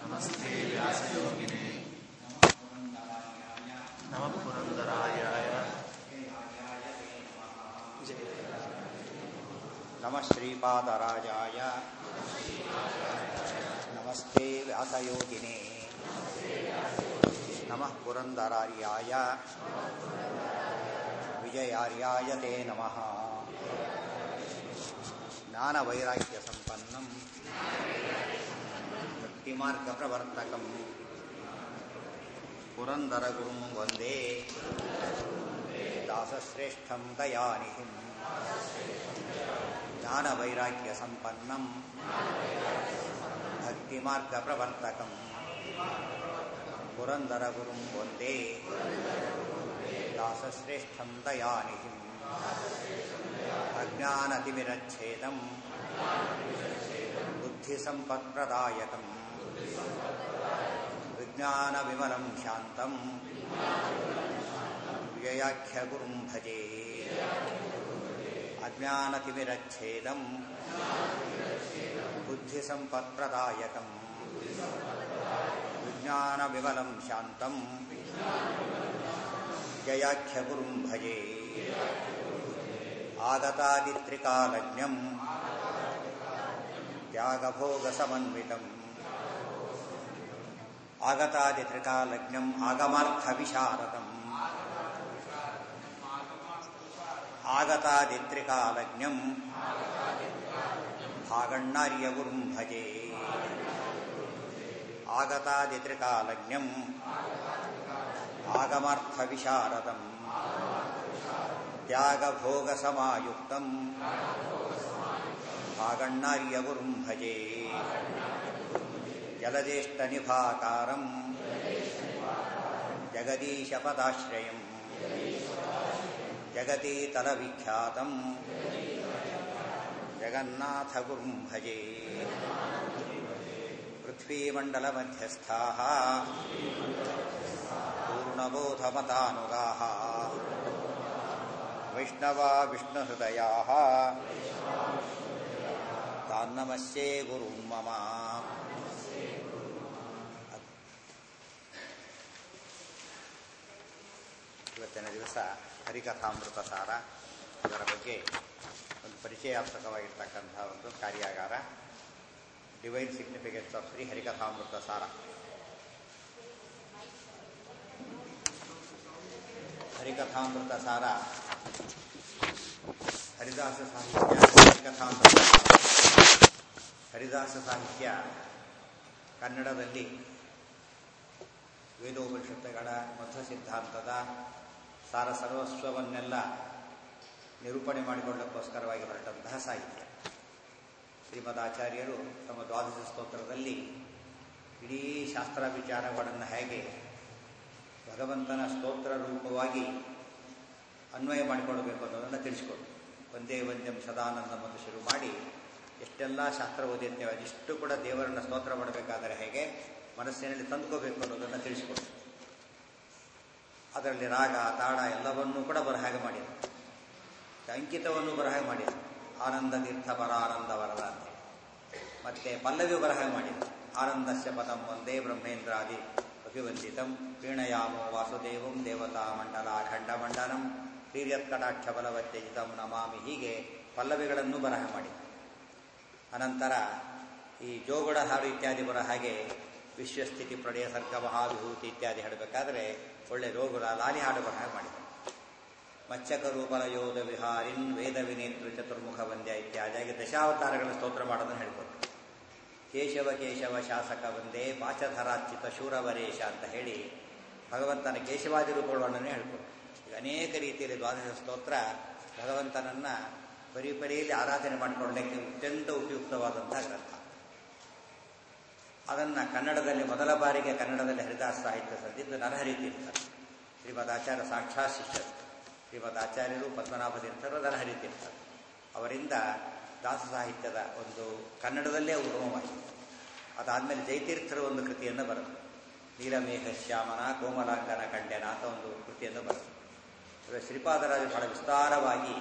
नमस्ते व्यासयोगिने नमः पुरन्दरायाय नमः श्रीपादराजाय नमस्ते व्यासयोगिने नमः पुरन्दरार्याय विजयार्याय ते नमः ज्ञानवैराग्यसम्पन्नम् भक्तिमार्गप्रवर्तकम् पुरन्दरगुरुं वन्दे दासश्रेष्ठं दयानिधिम् ज्ञानवैराग्यसम्पन्नम् भक्तिमार्गप्रवर्तकम् पुरन्दरगुरुं वन्दे दासश्रेष्ठं दयानिधिम् अज्ञानतिमिरच्छेदम् बुद्धिसम्पत्प्रदायकम् विज्ञानविमलं शान्तम् व्ययाख्यगुरुं भजे अज्ञानतिमिरच्छेदम् बुद्धिसम्पत्प्रदायकम् विज्ञानविमलं शान्तम् जयाख्यगुरुं भजे आगतादित्रिकालज्ञम् त्यागभोगसमन्वितम् आगतादित्रिकालज्ञम् आगमार्थविशारदम् आगतादित्रिकालज्ञम् भागण्णार्यगुरुं भजे आगतादित्रिकालज्ञम् आगमार्थविशारदम् त्यागभोगसमायुक्तम् भागण्णार्यगुरुं भजे जलदेष्टनिभाकारम् जगदीशपदाश्रयम् जगतीतलविख्यातम् जगन्नाथगुरुं भजे पृथ्वीमण्डलमध्यस्थाः पूर्णबोधमतानुगाः वैष्णवा विष्णुहृदयाः तान्नमस्ये गुरुं मम ಇವತ್ತಿನ ದಿವಸ ಹರಿಕಥಾಮೃತ ಸಾರ ಅದರ ಬಗ್ಗೆ ಒಂದು ಪರಿಚಯಾತ್ಮಕವಾಗಿರ್ತಕ್ಕಂಥ ಒಂದು ಕಾರ್ಯಾಗಾರ divine significance of Shri Harikathamrutha Sara Harikathamrutha ಸಾರ ಹರಿದಾಸ ಸಾಹಿತ್ಯ ಹರಿಕಥಾಮೃತ ಹರಿದಾಸ ಸಾಹಿತ್ಯ ಕನ್ನಡದಲ್ಲಿ ವೇದೋಪನಿಷತ್ತುಗಳ ಮಧ್ವ ಸಿದ್ಧಾಂತದ ಸಾರ ಸರ್ವಸ್ವವನ್ನೆಲ್ಲ ನಿರೂಪಣೆ ಮಾಡಿಕೊಳ್ಳಕ್ಕೋಸ್ಕರವಾಗಿ ಹೊರಟಂತಹ ಸಾಹಿತ್ಯ ಶ್ರೀಮದಾಚಾರ್ಯರು ತಮ್ಮ ದ್ವಾದಶ ಸ್ತೋತ್ರದಲ್ಲಿ ಇಡೀ ಶಾಸ್ತ್ರ ವಿಚಾರಗಳನ್ನು ಹೇಗೆ ಭಗವಂತನ ಸ್ತೋತ್ರ ರೂಪವಾಗಿ ಅನ್ವಯ ಮಾಡಿಕೊಳ್ಬೇಕು ಅನ್ನೋದನ್ನು ತಿಳಿಸಿಕೊಡು ಒಂದೇ ಒಂದೆಂ ಸದಾನಂದವನ್ನು ಶುರು ಮಾಡಿ ಎಷ್ಟೆಲ್ಲ ಶಾಸ್ತ್ರ ಓದಿರ್ತೇವೆ ಅದಿಷ್ಟು ಕೂಡ ದೇವರನ್ನ ಸ್ತೋತ್ರ ಮಾಡಬೇಕಾದರೆ ಹೇಗೆ ಮನಸ್ಸಿನಲ್ಲಿ ತಂದುಕೋಬೇಕು ಅನ್ನೋದನ್ನು ತಿಳಿಸಿಕೊಡು ಅದರಲ್ಲಿ ರಾಗ ತಾಳ ಎಲ್ಲವನ್ನೂ ಕೂಡ ಬರಹಾಗೆ ಮಾಡಿದ ಅಂಕಿತವನ್ನು ಬರಹಾಗೆ ಮಾಡಿದ ಆನಂದ ತೀರ್ಥ ಪರ ಆನಂದ ವರದ ಅಂತ ಮತ್ತೆ ಪಲ್ಲವಿ ಬರಹಾಗೆ ಮಾಡಿದ ಆನಂದಸ್ಯ ಪದಂ ಒಂದೇ ಬ್ರಹ್ಮೇಂದ್ರಾದಿ ಅಭಿವಂದಿತಂ ವೀಣಯಾಮೋ ವಾಸುದೇವಂ ದೇವತಾ ಮಂಡಲ ಖಂಡ ಮಂಡಲಂ ವೀರ್ಯತ್ಕಟಾಕ್ಷ ಬಲವತ್ಯಜಿತಂ ನಮಾಮಿ ಹೀಗೆ ಪಲ್ಲವಿಗಳನ್ನು ಬರಹ ಮಾಡಿದ ಅನಂತರ ಈ ಜೋಗುಡ ಹಾಡು ಇತ್ಯಾದಿ ಬರ ಹಾಗೆ ವಿಶ್ವಸ್ಥಿತಿ ಪ್ರಳಯ ಸರ್ಗ ಮಹಾವಿಭೂತಿ ಇತ್ಯಾದಿ ಹಾಡಬೇಕಾದ್ರೆ ಒಳ್ಳೆ ರೋಗುಲ ಲಾಲಿ ಹಾಡು ಬರಹ ಮಾಡಿದ ಮಚ್ಚಕರೂಪಲಯೋಧ ವಿಹಾರಿನ್ ವೇದ ವಿನೇತೃ ಚತುರ್ಮುಖ ವಂದ್ಯ ಇತ್ಯಾದಿಯಾಗಿ ದಶಾವತಾರಗಳ ಸ್ತೋತ್ರ ಮಾಡೋದನ್ನು ಹೇಳಿಕೊಟ್ರು ಕೇಶವ ಕೇಶವ ಶಾಸಕ ವಂದೇ ಪಾಚಧರಾಚಿತ ಶೂರವರೇಶ ಅಂತ ಹೇಳಿ ಭಗವಂತನ ಕೇಶವಾದಿ ರೂಪಗಳನ್ನು ಹೇಳಿಕೊಟ್ರು ಈಗ ಅನೇಕ ರೀತಿಯಲ್ಲಿ ದ್ವಾದಶ ಸ್ತೋತ್ರ ಭಗವಂತನನ್ನ ಪರಿಪರಿಯಲ್ಲಿ ಆರಾಧನೆ ಮಾಡಿಕೊಳ್ಳಲಿಕ್ಕೆ ಅತ್ಯಂತ ಉಪಯುಕ್ತವಾದಂತಹ ಗ್ರಂಥ ಅದನ್ನು ಕನ್ನಡದಲ್ಲಿ ಮೊದಲ ಬಾರಿಗೆ ಕನ್ನಡದಲ್ಲಿ ಹರಿದಾಸ ಸಾಹಿತ್ಯ ಸಂದಿದ್ದು ನರಹರಿ ತೀರ್ಥರು ಶ್ರೀಮದ್ ಆಚಾರ್ಯ ಸಾಕ್ಷಾತ್ ಶಿಷ್ಯರು ಶ್ರೀಮದ್ ಆಚಾರ್ಯರು ಪದ್ಮನಾಭ ತೀರ್ಥರು ನರಹರಿ ತೀರ್ಥರು ಅವರಿಂದ ದಾಸ ಸಾಹಿತ್ಯದ ಒಂದು ಕನ್ನಡದಲ್ಲೇ ಉಗಮವಾಯಿತು ಅದಾದಮೇಲೆ ಜಯತೀರ್ಥರು ಒಂದು ಕೃತಿಯನ್ನು ಬರೆದರು ನೀಲಮೇಘ ಶ್ಯಾಮನ ಕೋಮಲಾಂಗನ ಕಂಡೆನ ಅಂತ ಒಂದು ಕೃತಿಯನ್ನು ಬರೆದರು ಶ್ರೀಪಾದರಾಜು ಬಹಳ ವಿಸ್ತಾರವಾಗಿ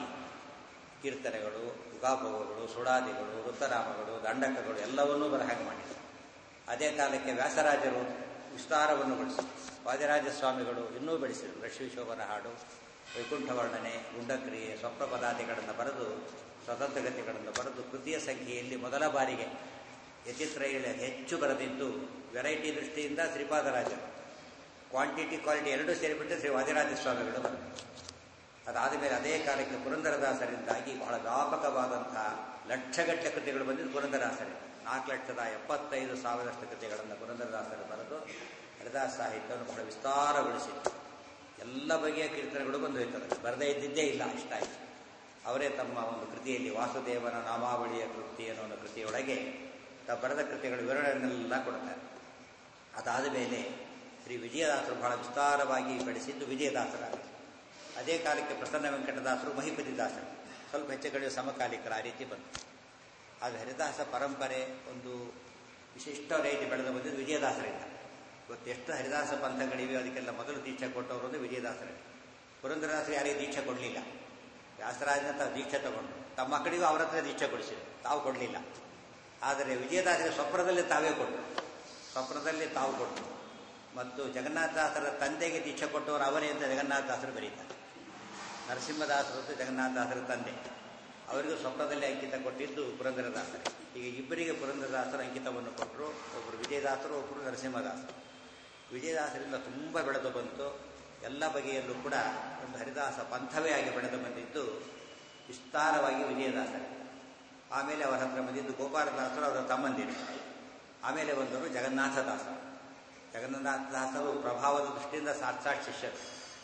ಕೀರ್ತನೆಗಳು ಉಗಾಭೋಗಗಳು ಸುಡಾದಿಗಳು ಋತರಾಮಗಳು ದಂಡಕಗಳು ಎಲ್ಲವನ್ನೂ ಬರಹಾಗೆ ಮಾಡಿದರು ಅದೇ ಕಾಲಕ್ಕೆ ವ್ಯಾಸರಾಜರು ವಿಸ್ತಾರವನ್ನು ಬಳಸಿ ವಾದಿರಾಜ ಸ್ವಾಮಿಗಳು ಇನ್ನೂ ಬೆಳೆಸಿದರು ಲಕ್ಷ್ಮೀಶೋಭನ ಹಾಡು ವೈಕುಂಠ ವರ್ಣನೆ ಗುಂಡಕ್ರಿಯೆ ಸ್ವಪ್ನ ಪದಾತಿಗಳನ್ನು ಬರೆದು ಸ್ವತಂತ್ರಗತಿಗಳನ್ನು ಬರೆದು ಕೃತಿಯ ಸಂಖ್ಯೆಯಲ್ಲಿ ಮೊದಲ ಬಾರಿಗೆ ಯಚಿತ್ರಯಲ್ಲಿ ಹೆಚ್ಚು ಬರೆದಿದ್ದು ವೆರೈಟಿ ದೃಷ್ಟಿಯಿಂದ ಶ್ರೀಪಾದರಾಜರು ಕ್ವಾಂಟಿಟಿ ಕ್ವಾಲಿಟಿ ಎರಡೂ ಸೇರಿಬಿಟ್ಟು ಶ್ರೀ ವಾದಿರಾಜ ಸ್ವಾಮಿಗಳು ಬರೆದರು ಅದಾದ ಮೇಲೆ ಅದೇ ಕಾಲಕ್ಕೆ ಪುರಂದರದಾಸರಿಂದಾಗಿ ಬಹಳ ವ್ಯಾಪಕವಾದಂತಹ ಲಕ್ಷಗಟ್ಟಲೆ ಕೃತಿಗಳು ಬಂದಿದ್ದು ಪುರಂದರದಾಸರಿಂದ ನಾಲ್ಕು ಲಕ್ಷದ ಎಪ್ಪತ್ತೈದು ಸಾವಿರಷ್ಟು ಕೃತಿಗಳನ್ನು ಪುರಂದರದಾಸರು ಬರೆದು ಹರಿದಾಸ ಸಾಹಿತ್ಯವನ್ನು ಬಹಳ ವಿಸ್ತಾರಗೊಳಿಸಿದ್ದು ಎಲ್ಲ ಬಗೆಯ ಕೀರ್ತನೆಗಳು ಬಂದು ಹೋಯ್ತದೆ ಬರದೇ ಇದ್ದಿದ್ದೇ ಇಲ್ಲ ಇಷ್ಟ ಆಯಿತು ಅವರೇ ತಮ್ಮ ಒಂದು ಕೃತಿಯಲ್ಲಿ ವಾಸುದೇವನ ನಾಮಾವಳಿಯ ಕೃತಿ ಅನ್ನೋ ಒಂದು ಕೃತಿಯೊಳಗೆ ತಾವು ಬರೆದ ಕೃತಿಗಳ ವಿವರಣೆಯನ್ನೆಲ್ಲ ಕೊಡ್ತಾರೆ ಅದಾದ ಮೇಲೆ ಶ್ರೀ ವಿಜಯದಾಸರು ಬಹಳ ವಿಸ್ತಾರವಾಗಿ ಬೆಳೆಸಿದ್ದು ವಿಜಯದಾಸರಾಗಿ ಅದೇ ಕಾಲಕ್ಕೆ ಪ್ರಸನ್ನ ವೆಂಕಟದಾಸರು ಮಹಿಪತಿ ದಾಸರು ಸ್ವಲ್ಪ ಹೆಚ್ಚು ಕಡಿಮೆ ಸಮಕಾಲಿಕರ ಆ ರೀತಿ ಬಂತು ಆದರೆ ಹರಿದಾಸ ಪರಂಪರೆ ಒಂದು ವಿಶಿಷ್ಟ ರೀತಿ ಬೆಳೆದು ಬಂದಿದ್ದು ವಿಜಯದಾಸರಿಂದ ಇವತ್ತು ಎಷ್ಟು ಹರಿದಾಸ ಪಂಥಗಳಿವೆ ಅದಕ್ಕೆಲ್ಲ ಮೊದಲು ದೀಕ್ಷೆ ಕೊಟ್ಟವರು ಅಂದರೆ ವಿಜಯದಾಸರೇ ಪುರಂದರದಾಸರು ಯಾರಿಗೂ ದೀಕ್ಷೆ ಕೊಡಲಿಲ್ಲ ವ್ಯಾಸರಾಜನ ತಾವು ದೀಕ್ಷೆ ತಗೊಂಡು ತಮ್ಮ ಮಕ್ಕಳಿಗೂ ಅವರ ಹತ್ರ ದೀಕ್ಷೆ ಕೊಡಿಸಿದ್ರು ತಾವು ಕೊಡಲಿಲ್ಲ ಆದರೆ ವಿಜಯದಾಸರಿಗೆ ಸ್ವಪ್ನದಲ್ಲಿ ತಾವೇ ಕೊಟ್ಟರು ಸ್ವಪ್ನದಲ್ಲಿ ತಾವು ಕೊಟ್ಟರು ಮತ್ತು ಜಗನ್ನಾಥದಾಸರ ತಂದೆಗೆ ದೀಕ್ಷೆ ಕೊಟ್ಟವರು ಅವರೇ ಅಂತ ಜಗನ್ನಾಥದಾಸರು ಬರೀತಾರೆ ನರಸಿಂಹದಾಸರು ಮತ್ತು ಜಗನ್ನಾಥದಾಸರ ತಂದೆ ಅವರಿಗೂ ಸ್ವಪ್ನದಲ್ಲಿ ಅಂಕಿತ ಕೊಟ್ಟಿದ್ದು ಪುರಂದರದಾಸರೇ ಈಗ ಇಬ್ಬರಿಗೆ ಪುರಂದರದಾಸರು ಅಂಕಿತವನ್ನು ಕೊಟ್ಟರು ಒಬ್ಬರು ವಿಜಯದಾಸರು ಒಬ್ಬರು ನರಸಿಂಹದಾಸರು ವಿಜಯದಾಸರಿಂದ ತುಂಬ ಬೆಳೆದು ಬಂತು ಎಲ್ಲ ಬಗೆಯಲ್ಲೂ ಕೂಡ ಒಂದು ಹರಿದಾಸ ಪಂಥವೇ ಆಗಿ ಬೆಳೆದು ಬಂದಿದ್ದು ವಿಸ್ತಾರವಾಗಿ ವಿಜಯದಾಸರೇ ಆಮೇಲೆ ಅವರ ಹತ್ರ ಬಂದಿದ್ದು ಗೋಪಾಲದಾಸರು ಅವರ ತಮ್ಮಂದಿರು ಆಮೇಲೆ ಬಂದವರು ಜಗನ್ನಾಥದಾಸರು ಜಗನ್ನಾಥದಾಸರು ಪ್ರಭಾವದ ದೃಷ್ಟಿಯಿಂದ ಸಾಕ್ಷಾತ್ ಶಿಷ್ಯರು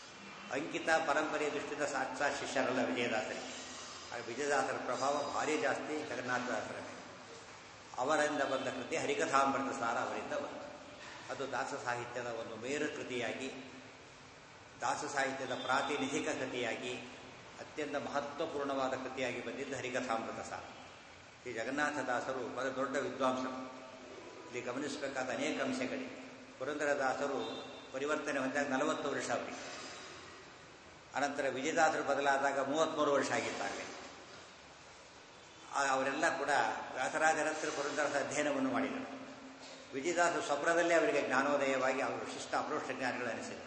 ಅಂಕಿತ ಪರಂಪರೆಯ ದೃಷ್ಟಿಯಿಂದ ಸಾಕ್ಷಾತ್ ಶಿಷ್ಯರಲ್ಲ ವಿಜಯದಾಸರಿಗೆ ಆಗ ವಿಜಯದಾಸರ ಪ್ರಭಾವ ಭಾರಿ ಜಾಸ್ತಿ ಜಗನ್ನಾಥದಾಸರ ಮೇಲೆ ಅವರಿಂದ ಬಂದ ಕೃತಿ ಹರಿಕಥಾಮೃತ ಸಾರ ಅವರಿಂದ ಬಂತು ಅದು ದಾಸ ಸಾಹಿತ್ಯದ ಒಂದು ಮೇರು ಕೃತಿಯಾಗಿ ದಾಸ ಸಾಹಿತ್ಯದ ಪ್ರಾತಿನಿಧಿಕ ಕೃತಿಯಾಗಿ ಅತ್ಯಂತ ಮಹತ್ವಪೂರ್ಣವಾದ ಕೃತಿಯಾಗಿ ಬಂದಿದ್ದು ಹರಿಕಥಾಮೃತ ಸಾರ ಶ್ರೀ ಜಗನ್ನಾಥದಾಸರು ಬಹಳ ದೊಡ್ಡ ವಿದ್ವಾಂಸರು ಇಲ್ಲಿ ಗಮನಿಸಬೇಕಾದ ಅನೇಕ ಅಂಶಗಳಿವೆ ಪುರಂದರದಾಸರು ಪರಿವರ್ತನೆ ಹೊಂದಾಗ ನಲವತ್ತು ವರ್ಷ ಅವರಿಗೆ ಅನಂತರ ವಿಜಯದಾಸರು ಬದಲಾದಾಗ ಮೂವತ್ತ್ಮೂರು ವರ್ಷ ಆಗಿದ್ದಾರೆ ಅವರೆಲ್ಲ ಕೂಡ ವ್ಯಾಸರಾಜರ ಹತ್ರ ಪುರಂದರಸ ಅಧ್ಯಯನವನ್ನು ಮಾಡಿದರು ವಿಜಯದಾಸರು ಸ್ವಪ್ನದಲ್ಲೇ ಅವರಿಗೆ ಜ್ಞಾನೋದಯವಾಗಿ ಅವರು ಶಿಷ್ಟ ಅಪ್ರೋಷ್ಟ ಜ್ಞಾನಿಗಳು ಅನಿಸಿದರು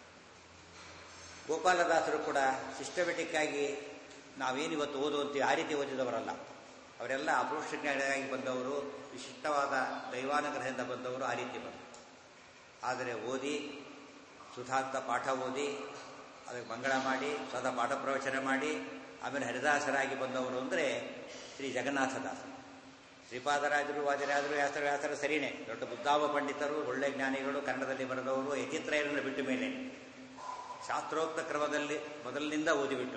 ಗೋಪಾಲದಾಸರು ಕೂಡ ಸಿಸ್ಟಮೆಟಿಕ್ ಆಗಿ ನಾವೇನಿವತ್ತು ಓದುವಂತೀವಿ ಆ ರೀತಿ ಓದಿದವರಲ್ಲ ಅವರೆಲ್ಲ ಅಪ್ರೋಷ್ಟ ಜ್ಞಾನಿಯಾಗಿ ಬಂದವರು ವಿಶಿಷ್ಟವಾದ ದೈವಾನುಗ್ರಹದಿಂದ ಬಂದವರು ಆ ರೀತಿ ಬಂದರು ಆದರೆ ಓದಿ ಸುಧಾಂತ ಪಾಠ ಓದಿ ಅದಕ್ಕೆ ಮಂಗಳ ಮಾಡಿ ಸ್ವತಃ ಪಾಠ ಪ್ರವಚನ ಮಾಡಿ ಆಮೇಲೆ ಹರಿದಾಸರಾಗಿ ಬಂದವರು ಅಂದರೆ ಶ್ರೀ ಜಗನ್ನಾಥದಾಸರು ಶ್ರೀಪಾದರಾಜರು ವಾದಿರಾಜರು ವ್ಯಾಸರ ವ್ಯಾಸರ ಸರಿನೇ ದೊಡ್ಡ ಬುದ್ಧಾವ ಪಂಡಿತರು ಒಳ್ಳೆ ಜ್ಞಾನಿಗಳು ಕನ್ನಡದಲ್ಲಿ ಬರೆದವರು ಯತಿತ್ರಯರನ್ನು ಬಿಟ್ಟ ಮೇಲೆ ಶಾಸ್ತ್ರೋಕ್ತ ಕ್ರಮದಲ್ಲಿ ಮೊದಲಿನಿಂದ ಓದಿಬಿಟ್ಟು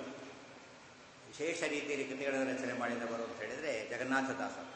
ವಿಶೇಷ ರೀತಿಯಲ್ಲಿ ಕೃತಿಗಳನ್ನು ರಚನೆ ಮಾಡಿದವರು ಅಂತ ಹೇಳಿದರೆ ಜಗನ್ನಾಥದಾಸರು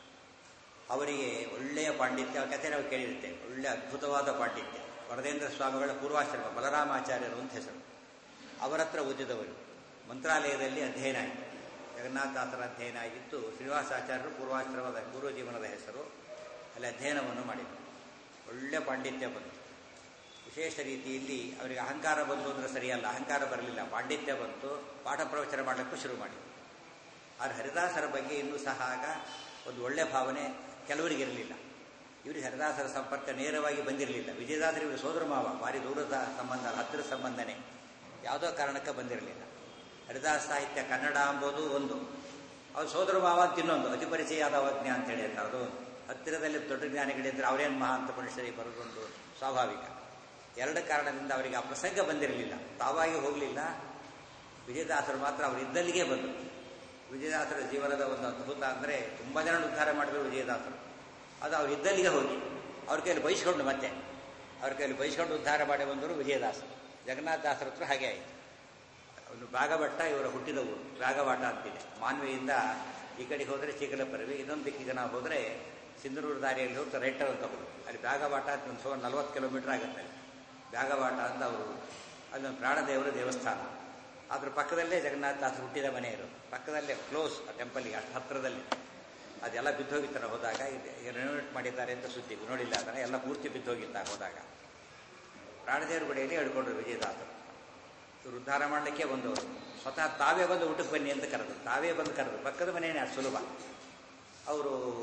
ಅವರಿಗೆ ಒಳ್ಳೆಯ ಪಾಂಡಿತ್ಯ ಕಥೆ ನಾವು ಕೇಳಿರ್ತೇವೆ ಒಳ್ಳೆ ಅದ್ಭುತವಾದ ಪಾಂಡಿತ್ಯ ವರದೇಂದ್ರ ಸ್ವಾಮಿಗಳ ಪೂರ್ವಾಶ್ರಮ ಬಲರಾಮಾಚಾರ್ಯರು ಅಂತ ಹೆಸರು ಅವರ ಹತ್ರ ಓದಿದವರು ಮಂತ್ರಾಲಯದಲ್ಲಿ ಅಧ್ಯಯನ ಆಯಿತು ಜಗನ್ನಾಥದಾಸರ ಅಧ್ಯಯನ ಆಗಿತ್ತು ಶ್ರೀನಿವಾಸಾಚಾರ್ಯರು ಪೂರ್ವಾಶ್ರಮದ ಪೂರ್ವ ಜೀವನದ ಹೆಸರು ಅಲ್ಲಿ ಅಧ್ಯಯನವನ್ನು ಮಾಡಿದರು ಒಳ್ಳೆ ಪಾಂಡಿತ್ಯ ಬಂತು ವಿಶೇಷ ರೀತಿಯಲ್ಲಿ ಅವರಿಗೆ ಅಹಂಕಾರ ಬಂತು ಅಂದರೆ ಸರಿಯಲ್ಲ ಅಹಂಕಾರ ಬರಲಿಲ್ಲ ಪಾಂಡಿತ್ಯ ಬಂತು ಪಾಠ ಪ್ರವಚನ ಮಾಡಲಿಕ್ಕೂ ಶುರು ಮಾಡಿದರು ಆದರೆ ಹರಿದಾಸರ ಬಗ್ಗೆ ಇನ್ನೂ ಸಹ ಆಗ ಒಂದು ಒಳ್ಳೆಯ ಭಾವನೆ ಕೆಲವರಿಗೆ ಇರಲಿಲ್ಲ ಇವರಿಗೆ ಹರಿದಾಸರ ಸಂಪರ್ಕ ನೇರವಾಗಿ ಬಂದಿರಲಿಲ್ಲ ವಿಜಯದಾಸರ ಇವರು ಸೋದರ ಮಾವ ಭಾರಿ ದೂರದ ಸಂಬಂಧ ಹತ್ತಿರ ಸಂಬಂಧನೇ ಯಾವುದೋ ಕಾರಣಕ್ಕೆ ಬಂದಿರಲಿಲ್ಲ ಹರಿದಾಸ ಸಾಹಿತ್ಯ ಕನ್ನಡ ಅಂಬೋದು ಒಂದು ಅವ್ರು ಸೋದರ ಮಾವ ಅಂತ ಇನ್ನೊಂದು ಅತಿ ಪರಿಚಯದ ಅವಜ್ಞ ಅಂತೇಳಿ ಅಂತ ಅದು ಹತ್ತಿರದಲ್ಲಿ ದೊಡ್ಡ ಜ್ಞಾನಿಗಳಿದ್ರೆ ಅವರೇನು ಮಹಾ ಅಂತ ಮನುಷ್ಯರಿಗೆ ಬರೋದೊಂದು ಸ್ವಾಭಾವಿಕ ಎರಡು ಕಾರಣದಿಂದ ಅವರಿಗೆ ಆ ಪ್ರಸಂಗ ಬಂದಿರಲಿಲ್ಲ ತಾವಾಗಿ ಹೋಗಲಿಲ್ಲ ವಿಜಯದಾಸರು ಮಾತ್ರ ಅವರು ಇದ್ದಲ್ಲಿಗೆ ಬಂದರು ವಿಜಯದಾಸರ ಜೀವನದ ಒಂದು ಅದ್ಭುತ ಅಂದರೆ ತುಂಬ ಜನ ಉದ್ಧಾರ ಮಾಡಿದ್ರು ವಿಜಯದಾಸರು ಅದು ಅವ್ರು ಇದ್ದಲ್ಲಿಗೆ ಹೋಗಿ ಅವ್ರ ಕೈಯಲ್ಲಿ ಬಯಸ್ಕೊಂಡು ಮತ್ತೆ ಅವ್ರ ಕೈಯಲ್ಲಿ ಬಯಸ್ಕೊಂಡು ಉದ್ಧಾರ ಮಾಡಿ ಬಂದರು ವಿಜಯದಾಸರು ಜಗನ್ನಾಥ ದಾಸರ ಹತ್ರ ಹಾಗೆ ಆಯಿತು ಒಂದು ಬಾಗಭಟ್ಟ ಇವರ ಹುಟ್ಟಿದ ಊರು ಬಾಗವಾಟ ಅಂತಿದೆ ಮಾನ್ವಿಯಿಂದ ಈ ಕಡೆಗೆ ಹೋದರೆ ಚಿಕ್ಕಲಪರವಿ ಇನ್ನೊಂದು ದಿಕ್ಕಿಗೆ ನಾವು ಹೋದರೆ ಸಿಂಧನೂರು ದಾರಿಯಲ್ಲಿ ಹೋಗ್ತಾ ರೈಟರ್ ಅಂತ ಹೋಗೋದು ಅಲ್ಲಿ ಬಾಗವಾಟ ಅಂತ ಒಂದು ಸುಮಾರು ನಲ್ವತ್ತು ಕಿಲೋಮೀಟರ್ ಆಗುತ್ತೆ ಬ್ಯಾಗವಾಟ ಅಂತ ಅವರು ಅಲ್ಲೊಂದು ಪ್ರಾಣದೇವರ ದೇವಸ್ಥಾನ ಅದ್ರ ಪಕ್ಕದಲ್ಲೇ ಜಗನ್ನಾಥದಾಸರು ಹುಟ್ಟಿದ ಮನೆ ಇರೋದು ಪಕ್ಕದಲ್ಲೇ ಕ್ಲೋಸ್ ಆ ಟೆಂಪಲ್ಗೆ ಅಷ್ಟು ಹತ್ತಿರದಲ್ಲಿ ಅದೆಲ್ಲ ಬಿದ್ದೋಗಿತ್ತಾರೆ ಹೋದಾಗ ಈಗ ರೆನೋವೇಟ್ ಮಾಡಿದ್ದಾರೆ ಅಂತ ಸುದ್ದಿ ನೋಡಿಲ್ಲ ಅದನ್ನು ಎಲ್ಲ ಪೂರ್ತಿ ಬಿದ್ದೋಗಿತ್ತ ಹೋದಾಗ ಪ್ರಾಣದೇವರ ಗುಡಿಯಲ್ಲಿ ಹೇಳ್ಕೊಂಡ್ರು ವಿಜಯದಾಸರು ಇವರು ಉದ್ಧಾರ ಮಾಡಲಿಕ್ಕೆ ಬಂದವರು ಸ್ವತಃ ತಾವೇ ಬಂದು ಊಟಕ್ಕೆ ಬನ್ನಿ ಅಂತ ಕರೆದ್ರು ತಾವೇ ಬಂದು ಕರೆದ್ರು ಪಕ್ಕದ ಮನೆಯೇ ಅಷ್ಟು ಸುಲಭ ಅವರು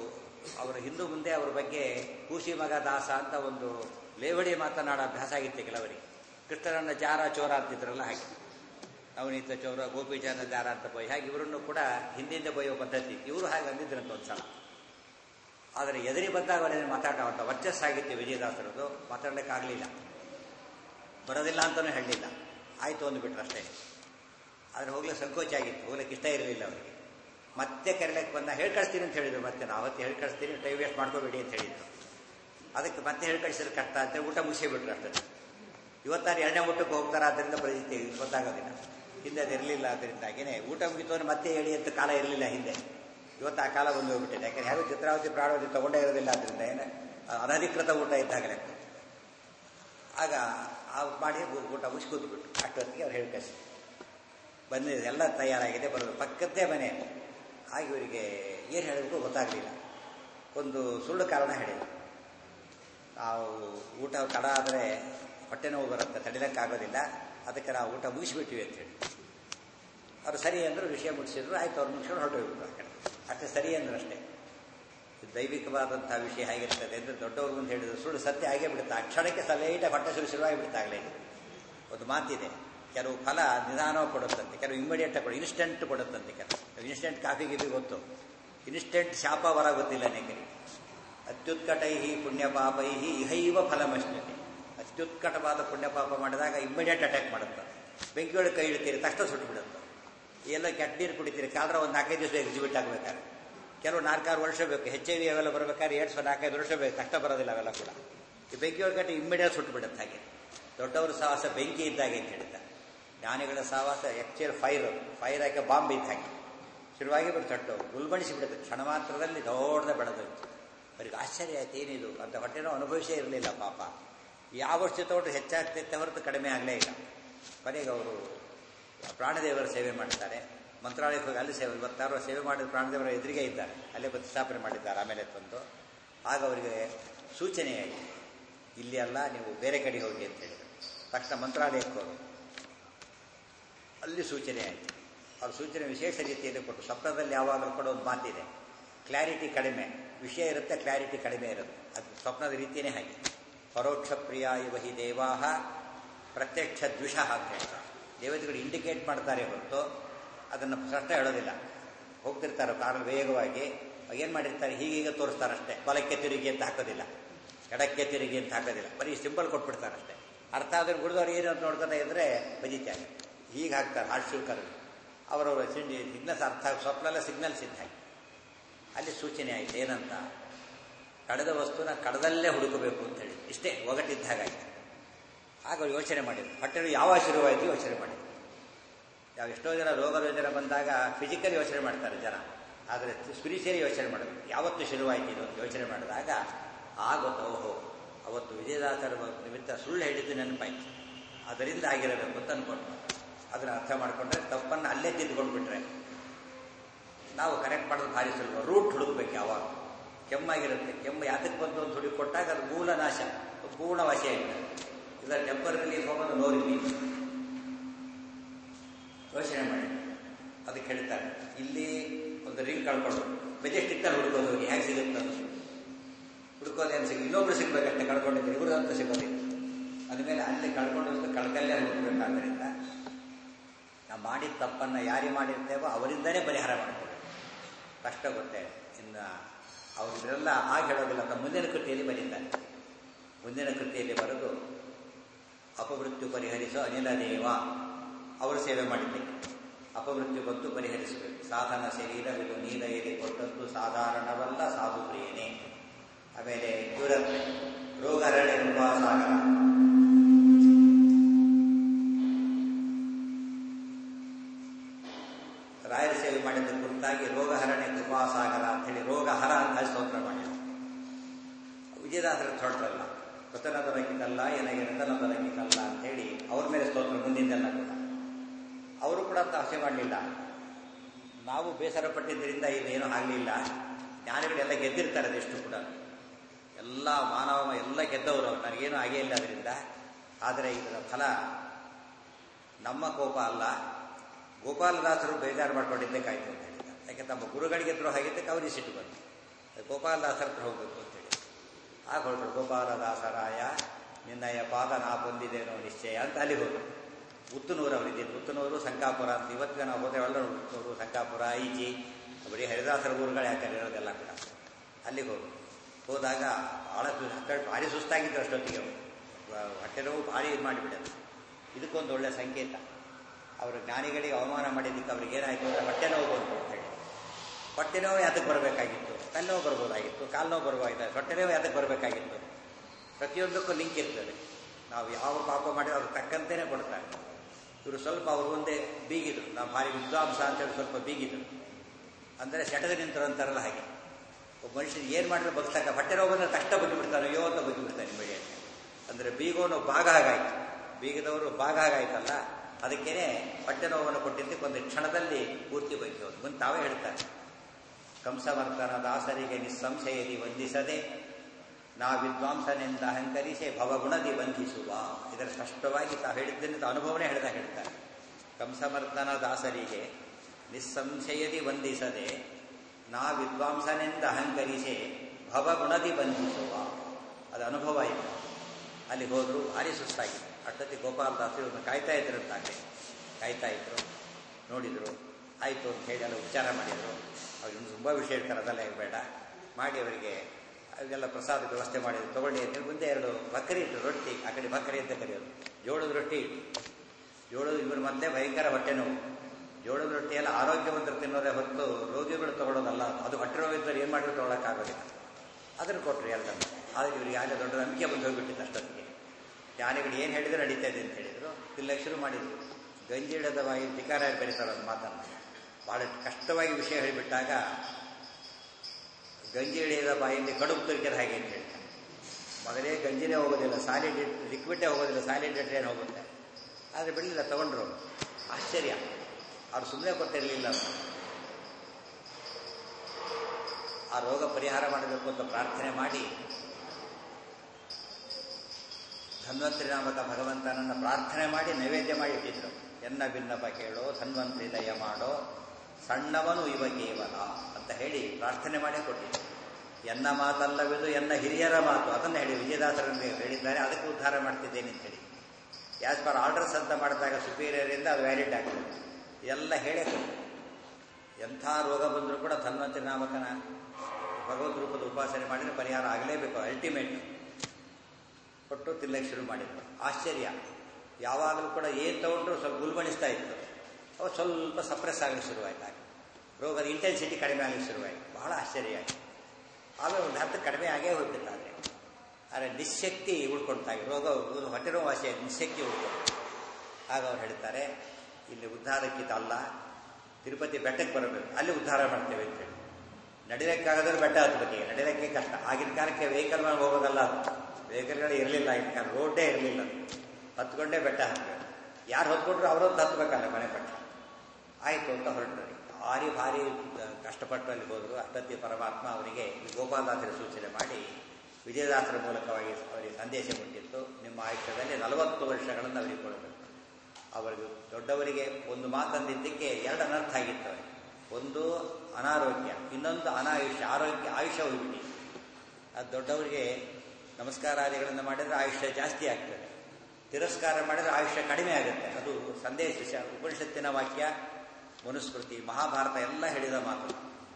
ಅವರು ಹಿಂದೂ ಮುಂದೆ ಅವ್ರ ಬಗ್ಗೆ ಕೂಸಿ ಮಗ ದಾಸ ಅಂತ ಒಂದು ಲೇವಡಿ ಮಾತನಾಡೋ ಅಭ್ಯಾಸ ಆಗಿತ್ತು ಕೆಲವರಿಗೆ ಕೃಷ್ಣರನ್ನ ಜಾರ ಚೋರ ಅಂತಿದ್ರಲ್ಲ ಹಾಗೆ ನವನೀತ ಚೌರ ಗೋಪಿಚಂದ್ರ ಜಾರ ಅಂತ ಬೈ ಹಾಗೆ ಇವರನ್ನು ಕೂಡ ಹಿಂದಿಂದ ಬೈಯೋ ಪದ್ಧತಿ ಇವರು ಹಾಗೆ ಅಂದಿದ್ರಂತ ಒಂದ್ಸಲ ಆದರೆ ಎದುರಿ ಬಂದಾಗ ಅವರೇನು ಮಾತಾಡೋವಂಥ ವರ್ಚಸ್ಸಾಗಿತ್ತು ವಿಜಯದಾಸರದು ಮಾತಾಡಲಿಕ್ಕಾಗಲಿಲ್ಲ ಬರೋದಿಲ್ಲ ಅಂತಲೂ ಹೇಳಲಿಲ್ಲ ಆಯಿತು ಅಂದುಬಿಟ್ರು ಅಷ್ಟೇ ಆದರೆ ಹೋಗ್ಲಿಕ್ಕೆ ಸಂಕೋಚ ಆಗಿತ್ತು ಹೋಗ್ಲಿಕ್ಕೆ ಇಷ್ಟ ಇರಲಿಲ್ಲ ಅವರಿಗೆ ಮತ್ತೆ ಕರೀಲಿಕ್ಕೆ ಬಂದ ಹೇಳಿ ಕಳಿಸ್ತೀನಿ ಅಂತ ಹೇಳಿದ್ರು ಮತ್ತೆ ನಾವು ಅವತ್ತು ಹೇಳಿ ಕಳಿಸ್ತೀನಿ ಟೈಮ್ ವೇಸ್ಟ್ ಮಾಡ್ಕೋಬೇಡಿ ಅಂತ ಹೇಳಿದ್ರು ಅದಕ್ಕೆ ಮತ್ತೆ ಹೇಳಿ ಕಳಿಸಿದ್ರೆ ಕಷ್ಟ ಅಂತ ಊಟ ಮುಗಿಸಿಬಿಟ್ರು ಅಷ್ಟೇ ಇವತ್ತಾರು ಎರಡನೇ ಊಟಕ್ಕೆ ಹೋಗ್ತಾರೆ ಆದ್ದರಿಂದ ಪರಿಸ್ಥಿತಿ ಗೊತ್ತಾಗೋದಿಲ್ಲ ಹಿಂದೆ ಅದು ಇರಲಿಲ್ಲ ಅದರಿಂದಾಗಿನೇ ಊಟ ಮುಗಿತು ಅಂದ್ರೆ ಮತ್ತೆ ಹೇಳಿ ಅಂತ ಕಾಲ ಇರಲಿಲ್ಲ ಹಿಂದೆ ಇವತ್ತು ಆ ಕಾಲ ಬಂದು ಹೋಗ್ಬಿಟ್ಟಿದೆ ಯಾಕಂದ್ರೆ ಯಾರು ಚಿತ್ರಾವತಿ ಪ್ರಾಣವತಿ ತಗೊಂಡೇ ಇರೋದಿಲ್ಲ ಅದರಿಂದ ಏನು ಅನಧಿಕೃತ ಊಟ ಇದ್ದಾಗಲೇ ಆಗ ಆ ಮಾಡಿ ಊಟ ಮುಗಿಸಿ ಕೂತ್ಬಿಟ್ಟು ಅಷ್ಟೊತ್ತಿಗೆ ಅವ್ರು ಹೇಳಿ ಕಳಿಸಿ ಬಂದಿದೆ ಎಲ್ಲ ತಯಾರಾಗಿದೆ ಬರೋದು ಪಕ್ಕದ್ದೇ ಮನೆ ಹಾಗೆ ಇವರಿಗೆ ಏನು ಹೇಳಬೇಕು ಗೊತ್ತಾಗಲಿಲ್ಲ ಒಂದು ಸುಳ್ಳು ಕಾರಣ ಹೇಳಿದ್ರು ನಾವು ಊಟ ತಡ ಆದರೆ ಹೊಟ್ಟೆ ನೋವು ಬರುತ್ತೆ ತಡಿಲಕ್ಕಾಗೋದಿಲ್ಲ ಅದಕ್ಕೆ ನಾವು ಊಟ ಮುಗಿಸ್ಬಿಟ್ಟಿವಿ ಅಂತ ಹೇಳಿ ಅವ್ರು ಸರಿ ಅಂದರು ವಿಷಯ ಮುಗಿಸಿದ್ರು ಆಯ್ತು ಅವ್ರು ಮುಗಿಸ್ಕೊಂಡು ಹೊರಟೋಗ್ಬಿಟ್ರು ಆ ಕಡೆ ಅಷ್ಟೇ ಸರಿ ಅಂದ್ರು ಅಷ್ಟೇ ದೈವಿಕವಾದಂಥ ವಿಷಯ ಹೇಗಿರ್ತದೆ ಅಂದರೆ ದೊಡ್ಡವ್ರು ಮುಂದೆ ಹೇಳಿದ್ರು ಸುಳ್ಳು ಸತ್ಯ ಆಗೇ ಬಿಡುತ್ತೆ ಆ ಕ್ಷಣಕ್ಕೆ ಸಲೈಟಾಗಿ ಹೊಟ್ಟೆ ಸುರು ಶುರುವಾಗಿ ಬಿಡುತ್ತಾಗಲೇ ಒಂದು ಮಾತಿದೆ ಕೆಲವು ಫಲ ನಿಧಾನವಾಗಿ ಕೊಡುತ್ತಂತೆ ಕೆಲವು ಇಮಿಡಿಯೇಟ್ ಕೊಡು ಇನ್ಸ್ಟೆಂಟ್ ಕೊಡುತ್ತಂತೆ ಕೆಲವು ಇನ್ಸ್ಟೆಂಟ್ ಕಾಫಿ ಗಿಫಿ ಗೊತ್ತು ಇನ್ಸ್ಟೆಂಟ್ ಶಾಪ ವರ ಗೊತ್ತಿಲ್ಲ ನಿಮಗೆ ಅತ್ಯುತ್ಕಟೈ ಪುಣ್ಯ ಪಾಪೈ ಇಹೈವ ಫಲಮಶ್ನತೆ ಅತ್ಯುತ್ಕಟವಾದ ಪುಣ್ಯ ಪಾಪ ಮಾಡಿದಾಗ ಇಮ್ಮಿಡಿಯೇಟ್ ಅಟ್ಯಾಕ್ ಮಾಡುತ್ತೆ ಬೆಂಕಿಯೊಳಗೆ ಕೈ ಇಡ್ತೀರಿ ತಕ್ಷಣ ಸುಟ್ಟು ಬಿಡುತ್ತೆ ಎಲ್ಲ ಕೆಟ್ಟ ನೀರು ಕುಡಿತೀರಿ ಕಾಲ್ರ ಒಂದು ನಾಲ್ಕೈದು ದಿವಸ ಎಕ್ಸಿಬಿಟ್ ಆಗಬೇಕಾದ್ರೆ ಕೆಲವು ನಾಲ್ಕಾರು ವರ್ಷ ಬೇಕು ಹೆಚ್ ಐ ವಿ ಅವೆಲ್ಲ ಬರ್ಬೇಕಾದ್ರೆ ಎರಡು ಸಾವಿರ ನಾಲ್ಕೈದು ವರ್ಷ ಬೇಕು ಕಷ್ಟ ಬರೋದಿಲ್ಲ ಅವೆಲ್ಲ ಕೂಡ ಈ ಬೆಂಕಿಯೊಳಗೆ ಕಟ್ಟಿ ಇಮ್ಮಿಡಿಯೇಟ್ ಸುಟ್ಟು ಬಿಡುತ್ತೆ ಹಾಗೆ ದೊಡ್ಡವರ ಸಾಹಸ ಬೆಂಕಿ ಇದ್ದಾಗೆ ಅಂತ ಹೇಳಿದ್ದಾರೆ ಜ್ಞಾನಿಗಳ ಸಾಹಸ ಆಕ್ಚುಯಲ್ ಫೈರ್ ಫೈರ್ ಹಾಕಿ ಬಾಂಬ್ ಇದ್ದ ಹಾಗೆ ಶುರುವಾಗಿ ಬಿಟ್ಟು ತಟ್ಟು ಉಲ್ಬಣಿಸಿ ಬಿಡುತ್ತೆ ಕ್ಷಣ ಮಾತ್ರದಲ್ಲಿ ದೊಡ್ಡದ ಬೆಳೆದೋಯ್ತು ಅವ್ರಿಗೆ ಆಶ್ಚರ್ಯ ಆಯ್ತು ಏನಿದು ಅಂತ ಹೊಟ್ಟೆನೋ ಅನುಭವಿಸೇ ಇರಲಿಲ್ಲ ಪಾಪ ಯಾವ ವರ್ಷ ತಗೊಂಡ್ರೆ ಹೆಚ್ಚಾಗ್ತೈತೆ ಹೊರತು ಕಡಿಮೆ ಆಗಲೇ ಇಲ್ಲ ಕೊನೆಗೆ ಅವರು ಪ್ರಾಣದೇವರ ಸೇವೆ ಮಾಡ್ತಾರೆ ಮಂತ್ರಾಲಯಕ್ಕೆ ಹೋಗಿ ಅಲ್ಲಿ ಸೇವೆ ಇವತ್ತಾರು ಸೇವೆ ಮಾಡಿದ ಪ್ರಾಣದೇವರ ಎದುರಿಗೆ ಇದ್ದಾರೆ ಅಲ್ಲೇ ಪ್ರತಿಷ್ಠಾಪನೆ ಮಾಡಿದ್ದಾರೆ ಆಮೇಲೆ ತಂದು ಆಗ ಅವರಿಗೆ ಸೂಚನೆ ಆಯಿತು ಇಲ್ಲಿ ಅಲ್ಲ ನೀವು ಬೇರೆ ಕಡೆ ಹೋಗಿ ಅಂತ ಹೇಳಿದರು ತಕ್ಷಣ ಮಂತ್ರಾಲಯಕ್ಕೆ ಹೋಗಿ ಅಲ್ಲಿ ಸೂಚನೆ ಆಯಿತು ಅವ್ರ ಸೂಚನೆ ವಿಶೇಷ ರೀತಿಯಲ್ಲಿ ಕೊಟ್ಟು ಸ್ವಪ್ನದಲ್ಲಿ ಯಾವಾಗಲೂ ಕೂಡ ಒಂದು ಮಾತಿದೆ ಕ್ಲಾರಿಟಿ ಕಡಿಮೆ ವಿಷಯ ಇರುತ್ತೆ ಕ್ಲಾರಿಟಿ ಕಡಿಮೆ ಇರುತ್ತೆ ಅದು ಸ್ವಪ್ನದ ರೀತಿಯೇ ಹಾಗೆ ಪರೋಕ್ಷ ಪ್ರಿಯ ಇವ ಹಿ ದೇವಾಹ ಪ್ರತ್ಯಕ್ಷ ದ್ವಿಷ ಅಂತ ಹೇಳ್ತಾರೆ ದೇವತೆಗಳು ಇಂಡಿಕೇಟ್ ಮಾಡ್ತಾರೆ ಹೊರತು ಅದನ್ನು ಸ್ಪಷ್ಟ ಹೇಳೋದಿಲ್ಲ ಹೋಗ್ತಿರ್ತಾರೆ ಕಾರಲ್ಲಿ ವೇಗವಾಗಿ ಏನು ಮಾಡಿರ್ತಾರೆ ಹೀಗೀಗ ತೋರಿಸ್ತಾರೆ ಅಷ್ಟೇ ಬಲಕ್ಕೆ ತಿರುಗಿ ಅಂತ ಹಾಕೋದಿಲ್ಲ ಎಡಕ್ಕೆ ತಿರುಗಿ ಅಂತ ಹಾಕೋದಿಲ್ಲ ಬರೀ ಸಿಂಬಲ್ ಕೊಟ್ಬಿಡ್ತಾರೆ ಅಷ್ಟೇ ಅರ್ಥ ಆದ್ರೆ ಗುಡಿದವ್ರು ಏನು ಅಂತ ನೋಡ್ತಾನೆ ಇದ್ರೆ ಬಜಿತಾರೆ ಹೀಗೆ ಹಾಕ್ತಾರೆ ಹಾರ್ಶಿಲ್ಕರ್ ಅವರವರ ಸಿಗ್ನಲ್ಸ್ ಅರ್ಥ ಸ್ವಪ್ನೆಲ್ಲ ಸಿಗ್ನಲ್ಸ್ ಇದ್ದ ಹಾಗೆ ಅಲ್ಲಿ ಸೂಚನೆ ಆಯ್ತು ಏನಂತ ಕಳೆದ ವಸ್ತುನ ಕಡದಲ್ಲೇ ಹುಡುಕಬೇಕು ಅಂತ ಹೇಳಿ ಇಷ್ಟೇ ಒಗಟಿದ್ದ ಹಾಗಾಯ್ತು ಆಗ ಅವ್ರು ಯೋಚನೆ ಮಾಡಿದ್ರು ಹೊಟ್ಟೆಲು ಯಾವಾಗ ಶುರುವಾಯಿತು ಯೋಚನೆ ಮಾಡಿದ್ರು ಯಾವ ಎಷ್ಟೋ ಜನ ರೋಗ ರೋಜನ ಬಂದಾಗ ಫಿಸಿಕಲ್ ಯೋಚನೆ ಮಾಡ್ತಾರೆ ಜನ ಆದರೆ ಸ್ಪಿರಿಚುವಲಿ ಯೋಚನೆ ಮಾಡೋದು ಯಾವತ್ತು ಶುರುವಾಯಿತು ಇದು ಅಂತ ಯೋಚನೆ ಮಾಡಿದಾಗ ಆಗೊತ್ತು ಓಹೋ ಅವತ್ತು ವಿಜಯದಾಸರ ನಿಮಿತ್ತ ಸುಳ್ಳು ಹೇಳಿದ್ದು ನೆನಪಾಯ್ತು ಅದರಿಂದ ಆಗಿರಬೇಕು ಅಂತ ಅನ್ಕೊಂಡು ಅದನ್ನು ಅರ್ಥ ಮಾಡಿಕೊಂಡ್ರೆ ತಪ್ಪನ್ನು ಅಲ್ಲೇ ತಿದ್ದುಕೊಂಡು ಬಿಟ್ರೆ ನಾವು ಕರೆಕ್ಟ್ ಮಾಡೋದು ಭಾರಿ ಸುಲಭ ರೂಟ್ ಹುಡುಕ್ಬೇಕು ಯಾವಾಗ ಕೆಮ್ಮಾಗಿರುತ್ತೆ ಕೆಮ್ಮು ಯಾತಕ್ಕೆ ಬಂತು ಅಂತ ಹುಡುಕಿ ಕೊಟ್ಟಾಗ ಅದು ಮೂಲ ನಾಶ ಪೂರ್ಣ ವಾಸಿ ಆಗಿದೆ ಇಲ್ಲ ಟೆಂಪರರಿ ಹೋಗೋದು ನೋ ರಿಲೀಫ್ ಯೋಚನೆ ಮಾಡಿ ಅದಕ್ಕೆ ಹೇಳ್ತಾರೆ ಇಲ್ಲಿ ಒಂದು ರಿಂಗ್ ಕಳ್ಕೊಂಡು ಮೆಜೆಸ್ಟಿಕ್ಕಲ್ಲಿ ಹುಡುಕೋದು ಹೋಗಿ ಹೇಗೆ ಸಿಗುತ್ತೆ ಅದು ಹುಡುಕೋದೇನು ಸಿಗ ಇನ್ನೊಬ್ರು ಸಿಗ್ಬೇಕಷ್ಟೇ ಕಳ್ಕೊಂಡಿದ್ರೆ ಇವ್ರದಂತ ಸಿಗೋದಿಲ್ಲ ಅದ್ಮೇಲೆ ಅಲ್ಲಿ ಕಳ್ಕೊಂಡು ಕಳ್ಕಲ್ಲೇ ಹುಡುಕಬೇಕಾದ್ರಿಂದ ನಾವು ಮಾಡಿದ ತಪ್ಪನ್ನು ಯಾರಿಗೆ ಮಾಡಿರ್ತೇವೋ ಅವರಿಂದನೇ ಪರಿಹಾರ ಮಾಡ್ಕೊಬೇಕು ಕಷ್ಟ ಗೊತ್ತೇ ಇನ್ನು ಅವ್ರು ಇದರೆಲ್ಲ ಆಗ ಹೇಳೋದಿಲ್ಲ ಅಂತ ಮುಂದಿನ ಕೃತಿಯಲ್ಲಿ ಬರೀತಾರೆ ಮುಂದಿನ ಕೃತಿಯಲ್ಲಿ ಬರೆದು ಅಪಮೃತ್ಯು ಪರಿಹರಿಸೋ ಅನಿಲ ದೇವ ಅವರು ಸೇವೆ ಮಾಡಿದ್ದಕ್ಕೆ ಅಪಮೃತ್ಯು ಬಂತು ಪರಿಹರಿಸಬೇಕು ಸಾಧನ ಶರೀರವಿದು ನೀಲ ಎಲೆ ಕೊಟ್ಟದ್ದು ಸಾಧಾರಣವಲ್ಲ ಸಾಧು ಪ್ರಿಯನೇ ಆಮೇಲೆ ಇವರಂತೆ ರೋಗಹರಳೆ ಸಾಗರ ರಾಯರ ಸೇವೆ ಮಾಡಿದ ಕುರಿತಾಗಿ ರೋಗಹರಣೆ ಕೃಪಾಸಾಗರ ಅಂತೇಳಿ ರೋಗಹರ ಅಂತ ಸ್ತೋತ್ರ ಮಾಡಿದ ವಿಜಯದಾಸರ ಹೊರಟ್ರಲ್ಲ ಕೃತನ ದೊರಕಿತಲ್ಲ ಎನಗೆ ರತನ ದೊರಕಿತಲ್ಲ ಅಂತೇಳಿ ಅವ್ರ ಮೇಲೆ ಸ್ತೋತ್ರ ಮುಂದಿಂದೆಲ್ಲ ಕೂಡ ಅವರು ಕೂಡ ಆಸೆ ಮಾಡಲಿಲ್ಲ ನಾವು ಬೇಸರ ಪಟ್ಟಿದ್ದರಿಂದ ಇದೇನೂ ಆಗಲಿಲ್ಲ ಜ್ಞಾನಿಗಳೆಲ್ಲ ಗೆದ್ದಿರ್ತಾರೆ ಅದೆಷ್ಟು ಕೂಡ ಎಲ್ಲ ಮಾನವ ಎಲ್ಲ ಗೆದ್ದವರು ನನಗೇನು ಆಗೇ ಇಲ್ಲ ಅದರಿಂದ ಆದರೆ ಇದರ ಫಲ ನಮ್ಮ ಕೋಪ ಅಲ್ಲ ಗೋಪಾಲದಾಸರು ಬೇಜಾರು ಮಾಡ್ಕೊಂಡಿದ್ದೇ ಕಾಯ್ತು ಅಂತ ಹೇಳಿದ್ದಾರೆ ಯಾಕೆ ತಮ್ಮ ಗುರುಗಳಿಗೆ ದ್ರೋಹ ಆಗಿದ್ದಕ್ಕೆ ಅವರಿಗೆ ಸಿಟ್ಟು ಬಂತು ಗೋಪಾಲದಾಸರ ಹತ್ರ ಹೋಗ್ಬೇಕು ಅಂತೇಳಿ ಆಗ ಹೊರಟರು ಗೋಪಾಲದಾಸರಾಯ ನಿನ್ನಯ ಪಾದ ನಾ ಬಂದಿದ್ದೇನೋ ನಿಶ್ಚಯ ಅಂತ ಅಲ್ಲಿ ಹೋದ್ರು ಉತ್ತನೂರು ಅವರಿದ್ದಿದ್ದು ಉತ್ತನೂರು ಸಂಕಾಪುರ ಅಂತ ಇವತ್ತಿಗೆ ನಾವು ಹೋದೆವೆಲ್ಲ ಉತ್ತನೂರು ಸಂಕಾಪುರ ಐಜಿ ಬರೀ ಹರಿದಾಸರ ಊರುಗಳು ಯಾಕಂದ್ರೆ ಇರೋದೆಲ್ಲ ಕೂಡ ಅಲ್ಲಿಗೆ ಹೋದ್ರು ಹೋದಾಗ ಭಾಳ ಕಡೆ ಭಾರಿ ಸುಸ್ತಾಗಿದ್ದು ಅಷ್ಟೊತ್ತಿಗೆ ಅವರು ಹೊಟ್ಟೆ ನೋವು ಭಾರಿ ಇದು ಮಾಡಿಬಿಡೋದು ಇದಕ್ಕೊಂದು ಒಳ್ಳೆ ಸಂಕೇತ ಅವರು ಜ್ಞಾನಿಗಳಿಗೆ ಅವಮಾನ ಮಾಡಿದ್ದಕ್ಕೆ ಅವ್ರಿಗೆ ಏನಾಯಿತು ಅಂದರೆ ಹೊಟ್ಟೆ ನೋವು ಬಂತು ಅಂತ ಹೇಳಿ ಹೊಟ್ಟೆ ನೋವು ಯಾತಕ್ಕೆ ಬರಬೇಕಾಗಿತ್ತು ಕಲ್ಲು ನೋವು ಬರ್ಬೋದಾಗಿತ್ತು ಕಾಲು ನೋವು ಬರ್ಬೋದಾಗಿತ್ತು ಹೊಟ್ಟೆ ನೋವು ಯಾತಕ್ಕೆ ಬರಬೇಕಾಗಿತ್ತು ಪ್ರತಿಯೊಂದಕ್ಕೂ ಲಿಂಕ್ ಇರ್ತದೆ ನಾವು ಯಾವ ಪಾಪ ಮಾಡಿದ್ರೆ ಅದು ತಕ್ಕಂತೆಯೇ ಕೊಡ್ತಾರೆ ಇವರು ಸ್ವಲ್ಪ ಅವರು ಮುಂದೆ ಬೀಗಿದ್ರು ನಾವು ಭಾರಿ ವಿದ್ವಾಂಸ ಅಂತೇಳಿ ಸ್ವಲ್ಪ ಬೀಗಿದ್ರು ಅಂದರೆ ಸೆಟದ ನಿಂತರು ಅಂತಾರಲ್ಲ ಹಾಗೆ ಒಬ್ಬ ಮನುಷ್ಯನಿಗೆ ಏನು ಮಾಡಿದ್ರೆ ಬಗ್ಸಾಕ ಹೊಟ್ಟೆ ನೋವು ಬಂದರೆ ತಕ್ಷಣ ಬಗ್ಗಿಬಿಡ್ತಾನೆ ಅಯ್ಯೋ ಅಂತ ಬಗ್ಗಿಬಿಡ್ತಾನೆ ಇಮಿಡಿಯೇಟ್ ಅಂದರೆ ಬೀಗೋನು ಭಾಗ ಹಾಗಾಯ್ತು ಬೀಗದವರು ಭಾಗ ಹಾಗಾಯ್ತಲ್ಲ ಅದಕ್ಕೇನೆ ಹೊಟ್ಟೆ ನೋವನ್ನು ಕೊಟ್ಟಿದ್ದಕ್ಕೆ ಒಂದು ಕ್ಷಣದಲ್ಲಿ ಪೂರ್ತಿ ಬಗ್ಗೆ ಹೋದ್ರು ಮುಂದೆ ತಾವೇ ಹೇಳ್ತಾರೆ ಕಂಸವರ್ಧನ ದಾಸರಿಗೆ ನಿಸ್ಸಂಶಯದಿ ವಂದಿಸದೆ ನಾ ವಿದ್ವಾಂಸನೆಂದ ಅಹಂಕರಿಸಿ ಭವಗುಣದಿ ಬಂಧಿಸುವ ಇದರ ಸ್ಪಷ್ಟವಾಗಿ ತಾವು ಹೇಳಿದ್ದನ್ನು ತಾವು ಅನುಭವನೇ ಹೇಳ್ತಾ ಹೇಳ್ತಾರೆ ಕಂಸಮರ್ದನ ದಾಸರಿಗೆ ನಿಸ್ಸಂಶಯದಿ ವಂದಿಸದೆ ನಾ ವಿದ್ವಾಂಸನೆಂದ ಅಹಂಕರಿಸಿ ಭವಗುಣದಿ ಬಂಧಿಸುವ ಅದು ಅನುಭವ ಇದೆ ಅಲ್ಲಿ ಹೋದ್ರು ಭಾರಿ ಸುಸ್ತಾಗಿದೆ ಅಷ್ಟೊತ್ತಿ ಗೋಪಾಲದಾಸರು ಇವ್ರನ್ನ ಕಾಯ್ತಾ ಇದ್ರು ಅಂತಾಗೆ ಕಾಯ್ತಾ ಇದ್ರು ನೋಡಿದ್ರು ಆಯಿತು ಅಂತ ಹೇಳಿ ಎಲ್ಲ ಉಪಚಾರ ಮಾಡಿದರು ಅವ್ರಿಗೆ ತುಂಬ ವಿಷಯ ಇರ್ತಾರೆ ಅದೆಲ್ಲ ಬೇಡ ಮಾಡಿ ಅವರಿಗೆ ಅದೆಲ್ಲ ಪ್ರಸಾದ ವ್ಯವಸ್ಥೆ ಮಾಡಿದ್ರು ತಗೊಳ್ಳಿ ಅಂತ ಹೇಳಿ ಮುಂದೆ ಎರಡು ಬಕರಿ ಇಟ್ಟು ರೊಟ್ಟಿ ಆ ಕಡೆ ಬಕರಿ ಅಂತ ಕರೆಯೋದು ಜೋಳದ ರೊಟ್ಟಿ ಇಟ್ಟು ಜೋಳದ ಇವರು ಮತ್ತೆ ಭಯಂಕರ ಹೊಟ್ಟೆ ನೋವು ಜೋಳದ ರೊಟ್ಟಿ ಎಲ್ಲ ಆರೋಗ್ಯವಂತರು ತಿನ್ನೋದೇ ಹೊತ್ತು ರೋಗಿಗಳು ತಗೊಳ್ಳೋದಲ್ಲ ಅದು ಹೊಟ್ಟೆ ನೋವು ಇದ್ದರೆ ಏನು ಮಾಡಿದ್ರು ತಗೊಳಕ್ಕಾಗೋದಿಲ್ಲ ಅದನ್ನು ಕೊಟ್ಟರು ಎಲ್ಲರೂ ಆದರೆ ಇವರಿಗೆ ಆಗಲೇ ದೊಡ್ಡ ನಂಬಿಕೆ ಬಂದು ಹೋಗ್ಬಿಟ್ಟಿತ್ತು ಅಷ್ಟೊತ್ತಿಗೆ ಜ್ಞಾನಿಗಳು ಏನು ಹೇಳಿದ್ರೆ ನಡೀತಾ ಇದೆ ಅಂತ ಹೇಳಿದರು ಇಲ್ಲ ಶುರು ಮಾಡಿದರು ಗಂಜಿ ಹಿಡದ ಬಾಯಿ ಧಿಕಾರ ಬೆರೀತಾರೆ ಅದು ಮಾತನ್ನು ಭಾಳ ಕಷ್ಟವಾಗಿ ವಿಷಯ ಹೇಳಿಬಿಟ್ಟಾಗ ಗಂಜಿ ಹಿಡಿಯದ ಬಾಯಲ್ಲಿ ಕಡುಬು ತುರಿಕೆದ ಹಾಗೆ ಅಂತ ಹೇಳ್ತಾರೆ ಮೊದಲೇ ಗಂಜಿನೇ ಹೋಗೋದಿಲ್ಲ ಸಾಲಿಡ್ ಲಿಕ್ವಿಡೇ ಹೋಗೋದಿಲ್ಲ ಸಾಲಿಡ್ ಟ್ರೇನ್ ಹೋಗುತ್ತೆ ಆದರೆ ಬಿಡಲಿಲ್ಲ ತಗೊಂಡ್ರು ಆಶ್ಚರ್ಯ ಅವ್ರು ಸುಮ್ಮನೆ ಕೊಟ್ಟಿರಲಿಲ್ಲ ಆ ರೋಗ ಪರಿಹಾರ ಮಾಡಬೇಕು ಅಂತ ಪ್ರಾರ್ಥನೆ ಮಾಡಿ ಧನ್ವಂತರಿ ನಾಮಕ ಭಗವಂತನನ್ನು ಪ್ರಾರ್ಥನೆ ಮಾಡಿ ನೈವೇದ್ಯ ಮಾಡಿ ಇಟ್ಟಿದ್ರು ಎನ್ನ ಭಿನ್ನಪ ಕೇಳೋ ಧನ್ವಂತರಿ ದಯ ಮಾಡೋ ಸಣ್ಣವನು ಇವ ಕೇವಲ ಅಂತ ಹೇಳಿ ಪ್ರಾರ್ಥನೆ ಮಾಡೇ ಕೊಟ್ಟಿದ್ರು ಎನ್ನ ಮಾತಲ್ಲವಿದು ಎನ್ನ ಹಿರಿಯರ ಮಾತು ಅದನ್ನು ಹೇಳಿ ವಿಜಯದಾಸರನ್ನು ಹೇಳಿದ್ದಾರೆ ಅದಕ್ಕೆ ಉದ್ಧಾರ ಮಾಡ್ತಿದ್ದೇನೆ ಅಂತ ಹೇಳಿ ಯಾಸ್ ಪರ್ ಆರ್ಡರ್ಸ್ ಅಂತ ಮಾಡಿದಾಗ ಸುಪೀರಿಯರಿಂದ ಅದು ವ್ಯಾಲಿಡ್ ಆಗ್ತದೆ ಎಲ್ಲ ಹೇಳೇ ಎಂಥ ರೋಗ ಬಂದರೂ ಕೂಡ ಧನ್ವಂತರಿ ನಾಮಕನ ಭಗವದ್ ರೂಪದ ಉಪಾಸನೆ ಮಾಡಿದರೆ ಪರಿಹಾರ ಆಗಲೇಬೇಕು ಅಲ್ಟಿಮೇಟ್ ಕೊಟ್ಟು ತಿನ್ನಕ್ಕೆ ಶುರು ಮಾಡಿದ್ರು ಆಶ್ಚರ್ಯ ಯಾವಾಗಲೂ ಕೂಡ ಏನು ತಗೊಂಡ್ರು ಸ್ವಲ್ಪ ಗುಲ್ಬಣಿಸ್ತಾ ಇತ್ತು ಅವು ಸ್ವಲ್ಪ ಸಪ್ರೆಸ್ ಆಗಲಿಕ್ಕೆ ಶುರುವಾಯ್ತು ರೋಗದ ಇಂಟೆನ್ಸಿಟಿ ಕಡಿಮೆ ಆಗಲಿಕ್ಕೆ ಶುರುವಾಯಿತು ಬಹಳ ಆಶ್ಚರ್ಯ ಆಯಿತು ಆಮೇಲೆ ಒಂದು ಹತ್ತು ಕಡಿಮೆ ಆಗೇ ಹೋಗ್ತಿತ್ತು ಆದರೆ ಆದರೆ ನಿಶಕ್ತಿ ಉಳ್ಕೊಳ್ತಾಗಿ ರೋಗ ಹೊಟ್ಟೆ ನೋವು ವಾಸಿ ನಿಶಕ್ತಿ ಉಳ್ಕೊಂಡು ಆಗ ಅವ್ರು ಹೇಳ್ತಾರೆ ಇಲ್ಲಿ ಉದ್ಧಾರಕ್ಕಿಂತ ಅಲ್ಲ ತಿರುಪತಿ ಬೆಟ್ಟಕ್ಕೆ ಬರಬೇಕು ಅಲ್ಲಿ ಉದ್ಧಾರ ಮಾಡ್ತೇವೆ ಅಂತೇಳಿ ನಡಿಲಿಕ್ಕಾಗದ್ರೆ ಬೆಟ್ಟ ಹತ್ತಬೇಕು ನಡಿಲಿಕ್ಕೆ ಕಷ್ಟ ಆಗಿನ ಕಾಲಕ್ಕೆ ವೆಹಿಕಲ್ ಮೇಲೆ ಹೋಗೋದಲ್ಲ ಅದು ವೆಹಿಕಲ್ಗಳು ಇರಲಿಲ್ಲ ಆಗಿನ ಕಾಲ ರೋಡೇ ಇರಲಿಲ್ಲ ಹತ್ಕೊಂಡೇ ಬೆಟ್ಟ ಹತ್ತಬೇಕು ಯಾರು ಹೊತ್ಕೊಂಡ್ರು ಅವರೊಂದು ಹತ್ತಬೇಕಲ್ಲ ಮನೆ ಬೆಟ್ಟ ಆಯಿತು ಅಂತ ಹೊರಟರು ಭಾರಿ ಭಾರಿ ಕಷ್ಟಪಟ್ಟು ಅಲ್ಲಿ ಹೋದರು ಅಷ್ಟೊತ್ತಿ ಪರಮಾತ್ಮ ಅವರಿಗೆ ಈ ಗೋಪಾಲದಾಸರ ಸೂಚನೆ ಮಾಡಿ ವಿಜಯದಾಸರ ಮೂಲಕವಾಗಿ ಅವರಿಗೆ ಸಂದೇಶ ಕೊಟ್ಟಿತ್ತು ನಿಮ್ಮ ಆಯುಷ್ಯದಲ್ಲಿ ನಲವತ್ತು ವರ್ಷಗಳನ್ನು ಅವರಿಗೆ ಕೊಡಬೇಕು ಅವರಿಗೆ ದೊಡ್ಡವರಿಗೆ ಒಂದು ಮಾತಂದಿದ್ದಕ್ಕೆ ಎರಡು ಅನರ್ಥ ಆಗಿತ್ತು ಅವರಿಗೆ ಒಂದು ಅನಾರೋಗ್ಯ ಇನ್ನೊಂದು ಅನಾಯುಷ್ಯ ಆರೋಗ್ಯ ಆಯುಷ್ಯ ಹೋಗ್ಬಿಟ್ಟಿದೆ ಅದು ದೊಡ್ಡವರಿಗೆ ನಮಸ್ಕಾರಾದಿಗಳನ್ನು ಮಾಡಿದರೆ ಆಯುಷ್ಯ ಜಾಸ್ತಿ ಆಗ್ತದೆ ತಿರಸ್ಕಾರ ಮಾಡಿದರೆ ಆಯುಷ್ಯ ಕಡಿಮೆ ಆಗುತ್ತೆ ಅದು ಸಂದೇಶ ಉಪನಿಷತ್ತಿನ ವಾಕ್ಯ ಮನುಸ್ಮೃತಿ ಮಹಾಭಾರತ ಎಲ್ಲ ಹೇಳಿದ ಮಾತು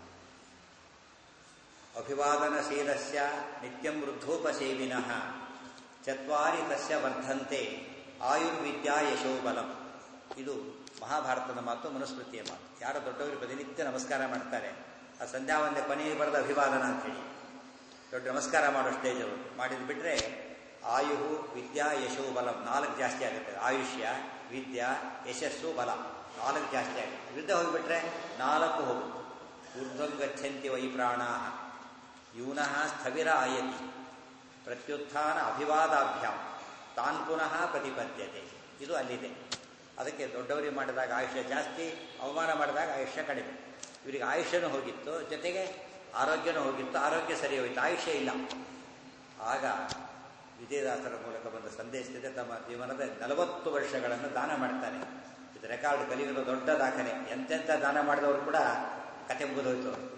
ಅಭಿವಾದನಶೀಲಸ್ಯ ನಿತ್ಯಂ ವೃದ್ಧೋಪಸೇವಿನಃ ಚತ್ವಾರಿ ತಸ್ಯ ವರ್ಧಂತೆ ಆಯುರ್ವಿದ್ಯಾ ಯಶೋಬಲಂ ಇದು ಮಹಾಭಾರತದ ಮಾತು ಮನುಸ್ಮೃತಿಯ ಮಾತು ಯಾರು ದೊಡ್ಡವರು ಪ್ರತಿನಿತ್ಯ ನಮಸ್ಕಾರ ಮಾಡ್ತಾರೆ ಆ ಸಂಧ್ಯಾವಂದೆ ಕೊನೆಗೆ ಬರೆದ ಅಭಿವಾದನ ಅಂತೇಳಿ ದೊಡ್ಡ ನಮಸ್ಕಾರ ಮಾಡೋ ಸ್ಟೇಜ್ ಅವರು ಮಾಡಿದ್ ಬಿಟ್ರೆ ಆಯು ವಿದ್ಯಾ ಯಶೋ ಬಲಂ ನಾಲ್ಕು ಜಾಸ್ತಿ ಆಗುತ್ತೆ ಆಯುಷ್ಯ ವಿದ್ಯಾ ಯಶಸ್ಸು ಬಲ ನಾಲ್ಕು ಜಾಸ್ತಿ ಆಗುತ್ತೆ ವಿರುದ್ಧ ಹೋಗಿಬಿಟ್ರೆ ನಾಲ್ಕು ಹೋಗುತ್ತೆ ಊರ್ಧ್ವಂ ಗಚ್ಚಂತಿ ವೈ ಪ್ರಾಣ ಯೂನಃ ಸ್ಥವಿರ ಆಯತಿ ಪ್ರತ್ಯುತ್ಥಾನ ಅಭಿವಾದಾಭ್ಯಾಂ ತಾನ್ ಪುನಃ ಪ್ರತಿಪದ್ಯತೆ ಇದು ಅಲ್ಲಿದೆ ಅದಕ್ಕೆ ದೊಡ್ಡವರಿಗೆ ಮಾಡಿದಾಗ ಆಯುಷ್ಯ ಜಾಸ್ತಿ ಅವಮಾನ ಮಾಡಿದಾಗ ಆಯುಷ್ಯ ಕಡಿಮೆ ಇವರಿಗೆ ಆಯುಷ್ಯನೂ ಹೋಗಿತ್ತು ಜೊತೆಗೆ ಆರೋಗ್ಯನೂ ಹೋಗಿತ್ತು ಆರೋಗ್ಯ ಸರಿ ಹೋಯಿತು ಆಯುಷ್ಯ ಇಲ್ಲ ಆಗ ವಿಜಯದಾಸರ ಮೂಲಕ ಬಂದ ಸಂದೇಶದಿಂದ ತಮ್ಮ ಜೀವನದ ನಲವತ್ತು ವರ್ಷಗಳನ್ನು ದಾನ ಮಾಡ್ತಾನೆ ಇದು ರೆಕಾರ್ಡ್ ಕಲಿಯುವ ದೊಡ್ಡ ದಾಖಲೆ ಎಂತೆಂಥ ದಾನ ಮಾಡಿದವರು ಕೂಡ ಕತೆ ಮುಗಿದೋಯ್ತು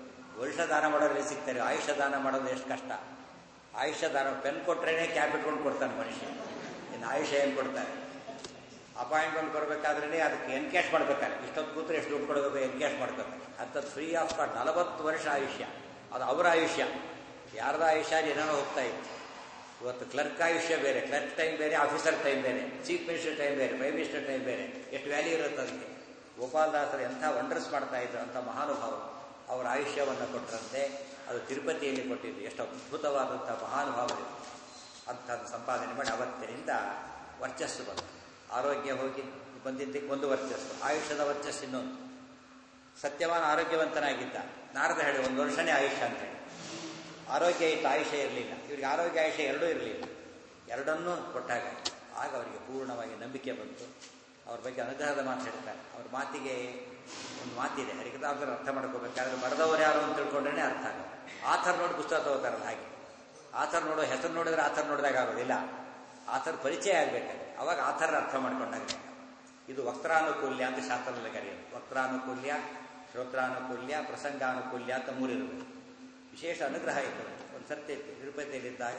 ವರ್ಷ ದಾನ ಮಾಡೋರಲ್ಲಿ ಸಿಗ್ತಾರೆ ಆಯುಷ್ಯ ದಾನ ಮಾಡೋದು ಎಷ್ಟು ಕಷ್ಟ ಆಯುಷ್ಯ ದಾನ ಪೆನ್ ಕೊಟ್ರೇನೆ ಕ್ಯಾಪ್ ಇಟ್ಕೊಂಡು ಕೊಡ್ತಾನೆ ಮನುಷ್ಯ ಇನ್ನು ಆಯುಷ್ಯ ಏನು ಕೊಡ್ತಾರೆ ಅಪಾಯಿಂಟ್ಮೆಂಟ್ ಕೊಡಬೇಕಾದ್ರೆ ಅದಕ್ಕೆ ಎನ್ಕ್ಯಾಶ್ ಮಾಡ್ಬೇಕಾರೆ ಇಷ್ಟೊತ್ತು ಕೂತ್ರೆ ಎಷ್ಟು ದುಡ್ಡು ಕೊಡಬೇಕು ಎನ್ಕ್ಯಾಶ್ ಮಾಡ್ಕೋತಾರೆ ಅಂಥದ್ದು ಫ್ರೀ ಆಫ್ ಕಾಸ್ಟ್ ನಲವತ್ತು ವರ್ಷ ಆಯುಷ್ಯ ಅದು ಅವರ ಆಯುಷ್ಯ ಯಾರ್ದ ಆಯುಷ್ಯ ಏನೇನೋ ಹೋಗ್ತಾ ಇತ್ತು ಇವತ್ತು ಕ್ಲರ್ಕ್ ಆಯುಷ್ಯ ಬೇರೆ ಕ್ಲರ್ಕ್ ಟೈಮ್ ಬೇರೆ ಆಫೀಸರ್ ಟೈಮ್ ಬೇರೆ ಚೀಫ್ ಮಿನಿಸ್ಟರ್ ಟೈಮ್ ಬೇರೆ ಪ್ರೈಮ್ ಮಿನಿಸ್ಟರ್ ಟೈಮ್ ಬೇರೆ ಎಷ್ಟು ವ್ಯಾಲ್ಯೂ ಇರುತ್ತೆ ಅದಕ್ಕೆ ಗೋಪಾಲದಾಸರು ಎಂಥ ವಂಡರ್ಸ್ ಮಾಡ್ತಾ ಇದ್ರು ಅಂತ ಮಹಾನುಭಾವ ಅವರ ಆಯುಷ್ಯವನ್ನು ಕೊಟ್ಟರಂತೆ ಅದು ತಿರುಪತಿಯಲ್ಲಿ ಕೊಟ್ಟಿದ್ದು ಎಷ್ಟು ಅದ್ಭುತವಾದಂಥ ಮಹಾನುಭಾವರು ಅಂಥದ್ದು ಸಂಪಾದನೆ ಮಾಡಿ ಅವತ್ತಿನಿಂದ ವರ್ಚಸ್ಸು ಬಂತು ಆರೋಗ್ಯ ಹೋಗಿ ಬಂದಿದ್ದಕ್ಕೆ ಒಂದು ವರ್ಚಸ್ಸು ಆಯುಷ್ಯದ ವರ್ಚಸ್ಸು ಇನ್ನೊಂದು ಸತ್ಯವಾನ ಆರೋಗ್ಯವಂತನಾಗಿದ್ದ ನಾರದ ಹೇಳಿ ಒಂದು ವರ್ಷನೇ ಆಯುಷ್ಯ ಅಂತ ಹೇಳಿ ಆರೋಗ್ಯ ಇತ್ತು ಆಯುಷ್ಯ ಇರಲಿಲ್ಲ ಇವರಿಗೆ ಆರೋಗ್ಯ ಆಯುಷ್ಯ ಎರಡೂ ಇರಲಿಲ್ಲ ಎರಡನ್ನೂ ಕೊಟ್ಟಾಗ ಆಗ ಅವರಿಗೆ ಪೂರ್ಣವಾಗಿ ನಂಬಿಕೆ ಬಂತು ಅವ್ರ ಬಗ್ಗೆ ಅನುಗ್ರಹದ ಮಾತು ಹೇಳ್ತಾರೆ ಅವ್ರ ಮಾತಿಗೆ ಒಂದು ಮಾತಿದೆ ಹರಿಕತಾಂತರ ಅರ್ಥ ಮಾಡ್ಕೋಬೇಕಾದ್ರೆ ಬರೆದವರು ಯಾರು ಅಂತ ತಿಳ್ಕೊಂಡ್ರೆ ಅರ್ಥ ಆಗುತ್ತೆ ಆಥರ್ ನೋಡಿ ಪುಸ್ತಕ ತಗೋತಾರಲ್ಲ ಹಾಗೆ ಆಥರ್ ನೋಡೋ ಹೆಸರು ನೋಡಿದ್ರೆ ಆಥರ್ ನೋಡಿದಾಗ ಆಗೋದಿಲ್ಲ ಆಥರ್ ಪರಿಚಯ ಆಗಬೇಕಾದ್ರೆ ಅವಾಗ ಆಥರ್ ಅರ್ಥ ಮಾಡ್ಕೊಂಡಾಗ ಇದು ವಕ್ರಾನುಕೂಲ್ಯ ಅಂತ ಶಾಸ್ತ್ರದಲ್ಲಿ ಕರೆಯೋದು ವಕ್ರಾನುಕೂಲ್ಯ ಶ್ರೋತ್ರಾನುಕೂಲ್ಯ ಪ್ರಸಂಗಾನುಕೂಲ್ಯ ಅಂತ ಮೂರಿರಬೇಕು ವಿಶೇಷ ಅನುಗ್ರಹ ಇತ್ತು ಒಂದು ಸರ್ತಿ ತಿರುಪತಿಯಲ್ಲಿದ್ದಾಗ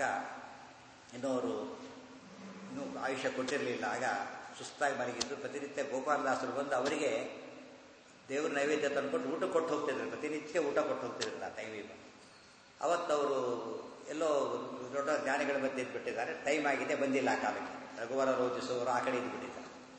ಇನ್ನೋರು ಇನ್ನೂ ಆಯುಷ್ಯ ಕೊಟ್ಟಿರಲಿಲ್ಲ ಆಗ ಸುಸ್ತಾಗಿ ಮಲಗಿದ್ದು ಪ್ರತಿನಿತ್ಯ ಗೋಪಾಲದಾಸರು ಬಂದು ಅವರಿಗೆ ದೇವ್ರ ನೈವೇದ್ಯ ತಂದ್ಕೊಟ್ಟು ಊಟ ಕೊಟ್ಟು ಹೋಗ್ತಿದ್ರು ಪ್ರತಿನಿತ್ಯ ಊಟ ಕೊಟ್ಟು ಹೋಗ್ತಿದ್ರು ಆ ಟೈಮಿಗೆ ಅವತ್ತವರು ಎಲ್ಲೋ ದೊಡ್ಡ ಜ್ಞಾನಿಗಳ ಮಧ್ಯೆ ಇದ್ಬಿಟ್ಟಿದ್ದಾರೆ ಟೈಮ್ ಆಗಿದೆ ಬಂದಿಲ್ಲ ಆ ಕಾಲಕ್ಕೆ ರಘುವರ ರೋಜಿಸುವವರು ಆ ಕಡೆ ಇದ್ಬಿಟ್ಟಿದ್ದಾರೆ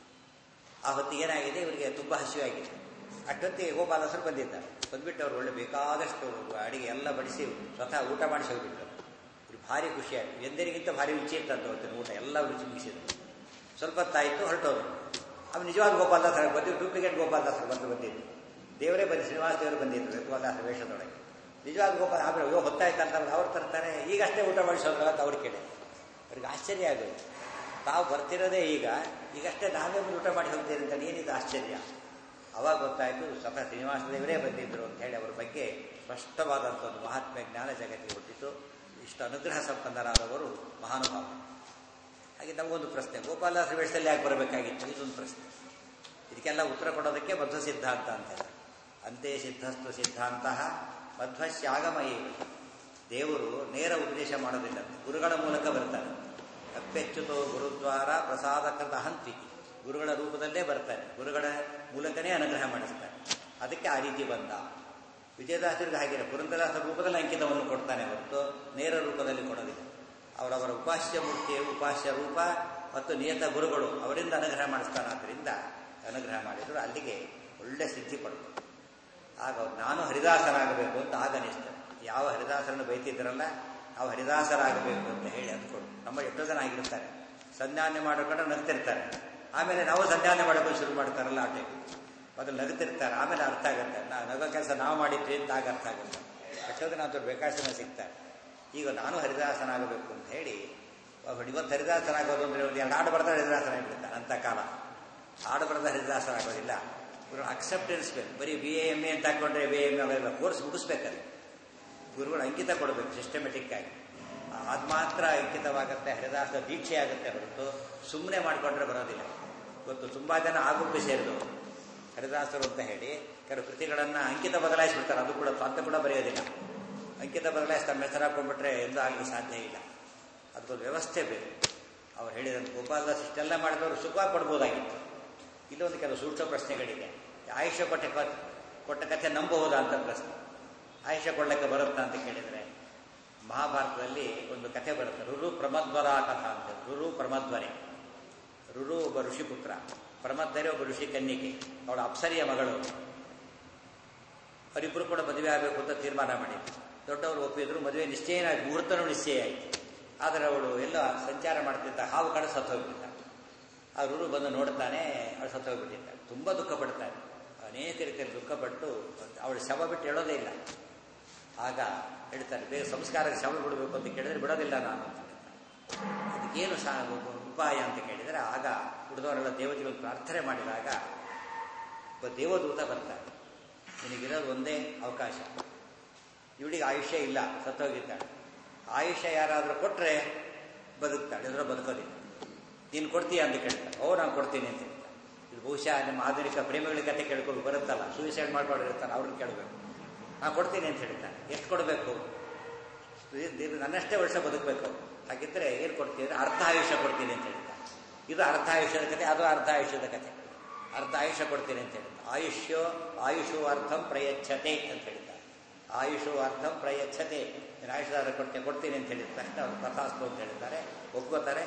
ಆ ಹೊತ್ತಿಗೆ ಏನಾಗಿದೆ ಇವರಿಗೆ ತುಂಬ ಹಸಿವಾಗಿದೆ ಅಷ್ಟೊತ್ತಿಗೆ ಗೋಪಾಲದಾಸರು ಬಂದಿದ್ದಾರೆ ಬಂದ್ಬಿಟ್ಟು ಅವ್ರು ಒಳ್ಳೆ ಬೇಕಾದಷ್ಟು ಅಡಿಗೆ ಎಲ್ಲ ಬಡಿಸಿ ಸ್ವತಃ ಊಟ ಮಾಡಿಸಿ ಹೋಗ್ಬಿಟ್ರು ಇವ್ರಿಗೆ ಭಾರಿ ಖುಷಿಯಾಗಿ ಎಂದರಿಗಿಂತ ಭಾರಿ ರುಚಿ ಇರ್ತಂತ ಅವತ್ತಿನ ಊಟ ಎಲ್ಲ ರುಚಿ ಮುಗಿಸಿದ್ರು ಸ್ವಲ್ಪ ಹೊತ್ತಾಯಿತು ಹೊರಟೋರು ಆಮೇಲೆ ನಿಜವಾದ ಗೋಪಾಲದಾಸರು ಬಂದು ಡೂಪ್ಲಿಕೇಟ್ ಗೋಪಾಲದಾಸರು ಬಂದು ಬಂದಿದ್ದು ದೇವರೇ ಬಂದು ಶ್ರೀನಿವಾಸ ದೇವರು ಬಂದಿದ್ರು ಗೋಪಾಲದಾಸರ ವೇಷದೊಳಗೆ ನಿಜವಾದ ಗೋಪಾಲ ಆಮೇಲೆ ಅಯ್ಯೋ ಹೊತ್ತಾಯ್ತಂತ ಅವ್ರು ತರ್ತಾರೆ ಈಗಷ್ಟೇ ಊಟ ಮಾಡಿಸೋದ್ರ ಅಂತ ಅವ್ರು ಕೇಳಿ ಅವ್ರಿಗೆ ಆಶ್ಚರ್ಯ ಆಗೋದು ತಾವು ಬರ್ತಿರೋದೇ ಈಗ ಈಗಷ್ಟೇ ನಾವೇ ಬಂದು ಊಟ ಮಾಡಿ ಹೋಗ್ತೀರಿ ಅಂತ ಏನಿದು ಆಶ್ಚರ್ಯ ಅವಾಗ ಗೊತ್ತಾಯಿತು ಸ್ವತಃ ಶ್ರೀನಿವಾಸ ದೇವರೇ ಬಂದಿದ್ದರು ಅಂತ ಹೇಳಿ ಅವ್ರ ಬಗ್ಗೆ ಸ್ಪಷ್ಟವಾದಂಥ ಒಂದು ಮಹಾತ್ಮ ಜ್ಞಾನ ಜಗತ್ತಿಗೆ ಹುಟ್ಟಿತು ಇಷ್ಟು ಅನುಗ್ರಹ ಸಂಪನ್ನರಾದವರು ಮಹಾನುಭಾವ ಹಾಗೆ ನಮಗೊಂದು ಪ್ರಶ್ನೆ ಗೋಪಾಲದಾಸರ ವೇಷದಲ್ಲಿ ಯಾಕೆ ಬರಬೇಕಾಗಿತ್ತು ಇದೊಂದು ಪ್ರಶ್ನೆ ಇದಕ್ಕೆಲ್ಲ ಉತ್ತರ ಕೊಡೋದಕ್ಕೆ ಮಧ್ವ ಸಿದ್ಧಾಂತ ಅಂತ ಹೇಳಿ ಅಂತೆ ಸಿದ್ಧಸ್ತು ಸಿದ್ಧಾಂತ ಮಧ್ವಶ್ಯಾಗಮಯೇ ದೇವರು ನೇರ ಉಪದೇಶ ಮಾಡೋದಿಲ್ಲ ಗುರುಗಳ ಮೂಲಕ ಬರ್ತಾನೆ ಅಪ್ಪೆಚ್ಚುತೋ ಗುರುದ್ವಾರ ಪ್ರಸಾದಕೃತ ಹಂತಿ ಗುರುಗಳ ರೂಪದಲ್ಲೇ ಬರ್ತಾನೆ ಗುರುಗಳ ಮೂಲಕನೇ ಅನುಗ್ರಹ ಮಾಡಿಸ್ತಾನೆ ಅದಕ್ಕೆ ಆ ರೀತಿ ಬಂದ ವಿಜಯದಾಸರಿಗೆ ಹಾಗೆ ಪುರಂದರದಾಸರ ರೂಪದಲ್ಲಿ ಅಂಕಿತವನ್ನು ಕೊಡ್ತಾನೆ ಹೊರತು ನೇರ ರೂಪದಲ್ಲಿ ಕೊಡೋದಿಲ್ಲ ಅವರವರ ಉಪಾಸ್ಯ ಮೂರ್ತಿಯ ಉಪಾಸ್ಯ ರೂಪ ಮತ್ತು ನಿಯತ ಗುರುಗಳು ಅವರಿಂದ ಅನುಗ್ರಹ ಮಾಡಿಸ್ತಾನಾದ್ರಿಂದ ಅನುಗ್ರಹ ಮಾಡಿದ್ರು ಅಲ್ಲಿಗೆ ಒಳ್ಳೆ ಸಿದ್ಧಿ ಪಡ್ತು ಆಗ ಅವ್ರು ನಾನು ಹರಿದಾಸರಾಗಬೇಕು ಅಂತ ಆಗ ಅನಿಸ್ತು ಯಾವ ಹರಿದಾಸರನ್ನು ಬೈತಿದ್ರಲ್ಲ ನಾವು ಹರಿದಾಸರಾಗಬೇಕು ಅಂತ ಹೇಳಿ ಅಂದ್ಕೊಂಡು ನಮ್ಮ ಎಷ್ಟೋ ಜನ ಆಗಿರ್ತಾರೆ ಸಂಧ್ಯಾನೆ ಮಾಡಿಕೊಂಡು ನಗ್ತಿರ್ತಾರೆ ಆಮೇಲೆ ನಾವು ಸಂಧ್ಯಾನೆ ಮಾಡೋಕೆ ಶುರು ಮಾಡ್ತಾರಲ್ಲ ಆ ಟೈಪ್ ಮೊದಲು ನಗ್ತಿರ್ತಾರೆ ಆಮೇಲೆ ಅರ್ಥ ಆಗುತ್ತೆ ನಾ ನಗೋ ಕೆಲಸ ನಾವು ಮಾಡಿದ್ವಿ ಅಂತ ಆಗ ಅರ್ಥ ಆಗುತ್ತೆ ಎಷ್ಟೋ ಜನ ಅಂತ ಬೇಕಾಶನ ಸಿಗ್ತಾರೆ ಈಗ ನಾನು ಹರಿದಾಸನಾಗಬೇಕು ಅಂತ ಹೇಳಿ ಇವತ್ತು ಹರಿದಾಸನಾಗೋದು ಅಂದ್ರೆ ಒಂದು ಎರಡು ಹಾಡು ಬರ್ತಾರೆ ಹರಿದಾಸನಾಗಿಬಿಡ್ತಾರೆ ಅಂತ ಕಾಲ ಹಾಡು ಬರೆದ ಹರಿದಾಸರಾಗೋದಿಲ್ಲ ಇವರು ಅಕ್ಸೆಪ್ಟೆನ್ಸ್ ಬೇಕು ಬರೀ ಬಿ ಎ ಎಮ್ ಎ ಅಂತ ಹಾಕೊಂಡ್ರೆ ಬಿ ಎಮ್ ಅವೆಲ್ಲ ಕೋರ್ಸ್ ಮುಗಿಸ್ಬೇಕಲ್ಲಿ ಗುರುಗಳು ಅಂಕಿತ ಕೊಡಬೇಕು ಸಿಸ್ಟಮೆಟಿಕ್ ಆಗಿ ಅದು ಮಾತ್ರ ಅಂಕಿತವಾಗುತ್ತೆ ಹರಿದಾಸ ದೀಕ್ಷೆ ಆಗುತ್ತೆ ಹೊರತು ಸುಮ್ಮನೆ ಮಾಡಿಕೊಂಡ್ರೆ ಬರೋದಿಲ್ಲ ಇವತ್ತು ತುಂಬ ಜನ ಆಗುಂಪೆ ಸೇರಿದವರು ಹರಿದಾಸರು ಅಂತ ಹೇಳಿ ಕೆಲವು ಕೃತಿಗಳನ್ನು ಅಂಕಿತ ಬದಲಾಯಿಸ್ಬಿಡ್ತಾರೆ ಅದು ಕೂಡ ಸ್ವಂತ ಕೂಡ ಬರೆಯೋದಿಲ್ಲ ಅಂಕಿತ ಬದಲಾಯಿಸಿ ತಮ್ಮ ಹೆಸರು ಹಾಕೊಂಡ್ಬಿಟ್ರೆ ಎಂದೂ ಆಗಲಿಕ್ಕೆ ಸಾಧ್ಯ ಇಲ್ಲ ಅದಕ್ಕೊಂದು ವ್ಯವಸ್ಥೆ ಬೇಕು ಅವ್ರು ಹೇಳಿದಂತೆ ಗೋಪಾಲದಾಸ್ ಇಷ್ಟೆಲ್ಲ ಮಾಡಿದವರು ಸುಖವಾಗಿ ಕೊಡ್ಬೋದಾಗಿತ್ತು ಇಲ್ಲೊಂದು ಕೆಲವು ಸೂಕ್ಷ್ಮ ಪ್ರಶ್ನೆಗಳಿದೆ ಆಯುಷ್ಯ ಕೊಟ್ಟ ಕೊಟ್ಟ ಕಥೆ ನಂಬಬಹುದಾ ಅಂತ ಪ್ರಶ್ನೆ ಆಯುಷ್ಯ ಕೊಡ್ಲಿಕ್ಕೆ ಬರುತ್ತಾ ಅಂತ ಕೇಳಿದರೆ ಮಹಾಭಾರತದಲ್ಲಿ ಒಂದು ಕಥೆ ಬರುತ್ತೆ ರುರು ಪ್ರಮದ್ವರ ಕಥಾ ಅಂತ ರುರು ಪ್ರಮದ್ವರೆ ರುರು ಒಬ್ಬ ಋಷಿಪುತ್ರ ಪ್ರಮದ್ವರೆ ಒಬ್ಬ ಋಷಿ ಕನ್ನಿಕೆ ಅವಳ ಅಪ್ಸರಿಯ ಮಗಳು ಅವರಿಬ್ಬರು ಕೂಡ ಮದುವೆ ಆಗಬೇಕು ಅಂತ ತೀರ್ಮಾನ ಮಾಡಿದ್ರು ದೊಡ್ಡವರು ಒಪ್ಪಿದ್ರು ಮದುವೆ ನಿಶ್ಚಯ ಮುಹೂರ್ತನೂ ನಿಶ್ಚಯ ಆಯಿತು ಆದರೆ ಅವಳು ಎಲ್ಲ ಸಂಚಾರ ಮಾಡ್ತಿದ್ದ ಹಾವು ಕಡೆ ಸತ್ತೋಗ್ಬಿಟ್ಟ ಆ ರುರು ಬಂದು ನೋಡ್ತಾನೆ ಅವಳು ಸತ್ತೋಗ್ಬಿಟ್ಟಿದ್ದಾಳೆ ತುಂಬ ದುಃಖ ಪಡ್ತಾನೆ ಅನೇಕ ರೀತಿಯಲ್ಲಿ ದುಃಖಪಟ್ಟು ಅವಳು ಶವ ಬಿಟ್ಟು ಹೇಳೋದೇ ಇಲ್ಲ ಆಗ ಹೇಳ್ತಾರೆ ಬೇಗ ಸಂಸ್ಕಾರಕ್ಕೆ ಶವ ಬಿಡಬೇಕು ಅಂತ ಕೇಳಿದ್ರೆ ಬಿಡೋದಿಲ್ಲ ನಾನು ಅಂತ ಅದಕ್ಕೇನು ಸಹ ಉಪಾಯ ಅಂತ ಕೇಳಿದರೆ ಆಗ ಉಳಿದವರೆಲ್ಲ ದೇವತೆಗಳು ಪ್ರಾರ್ಥನೆ ಮಾಡಿದಾಗ ಒಬ್ಬ ದೇವದೂತ ಬರ್ತಾರೆ ನಿನಗಿರೋದು ಒಂದೇ ಅವಕಾಶ ಇವಳಿಗೆ ಆಯುಷ್ಯ ಇಲ್ಲ ಸತ್ತೋಗಿದ್ದಾಳೆ ಆಯುಷ್ಯ ಯಾರಾದರೂ ಕೊಟ್ಟರೆ ಬದುಕ್ತಾಳೆ ಇದ್ರ ಬದುಕೋದಿಲ್ಲ ನೀನು ಕೊಡ್ತೀಯ ಅಂತ ಕೇಳ್ತಾರೆ ಓ ನಾನು ಕೊಡ್ತೀನಿ ಅಂತ ಹೇಳ್ತಾರೆ ಇದು ಬಹುಶಃ ನಿಮ್ಮ ಆಧುನಿಕ ಪ್ರೇಮಿಗಳ ಕತೆ ಕೇಳ್ಕೊಂಡು ಬರುತ್ತಲ್ಲ ಸೂಸೈಡ್ ಮಾಡ್ಕೊಂಡಿರ್ತಾನೆ ಅವ್ರನ್ನ ಕೇಳಬೇಕು ನಾ ಕೊಡ್ತೀನಿ ಅಂತ ಹೇಳ್ತಾನೆ ಎಷ್ಟು ಕೊಡಬೇಕು ನನ್ನಷ್ಟೇ ವರ್ಷ ಬದುಕಬೇಕು ಹಾಗಿದ್ರೆ ಏನು ಕೊಡ್ತೀನಿ ಅರ್ಧ ಆಯುಷ್ಯ ಕೊಡ್ತೀನಿ ಅಂತ ಹೇಳ್ತಾನೆ ಇದು ಅರ್ಧ ಆಯುಷ್ಯದ ಕತೆ ಅದು ಅರ್ಧ ಆಯುಷ್ಯದ ಕತೆ ಅರ್ಧ ಆಯುಷ್ಯ ಕೊಡ್ತೀನಿ ಅಂತ ಹೇಳ್ತಾನೆ ಆಯುಷ್ಯೋ ಆಯುಷು ಅರ್ಥಂ ಪ್ರಯಚ್ಛತೆ ಅಂತ ಹೇಳ್ತಾರೆ ಆಯುಷು ಅರ್ಥಂ ಪ್ರಯಚ್ಛತೆ ನೀನು ಆಯುಷದಾರ ಕೊಡ್ತೀನಿ ಕೊಡ್ತೀನಿ ಅಂತ ಹೇಳಿರ್ತಾರೆ ಅವ್ರು ತಥಾಸ್ತು ಅಂತ ಹೇಳ್ತಾರೆ ಒಪ್ಕೋತಾರೆ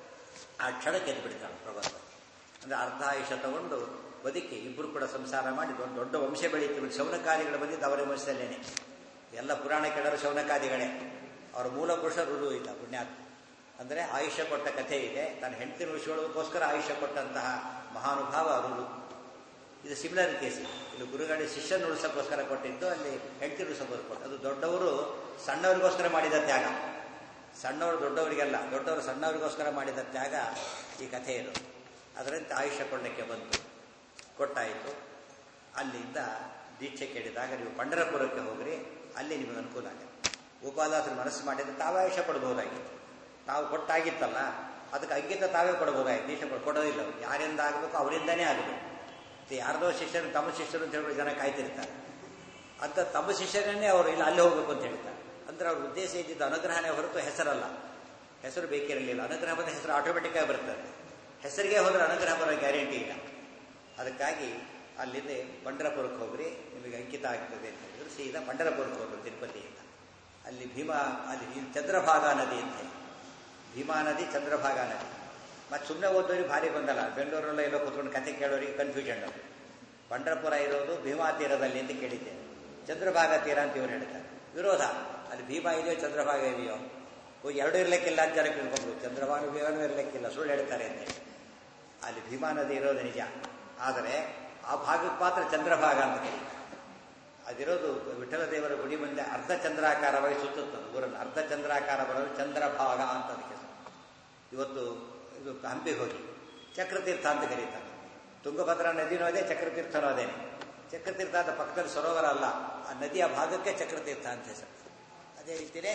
ಆ ಕ್ಷಣಕ್ಕೆ ಎದ್ದು ಬಿಡ್ತಾಳೆ ಪ್ರಬಂಧ ಅಂದರೆ ಅರ್ಧ ಆಯುಷ್ಯ ತಗೊಂಡು ಬದುಕಿ ಇಬ್ಬರು ಕೂಡ ಸಂಸಾರ ಮಾಡಿ ದೊಡ್ಡ ದೊಡ್ಡ ವಂಶ ಬೆಳೀತೀವಿ ಶೌನಕಾದಿಗಳು ಬಂದಿದ್ದು ಅವರ ವಂಶದಲ್ಲೇನೆ ಎಲ್ಲ ಪುರಾಣ ಕೇಳೋರು ಶೌನಕಾದಿಗಳೇ ಅವರ ಮೂಲ ಪುರುಷರು ಇಲ್ಲ ಪುಣ್ಯಾತ್ಮ ಅಂದರೆ ಆಯುಷ್ಯ ಕೊಟ್ಟ ಕಥೆ ಇದೆ ತನ್ನ ಹೆಂಡತಿನ ಉಳಿಸ್ಕೊಳ್ಳೋದಕ್ಕೋಸ್ಕರ ಆಯುಷ್ಯ ಕೊಟ್ಟಂತಹ ಮಹಾನುಭಾವ ಅರುಳು ಇದು ಸಿಮಿಲರ್ ಕೇಸ್ ಇಲ್ಲಿ ಗುರುಗಳ ಶಿಷ್ಯನ ಉಳಿಸೋಕ್ಕೋಸ್ಕರ ಕೊಟ್ಟಿದ್ದು ಅಲ್ಲಿ ಹೆಂಡತಿ ಉಳಿಸೋಕ್ಕೋಸ್ಕರ ಕೊಟ್ಟು ಅದು ದೊಡ್ಡವರು ಸಣ್ಣವರಿಗೋಸ್ಕರ ಮಾಡಿದ ತ್ಯಾಗ ಸಣ್ಣವರು ದೊಡ್ಡವರಿಗೆಲ್ಲ ದೊಡ್ಡವರು ಸಣ್ಣವರಿಗೋಸ್ಕರ ಮಾಡಿದ ತ್ಯಾಗ ಈ ಕಥೆ ಇದು ಅದರಂತೆ ಆಯುಷ್ಯ ಕೊಳ್ಳಕ್ಕೆ ಬಂತು ಕೊಟ್ಟಾಯಿತು ಅಲ್ಲಿಂದ ದೀಕ್ಷೆ ಕೇಳಿದಾಗ ನೀವು ಪಂಡರಪುರಕ್ಕೆ ಹೋಗ್ರಿ ಅಲ್ಲಿ ನಿಮಗೆ ಅನುಕೂಲ ಆಗುತ್ತೆ ಗೋಪಾಲದಾಸರು ಮನಸ್ಸು ಮಾಡಿದ್ರೆ ತಾವೇ ಆಯುಷ್ಯ ಕೊಡ್ಬೋದಾಗಿತ್ತು ತಾವು ಕೊಟ್ಟಾಗಿತ್ತಲ್ಲ ಅದಕ್ಕೆ ಅಂಕಿತ ತಾವೇ ಕೊಡ್ಬೋದಾಗಿತ್ತು ದೀಕ್ಷೆ ಕೊಡ್- ಕೊಡೋದಿಲ್ಲ ಅವ್ರು. ಯಾರಿಂದ ಆಗಬೇಕು ಅವರಿಂದನೇ ಆಗಬೇಕು ಮತ್ತೆ ಯಾರ್ದೋ ಶಿಷ್ಯರು ತಮ್ಮ ಶಿಷ್ಯರು ಅಂತ ಹೇಳ್ಬಿಟ್ಟು ಜನ ಕಾಯ್ತಿರ್ತಾರೆ ಅಂತ ತಮ್ಮ ಶಿಷ್ಯರನ್ನೇ ಅವರು ಇಲ್ಲ ಅಲ್ಲಿ ಹೋಗ್ಬೇಕು ಅಂತ ಹೇಳ್ತಾರೆ ಅಂದ್ರೆ ಅವ್ರ ಉದ್ದೇಶ ಇದ್ದಿದ್ದು ಅನುಗ್ರಹನೇ ಹೊರತು ಹೆಸರಲ್ಲ ಹೆಸರು ಬೇಕಿರಲಿಲ್ಲ ಅನುಗ್ರಹ ಬಂದ ಹೆಸರು ಆಟೋಮೆಟಿಕ್ ಆಗಿ ಬರ್ತದೆ ಹೆಸರಿಗೆ ಹೋದ್ರೆ ಅನುಗ್ರಹ ಬರೋ ಗ್ಯಾರಂಟಿ ಇಲ್ಲ ಅದಕ್ಕಾಗಿ ಅಲ್ಲಿಂದ ಪಂಡರಪುರಕ್ಕೆ ಹೋಗ್ರಿ ನಿಮಗೆ ಅಂಕಿತ ಆಗ್ತದೆ ಅಂತ ಹೇಳಿದ್ರು ಸೀದಾ ಪಂಡರಪುರಕ್ಕೆ ಹೋದ್ರು ತಿರುಪತಿಯಿಂದ ಅಲ್ಲಿ ಭೀಮಾ ಅಲ್ಲಿ ಈ ಚಂದ್ರಭಾಗಾ ನದಿ ಅಂತ ಹೇಳಿ. ಭೀಮಾ ನದಿ ಚಂದ್ರಭಾಗಾ ನದಿ ಮತ್ತೆ ಸುಮ್ಮನೆ ಓದೋರಿಗೆ ಭಾರಿ ಬಂದಲ್ಲ ಬೆಂಗಳೂರಲ್ಲ ಎಲ್ಲೋ ಕೂತ್ಕೊಂಡು ಕತೆ ಕೇಳೋರಿಗೆ ಕನ್ಫ್ಯೂಷನ್ ಅದು ಪಂಡರಪುರ ಇರೋದು ಭೀಮಾ ತೀರದಲ್ಲಿ ಅಂತ ಕೇಳಿದ್ದೆ ಚಂದ್ರಭಾಗ ತೀರ ಅಂತ ಇವ್ರು ಹೇಳ್ತಾರೆ ವಿರೋಧ ಅಲ್ಲಿ ಭೀಮಾ ಇದೆಯೋ ಚಂದ್ರಭಾಗ ಇದೆಯೋ ಓ ಎರಡು ಇರ್ಲಿಕ್ಕಿಲ್ಲ ಅಂತ ಜನ ತಿಳ್ಕೊಂಡ್ರು ಚಂದ್ರಭಾಗ ಭೀಮಾನೂ ಇರ್ಲಿಕ್ಕಿಲ್ಲ ಸುಳ್ಳು ಹೇಳ್ತಾರೆ ಅಂತ ಹೇಳಿ. ಅಲ್ಲಿ ಭೀಮಾ ನದಿ ಇರೋದು ನಿಜ ಆದರೆ ಆ ಭಾಗಕ್ಕೆ ಮಾತ್ರ ಚಂದ್ರಭಾಗ ಅಂತ ಕರೀತಾರೆ ಅದಿರೋದು ವಿಠಲ ದೇವರ ಗುಡಿ ಮುಂದೆ ಅರ್ಧ ಚಂದ್ರಾಕಾರವಾಗಿ ಸುತ್ತುತ್ತದೆ ಊರನ್ನು ಅರ್ಧ ಚಂದ್ರಾಕಾರ ಬರೋದು ಚಂದ್ರಭಾಗ ಅಂತ ಅದಕ್ಕೆ ಹೆಸರು. ಇವತ್ತು ಇದು ಹಂಪಿಗೆ ಹೋಗಿ ಚಕ್ರತೀರ್ಥ ಅಂತ ಕರೀತಾರೆ ತುಂಗಭದ್ರಾ ನದಿನೂ ಅದೇ ಚಕ್ರತೀರ್ಥನೂ ಅದೇ ಚಕ್ರತೀರ್ಥ ಅಂತ ಪಕ್ಕದಲ್ಲಿ ಸರೋವರ ಅಲ್ಲ ಆ ನದಿಯ ಭಾಗಕ್ಕೆ ಚಕ್ರತೀರ್ಥ ಅಂತ ಹೆಸರು ಅದೇ ರೀತಿಯೇ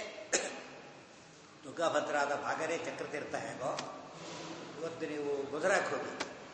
ತುಂಗಭದ್ರಾದ ಭಾಗನೇ ಚಕ್ರತೀರ್ಥ ಹೇಗೋ ಇವತ್ತು ನೀವು ಗುಜರಾತ್ ಹೋಗಿ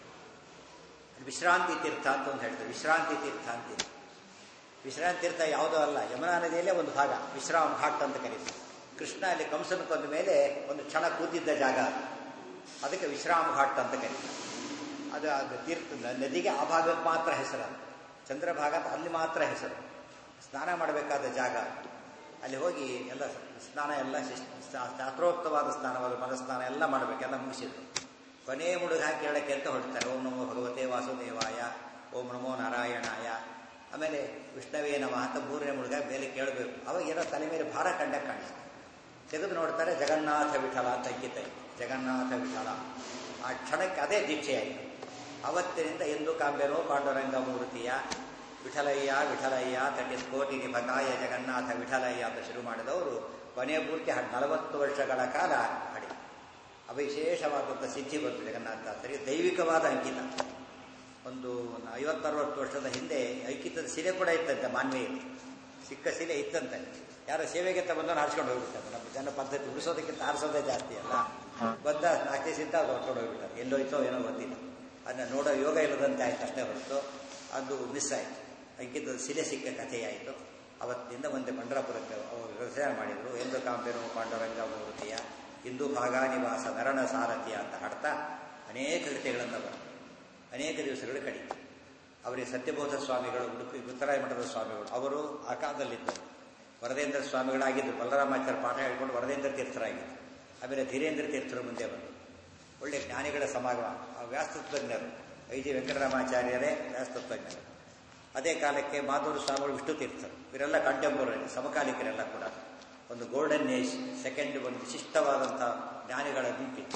ಅಲ್ಲಿ ವಿಶ್ರಾಂತಿ ತೀರ್ಥ ಅಂತ ಒಂದು ಹೇಳ್ತಾರೆ ವಿಶ್ರಾಂತಿ ತೀರ್ಥ ಅಂತಿದೆ ವಿಶ್ರಾಂತಿ ತೀರ್ಥ ಯಾವುದೂ ಅಲ್ಲ ಯಮುನಾ ನದಿಯಲ್ಲೇ ಒಂದು ಭಾಗ ವಿಶ್ರಾಮ್ ಘಾಟ್ ಅಂತ ಕರೀತಾರೆ ಕೃಷ್ಣ ಅಲ್ಲಿ ಕಂಸನ ಕೊಂದ ಮೇಲೆ ಒಂದು ಕ್ಷಣ ಕೂತಿದ್ದ ಜಾಗ ಅದು ಅದಕ್ಕೆ ವಿಶ್ರಾಮ್ ಘಾಟ್ ಅಂತ ಕರೀತಾರೆ ಅದು ಅದು ತೀರ್ಥ ನದಿಗೆ ಆ ಭಾಗಕ್ಕೆ ಮಾತ್ರ ಹೆಸರು ಅದು. ಚಂದ್ರಭಾಗ ಅಂತ ಅಲ್ಲಿ ಮಾತ್ರ ಹೆಸರು ಸ್ನಾನ ಮಾಡಬೇಕಾದ ಜಾಗ ಅಲ್ಲಿ ಹೋಗಿ ಎಲ್ಲ ಸ್ನಾನ ಎಲ್ಲ ಶಿಸ್- ಶಾ- ಶಾಸ್ತ್ರೋಕ್ತವಾದ ಸ್ನಾನವಾದ ಮನಸ್ನಾನ ಎಲ್ಲ ಮಾಡಬೇಕೆಲ್ಲ ಮುಗಿಸಿದ್ರು ಕೊನೆ ಮುಳುಗ ಹಾಕಿ ಹೇಳಕ್ಕೆ ಅಂತ ಹೊರಡ್ತಾರೆ ಓಂ ನಮೋ ಭಗವತೆ ವಾಸುದೇವಾಯ ಓಂ ನಮೋ ನಾರಾಯಣಾಯ ಆಮೇಲೆ ವಿಷ್ಣವೇ ನಮಃ ಅಂತ ಮೂರನೇ ಮುಳುಗ ಮೇಲೆ ಕೇಳಬೇಕು ಅವಾಗ ಏನೋ ತಲೆ ಮೇಲೆ ಭಾರ ಕಂಡ ಕಾಣಿಸ್ತು ತೆಗೆದು ನೋಡ್ತಾರೆ ಜಗನ್ನಾಥ ವಿಠಲ ಅಂತ ಅಂಕಿತ ಇದೆ. ಜಗನ್ನಾಥ ವಿಠಲ ಆ ಕ್ಷಣಕ್ಕೆ ಅದೇ ದೀಕ್ಷೆಯಾಯಿತು ಅವತ್ತಿನಿಂದ ಎಂದು ಕಾಂಬೆನೋ ಪಾಂಡುರಂಗ ಮೂರ್ತಿಯ ವಿಠಲಯ್ಯ ವಿಠಲಯ್ಯ ತಟಿಸ್ ಕೋಟಿ ನಿಭಕಾಯ ಜಗನ್ನಾಥ ವಿಠಲಯ್ಯ ಅಂತ ಶುರು ಮಾಡಿದವರು ಕೊನೆಯ ಪೂರ್ತಿ ಹ- ನಲವತ್ತು ವರ್ಷಗಳ ಕಾಲ ಹಾಡಿ ಅವಿಶೇಷವಾದಂಥ ಸಿದ್ಧಿ ಬಂತು ಜಗನ್ನಾಥದಾಸರಿಗೆ ದೈವಿಕವಾದ ಅಂಕಿತ ಒಂದು ಐವತ್ತರವತ್ತು ವರ್ಷದ ಹಿಂದೆ ಐಕಿತದ ಶಿಲೆ ಕೂಡ ಇತ್ತಂತೆ ಮಾನ್ವೆಯಲ್ಲಿ ಸಿಕ್ಕ ಶಿಲೆ ಇತ್ತಂತೆ ಯಾರೋ ಸೇವೆಗೆ ಅಂತ ಬಂದವನು ಹಾರಿಸ್ಕೊಂಡು ಹೋಗ್ಬಿಡ್ತಾರೆ ನಮ್ಮ ಜನ ಪದ್ಧತಿ ಉಳಿಸೋದಕ್ಕಿಂತ ಹಾರಿಸೋದೇ ಜಾಸ್ತಿ ಅಲ್ಲ ಬಂದ ನಾಲ್ಕು ದಿವಸದಿಂದ ಅದು ಹೊರ್ಕೊಂಡು ಹೋಗ್ಬಿಡ್ತಾರೆ ಎಲ್ಲೋಯ್ತೋ ಏನೋ ಗೊತ್ತಿಲ್ಲ ಅದನ್ನ ನೋಡೋ ಯೋಗ ಇಲ್ಲದಂತೆ ಆಯ್ತು ಅಷ್ಟೇ ಹೊರತು ಅದು ಮಿಸ್ ಆಯಿತು ಅಂಕಿತದ ಶಿಲೆ ಸಿಕ್ಕ ಕಥೆಯಾಯಿತು ಅವತ್ತಿನಿಂದ ಮುಂದೆ ಪಂಡರಪುರಕ್ಕೆ ಅವರು ವ್ಯವಸಾಯ ಮಾಡಿದರು ಎಂದು ಕಾಂಬೆನು ಪಾಂಡುರಂಗ ಮೂರ್ತಿಯ ಇಂದು ಭಾಗಾನಿವಾಸ ನರಣ ಸಾರಥಿಯ ಅಂತ ಹಾಡ್ತಾ ಅನೇಕ ಕೃತಿಗಳನ್ನು ಬರೆದರು ಅನೇಕ ದಿವಸಗಳು ಕಡಿತು ಅವರಿಗೆ ಸತ್ಯಬೋಧ ಸ್ವಾಮಿಗಳು ಉಡುಪಿ ಉತ್ತರಾಯ ಮಠದ ಸ್ವಾಮಿಗಳು ಅವರು ಆ ಕಾಲದಲ್ಲಿದ್ದರು ವರದೇಂದ್ರ ಸ್ವಾಮಿಗಳಾಗಿದ್ದರು ಬಲರಾಮಾಚಾರ್ಯ ಪಾಠ ಹೇಳ್ಕೊಂಡು ವರದೇಂದ್ರ ತೀರ್ಥರಾಗಿದ್ದರು ಆಮೇಲೆ ಧೀರೇಂದ್ರ ತೀರ್ಥರು ಮುಂದೆ ಬಂದರು ಒಳ್ಳೆ ಜ್ಞಾನಿಗಳ ಸಮಾಗಮ ಆ ವ್ಯಾಸ್ತತ್ವಜ್ಞರು ಐ ಜಿ ವೆಂಕಟರಾಮಾಚಾರ್ಯರೇ ವ್ಯಾಸ್ತತ್ವಜ್ಞರು ಅದೇ ಕಾಲಕ್ಕೆ ಮಾಧುರ ಸ್ವಾಮಿಗಳು ವಿಷ್ಣು ತೀರ್ಥರು ಇವರೆಲ್ಲ ಕಂಟೆಂಪರರಿ ಸಮಕಾಲಿಕರೆಲ್ಲ ಕೂಡ ಒಂದು ಗೋಲ್ಡನ್ ಏಜ್ ಸೆಕೆಂಡ್ ಒಂದು ವಿಶಿಷ್ಟವಾದಂಥ ಜ್ಞಾನಿಗಳ ಗುಂಪಿತ್ತು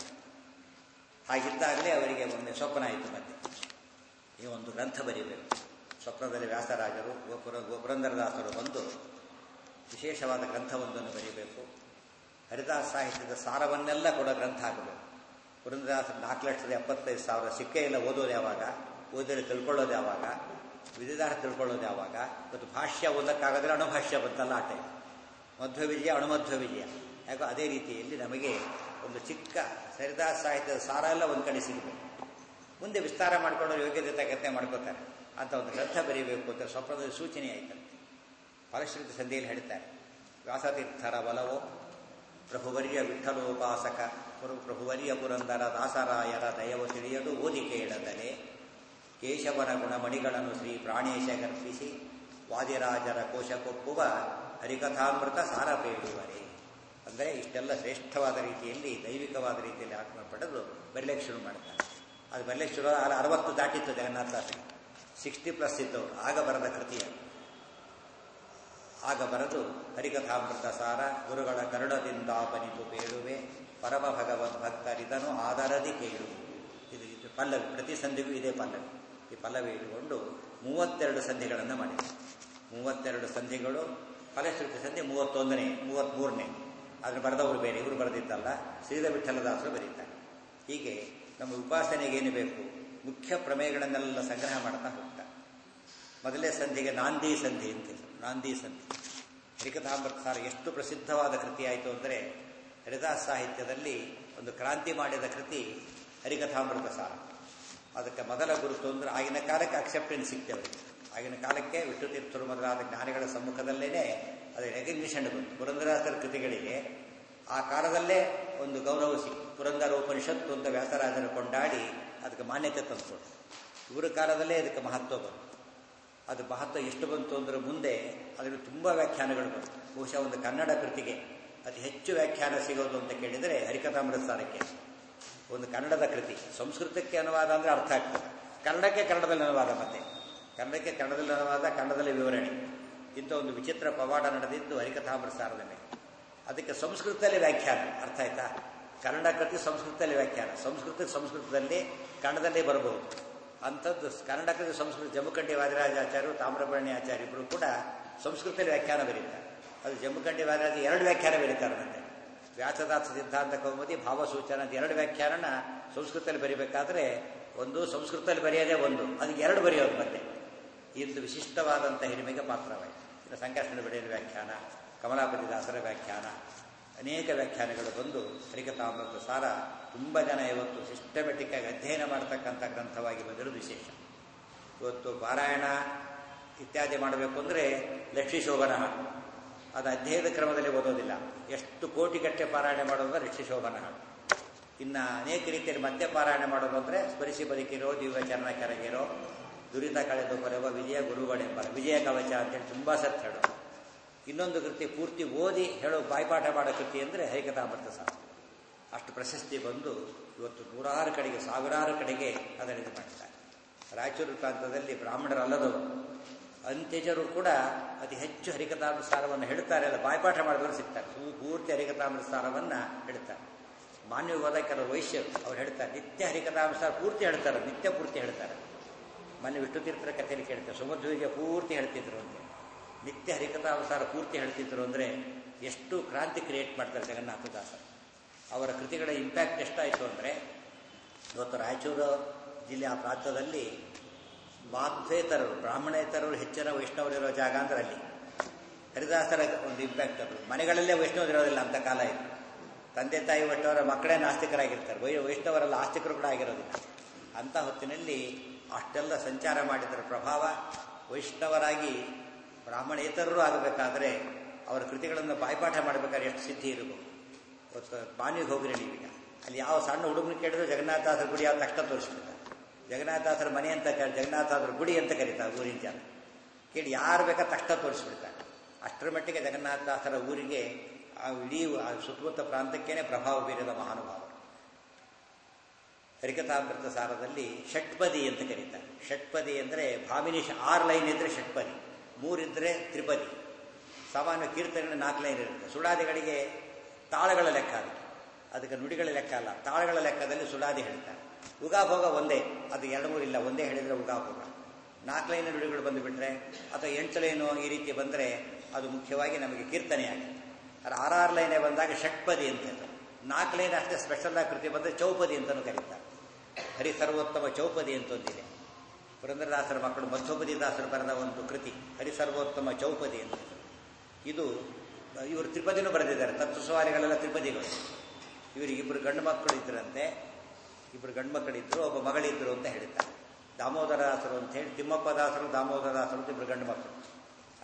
ಹಾಗಿದ್ದಾಗಲೇ ಅವರಿಗೆ ಒಮ್ಮೆ ಸ್ವಪ್ನ ಆಯಿತು ಮತ್ತೆ ಈ ಒಂದು ಗ್ರಂಥ ಬರೀಬೇಕು ಸ್ವಪ್ನದಲ್ಲಿ ವ್ಯಾಸರಾಜರು ಗೋಪುರ ಗೋಪುರಂದರದಾಸರು ಬಂದು ವಿಶೇಷವಾದ ಗ್ರಂಥವೊಂದನ್ನು ಬರೀಬೇಕು ಹರಿದಾಸ ಸಾಹಿತ್ಯದ ಸಾರವನ್ನೆಲ್ಲ ಕೂಡ ಗ್ರಂಥ ಆಗಬೇಕು ಪುರಂದರದಾಸ ನಾಲ್ಕು ಲಕ್ಷದ ಎಪ್ಪತ್ತೈದು ಸಾವಿರ ಸಿಕ್ಕೇ ಇಲ್ಲ ಓದೋದು ಯಾವಾಗ ಓದಿದ್ರೆ ತಿಳ್ಕೊಳ್ಳೋದು ಯಾವಾಗ ವಿಧಿದಾರ ತಿಳ್ಕೊಳ್ಳೋದು ಯಾವಾಗ ಇವತ್ತು ಭಾಷ್ಯ ಓದಕ್ಕಾಗದ್ರೆ ಅಣುಭಾಷ್ಯ ಬಂತಲ್ಲ ಆ ಟೈಮ್ ಮಧ್ವ ವಿಜಯ ಅಣುಮಧ್ವ ವಿಜಯ ಯಾಕೋ ಅದೇ ರೀತಿಯಲ್ಲಿ ನಮಗೆ ಒಂದು ಚಿಕ್ಕ ಹರಿದಾಸ ಸಾಹಿತ್ಯದ ಸಾರ ಎಲ್ಲ ಒಂದು ಕಡೆ ಸಿಗಬೇಕು ಮುಂದೆ ವಿಸ್ತಾರ ಮಾಡ್ಕೊಳ್ಳೋ ಯೋಗ್ಯತೆ ತಕ್ಕಂತೆ ಮಾಡ್ಕೋತಾರೆ ಅಂತ ಒಂದು ಗ್ರಂಥ ಬರೀಬೇಕು ಅಂತ ಸ್ವಪ್ನದಲ್ಲಿ ಸೂಚನೆ ಆಯ್ತಂತೆ ಫಲಶ್ರುತಿ ಸಂಧಿಯಲ್ಲಿ ಹೇಳ್ತಾರೆ ವ್ಯಾಸತೀರ್ಥರ ಬಲವೋ ಪ್ರಭುವರ್ಯ ವಿಠಲೋಪಾಸಕ ಪ್ರಭು- ಪ್ರಭುವರ್ಯ ಪುರಂದರ ದಾಸರಾಯರ ದಯವು ತಿಳಿಯದು ಓದಿ ಕೇಳದಲೆ ಕೇಶವನ ಗುಣಮಣಿಗಳನ್ನು ಶ್ರೀ ಪ್ರಾಣೇಶ ಗರ್ಪಿಸಿ ವಾದಿರಾಜರ ಕೋಶಕೊಪ್ಪುವ ಹರಿಕಥಾಮೃತ ಸಾರ ಬೇಡುವರೆ ಅಂದರೆ ಇಷ್ಟೆಲ್ಲ ಶ್ರೇಷ್ಠವಾದ ರೀತಿಯಲ್ಲಿ ದೈವಿಕವಾದ ರೀತಿಯಲ್ಲಿ ಆತ್ಮ ಪಡೆದು ಬರಲಿಕ್ಕೆ ಶುರು ಮಾಡ್ತಾರೆ ಅದು ಬರಲಿಕ್ಕೆ ಶುರು ಆಗ ಅರವತ್ತು ದಾಟಿತ್ತು ಜಗನ್ನಾಥದಾಸರಿಗೆ ಸಿಕ್ಸ್ಟಿ ಪ್ಲಸ್ ಇದ್ದವರು ಆಗ ಬರೆದ ಕೃತಿಯ ಆಗ ಬರೆದು ಹರಿಕಥಾಮೃತ ಸಾರ ಗುರುಗಳ ಕರುಣದಿಂದಾಪನಿತು ಬೇಡುವೆ ಪರಮ ಭಗವದ್ ಭಕ್ತರಿದನು ಆದರದಿ ಕೇಳು ಇದು ಇದು ಪಲ್ಲವಿ ಪ್ರತಿ ಸಂಧಿಗೂ ಇದೇ ಪಲ್ಲವಿ ಈ ಪಲ್ಲವಿ ಇಟ್ಟುಕೊಂಡು ಮೂವತ್ತೆರಡು ಸಂಧಿಗಳನ್ನು ಮಾಡಿದೆ ಮೂವತ್ತೆರಡು ಸಂಧಿಗಳು ಫಲಶ್ರುತಿ ಸಂಧಿ ಮೂವತ್ತೊಂದನೇ ಮೂವತ್ತ್ಮೂರನೇ ಅದನ್ನು ಬರೆದವರು ಬೇರೆ ಇವರು ಬರೆದಿದ್ದಲ್ಲ ಶ್ರೀಧ ವಿಠಲದಾಸರು ಬರೀತಾರೆ ಹೀಗೆ ನಮ್ಮ ಉಪಾಸನೆಗೆ ಏನು ಬೇಕು ಮುಖ್ಯ ಪ್ರಮೇಯಗಳನ್ನೆಲ್ಲ ಸಂಗ್ರಹ ಮಾಡ್ತಾ ಹೋಗ್ತಾರೆ ಮೊದಲೇ ಸಂಧಿಗೆ ನಾಂದಿ ಸಂಧಿ ಅಂತಿದ್ರು ನಾಂದಿ ಸಂಧಿ ಹರಿಕಥಾಮೃತ ಸಾರ ಎಷ್ಟು ಪ್ರಸಿದ್ಧವಾದ ಕೃತಿ ಆಯಿತು ಅಂದರೆ ಹರಿದಾಸ ಸಾಹಿತ್ಯದಲ್ಲಿ ಒಂದು ಕ್ರಾಂತಿ ಮಾಡಿದ ಕೃತಿ ಹರಿಕಥಾಮೃತ ಸಾರ ಅದಕ್ಕೆ ಮೊದಲ ಗುರುತು ಅಂದ್ರೆ ಆಗಿನ ಕಾಲಕ್ಕೆ ಅಕ್ಸೆಪ್ಟೆನ್ಸ್ ಸಿಕ್ತವರಿಗೆ ಆಗಿನ ಕಾಲಕ್ಕೆ ವಿಷ್ಣು ತೀರ್ಥರು ಮೊದಲಾದ ಜ್ಞಾನಿಗಳ ಸಮ್ಮುಖದಲ್ಲೇ ಅದು ರೆಕಗ್ನಿಷನ್ ಬಂತು ಪುರಂದರಾಸರ ಕೃತಿಗಳಿಗೆ ಆ ಕಾಲದಲ್ಲೇ ಒಂದು ಗೌರವ ಸಿಕ್ತು ಪುರಂದರ ಉಪನಿಷತ್ತು ಅಂತ ವ್ಯಾಸರಾಜರು ಕೊಂಡಾಡಿ ಅದಕ್ಕೆ ಮಾನ್ಯತೆ ತಂದುಕೊಟ್ಟು ಇವರ ಕಾಲದಲ್ಲೇ ಅದಕ್ಕೆ ಮಹತ್ವ ಬಂತು ಅದು ಮಹತ್ವ ಎಷ್ಟು ಬಂತು ಅಂದ್ರೆ ಮುಂದೆ ಅದರಲ್ಲಿ ತುಂಬ ವ್ಯಾಖ್ಯಾನಗಳು ಬಂತು ಬಹುಶಃ ಒಂದು ಕನ್ನಡ ಕೃತಿಗೆ ಅತಿ ಹೆಚ್ಚು ವ್ಯಾಖ್ಯಾನ ಸಿಗೋದು ಅಂತ ಕೇಳಿದರೆ ಹರಿಕಥಾಮೃತ ಸಾರಕ್ಕೆ ಒಂದು ಕನ್ನಡದ ಕೃತಿ ಸಂಸ್ಕೃತಕ್ಕೆ ಅನುವಾದ ಅಂದರೆ ಅರ್ಥ ಆಗ್ತದೆ ಕನ್ನಡಕ್ಕೆ ಕನ್ನಡದಲ್ಲಿ ಅನುವಾದ ಮತ್ತೆ ಕನ್ನಡಕ್ಕೆ ಕನ್ನಡದಲ್ಲಿ ಅನುವಾದ ಕನ್ನಡದಲ್ಲಿ ವಿವರಣೆ ಇಂಥ ಒಂದು ವಿಚಿತ್ರ ಪವಾಡ ನಡೆದಿದ್ದು ಹರಿಕಥಾಮೃತ ಸಾರದ ಮೇಲೆ ಅದಕ್ಕೆ ಸಂಸ್ಕೃತದಲ್ಲಿ ವ್ಯಾಖ್ಯಾನ ಅರ್ಥ ಆಯ್ತಾ ಕನ್ನಡ ಕೃತಿ ಸಂಸ್ಕೃತದಲ್ಲಿ ವ್ಯಾಖ್ಯಾನ ಸಂಸ್ಕೃತ ಸಂಸ್ಕೃತದಲ್ಲಿ ಕನ್ನಡದಲ್ಲೇ ಬರಬಹುದು ಅಂಥದ್ದು ಕನ್ನಡ ಕೃತಿ ಸಂಸ್ಕೃತ ಜಮ್ಮುಕಂಡಿ ವಾದಿರಾಜಾಚಾರ್ಯರು ತಾಮ್ರಪರ್ಣಿ ಆಚಾರ್ಯ ಇಬ್ಬರು ಕೂಡ ಸಂಸ್ಕೃತದಲ್ಲಿ ವ್ಯಾಖ್ಯಾನ ಬರೀತಾರೆ ಅದು ಜಮ್ಮುಕಂಡಿ ವಾದಿರಾಜ ಎರಡು ವ್ಯಾಖ್ಯಾನ ಬರೀತಾರಂತೆ ವ್ಯಾಸದಾಸ ಸಿದ್ಧಾಂತ ಕೌಮುದಿ ಭಾವಸೂಚನ ಅಂತ ಎರಡು ವ್ಯಾಖ್ಯಾನನ ಸಂಸ್ಕೃತದಲ್ಲಿ ಬರೀಬೇಕಾದ್ರೆ ಒಂದು ಸಂಸ್ಕೃತದಲ್ಲಿ ಬರೆಯೋದೇ ಒಂದು ಅದಕ್ಕೆ ಎರಡು ಬರೆಯೋದು ಮತ್ತೆ ಇದು ವಿಶಿಷ್ಟವಾದಂಥ ಹಿರಿಮೆಗೆ ಪಾತ್ರವಾಯಿತು ಇನ್ನು ಸಂಕರ್ಷಣ ಬರೆಯಲು ವ್ಯಾಖ್ಯಾನ ಕಮಲಾಪತಿ ದಾಸರ ವ್ಯಾಖ್ಯಾನ ಅನೇಕ ವ್ಯಾಖ್ಯಾನಗಳು ಬಂದು ಹರಿಕಥಾಮೃತ ಸಾರ ತುಂಬ ಜನ ಇವತ್ತು ಸಿಸ್ಟಮೆಟಿಕ್ ಆಗಿ ಅಧ್ಯಯನ ಮಾಡತಕ್ಕಂಥ ಗ್ರಂಥವಾಗಿ ಬಂದಿರೋದು ವಿಶೇಷ ಇವತ್ತು ಪಾರಾಯಣ ಇತ್ಯಾದಿ ಮಾಡಬೇಕು ಅಂದರೆ ಲಕ್ಷ್ಮೀ ಶೋಭನ ಹಾಡು ಅದು ಅಧ್ಯಯನದ ಕ್ರಮದಲ್ಲಿ ಓದೋದಿಲ್ಲ ಎಷ್ಟು ಕೋಟಿಗಟ್ಟೆ ಪಾರಾಯಣ ಮಾಡೋದು ಲಕ್ಷ್ಮೀ ಶೋಭನ ಹಾಡು ಇನ್ನು ಅನೇಕ ರೀತಿಯಲ್ಲಿ ಮತ್ತೆ ಪಾರಾಯಣ ಮಾಡೋದು ಅಂದರೆ ಸ್ಮರಿಸಿ ಬದುಕಿರೋ ದಿವ್ಯ ಚರಣ ಕೆರಗಿರೋ ದುರಿತ ಕಳೆದು ಕೊರೆವ ವಿಜಯ ಗುರುಗಳೆಂಬ ವಿಜಯ ಕವಚ ಅಂತೇಳಿ ತುಂಬ ಸತ್ ಹೇಳೋದು ಇನ್ನೊಂದು ಕೃತಿ ಪೂರ್ತಿ ಓದಿ ಹೇಳೋ ಬಾಯ್ಪಾಠ ಮಾಡೋ ಕೃತಿ ಅಂದರೆ ಹರಿಕಥಾಮೃತ ಸಾರ ಅಷ್ಟು ಪ್ರಶಸ್ತಿ ಬಂದು ಇವತ್ತು ನೂರಾರು ಕಡೆಗೆ ಸಾವಿರಾರು ಕಡೆಗೆ ಅದನ್ನು ಇದು ಮಾಡ್ತಾರೆ ರಾಯಚೂರು ಪ್ರಾಂತದಲ್ಲಿ ಬ್ರಾಹ್ಮಣರಲ್ಲದವರು ಅಂತ್ಯಜರು ಕೂಡ ಅತಿ ಹೆಚ್ಚು ಹರಿಕಥಾಮೃತ ಸಾರವನ್ನು ಹೇಳ್ತಾರೆ ಅಲ್ಲ ಬಾಯ್ಪಾಠ ಮಾಡಿದವರು ಸಿಗ್ತಾರೆ ಸೂ ಪೂರ್ತಿ ಹರಿಕಥಾಮೃತ ಸಾರವನ್ನು ಹೇಳ್ತಾರೆ ಮಾನ್ಯ ಹೋದ ಕೆಲವು ವೈಶ್ಯರು ಅವ್ರು ಹೇಳ್ತಾರೆ ನಿತ್ಯ ಹರಿಕಥಾಮೃತ ಸಾರ ಪೂರ್ತಿ ಹೇಳ್ತಾರೆ ನಿತ್ಯ ಪೂರ್ತಿ ಹೇಳ್ತಾರೆ ಮೊನ್ನೆ ವಿಷ್ಣು ತೀರ್ಥರ ಕಥೆಯಲ್ಲಿ ಕೇಳ್ತಾರೆ ಸುಮಧ್ವಿಗೆ ಪೂರ್ತಿ ಹೇಳ್ತಿದ್ರು ಅಂತ ನಿತ್ಯ ಹರಿಕಥಾವಸಾರ ಪೂರ್ತಿ ಹೇಳ್ತಿದ್ರು ಅಂದರೆ ಎಷ್ಟು ಕ್ರಾಂತಿ ಕ್ರಿಯೇಟ್ ಮಾಡ್ತಾರೆ ಜಗನ್ನಾಥದಾಸರು ಅವರ ಕೃತಿಗಳ ಇಂಪ್ಯಾಕ್ಟ್ ಎಷ್ಟಾಯಿತು ಅಂದರೆ ಇವತ್ತು ರಾಯಚೂರು ಜಿಲ್ಲೆ ಆ ಪ್ರಾಂತದಲ್ಲಿ ವಾಗ್ವೇತರರು ಬ್ರಾಹ್ಮಣೇತರರು ಹೆಚ್ಚಿನ ವೈಷ್ಣವರಿರೋ ಜಾಗ ಅಂದ್ರೆ ಅಲ್ಲಿ ಹರಿದಾಸರ ಒಂದು ಇಂಪ್ಯಾಕ್ಟ್ ಅದು ಮನೆಗಳಲ್ಲೇ ವೈಷ್ಣವರಿರೋದಿಲ್ಲ ಅಂತ ಕಾಲ ಇತ್ತು ತಂದೆ ತಾಯಿ ವೈಷ್ಣವರ ಮಕ್ಕಳೇ ನಾಸ್ತಿಕರಾಗಿರ್ತಾರೆ ವೈ ವೈಷ್ಣವರೆಲ್ಲ ಆಸ್ತಿಕರು ಕೂಡ ಆಗಿರೋದಿಲ್ಲ ಅಂಥ ಹೊತ್ತಿನಲ್ಲಿ ಅಷ್ಟೆಲ್ಲ ಸಂಚಾರ ಮಾಡಿದರ ಪ್ರಭಾವ ವೈಷ್ಣವರಾಗಿ ಬ್ರಾಹ್ಮಣೇತರರು ಆಗಬೇಕಾದ್ರೆ ಅವರ ಕೃತಿಗಳನ್ನು ಬಾಯ್ಪಾಠ ಮಾಡಬೇಕಾದ್ರೆ ಎಷ್ಟು ಸಿದ್ಧಿ ಇರಬೇಕು ಇವತ್ತು ಬಾನಿಗೆ ಹೋಗಿರಿ ನೀವೀಗ ಅಲ್ಲಿ ಯಾವ ಸಣ್ಣ ಹುಡುಗನ ಕೇಳಿದ್ರು ಜಗನ್ನಾಥದಾಸರ ಗುಡಿ ಯಾವ ತಕ್ಷಣ ತೋರಿಸ್ಬಿಡ್ತಾರೆ ಜಗನ್ನಾಥದಾಸರ ಮನೆ ಅಂತ ಕೇಳಿ ಜಗನ್ನಾಥದಾಸರ ಗುಡಿ ಅಂತ ಕರೀತಾರೆ ಊರಿನ ಜನ ಕೇಳಿ ಯಾರು ಬೇಕಾದ ತಕ್ಷಣ ತೋರಿಸ್ಬಿಡ್ತಾರೆ ಅಷ್ಟರ ಮಟ್ಟಿಗೆ ಜಗನ್ನಾಥದಾಸರ ಊರಿಗೆ ಆ ಇಡೀ ಆ ಸುತ್ತಮುತ್ತ ಪ್ರಾಂತಕ್ಕೇನೆ ಪ್ರಭಾವ ಬೀರಿದ ಮಹಾನುಭಾವರು ಹರಿಕಥಾಮೃತ ಸಾರದಲ್ಲಿ ಷಟ್ಪದಿ ಅಂತ ಕರೀತಾರೆ ಷಟ್ಪದಿ ಅಂದರೆ ಭಾಮಿನಿ ಆರು ಲೈನ್ ಇದ್ರೆ ಷಟ್ಪದಿ ಮೂರಿದ್ರೆ ತ್ರಿಪದಿ ಸಾಮಾನ್ಯ ಕೀರ್ತನೆ ನಾಲ್ಕು ಲೈನ್ ಇರುತ್ತೆ ಸುಡಾದಿಗಳಿಗೆ ತಾಳಗಳ ಲೆಕ್ಕ ಅದು ಅದಕ್ಕೆ ನುಡಿಗಳ ಲೆಕ್ಕ ಅಲ್ಲ ತಾಳಗಳ ಲೆಕ್ಕದಲ್ಲಿ ಸುಡಾದಿ ಹೇಳ್ತಾರೆ ಉಗಾಭೋಗ ಒಂದೇ ಅದು ಎರಡು ಮೂರು ಇಲ್ಲ ಒಂದೇ ಹೇಳಿದರೆ ಉಗಾಭೋಗ ನಾಲ್ಕು ಲೈನ್ ನುಡಿಗಳು ಬಂದುಬಿಟ್ರೆ ಅಥವಾ ಎಂಟು ಲೈನು ಈ ರೀತಿ ಬಂದರೆ ಅದು ಮುಖ್ಯವಾಗಿ ನಮಗೆ ಕೀರ್ತನೆ ಆಗುತ್ತೆ ಅದು ಆರಾರು ಲೈನೇ ಬಂದಾಗ ಷಟ್ಪದಿ ಅಂತ ಹೇಳ್ತಾರೆ ನಾಲ್ಕು ಲೈನ್ ಅಷ್ಟೇ ಸ್ಪೆಷಲ್ ಆಗಿ ಕೃತಿ ಬಂದರೆ ಚೌಪದಿ ಅಂತಲೂ ಕರೀತಾರೆ ಹರಿ ಸರ್ವೋತ್ತಮ ಚೌಪದಿ ಅಂತ ಒಂದಿದೆ ಪುರಂದರದಾಸರ ಮಕ್ಕಳು ಮಧ್ವಪದಿ ದಾಸರು ಬರೆದ ಒಂದು ಕೃತಿ ಹರಿ ಸರ್ವೋತ್ತಮ ಚೌಪದಿ ಅಂತ ಇದು ಇವರು ತ್ರಿಪದಿನೂ ಬರೆದಿದ್ದಾರೆ ತತ್ವಸ್ವಾರಿಗಳೆಲ್ಲ ತ್ರಿಪದಿಗಳು ಇವರಿಗೆ ಇಬ್ಬರು ಗಂಡು ಮಕ್ಕಳು ಇದ್ದರಂತೆ ಇಬ್ಬರು ಗಂಡು ಮಕ್ಕಳಿದ್ರು ಒಬ್ಬ ಮಗಳಿದ್ರು ಅಂತ ಹೇಳ್ತಾರೆ ದಾಮೋದರ ದಾಸರು ಅಂತ ಹೇಳಿ ತಿಮ್ಮಪ್ಪ ದಾಸರು ದಾಮೋದರ ದಾಸರು ಅಂತ ಇಬ್ಬರು ಗಂಡು ಮಕ್ಕಳು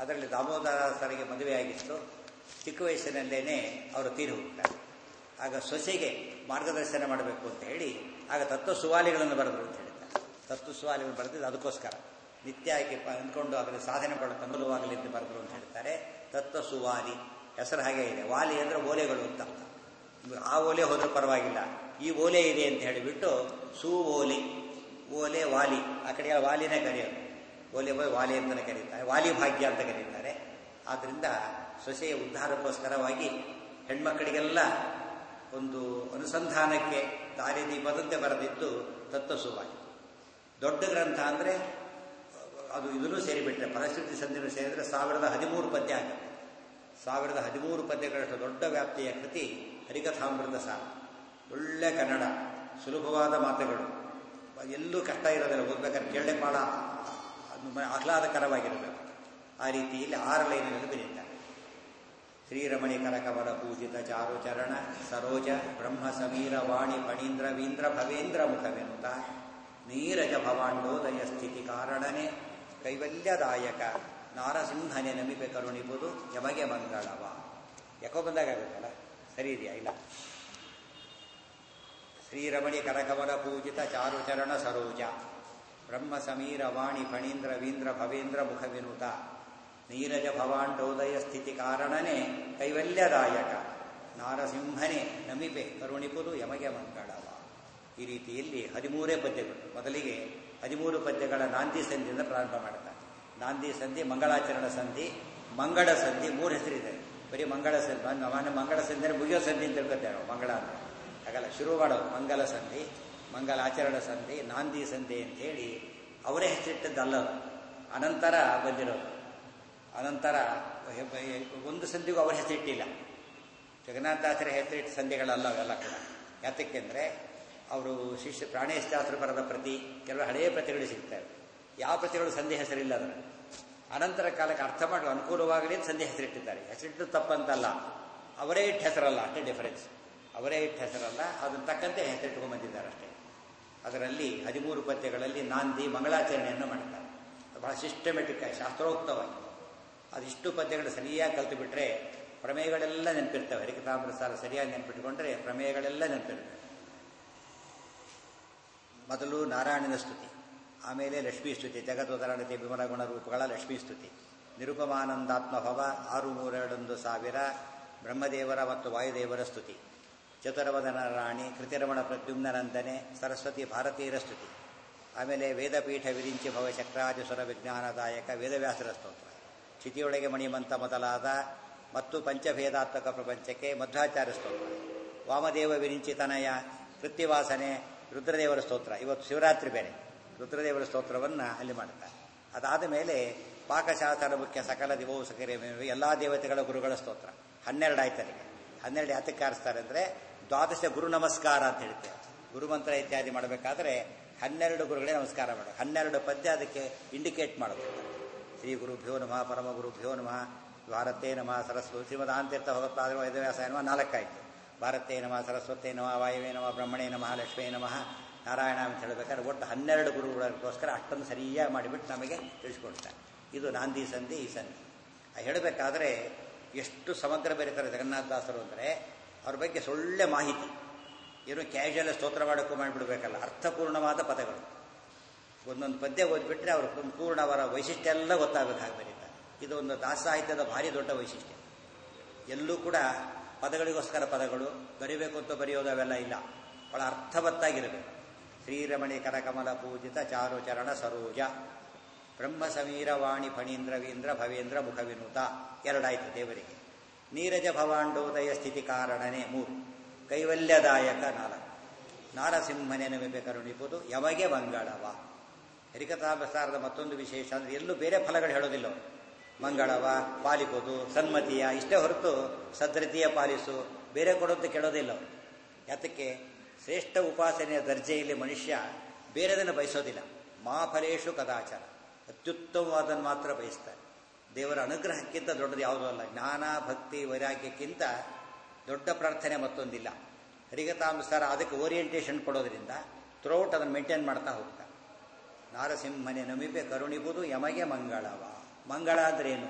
ಅದರಲ್ಲಿ ದಾಮೋದರಸರಿಗೆ ಮದುವೆಯಾಗಿತ್ತು ಚಿಕ್ಕ ವಯಸ್ಸಿನಲ್ಲೇನೆ ಅವರು ತೀರಿ ಹೋಗ್ತಾರೆ ಆಗ ಸೊಸೆಗೆ ಮಾರ್ಗದರ್ಶನ ಮಾಡಬೇಕು ಅಂತ ಹೇಳಿ ಆಗ ತತ್ವ ಸುವಾಲಿಗಳನ್ನು ಬರೆದರು ಅಂತ ಹೇಳ್ತಾರೆ ತತ್ವ ಸುವಾಲಿಗಳನ್ನು ಬರೆದಿದ್ದು ಅದಕ್ಕೋಸ್ಕರ ನಿತ್ಯ ಆಗಿ ಪ- ಅಂದ್ಕೊಂಡು ಅದರಲ್ಲಿ ಸಾಧನೆ ಪಡೋಕೆ ಅನುಕೂಲವಾಗಲಿ ಅಂತ ಬರೆದರು ಅಂತ ಹೇಳ್ತಾರೆ ತತ್ವ ಸುವಾಲಿ ಹೆಸರು ಹಾಗೆ ಇದೆ ವಾಲಿ ಅಂದರೆ ಓಲೆಗಳು ಅಂತ ಅರ್ಥ. ಆ ಓಲೆ ಹೋದ್ರೆ ಪರವಾಗಿಲ್ಲ ಈ ಓಲೆ ಇದೆ ಅಂತ ಹೇಳಿಬಿಟ್ಟು ಸೂ ಓಲೆ ಓಲೆ ವಾಲಿ ಆ ಕಡೆ ವಾಲಿನೇ ಕರೆಯೋದು ಓಲೆ ಹೋಗಿ ವಾಲಿ ಅಂತಲೇ ಕರೀತಾರೆ ವಾಲಿ ಭಾಗ್ಯ ಅಂತ ಕರೀತಾರೆ ಆದ್ರಿಂದ ಸೊಸೆಯ ಉದ್ಧಾರಕ್ಕೋಸ್ಕರವಾಗಿ ಹೆಣ್ಮಕ್ಕಳಿಗೆಲ್ಲ ಒಂದು ಅನುಸಂಧಾನಕ್ಕೆ ದಾರಿದೀಪದಂತೆ ಬರೆದಿದ್ದು ತತ್ವಸುವಾಲಿ ದೊಡ್ಡ ಗ್ರಂಥ ಅಂದರೆ ಅದು ಇದನ್ನು ಸೇರಿಬಿಟ್ರೆ ಪರಿಸ್ಥಿತಿ ಸಂಧಿನೂ ಸೇರಿದ್ರೆ ಸಾವಿರದ ಹದಿಮೂರು ಪದ್ಯ ಆಗುತ್ತೆ ಸಾವಿರದ ಹದಿಮೂರು ಪದ್ಯಗಳಷ್ಟು ದೊಡ್ಡ ವ್ಯಾಪ್ತಿಯ ಕೃತಿ ಹರಿಕಥಾಮೃತ ಸಾರ ಒಳ್ಳೆ ಕನ್ನಡ ಸುಲಭವಾದ ಮಾತುಗಳು ಎಲ್ಲೂ ಕಷ್ಟ ಇರೋದಿಲ್ಲ ಓದ್ಬೇಕಾದ್ರೆ ಕೇಳಲೆ ಭಾಳ ಆಹ್ಲಾದಕರವಾಗಿರಬೇಕು ಆ ರೀತಿಯಲ್ಲಿ ಆರು ಲೈನಲ್ಲಿ ಬರೀತಾರೆ ಶ್ರೀರಮಣಿ ಕರಕಮಲ ಪೂಜಿತ ಚಾರು ಚರಣ ಸರೋಜ ಬ್ರಹ್ಮ ಸಮೀರ ವಾಣಿ ಫಣೀಂದ್ರ ವೀಂದ್ರ ಭವೇಂದ್ರ ಮುಖವೆನುತ ನೀರಜ ಭವಾಂಡೋದಯ ಸ್ಥಿತಿ ಕಾರಣನೇ ಕೈವಲ್ಯದಾಯಕ ನಾರಸಿಂಹನೆ ನಮಿಪೆ ಕರುಣಿಬುದು ಯಮಗೆ ಮಂಗಳವ ಯಾಕೋ ಬಂದಾಗತ್ತಲ್ಲ ಸರಿ ಇದೆಯಾ ಇಲ್ಲ ಶ್ರೀರಮಣಿ ಕರಕಮಲ ಪೂಜಿತ ಚಾರು ಚರಣ ಸರೋಜ ಬ್ರಹ್ಮ ಸಮೀರ ವಾಣಿ ಫಣೀಂದ್ರ ವೀಂದ್ರ ಭವೇಂದ್ರ ಮುಖವಿನುತ ನೀರಜ ಭವಾಂಡೋದಯ ಸ್ಥಿತಿ ಕಾರಣನೇ ಕೈವಲ್ಯದಾಯಕ ನಾರಸಿಂಹನೇ ನಮಿಪೆ ಕರುಣಿಪುದು ಯಮಗೆ ಮಂಗಳವ ಈ ರೀತಿಯಲ್ಲಿ ಹದಿಮೂರೇ ಪದ್ಯಗಳು ಮೊದಲಿಗೆ ಹದಿಮೂರು ಪದ್ಯಗಳ ನಾಂದಿ ಸಂಧಿಯಿಂದ ಪ್ರಾರಂಭ ಮಾಡ್ತಾರೆ ನಾಂದಿ ಸಂಧಿ ಮಂಗಳಾಚರಣ ಸಂಧಿ ಮಂಗಳ ಸಂಧಿ ಮೂರು ಹೆಸರಿದೆ ಬರೀ ಮಂಗಳ ಸಂಧಿ ನಾನು ಮಂಗಳ ಸಂಧಿ ಅಂದ್ರೆ ಮುಗಿಯೋ ಸಂಧಿ ಅಂತ ತಿಳ್ಕೊತೇವೆ ನಾವು ಮಂಗಳ ಅಂದ್ರೆ ಹಾಗಲ್ಲ ಶುರು ಮಾಡೋದು ಮಂಗಲ ಸಂಧಿ ಮಂಗಲಾಚರಣ ಸಂಧಿ ನಾಂದಿ ಸಂಧಿ ಅಂತ ಹೇಳಿ ಅವರೇ ಹೆಸರಿಟ್ಟದ್ದಲ್ಲ ಅದು. ಅನಂತರ ಬಂದಿರೋದು ಅನಂತರ ಒಂದು ಸಂಧಿಗೂ ಅವರ ಹೆಸರಿಟ್ಟಿಲ್ಲ ಜಗನ್ನಾಥಾಚಾರ್ಯ ಹೆಸರಿಟ್ಟ ಸಂಧಿಗಳಲ್ಲ ಅವೆಲ್ಲ ಕೂಡ ಯಾತಕ್ಕೆಂದ್ರೆ ಅವರು ಶಿಷ್ಯ ಪ್ರಾಣೇಶಾಸ್ತ್ರ ಬರೆದ ಪ್ರತಿ ಕೆಲವು ಹಳೆಯ ಪ್ರತಿಗಳು ಸಿಗ್ತವೆ ಯಾವ ಪ್ರತಿಗಳು ಸಂಧಿ ಹೆಸರಿಲ್ಲ ಅದರ ಅನಂತರ ಕಾಲಕ್ಕೆ ಅರ್ಥ ಮಾಡುವ ಅನುಕೂಲವಾಗಲಿ ಅಂತ ಸಂಧಿ ಹೆಸರಿಟ್ಟಿದ್ದಾರೆ ಹೆಸರಿಟ್ಟು ತಪ್ಪಂತಲ್ಲ ಅವರೇ ಇಟ್ಟ ಹೆಸರಲ್ಲ ಅಷ್ಟೇ ಡಿಫರೆನ್ಸ್ ಅವರೇ ಇಟ್ಟ ಹೆಸರಲ್ಲ ಅದನ್ನ ತಕ್ಕಂತೆ ಹೆಸರಿಟ್ಕೊಂಡು ಬಂದಿದ್ದಾರೆ ಅಷ್ಟೇ ಅದರಲ್ಲಿ ಹದಿಮೂರು ಪದ್ಯಗಳಲ್ಲಿ ನಾಂದಿ ಮಂಗಳಾಚರಣೆಯನ್ನು ಮಾಡ್ತಾರೆ ಬಹಳ ಸಿಸ್ಟಮೆಟಿಕ್ ಆಗಿ ಶಾಸ್ತ್ರೋಕ್ತವಾಗಿ ಅದಿಷ್ಟು ಪದ್ಯಗಳು ಸರಿಯಾಗಿ ಕಲ್ತು ಬಿಟ್ರೆ ಪ್ರಮೇಯಗಳೆಲ್ಲ ನೆನಪಿರ್ತವೆ ಹರಿಕತಾಮೃತ ಸಾರ ಸರಿಯಾಗಿ ನೆನಪಿಟ್ಕೊಂಡ್ರೆ ಪ್ರಮೇಯಗಳೆಲ್ಲ ನೆನಪಿರ್ತವೆ ಮೊದಲು ನಾರಾಯಣನ ಸ್ತುತಿ ಆಮೇಲೆ ಲಕ್ಷ್ಮೀ ಸ್ತುತಿ ಜಗದೋದರಣತೆ ವಿಮಲ ಗುಣ ರೂಪಗಳ ಲಕ್ಷ್ಮೀ ಸ್ತುತಿ ನಿರುಪಮಾನಂದಾತ್ಮ ಭವ ಆರು ಮೂರೆರಡೊಂದು ಸಾವಿರ ಬ್ರಹ್ಮದೇವರ ಮತ್ತು ವಾಯುದೇವರ ಸ್ತುತಿ ಚತುರವದನ ರಾಣಿ ಕೃತಿರಮಣ ಪ್ರದ್ಯುಮ್ನನಂದನೆ ಸರಸ್ವತಿ ಭಾರತೀಯರ ಸ್ತುತಿ ಆಮೇಲೆ ವೇದಪೀಠ ವಿರಿಂಚಿ ಭವ ಚಕ್ರಾಜಸುರ ವಿಜ್ಞಾನದಾಯಕ ವೇದವ್ಯಾಸರ ಸ್ತೋತ್ರ ಚಿತಿಯೊಳಗೆ ಮಣಿಮಂತ ಮೊದಲಾದ ಮತ್ತು ಪಂಚಭೇದಾತ್ಮಕ ಪ್ರಪಂಚಕ್ಕೆ ಮಧ್ವಾಚಾರ್ಯ ಸ್ತೋತ್ರ ವಾಮದೇವ ವಿರಿಂಚಿತನಯ ಕೃತ್ಯವಾಸನೆ ರುದ್ರದೇವರ ಸ್ತೋತ್ರ ಇವತ್ತು ಶಿವರಾತ್ರಿ ಬೇರೆ ರುದ್ರದೇವರ ಸ್ತೋತ್ರವನ್ನು ಅಲ್ಲಿ ಮಾಡುತ್ತಾರೆ ಅದಾದ ಮೇಲೆ ಪಾಕಶಾಸ್ತ್ರ ಮುಖ್ಯ ಸಕಲ ದಿವೋಸಕರೇ ಎಲ್ಲ ದೇವತೆಗಳ ಗುರುಗಳ ಸ್ತೋತ್ರ ಹನ್ನೆರಡು ಆಯ್ತು ಅಲ್ಲಿಗೆ ಹನ್ನೆರಡು ಯಾತಕ್ಕೆ ಆರಿಸ್ತಾರೆ ಅಂದರೆ ದ್ವಾದಶ ಗುರು ನಮಸ್ಕಾರ ಅಂತ ಹೇಳ್ತೇವೆ ಗುರುಮಂತ್ರ ಇತ್ಯಾದಿ ಮಾಡಬೇಕಾದ್ರೆ ಹನ್ನೆರಡು ಗುರುಗಳೇ ನಮಸ್ಕಾರ ಮಾಡಬೇಕು ಹನ್ನೆರಡು ಪದ್ಯ ಅದಕ್ಕೆ ಇಂಡಿಕೇಟ್ ಮಾಡಬೇಕು ಶ್ರೀ ಗುರುಭ್ಯೋ ನಮಃ ಪರಮ ಗುರುಭ್ಯೋ ನಮಃ ಭಾರತೇ ನಮಃ ಸರಸ್ವತಿ ಶ್ರೀಮದಾಂತೀರ್ಥ ಭಗವತ್ಪಾದ ವೇದವ್ಯಾಸ ನಮಃ ನಾಲ್ಕಾಯ್ತು ಭಾರತೇ ನಮಃ ಸರಸ್ವತೇ ನಮಃ ವಾಯುವೇ ನಮಃ ಬ್ರಹ್ಮಣೇ ನಮಃ ಲಕ್ಷ್ಮೇ ನಮಃ ನಾರಾಯಣ ಅಂತ ಹೇಳಬೇಕಾದ್ರೆ ಒಟ್ಟು ಹನ್ನೆರಡು ಗುರುಗಳಿಗೋಸ್ಕರ ಅಷ್ಟೊಂದು ಸರಿಯಾಗಿ ಮಾಡಿಬಿಟ್ಟು ನಮಗೆ ತಿಳಿಸ್ಕೊಡ್ತಾರೆ ಇದು ನಾಂದಿ ಸಂಧಿ ಈ ಸಂಧಿ ಹೇಳಬೇಕಾದ್ರೆ ಎಷ್ಟು ಸಮಗ್ರ ಬೆರೀತಾರೆ ಜಗನ್ನಾಥದಾಸರು ಅಂದರೆ ಅವ್ರ ಬಗ್ಗೆ ಸೊಳ್ಳೆ ಮಾಹಿತಿ ಏನು ಕ್ಯಾಶುಯಲ್ ಸ್ತೋತ್ರ ಮಾಡೋಕ್ಕೂ ಮಾಡಿಬಿಡ್ಬೇಕಲ್ಲ ಅರ್ಥಪೂರ್ಣವಾದ ಪದಗಳು ಒಂದೊಂದು ಪದ್ಯ ಓದ್ಬಿಟ್ರೆ ಅವ್ರ ಸಂಪೂರ್ಣ ಅವರ ವೈಶಿಷ್ಟ್ಯ ಎಲ್ಲ ಗೊತ್ತಾಗಬೇಕು ಹಾಗೆ ಬರೀತಾರೆ ಇದು ಒಂದು ದಾಸಾಹಿತ್ಯದ ಭಾರಿ ದೊಡ್ಡ ವೈಶಿಷ್ಟ್ಯ ಎಲ್ಲೂ ಕೂಡ ಪದಗಳಿಗೋಸ್ಕರ ಪದಗಳು ಬರಿಬೇಕು ಅಂತ ಬರೆಯೋದು ಅವೆಲ್ಲ ಇಲ್ಲ ಬಹಳ ಅರ್ಥವತ್ತಾಗಿರಬೇಕು ಶ್ರೀರಮಣಿ ಕರಕಮಲ ಪೂಜಿತ ಚಾರು ಚರಣ ಸರೋಜ ಬ್ರಹ್ಮ ಸಮೀರ ವಾಣಿ ಫಣೀಂದ್ರ ವೀಂದ್ರ ಭವೇಂದ್ರ ಮುಖವಿನುತ ಎರಡಾಯ್ತು ದೇವರಿಗೆ ನೀರಜ ಭವಾಂಡೋದಯ ಸ್ಥಿತಿ ಕಾರಣನೇ ಮೂರು ಕೈವಲ್ಯದಾಯಕ ನಾಲ್ಕು ನಾರಸಿಂಹನೇ ನಮಿಪೆ ಕರುಣಿಪುದು ಯಮಗೆ ಮಂಗಳವ ಹರಿಕಥಾಭಸಾರದ ಮತ್ತೊಂದು ವಿಶೇಷ ಅಂದ್ರೆ ಎಲ್ಲೂ ಬೇರೆ ಫಲಗಳು ಹೇಳೋದಿಲ್ಲ ಅವರು ಮಂಗಳವ ಪಾಲಿಪೋದು ಸನ್ಮತಿಯ ಇಷ್ಟೇ ಹೊರತು ಸದ್ರತಿಯ ಪಾಲಿಸು ಬೇರೆ ಕೊಡೋದು ಕೇಳೋದಿಲ್ಲ ಅವರು ಯಾತಕ್ಕೆ ಶ್ರೇಷ್ಠ ಉಪಾಸನೆಯ ದರ್ಜೆಯಲ್ಲಿ ಮನುಷ್ಯ ಬೇರೆದನ್ನು ಬಯಸೋದಿಲ್ಲ ಮಾಫಲೇಶು ಕದಾಚಾರ ಅತ್ಯುತ್ತಮವಾದನ್ನು ಮಾತ್ರ ಬಯಸ್ತಾರೆ ದೇವರ ಅನುಗ್ರಹಕ್ಕಿಂತ ದೊಡ್ಡದು ಯಾವುದೂ ಅಲ್ಲ ಜ್ಞಾನ ಭಕ್ತಿ ವೈರಾಗ್ಯಕ್ಕಿಂತ ದೊಡ್ಡ ಪ್ರಾರ್ಥನೆ ಮತ್ತೊಂದಿಲ್ಲ ಹರಿಗತಾನುಸಾರ ಅದಕ್ಕೆ ಓರಿಯೆಂಟೇಷನ್ ಕೊಡೋದ್ರಿಂದ ಥ್ರೂಔಟ್ ಅದನ್ನು ಮೇಂಟೈನ್ ಮಾಡ್ತಾ ಹೋಗ್ತಾರೆ ನಾರಸಿಂಹನೆ ನಮಿಪೆ ಕರುಣಿಬುದು ಯಮಗೆ ಮಂಗಳವ ಮಂಗಳ ಅಂದ್ರೇನು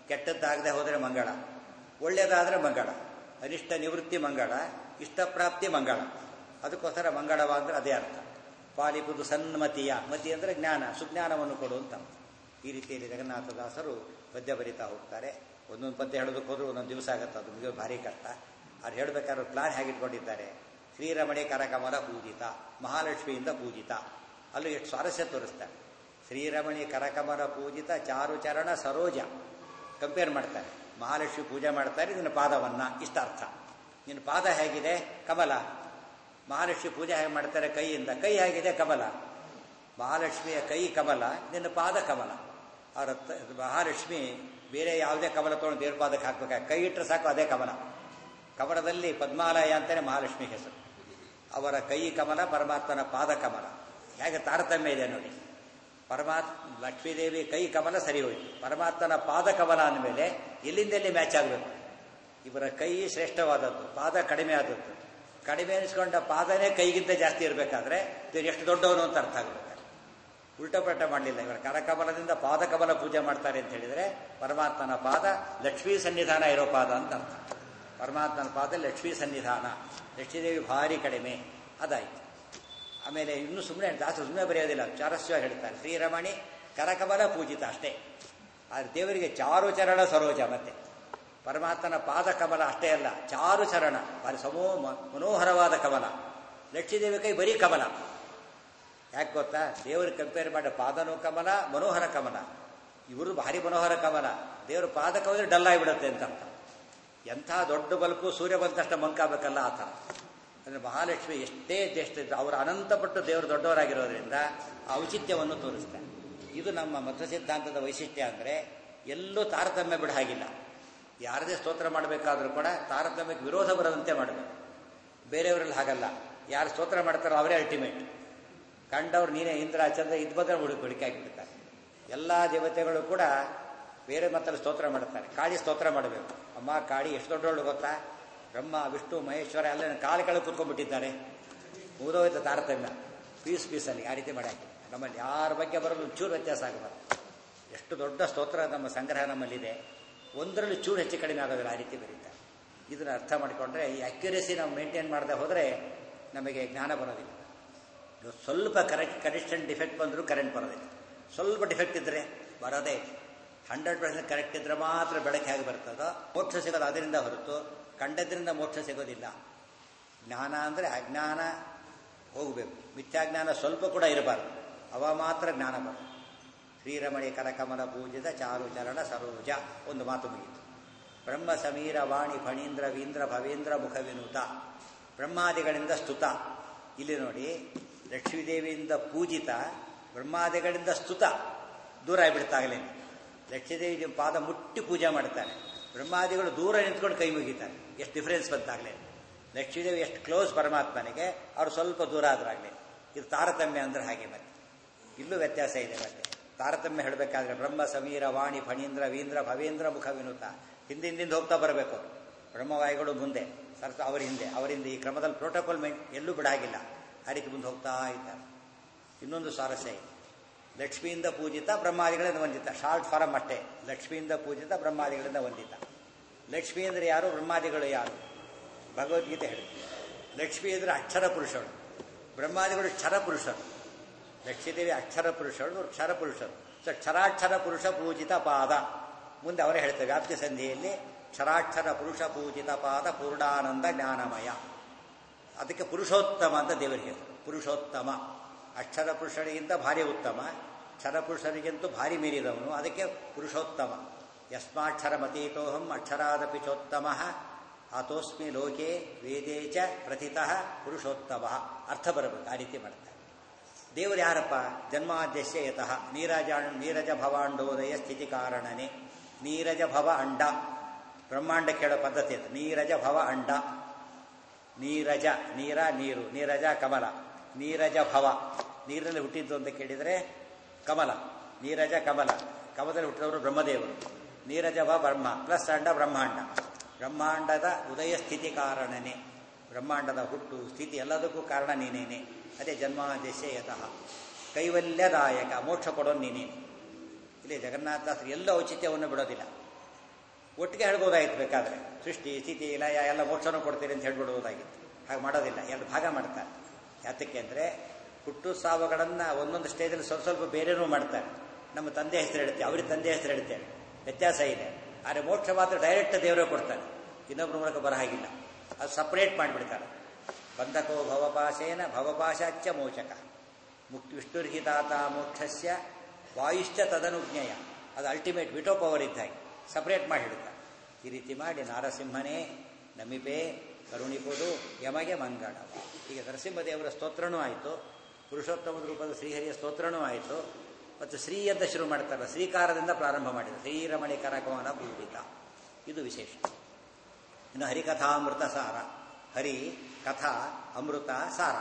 ಕೆಟ್ಟದ್ದಾಗದೆ ಹೋದರೆ ಮಂಗಳ ಒಳ್ಳೆಯದಾದರೆ ಮಂಗಳ ಅನಿಷ್ಟ ನಿವೃತ್ತಿ ಮಂಗಳ ಇಷ್ಟಪ್ರಾಪ್ತಿ ಮಂಗಳ ಅದಕ್ಕೋಸ್ಕರ ಮಂಗಳವ ಅಂದ್ರೆ ಅದೇ ಅರ್ಥ ಪಾಲಿಪುದು ಸನ್ಮತಿಯ ಮತಿ ಅಂದರೆ ಜ್ಞಾನ ಸುಜ್ಞಾನವನ್ನು ಕೊಡು ಅಂತ ಈ ರೀತಿಯಲ್ಲಿ ಜಗನ್ನಾಥದಾಸರು ಪದ್ಯ ಬರಿತಾ ಹೋಗ್ತಾರೆ ಒಂದೊಂದು ಪದ್ಯ ಹೇಳೋದಕ್ಕೆ ಹೋದ್ರೂ ಒಂದೊಂದು ದಿವಸ ಆಗುತ್ತೆ ಅದು ಮುಗಿಯೋದು ಭಾರಿ ಕಷ್ಟ ಅವ್ರು ಹೇಳಬೇಕಾದ್ರೆ ಪ್ಲಾನ್ ಹೇಗಿಟ್ಕೊಂಡಿದ್ದಾರೆ ಶ್ರೀರಮಣಿ ಕರಕಮಲ ಪೂಜಿತ ಮಹಾಲಕ್ಷ್ಮಿಯಿಂದ ಪೂಜಿತ ಅಲ್ಲೂ ಎಷ್ಟು ಸ್ವಾರಸ್ಯ ತೋರಿಸ್ತಾರೆ ಶ್ರೀರಮಣಿ ಕರಕಮಲ ಪೂಜಿತ ಚಾರುಚರಣ ಸರೋಜ ಕಂಪೇರ್ ಮಾಡ್ತಾರೆ ಮಹಾಲಕ್ಷ್ಮಿ ಪೂಜೆ ಮಾಡ್ತಾರೆ ನಿನ್ನ ಪಾದವನ್ನ ಇಷ್ಟ ಅರ್ಥ ನಿನ್ನ ಪಾದ ಹೇಗಿದೆ ಕಮಲ ಮಹಾಲಕ್ಷ್ಮಿ ಪೂಜೆ ಹೇಗೆ ಮಾಡ್ತಾರೆ ಕೈಯಿಂದ ಕೈ ಹೇಗಿದೆ ಕಮಲ ಮಹಾಲಕ್ಷ್ಮಿಯ ಕೈ ಕಮಲ ನಿನ್ನ ಪಾದ ಕಮಲ ಅವರ ಮಹಾಲಕ್ಷ್ಮಿ ಬೇರೆ ಯಾವುದೇ ಕಮಲ ತೊಗೊಂಡು ದೇವ್ರ ಪಾದಕ್ಕೆ ಹಾಕ್ಬೇಕಾಗ ಕೈ ಇಟ್ಟರೆ ಸಾಕು ಅದೇ ಕಮಲ ಕಮಲದಲ್ಲಿ ಪದ್ಮಾಲಯ ಅಂತಾನೆ ಮಹಾಲಕ್ಷ್ಮಿ ಹೆಸರು ಅವರ ಕೈ ಕಮಲ ಪರಮಾತ್ಮನ ಪಾದ ಕಮಲ ಹೇಗೆ ತಾರತಮ್ಯ ಇದೆ ನೋಡಿ ಪರಮಾತ್ ಲಕ್ಷ್ಮೀದೇವಿ ಕೈ ಕಮಲ ಸರಿ ಹೋಯ್ತು ಪರಮಾತ್ಮನ ಪಾದ ಕಮಲ ಅಂದಮೇಲೆ ಎಲ್ಲಿಂದೆಲ್ಲಿ ಮ್ಯಾಚ್ ಆಗಬೇಕು ಇವರ ಕೈ ಶ್ರೇಷ್ಠವಾದದ್ದು ಪಾದ ಕಡಿಮೆ ಆದದ್ದು ಕಡಿಮೆ ಅನಿಸ್ಕೊಂಡ ಪಾದನೇ ಕೈಗಿಂತ ಜಾಸ್ತಿ ಇರಬೇಕಾದ್ರೆ ಇವರು ಎಷ್ಟು ದೊಡ್ಡವನು ಅಂತ ಅರ್ಥ ಆಗಬೇಕು ಉಲ್ಟಪಲ್ಟ ಮಾಡಲಿಲ್ಲ ಇವರ ಕರಕಮಲದಿಂದ ಪಾದಕಮಲ ಪೂಜೆ ಮಾಡ್ತಾರೆ ಅಂತ ಹೇಳಿದರೆ ಪರಮಾತ್ಮನ ಪಾದ ಲಕ್ಷ್ಮೀ ಸನ್ನಿಧಾನ ಇರೋ ಪಾದ ಅಂತ ಅರ್ಥ ಪರಮಾತ್ಮನ ಪಾದ ಲಕ್ಷ್ಮೀ ಸನ್ನಿಧಾನ ಲಕ್ಷ್ಮೀದೇವಿ ಭಾರಿ ಕಡಿಮೆ ಅದಾಯ್ತು ಆಮೇಲೆ ಇನ್ನು ಸುಮ್ಮನೆ ದಾಸ ಸುಮ್ಮನೆ ಬರೆಯೋದಿಲ್ಲ ಚಾರಸ್ವ ಹೇಳ್ತಾರೆ ಶ್ರೀರಮಣಿ ಕರಕಮಲ ಪೂಜಿತ ಅಷ್ಟೇ ಆದರೆ ದೇವರಿಗೆ ಚಾರು ಚರಣ ಸರೋಜ ಮತ್ತೆ ಪರಮಾತ್ಮನ ಪಾದ ಕಮಲ ಅಷ್ಟೇ ಅಲ್ಲ ಚಾರು ಚರಣ ಭಾರಿ ಸಮೋ ಮನೋಹರವಾದ ಕಮಲ ಲಕ್ಷ್ಮೀದೇವಿ ಕೈ ಬರೀ ಕಮಲ ಯಾಕೆ ಗೊತ್ತಾ ದೇವರಿಗೆ ಕಂಪೇರ್ ಮಾಡಿ ಪಾದನೂ ಕಮಲ ಮನೋಹರ ಕಮಲ ಇವರು ಭಾರಿ ಮನೋಹರ ಕಮಲ ದೇವರು ಪಾದ ಕಮಲ ಡಲ್ ಆಗಿಬಿಡುತ್ತೆ ಅಂತ ಅರ್ಥ ಎಂಥ ದೊಡ್ಡ ಬಲ್ಪು ಸೂರ್ಯ ಬಂದ ತಕ್ಷಣ ಮಂಕಾಗಬೇಕಲ್ಲ ಆ ಥರ ಅಂದರೆ ಮಹಾಲಕ್ಷ್ಮಿ ಎಷ್ಟೇ ಎಷ್ಟು ಅವರು ಅನಂತಪಟ್ಟು ದೇವರು ದೊಡ್ಡವರಾಗಿರೋದ್ರಿಂದ ಆ ಔಚಿತ್ಯವನ್ನು ತೋರಿಸ್ತಾರೆ ಇದು ನಮ್ಮ ಮತ ಸಿದ್ಧಾಂತದ ವೈಶಿಷ್ಟ್ಯ ಅಂದರೆ ಎಲ್ಲೂ ತಾರತಮ್ಯ ಬಿಡ ಹಾಗಿಲ್ಲ ಯಾರದೇ ಸ್ತೋತ್ರ ಮಾಡಬೇಕಾದ್ರೂ ಕೂಡ ತಾರತಮ್ಯಕ್ಕೆ ವಿರೋಧ ಬರದಂತೆ ಮಾಡಬೇಕು ಬೇರೆಯವರಲ್ಲಿ ಹಾಗಲ್ಲ ಯಾರು ಸ್ತೋತ್ರ ಮಾಡ್ತಾರೋ ಅವರೇ ಅಲ್ಟಿಮೇಟ್ ಕಂಡವ್ರು ನೀನೇ ಇಂದ್ರ ಚಂದ್ರ ಇದು ಬಂದ್ರೆ ಹುಡುಕಿ ಹುಡುಕಿ ಹಾಕಿಬಿಡ್ತಾರೆ ಎಲ್ಲ ದೇವತೆಗಳು ಕೂಡ ಬೇರೆ ಮತ್ತಲ್ಲಿ ಸ್ತೋತ್ರ ಮಾಡ್ತಾರೆ ಕಾಳಿ ಸ್ತೋತ್ರ ಮಾಡಬೇಕು ಅಮ್ಮ ಕಾಳಿ ಎಷ್ಟು ದೊಡ್ಡವಳು ಗೊತ್ತಾ ಬ್ರಹ್ಮ ವಿಷ್ಣು ಮಹೇಶ್ವರ ಎಲ್ಲ ಕಾಲು ಕೆಳಗೆ ಕೂತ್ಕೊಂಡ್ಬಿಟ್ಟಿದ್ದಾರೆ ಮುಗಿದೋಯ್ತು ತಾರತಮ್ಯ ಪೀಸ್ ಪೀಸಲ್ಲಿ ಆ ರೀತಿ ಮಾಡಿ ಹಾಕಿ ನಮ್ಮಲ್ಲಿ ಯಾರ ಬಗ್ಗೆ ಬರೋದು ಚೂರು ವ್ಯತ್ಯಾಸ ಆಗಬಾರ್ದು ಎಷ್ಟು ದೊಡ್ಡ ಸ್ತೋತ್ರ ನಮ್ಮ ಸಂಗ್ರಹ ನಮ್ಮಲ್ಲಿದೆ ಒಂದರಲ್ಲಿ ಚೂರು ಹೆಚ್ಚು ಕಡಿಮೆ ಆಗೋದಿಲ್ಲ ಆ ರೀತಿ ಬರೀತಾರೆ ಇದನ್ನು ಅರ್ಥ ಮಾಡಿಕೊಂಡ್ರೆ ಈ ಅಕ್ಯುರೇಸಿ ನಾವು ಮೇಂಟೈನ್ ಮಾಡದೆ ಹೋದರೆ ನಮಗೆ ಜ್ಞಾನ ಬರೋದಿಲ್ಲ ಇವತ್ತು ಸ್ವಲ್ಪ ಕರೆಕ್ಟ್ ಕರೆಕ್ಷನ್ ಡಿಫೆಕ್ಟ್ ಬಂದರೂ ಕರೆಂಟ್ ಬರೋದಿಲ್ಲ ಸ್ವಲ್ಪ ಡಿಫೆಕ್ಟ್ ಇದ್ದರೆ ಬರೋದೇ ಹಂಡ್ರೆಡ್ ಪರ್ಸೆಂಟ್ ಕರೆಕ್ಟ್ ಇದ್ರೆ ಮಾತ್ರ ಬೆಳಕು ಹೇಗೆ ಬರ್ತದೋ ಮೋಕ್ಷ ಸಿಗೋದು ಅದರಿಂದ ಹೊರತು ಕಂಡದ್ರಿಂದ ಮೋಕ್ಷ ಸಿಗೋದಿಲ್ಲ ಜ್ಞಾನ ಅಂದರೆ ಅಜ್ಞಾನ ಹೋಗಬೇಕು ಮಿಥ್ಯಾಜ್ಞಾನ ಸ್ವಲ್ಪ ಕೂಡ ಇರಬಾರ್ದು ಅವ ಮಾತ್ರ ಜ್ಞಾನ ಬರೋದು ಶ್ರೀರಮಣಿ ಕರಕಮಲ ಪೂಜಿತ ಚಾರು ಚರಣ ಸರೋಜ ಒಂದು ಮಾತು ಮುಗಿಯಿತು ಬ್ರಹ್ಮ ಸಮೀರ ವಾಣಿ ಫಣೀಂದ್ರ ವೀಂದ್ರ ಭವೇಂದ್ರ ಮುಖ ವಿನೂತ ಬ್ರಹ್ಮಾದಿಗಳಿಂದ ಸ್ತುತ ಇಲ್ಲಿ ನೋಡಿ ಲಕ್ಷ್ಮೀದೇವಿಯಿಂದ ಪೂಜಿತ ಬ್ರಹ್ಮಾದಿಗಳಿಂದ ಸ್ತುತ ದೂರ ಆಗಿಬಿಡ್ತಾಗಲೇ ಲಕ್ಷ್ಮೀದೇವಿ ಪಾದ ಮುಟ್ಟಿ ಪೂಜೆ ಮಾಡ್ತಾರೆ ಬ್ರಹ್ಮಾದಿಗಳು ದೂರ ನಿಂತ್ಕೊಂಡು ಕೈ ಮುಗಿತಾರೆ ಎಷ್ಟು ಡಿಫರೆನ್ಸ್ ಬಂತಾಗಲೇ ಲಕ್ಷ್ಮೀದೇವಿ ಎಷ್ಟು ಕ್ಲೋಸ್ ಪರಮಾತ್ಮನಿಗೆ ಅವ್ರು ಸ್ವಲ್ಪ ದೂರ ಆದ್ರಾಗಲೇ ಇದು ತಾರತಮ್ಯ ಅಂದ್ರೆ ಹಾಗೆ ಮತ್ತೆ ಇಲ್ಲೂ ವ್ಯತ್ಯಾಸ ಇದೆ ಮತ್ತೆ ತಾರತಮ್ಯ ಹೇಳಬೇಕಾದ್ರೆ ಬ್ರಹ್ಮ ಸಮೀರ ವಾಣಿ ಫಣೀಂದ್ರ ವೀಂದ್ರ ಭವೇಂದ್ರ ಮುಖ ವಿನುತ ಹಿಂದಿಂದಿಂದ ಹೋಗ್ತಾ ಬರಬೇಕು ಬ್ರಹ್ಮವಾಯಿಗಳು ಮುಂದೆ ಸರ್ತ ಅವರ ಹಿಂದೆ ಅವರಿಂದ ಈ ಕ್ರಮದಲ್ಲಿ ಪ್ರೋಟೋಕಾಲ್ ಮೇಂಟ್ ಎಲ್ಲೂ ಬಿಡಾಗಿಲ್ಲ ಆ ರೀತಿ ಮುಂದೆ ಹೋಗ್ತಾ ಇದ್ದಾರೆ ಇನ್ನೊಂದು ಸ್ವಾರಸ್ಯ ಇದೆ ಲಕ್ಷ್ಮಿಯಿಂದ ಪೂಜಿತ ಬ್ರಹ್ಮಾದಿಗಳಿಂದ ವಂದಿತ ಶಾರ್ಟ್ ಫಾರಮ್ ಅಷ್ಟೇ ಲಕ್ಷ್ಮಿಯಿಂದ ಪೂಜಿತ ಬ್ರಹ್ಮಾದಿಗಳಿಂದ ವಂದಿತ ಲಕ್ಷ್ಮಿ ಅಂದರೆ ಯಾರು ಬ್ರಹ್ಮಾದಿಗಳು ಯಾರು ಭಗವದ್ಗೀತೆ ಹೇಳಿ ಲಕ್ಷ್ಮಿ ಅಂದರೆ ಅಕ್ಷರ ಪುರುಷರು ಬ್ರಹ್ಮಾದಿಗಳು ಕ್ಷರ ಪುರುಷರು ಲಕ್ಷ್ಮೀದೇವಿ ಅಕ್ಷರ ಪುರುಷರು ಇವರು ಕ್ಷರ ಪುರುಷರು ಸೊ ಕ್ಷರಾಕ್ಷರ ಪುರುಷ ಪೂಜಿತ ಪಾದ ಮುಂದೆ ಅವರೇ ಹೇಳ್ತಾರೆ ವ್ಯಾಪ್ತಿ ಸಂಧಿಯಲ್ಲಿ ಕ್ಷರಾಕ್ಷರ ಪುರುಷ ಪೂಜಿತ ಪಾದ ಪೂರ್ಣಾನಂದ ಜ್ಞಾನಮಯ ಅದಕ್ಕೆ ಪುರುಷೋತ್ತಮ ಅಂತ ದೇವರಿಗೆ ಹೆಸರು ಪುರುಷೋತ್ತಮ ಅಕ್ಷರ ಪುರುಷರಿಗಿಂತ ಭಾರಿ ಉತ್ತಮ ಕ್ಷರ ಪುರುಷರಿಗಿಂತೂ ಭಾರಿ ಮೀರಿದವನು ಅದಕ್ಕೆ ಪುರುಷೋತ್ತಮ ಯಸ್ಮಾಕ್ಷರ ಮತೀತೋಹಂ ಅಕ್ಷರಾದಪಿ ಚೋತ್ತಮ ಆತೋಸ್ಮಿ ಲೋಕೆ ವೇದೇ ಚ ಪ್ರಥಿತಃ ಪುರುಷೋತ್ತಮ ಅರ್ಥ ಬರಬೇಕು ಆ ರೀತಿ ಮಾಡ್ತಾರೆ ದೇವರು ಯಾರಪ್ಪ ಜನ್ಮಾದ್ಯಸ್ಯ ಯತಃ ನೀರಜ ನೀರಜ ಭವಾಂಡೋದಯ ಸ್ಥಿತಿ ಕಾರಣನೇ ನೀರಜ ಭವ ಅಂಡ ಬ್ರಹ್ಮಾಂಡ ಕೇಳೋ ಪದ್ಧತಿ ಅದು ನೀರಜ ಭವ ಅಂಡ ನೀರಜ ನೀರ ನೀರು ನೀರಜ ಕಮಲ ನೀರಜ ಭವ ನೀರಿನಲ್ಲಿ ಹುಟ್ಟಿದ್ದು ಅಂತ ಕೇಳಿದರೆ ಕಮಲ ನೀರಜ ಕಮಲ ಕಮಲದಲ್ಲಿ ಹುಟ್ಟಿದವರು ಬ್ರಹ್ಮದೇವರು ನೀರಜ ಭವ ಬ್ರಹ್ಮ ಪ್ಲಸ್ ಅಂಡ ಬ್ರಹ್ಮಾಂಡ ಬ್ರಹ್ಮಾಂಡದ ಉದಯ ಸ್ಥಿತಿ ಕಾರಣನೇ ಬ್ರಹ್ಮಾಂಡದ ಹುಟ್ಟು ಸ್ಥಿತಿ ಎಲ್ಲದಕ್ಕೂ ಕಾರಣ ನೀನೇನೆ ಅದೇ ಜನ್ಮಾದೇಶ ಯತಃ ಕೈವಲ್ಯದಾಯಕ ಮೋಕ್ಷ ಕೊಡೋನು ನೀನೇನೆ ಇಲ್ಲಿ ಜಗನ್ನಾಥದಾಸರು ಎಲ್ಲ ಔಚಿತ್ಯವನ್ನು ಬಿಡೋದಿಲ್ಲ ಒಟ್ಟಿಗೆ ಹೇಳ್ಬೋದಾಗಿತ್ತು ಬೇಕಾದ್ರೆ ಸೃಷ್ಟಿ ಸ್ಥಿತಿ ಲಯ ಎಲ್ಲ ಮೋಕ್ಷನೂ ಕೊಡ್ತೀರಿ ಅಂತ ಹೇಳ್ಬಿಡ್ಬೋದಾಗಿತ್ತು ಹಾಗೆ ಮಾಡೋದಿಲ್ಲ ಎರಡು ಭಾಗ ಮಾಡ್ತಾರೆ ಯಾತಕ್ಕೆ ಅಂದರೆ ಹುಟ್ಟು ಸಾವುಗಳನ್ನು ಒಂದೊಂದು ಸ್ಟೇಜಲ್ಲಿ ಸ್ವಲ್ಪ ಸ್ವಲ್ಪ ಬೇರೆನೂ ಮಾಡ್ತಾರೆ ನಮ್ಮ ತಂದೆ ಹೆಸರು ಹೇಳ್ತೇವೆ ಅವ್ರಿಗೆ ತಂದೆ ಹೆಸರು ಹೇಳ್ತೇವೆ ವ್ಯತ್ಯಾಸ ಇದೆ ಆದರೆ ಮೋಕ್ಷ ಮಾತ್ರ ಡೈರೆಕ್ಟ್ ದೇವರೇ ಕೊಡ್ತಾನೆ ಇನ್ನೊಬ್ಬರ ಮೂಲಕ ಬರ ಹಾಗಿಲ್ಲ ಅದು ಸಪ್ರೇಟ್ ಮಾಡಿಬಿಡ್ತಾರೆ ಬಂಧಕೋ ಭವಪಾಶೇನ ಭವಪಾಶಾಚ್ಯ ಮೋಚಕ ಮುಕ್ತಿ ವಿಷ್ಣುರ್ಹಿತಾತ ಮೋಕ್ಷಸ್ಯ ವಾಯುಶ್ಚ ತದನುಜ್ಞೇಯ ಅದು ಅಲ್ಟಿಮೇಟ್ ವಿಟೋ ಪವರ್ ಇದ್ದಾಗೆ ಸಪ್ರೇಟ್ ಮಾಡಿ ಹಿಡಿತಾರೆ ಈ ರೀತಿ ಮಾಡಿ ನಾರಸಿಂಹನೇ ನಮಿಪೆ ಕರುಣಿಪುದು ಯಮಗೆ ಮಂಗಳ ಈಗ ನರಸಿಂಹದೇವರ ಸ್ತೋತ್ರನೂ ಆಯಿತು ಪುರುಷೋತ್ತಮ ರೂಪದ ಶ್ರೀಹರಿಯ ಸ್ತೋತ್ರನೂ ಆಯಿತು ಮತ್ತು ಶ್ರೀ ಅಂತ ಶುರು ಮಾಡ್ತಾರೆ ಶ್ರೀಕಾರದಿಂದ ಪ್ರಾರಂಭ ಮಾಡಿದ ಶ್ರೀರಮಣಿ ಕರಕವನ ಪೂಜಿತ ಇದು ವಿಶೇಷ ಇನ್ನು ಹರಿಕಥಾಮೃತ ಸಾರ ಹರಿ ಕಥಾ ಅಮೃತ ಸಾರ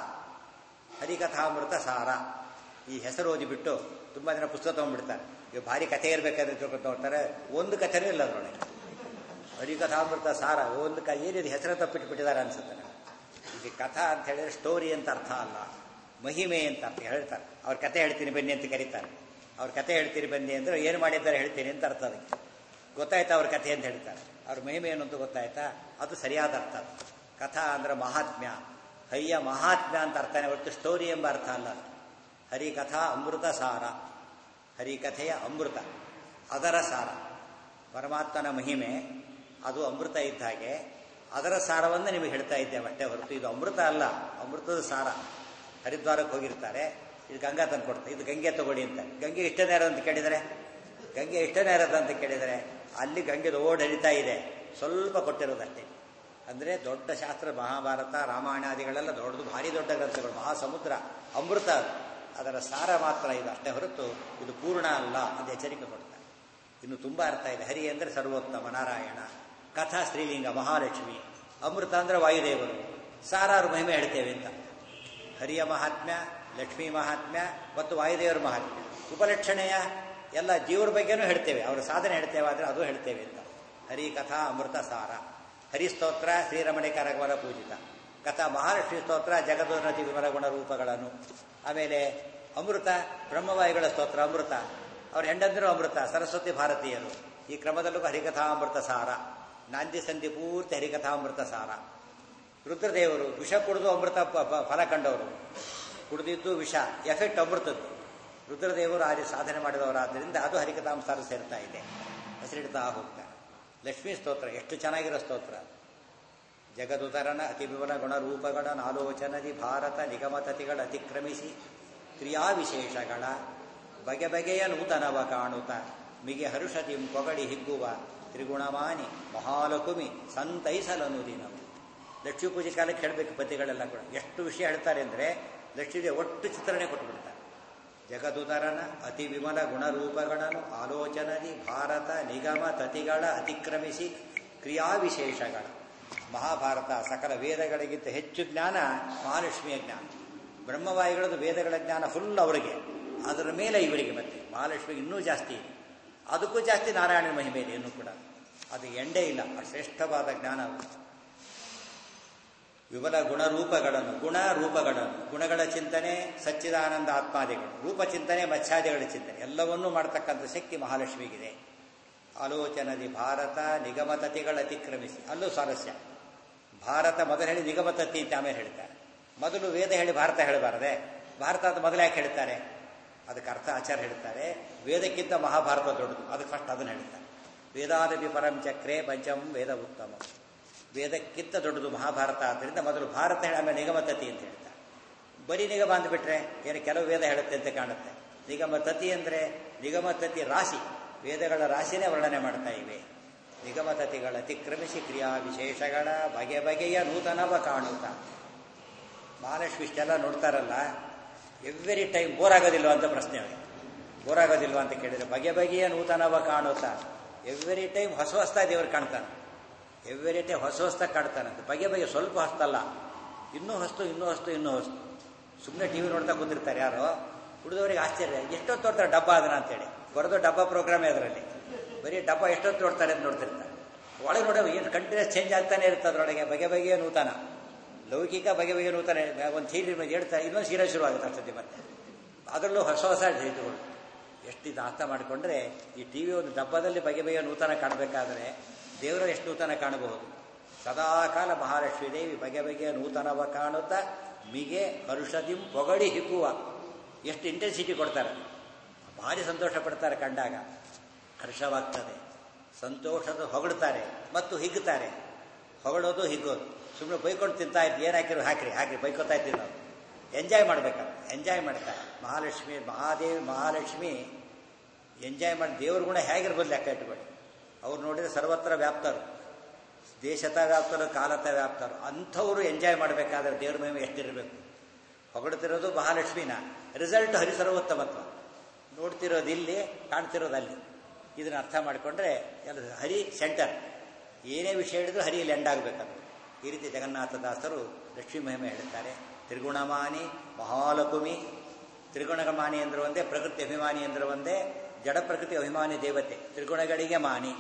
ಹರಿಕಥಾಮೃತ ಸಾರ ಈ ಹೆಸರು ಓದಿಬಿಟ್ಟು ತುಂಬ ಜನ ಪುಸ್ತಕ ತೊಗೊಂಡ್ಬಿಡ್ತಾರೆ ಈಗ ಭಾರಿ ಕಥೆ ಇರಬೇಕಾದ್ರೆ ತಿಳ್ಕೊಂಡು ನೋಡ್ತಾರೆ ಒಂದು ಕಥೆನೂ ಇಲ್ಲ ಅದರೊಳಗೆ ಹರಿಕಥಾಮೃತ ಸಾರ ಒಂದು ಕ ಏನಿದೆ ಹೆಸರು ತಪ್ಪಿಟ್ಬಿಟ್ಟಿದ್ದಾರೆ ಅನ್ಸುತ್ತೆ ನನಗೆ. ಇದು ಕಥಾ ಅಂತ ಹೇಳಿದ್ರೆ ಸ್ಟೋರಿ ಅಂತ ಅರ್ಥ ಅಲ್ಲ ಮಹಿಮೆ ಅಂತ ಅರ್ಥ ಹೇಳ್ತಾರೆ ಅವ್ರ ಕತೆ ಹೇಳ್ತೀನಿ ಬನ್ನಿ ಅಂತ ಕರೀತಾರೆ ಅವ್ರ ಕತೆ ಹೇಳ್ತೀನಿ ಬನ್ನಿ ಅಂದ್ರೆ ಏನು ಮಾಡಿದ್ದಾರೆ ಹೇಳ್ತೀನಿ ಅಂತ ಅರ್ಥ ಅದಕ್ಕೆ ಗೊತ್ತಾಯ್ತಾ ಅವ್ರ ಕಥೆ ಅಂತ ಹೇಳ್ತಾರೆ ಅವ್ರ ಮಹಿಮೆ ಏನು ಅಂತ ಗೊತ್ತಾಯ್ತಾ ಅದು ಸರಿಯಾದ ಅರ್ಥ ಅದು. ಕಥಾ ಅಂದ್ರೆ ಮಹಾತ್ಮ್ಯ ಹರಿಯ ಮಹಾತ್ಮ್ಯ ಅಂತ ಅರ್ಥನೇ ಹೊರತು ಸ್ಟೋರಿ ಎಂಬ ಅರ್ಥ ಅಲ್ಲ ಅದು. ಹರಿಕಥಾ ಅಮೃತ ಸಾರ ಹರಿಕಥೆಯ ಅಮೃತ ಅದರ ಸಾರ ಪರಮಾತ್ಮನ ಮಹಿಮೆ ಅದು ಅಮೃತ ಇದ್ದ ಹಾಗೆ ಅದರ ಸಾರವನ್ನು ನಿಮಗೆ ಹೇಳ್ತಾ ಇದ್ದೇವೆ ಅಷ್ಟೇ ಹೊರತು ಇದು ಅಮೃತ ಅಲ್ಲ ಅಮೃತದ ಸಾರ ಹರಿದ್ವಾರಕ್ಕೆ ಹೋಗಿರ್ತಾರೆ ಇದು ಗಂಗಾ ತಂದು ಕೊಡ್ತಾರೆ ಇದು ಗಂಗೆ ತಗೊಳ್ಳಿ ಅಂತ ಗಂಗೆ ಇಷ್ಟ ನೇರ ಅಂತ ಕೇಳಿದರೆ ಗಂಗೆ ಇಷ್ಟ ನೇರದ ಅಂತ ಕೇಳಿದರೆ ಅಲ್ಲಿ ಗಂಗೆದು ಓಡ್ ಹರಿತಾ ಇದೆ ಸ್ವಲ್ಪ ಕೊಟ್ಟಿರೋದಷ್ಟೇ ಅಂದರೆ ದೊಡ್ಡ ಶಾಸ್ತ್ರ ಮಹಾಭಾರತ ರಾಮಾಯಣಾದಿಗಳೆಲ್ಲ ದೊಡ್ಡದು ಭಾರಿ ದೊಡ್ಡ ಗ್ರಂಥಗಳು ಮಹಾಸಮುದ್ರ ಅಮೃತ ಅದು. ಅದರ ಸಾರ ಮಾತ್ರ ಇದು ಅಷ್ಟೇ ಹೊರತು ಇದು ಪೂರ್ಣ ಅಲ್ಲ ಅಂತ ಎಚ್ಚರಿಕೆ ಕೊಡ್ತಾರೆ ಇನ್ನು ತುಂಬ ಅರ್ಥ ಇದೆ ಹರಿ ಅಂದರೆ ಸರ್ವೋತ್ತಮ ನಾರಾಯಣ ಕಥಾ ಸ್ತ್ರೀಲಿಂಗ ಮಹಾಲಕ್ಷ್ಮಿ ಅಮೃತ ಅಂದರೆ ವಾಯುದೇವರು ಸಾರಾರು ಮಹಿಮೆ ಹೇಳ್ತೇವೆ ಅಂತ ಹರಿಯ ಮಹಾತ್ಮ್ಯ ಲಕ್ಷ್ಮೀ ಮಹಾತ್ಮ್ಯ ಮತ್ತು ವಾಯುದೇವರ ಮಹಾತ್ಮ್ಯ ಉಪಲಕ್ಷಣೆಯ ಎಲ್ಲ ಜೀವರ ಬಗ್ಗೆನೂ ಹೇಳ್ತೇವೆ ಅವರ ಸಾಧನೆ ಹೇಳ್ತೇವೆ ಆದರೆ ಅದು ಹೇಳ್ತೇವೆ ಅಂತ ಹರಿ ಕಥಾ ಅಮೃತ ಸಾರ ಹರಿಸ್ತೋತ್ರ ಶ್ರೀರಮಣಿಕರಗವರ ಪೂಜಿತ ಕಥಾ ಮಹಾಲಕ್ಷ್ಮಿ ಸ್ತೋತ್ರ ಜಗದೋನ್ನತಿ ವಿಮಲ ಗುಣ ರೂಪಗಳನ್ನು ಆಮೇಲೆ ಅಮೃತ ಬ್ರಹ್ಮವಾಯುಗಳ ಸ್ತೋತ್ರ ಅಮೃತ ಅವ್ರ ಹೆಂಡಂದಿರು ಅಮೃತ ಸರಸ್ವತಿ ಭಾರತೀಯರು ಈ ಕ್ರಮದಲ್ಲೂ ಹರಿಕಥಾಮೃತ ಸಾರ ನಾಂದಿ ಸಂಧಿ ಪೂರ್ತಿ ಹರಿಕಥಾಮೃತ ಸಾರ ರುದ್ರದೇವರು ವಿಷ ಕುಡಿದು ಅಮೃತ ಪ- ಪ- ಫಲ ಕಂಡವರು ಕುಡಿದಿದ್ದು ವಿಷ ಎಫೆಕ್ಟ್ ಅಮೃತದ್ದು ರುದ್ರದೇವರು ಆ ರೀತಿ ಸಾಧನೆ ಮಾಡಿದವರಾದ್ದರಿಂದ ಅದು ಹರಿಕಥಾಂಸಾರ ಸೇರ್ತಾ ಇದೆ ಹೆಸರಿಡ್ತಾ ಹೋಗ್ತಾರೆ ಲಕ್ಷ್ಮೀ ಸ್ತೋತ್ರ ಎಷ್ಟು ಚೆನ್ನಾಗಿರೋ ಸ್ತೋತ್ರ ಜಗದುದರನ ಅತಿ ವಿವರ ಗುಣರೂಪಗಳ ಆಲೋಚನದಿ ಭಾರತ ನಿಗಮತತಿಗಳ ಅತಿಕ್ರಮಿಸಿ ಕ್ರಿಯಾ ವಿಶೇಷಗಳ ಬಗೆ ಬಗೆಯ ನೂತನವ ಕಾಣುತ್ತ ಮಿಗೆ ಹರುಷತಿಂ ಕೊಗಡಿ ಹಿಗ್ಗುವ ತ್ರಿಗುಣಮಾನಿ ಮಹಾಲಕುಮಿ ಸಂತೈಸಲನು ದಿನವು ಲಕ್ಷ್ಮೀ ಪೂಜೆ ಕಾಲಕ್ಕೆ ಹೇಳಬೇಕು ಪತಿಗಳೆಲ್ಲ ಕೂಡ ಎಷ್ಟು ವಿಷಯ ಹೇಳ್ತಾರೆ ಅಂದರೆ ಲಕ್ಷ್ಮೀಗೆ ಒಟ್ಟು ಚಿತ್ರಣ ಕೊಟ್ಟುಬಿಡ್ತಾರೆ ಜಗದುದರನ ಅತಿ ವಿಮಲ ಗುಣರೂಪಗಳನ್ನು ಆಲೋಚನದಿ ಭಾರತ ನಿಗಮ ತತಿಗಳ ಅತಿಕ್ರಮಿಸಿ ಕ್ರಿಯಾ ವಿಶೇಷಗಳ ಮಹಾಭಾರತ ಸಕಲ ವೇದಗಳಿಗಿಂತ ಹೆಚ್ಚು ಜ್ಞಾನ ಮಹಾಲಕ್ಷ್ಮಿಯ ಜ್ಞಾನ ಬ್ರಹ್ಮವಾಯುಗಳದ್ದು ವೇದಗಳ ಜ್ಞಾನ ಫುಲ್ ಅವರಿಗೆ ಅದರ ಮೇಲೆ ಇವರಿಗೆ ಮತ್ತೆ ಮಹಾಲಕ್ಷ್ಮಿಗೆ ಇನ್ನೂ ಜಾಸ್ತಿ ಇದೆ ಅದಕ್ಕೂ ಜಾಸ್ತಿ ನಾರಾಯಣನ ಮಹಿಮೆ ಇದೆ ಇನ್ನೂ ಕೂಡ ಅದು ಎಂಡೇ ಇಲ್ಲ ಆ ಶ್ರೇಷ್ಠವಾದ ಜ್ಞಾನ ಅದು. ವಿಮಲ ಗುಣರೂಪಗಳನ್ನು ಗುಣ ರೂಪಗಳನ್ನು ಗುಣಗಳ ಚಿಂತನೆ ಸಚ್ಚಿದಾನಂದ ಆತ್ಮಾದಿಗಳು ರೂಪ ಚಿಂತನೆ ಮತ್ಸ್ಯಾದಿಗಳ ಚಿಂತನೆ ಎಲ್ಲವನ್ನೂ ಮಾಡತಕ್ಕಂಥ ಶಕ್ತಿ ಮಹಾಲಕ್ಷ್ಮಿಗಿದೆ ಆಲೋಚನದಿ ಭಾರತ ನಿಗಮತತಿಗಳ ಅತಿಕ್ರಮಿಸಿ ಅಲ್ಲೂ ಸ್ವಾರಸ್ಯ ಭಾರತ ಮೊದಲು ಹೇಳಿ ನಿಗಮತತಿ ಅಂತ ಆಮೇಲೆ ಹೇಳ್ತಾರೆ ಮೊದಲು ವೇದ ಹೇಳಿ ಭಾರತ ಹೇಳಬಾರದೆ ಭಾರತ ಅಂತ ಮೊದಲು ಯಾಕೆ ಹೇಳ್ತಾರೆ ಅದಕ್ಕೆ ಅರ್ಥ ಆಚಾರ ಹೇಳ್ತಾರೆ ವೇದಕ್ಕಿಂತ ಮಹಾಭಾರತ ದೊಡ್ಡದು ಅದಕ್ಕೆ ಫಸ್ಟ್ ಅದನ್ನು ಹೇಳ್ತಾರೆ ವೇದಾದಪಿ ಪರಂ ಚಕ್ರೆ ಪಂಚಮಂ ವೇದ ಉತ್ತಮ ವೇದಕ್ಕಿಂತ ದೊಡ್ಡದು ಮಹಾಭಾರತ ಆದ್ದರಿಂದ ಮೊದಲು ಭಾರತ ಹೇಳಿ ಆಮೇಲೆ ನಿಗಮತತಿ ಅಂತ ಹೇಳ್ತಾರೆ ಬರೀ ನಿಗಮ ಅಂದ್ಬಿಟ್ರೆ ಏನು ಕೆಲವು ವೇದ ಹೇಳುತ್ತೆ ಅಂತ ಕಾಣುತ್ತೆ ನಿಗಮತತಿ ಅಂದರೆ ನಿಗಮತತಿ ರಾಶಿ ವೇದಗಳ ರಾಶಿನೇ ವರ್ಣನೆ ಮಾಡ್ತಾ ಇವೆ ನಿಗಮತತಿಗಳ ಅತಿಕ್ರಮಿಸಿ ಕ್ರಿಯಾ ವಿಶೇಷಗಳ ಬಗೆ ಬಗೆಯ ನೂತನವ ಕಾಣುತ್ತ ಮಹಾಲಕ್ಷ್ಮಿ ಇಷ್ಟೆಲ್ಲ ನೋಡ್ತಾರಲ್ಲ ಎವ್ರಿ ಟೈಮ್ ಬೋರ್ ಆಗೋದಿಲ್ವ ಅಂತ ಪ್ರಶ್ನೆ ಅವರಿಗೆ ಬೋರ್ ಆಗೋದಿಲ್ವ ಅಂತ ಕೇಳಿದ್ರೆ ಬಗೆ ಬಗೆಯ ನೂತನವ ಕಾಣುತ್ತಾ ಎವ್ರಿ ಟೈಮ್ ಹೊಸ ಹೊಸ್ತಾ ದೇವರು ಕಾಣ್ತಾನೆ ಎವ್ರಿ ಟೈಮ್ ಹೊಸ ಹೊಸ್ತಾಗಿ ಕಾಣ್ತಾನಂತ ಬಗೆ ಬಗೆ ಸ್ವಲ್ಪ ಹೊಸ್ತಲ್ಲ ಇನ್ನೂ ಹೊಸ್ತು ಇನ್ನೂ ಹೊಸ್ತು ಇನ್ನೂ ಹೊಸ್ತು ಸುಮ್ಮನೆ ಟಿವಿ ನೋಡ್ತಾ ಕೂತಿರ್ತಾರೆ ಯಾರೋ ಹುಡುಗವರಿಗೆ ಆಶ್ಚರ್ಯ ಎಷ್ಟೊತ್ತು ನೋಡ್ತಾರೆ ಡಬ್ಬ ಅದನ್ನ ಅಂತೇಳಿ ಬರೋದು ಡಬ್ಬ ಪ್ರೋಗ್ರಾಮೇ ಅದರಲ್ಲಿ ಬರೀ ಡಬ್ಬ ಎಷ್ಟೊತ್ತು ನೋಡ್ತಾರೆ ಅಂತ ನೋಡ್ತಿರ್ತಾರೆ ಒಳಗೆ ನೋಡೋ ಏನು ಕಂಟಿನ್ಯೂಸ್ ಚೇಂಜ್ ಆಗ್ತಾನೆ ಇರುತ್ತೆ ಅದರೊಳಗೆ ಬಗೆ ಬಗೆಯ ನೂತನ ಲೌಕಿಕ ಬಗೆ ಬಗೆ ನೂತನ ಒಂದು ಸೀರೆ ಹೇಳ್ತಾ ಇನ್ನೊಂದು ಸೀರೆ ಶುರು ಆಗುತ್ತೆ ಅಷ್ಟೊತ್ತಿ ಮತ್ತೆ ಅದರಲ್ಲೂ ಹೊಸ ಹೊಸ ರೀತಿಗಳು ಎಷ್ಟು ಇದು ಅರ್ಥ ಮಾಡಿಕೊಂಡ್ರೆ ಈ ಟಿ ವಿ ಒಂದು ಡಬ್ಬದಲ್ಲಿ ಬಗೆ ಬಗೆಯ ನೂತನ ಕಾಣಬೇಕಾದ್ರೆ ದೇವರ ಎಷ್ಟು ನೂತನ ಕಾಣಬಹುದು ಸದಾಕಾಲ ಮಹಾಲಕ್ಷ್ಮೀ ದೇವಿ ಬಗೆ ಬಗೆಯ ನೂತನವ ಕಾಣುತ್ತಾ ಮಿಗೆ ಹರುಷದಿಂ ಪೊಗಡಿ ಹಿಗ್ಗುವ ಎಷ್ಟು ಇಂಟೆನ್ಸಿಟಿ ಕೊಡ್ತಾರೆ ಭಾರಿ ಸಂತೋಷ ಪಡ್ತಾರೆ ಕಂಡಾಗ ಹರ್ಷವಾಗ್ತದೆ ಸಂತೋಷದ ಹೊಗಳ್ತಾರೆ ಮತ್ತು ಹಿಗ್ಗುತ್ತಾರೆ ಹೊಗಳೋದು ಹಿಗ್ಗೋದು ಸುಮ್ಮನೆ ಬೈಕೊಂಡು ತಿಂತಾ ಇದ್ದು ಏನು ಹಾಕಿರೋ ಹಾಕ್ರಿ ಹಾಕ್ರಿ ಬೈಕೋತಾ ಇದ್ದೀವಿ ನಾವು ಎಂಜಾಯ್ ಮಾಡ್ಬೇಕಲ್ಲ ಎಂಜಾಯ್ ಮಾಡ್ತಾರೆ ಮಹಾಲಕ್ಷ್ಮಿ ಮಹಾದೇವಿ ಮಹಾಲಕ್ಷ್ಮಿ ಎಂಜಾಯ್ ಮಾಡಿ ದೇವ್ರ ಗುಣ ಹೇಗಿರ್ಬೋದು ಲೆಕ್ಕ ಇಟ್ಕೊಳ್ಳಿ ಅವ್ರು ನೋಡಿದ್ರೆ ಸರ್ವತ್ರ ವ್ಯಾಪ್ತರು ದೇಶತ ವ್ಯಾಪ್ತರು ಕಾಲತ ವ್ಯಾಪ್ತರು ಅಂಥವ್ರು ಎಂಜಾಯ್ ಮಾಡಬೇಕಾದ್ರೆ ದೇವ್ರ ಮೇಲೆ ಎಷ್ಟಿರಬೇಕು ಹೊಗಡ್ತಿರೋದು ಮಹಾಲಕ್ಷ್ಮಿನ ರಿಸಲ್ಟ್ ಹರಿಸರ್ವೋತ್ತಮತ್ವ ನೋಡ್ತಿರೋದು ಇಲ್ಲಿ ಕಾಣ್ತಿರೋದು ಅಲ್ಲಿ ಇದನ್ನ ಅರ್ಥ ಮಾಡಿಕೊಂಡ್ರೆ ಎಲ್ಲ ಹರಿ ಸೆಂಟರ್ ಏನೇ ವಿಷಯ ಹೇಳಿದ್ರು ಹರಿಯಲ್ಲಿ ಎಂಡಾಗಬೇಕದು ಈ ರೀತಿ ಜಗನ್ನಾಥದಾಸರು ಲಕ್ಷ್ಮೀ ಮಹಿಮೆ ಹೇಳ್ತಾರೆ ತ್ರಿಗುಣಮಾನಿ ಮಹಾಲಕುಮಿ ತ್ರಿಗುಣಮಾನಿ ಅಂದ್ರೆ ಒಂದೇ ಪ್ರಕೃತಿ ಅಭಿಮಾನಿ ಅಂದ್ರೆ ಒಂದೇ ಜಡ ಪ್ರಕೃತಿ ಅಭಿಮಾನಿ ದೇವತೆ ತ್ರಿಗುಣಗಳಿಗೆ ಮಾನಿ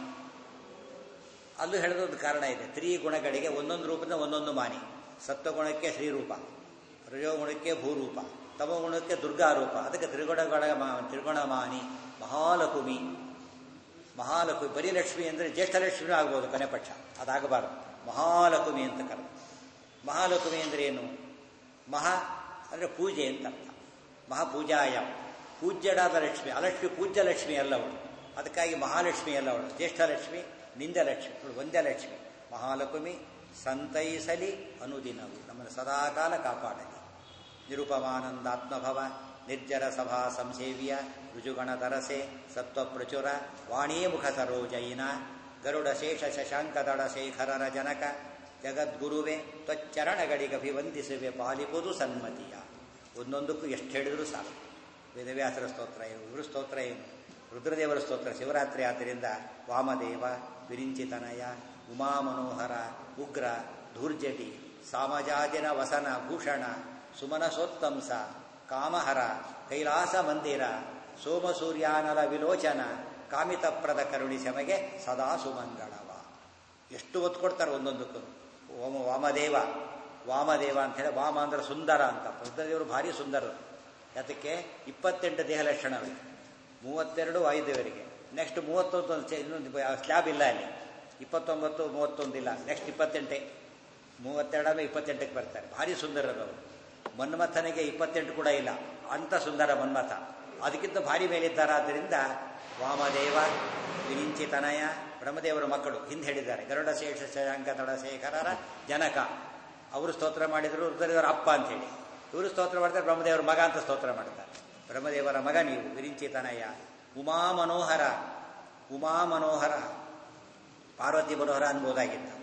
ಅಲ್ಲೂ ಹೇಳೋದೊಂದು ಕಾರಣ ಇದೆ ತ್ರಿಗುಣಗಳಿಗೆ ಒಂದೊಂದು ರೂಪದಿಂದ ಒಂದೊಂದು ಮಾನಿ ಸತ್ವಗುಣಕ್ಕೆ ಶ್ರೀರೂಪ ರಜೋಗುಣಕ್ಕೆ ಭೂರೂಪ ತಮಗುಣಕ್ಕೆ ದುರ್ಗಾರೂಪ ಅದಕ್ಕೆ ತ್ರಿಗುಣಗಳ ತ್ರಿಗುಣಮಾನಿ ಮಹಾಲಕುಮಿ ಮಹಾಲಕ್ಷ್ಮಿ ಬರೀ ಲಕ್ಷ್ಮಿ ಅಂದರೆ ಜ್ಯೇಷ್ಠಲಕ್ಷ್ಮಿನೂ ಆಗ್ಬೋದು ಕೊನೆ ಪಕ್ಷ ಅದಾಗಬಾರದು ಮಹಾಲಕ್ಷ್ಮಿ ಅಂತ ಕರೆದು ಮಹಾಲಕ್ಷ್ಮಿ ಅಂದರೆ ಏನು ಮಹಾ ಅಂದರೆ ಪೂಜೆ ಅಂತ ಅರ್ಥ ಮಹಾಪೂಜಾಯ ಪೂಜ್ಯಡಾದ ಲಕ್ಷ್ಮಿ ಅಲಕ್ಷ್ಮಿ ಪೂಜ್ಯ ಲಕ್ಷ್ಮಿ ಅಲ್ಲವಳು ಅದಕ್ಕಾಗಿ ಮಹಾಲಕ್ಷ್ಮಿ ಅಲ್ಲವಳು ಜ್ಯೇಷ್ಠಲಕ್ಷ್ಮಿ ನಿಂದಲಕ್ಷ್ಮಿ ಇವಳು ಒಂದೇ ಲಕ್ಷ್ಮಿ ಮಹಾಲಕ್ಷ್ಮಿ ಸಂತೈಸಲಿ ಅನುದಿನವು ನಮ್ಮನ್ನು ಸದಾಕಾಲ ಕಾಪಾಡಲಿ ನಿರುಪಮಾನಂದಾತ್ಮಭವ ನಿರ್ಜರ ಸಭಾ ಸಂಸೇವ್ಯ ರುಜುಗಣ ತರಸೆ ಸತ್ವಪ್ರಚುರ ವಾಣೀ ಮುಖ ಸರೋಜಯಿನ ಗರುಡ ಶೇಷ ಶಶಾಂಕದಳ ಶೇಖರರ ಜನಕ ಜಗದ್ಗುರುವೆ ತ್ವಚ್ಚರಣಗಳಿಗಭಿವಂದಿಸುವೆ ಪಾಲಿಪುದು ಸನ್ಮತಿಯ ಒಂದೊಂದಕ್ಕೂ ಎಷ್ಟು ಹೇಳಿದರೂ ಸಾಕು ವೇದವ್ಯಾಸರ ಸ್ತೋತ್ರ ಏನು ಇವರು ಸ್ತೋತ್ರ ಏನು ರುದ್ರದೇವರ ಸ್ತೋತ್ರ ಶಿವರಾತ್ರಿ ಆದ್ದರಿಂದ ವಾಮದೇವ ವಿರಿಂಚಿತನಯ ಉಮಾಮನೋಹರ ಉಗ್ರ ಧೂರ್ಜಟಿ ಸಾಮಜಾಜಿನ ವಸನ ಭೂಷಣ ಸುಮನಸೋತ್ತಂಸ ಕಾಮಹರ ಕೈಲಾಸ ಮಂದಿರ ಸೋಮಸೂರ್ಯಾನಲ ವಿಲೋಚನ ಕಾಮಿತಪ್ರದ ಕರುಣಿ ಸೆಮಗೆ ಸದಾ ಸುಮಂಗಳವ ಎಷ್ಟು ಒತ್ತು ಕೊಡ್ತಾರೆ ಒಂದೊಂದಕ್ಕೂ ಓಮ ವಾಮದೇವ ವಾಮದೇವ ಅಂತ ಹೇಳಿ ವಾಮ ಅಂದ್ರೆ ಸುಂದರ ಅಂತ ರುದ್ರದೇವರು ಭಾರಿ ಸುಂದರರು ಅದಕ್ಕೆ ಇಪ್ಪತ್ತೆಂಟು ದೇಹ ಲಕ್ಷಣಗಳು ಮೂವತ್ತೆರಡು ವಾಯುದೇವರಿಗೆ ನೆಕ್ಸ್ಟ್ ಮೂವತ್ತೊಂದು ಇನ್ನೊಂದು ಸ್ಲ್ಯಾಬ್ ಇಲ್ಲ ಅಲ್ಲಿ ಇಪ್ಪತ್ತೊಂಬತ್ತು ಮೂವತ್ತೊಂದಿಲ್ಲ ನೆಕ್ಸ್ಟ್ ಇಪ್ಪತ್ತೆಂಟೇ ಮೂವತ್ತೆರಡಾಮೆ ಇಪ್ಪತ್ತೆಂಟಕ್ಕೆ ಬರ್ತಾರೆ ಭಾರಿ ಸುಂದರರವರು ಮನ್ಮಥನಿಗೆ ಇಪ್ಪತ್ತೆಂಟು ಕೂಡ ಇಲ್ಲ ಅಂತ ಸುಂದರ ಮನ್ಮಥ ಅದಕ್ಕಿಂತ ಭಾರಿ ಮೇಲಿದ್ದಾರಾದ್ದರಿಂದ ವಾಮದೇವ ವಿರಿಂಚಿತನಯ ಬ್ರಹ್ಮದೇವರ ಮಕ್ಕಳು ಹಿಂದೆ ಹೇಳಿದ್ದಾರೆ ಗರುಡ ಶೇಷ ಶಶಾಂಕ ತಡಶೇಖರರ ಜನಕ ಅವರು ಸ್ತೋತ್ರ ಮಾಡಿದರು ರುದ್ರದೇವರ ಅಪ್ಪ ಅಂತ ಹೇಳಿ ಇವರು ಸ್ತೋತ್ರ ಮಾಡ್ತಾರೆ ಬ್ರಹ್ಮದೇವರ ಮಗ ಅಂತ ಸ್ತೋತ್ರ ಮಾಡ್ತಾರೆ ಬ್ರಹ್ಮದೇವರ ಮಗ ನೀವು ವಿರಿಂಚಿತನಯ ಉಮಾ ಮನೋಹರ ಉಮಾ ಮನೋಹರ ಪಾರ್ವತಿ ಮನೋಹರ ಅನ್ಬೋದಾಗಿತ್ತು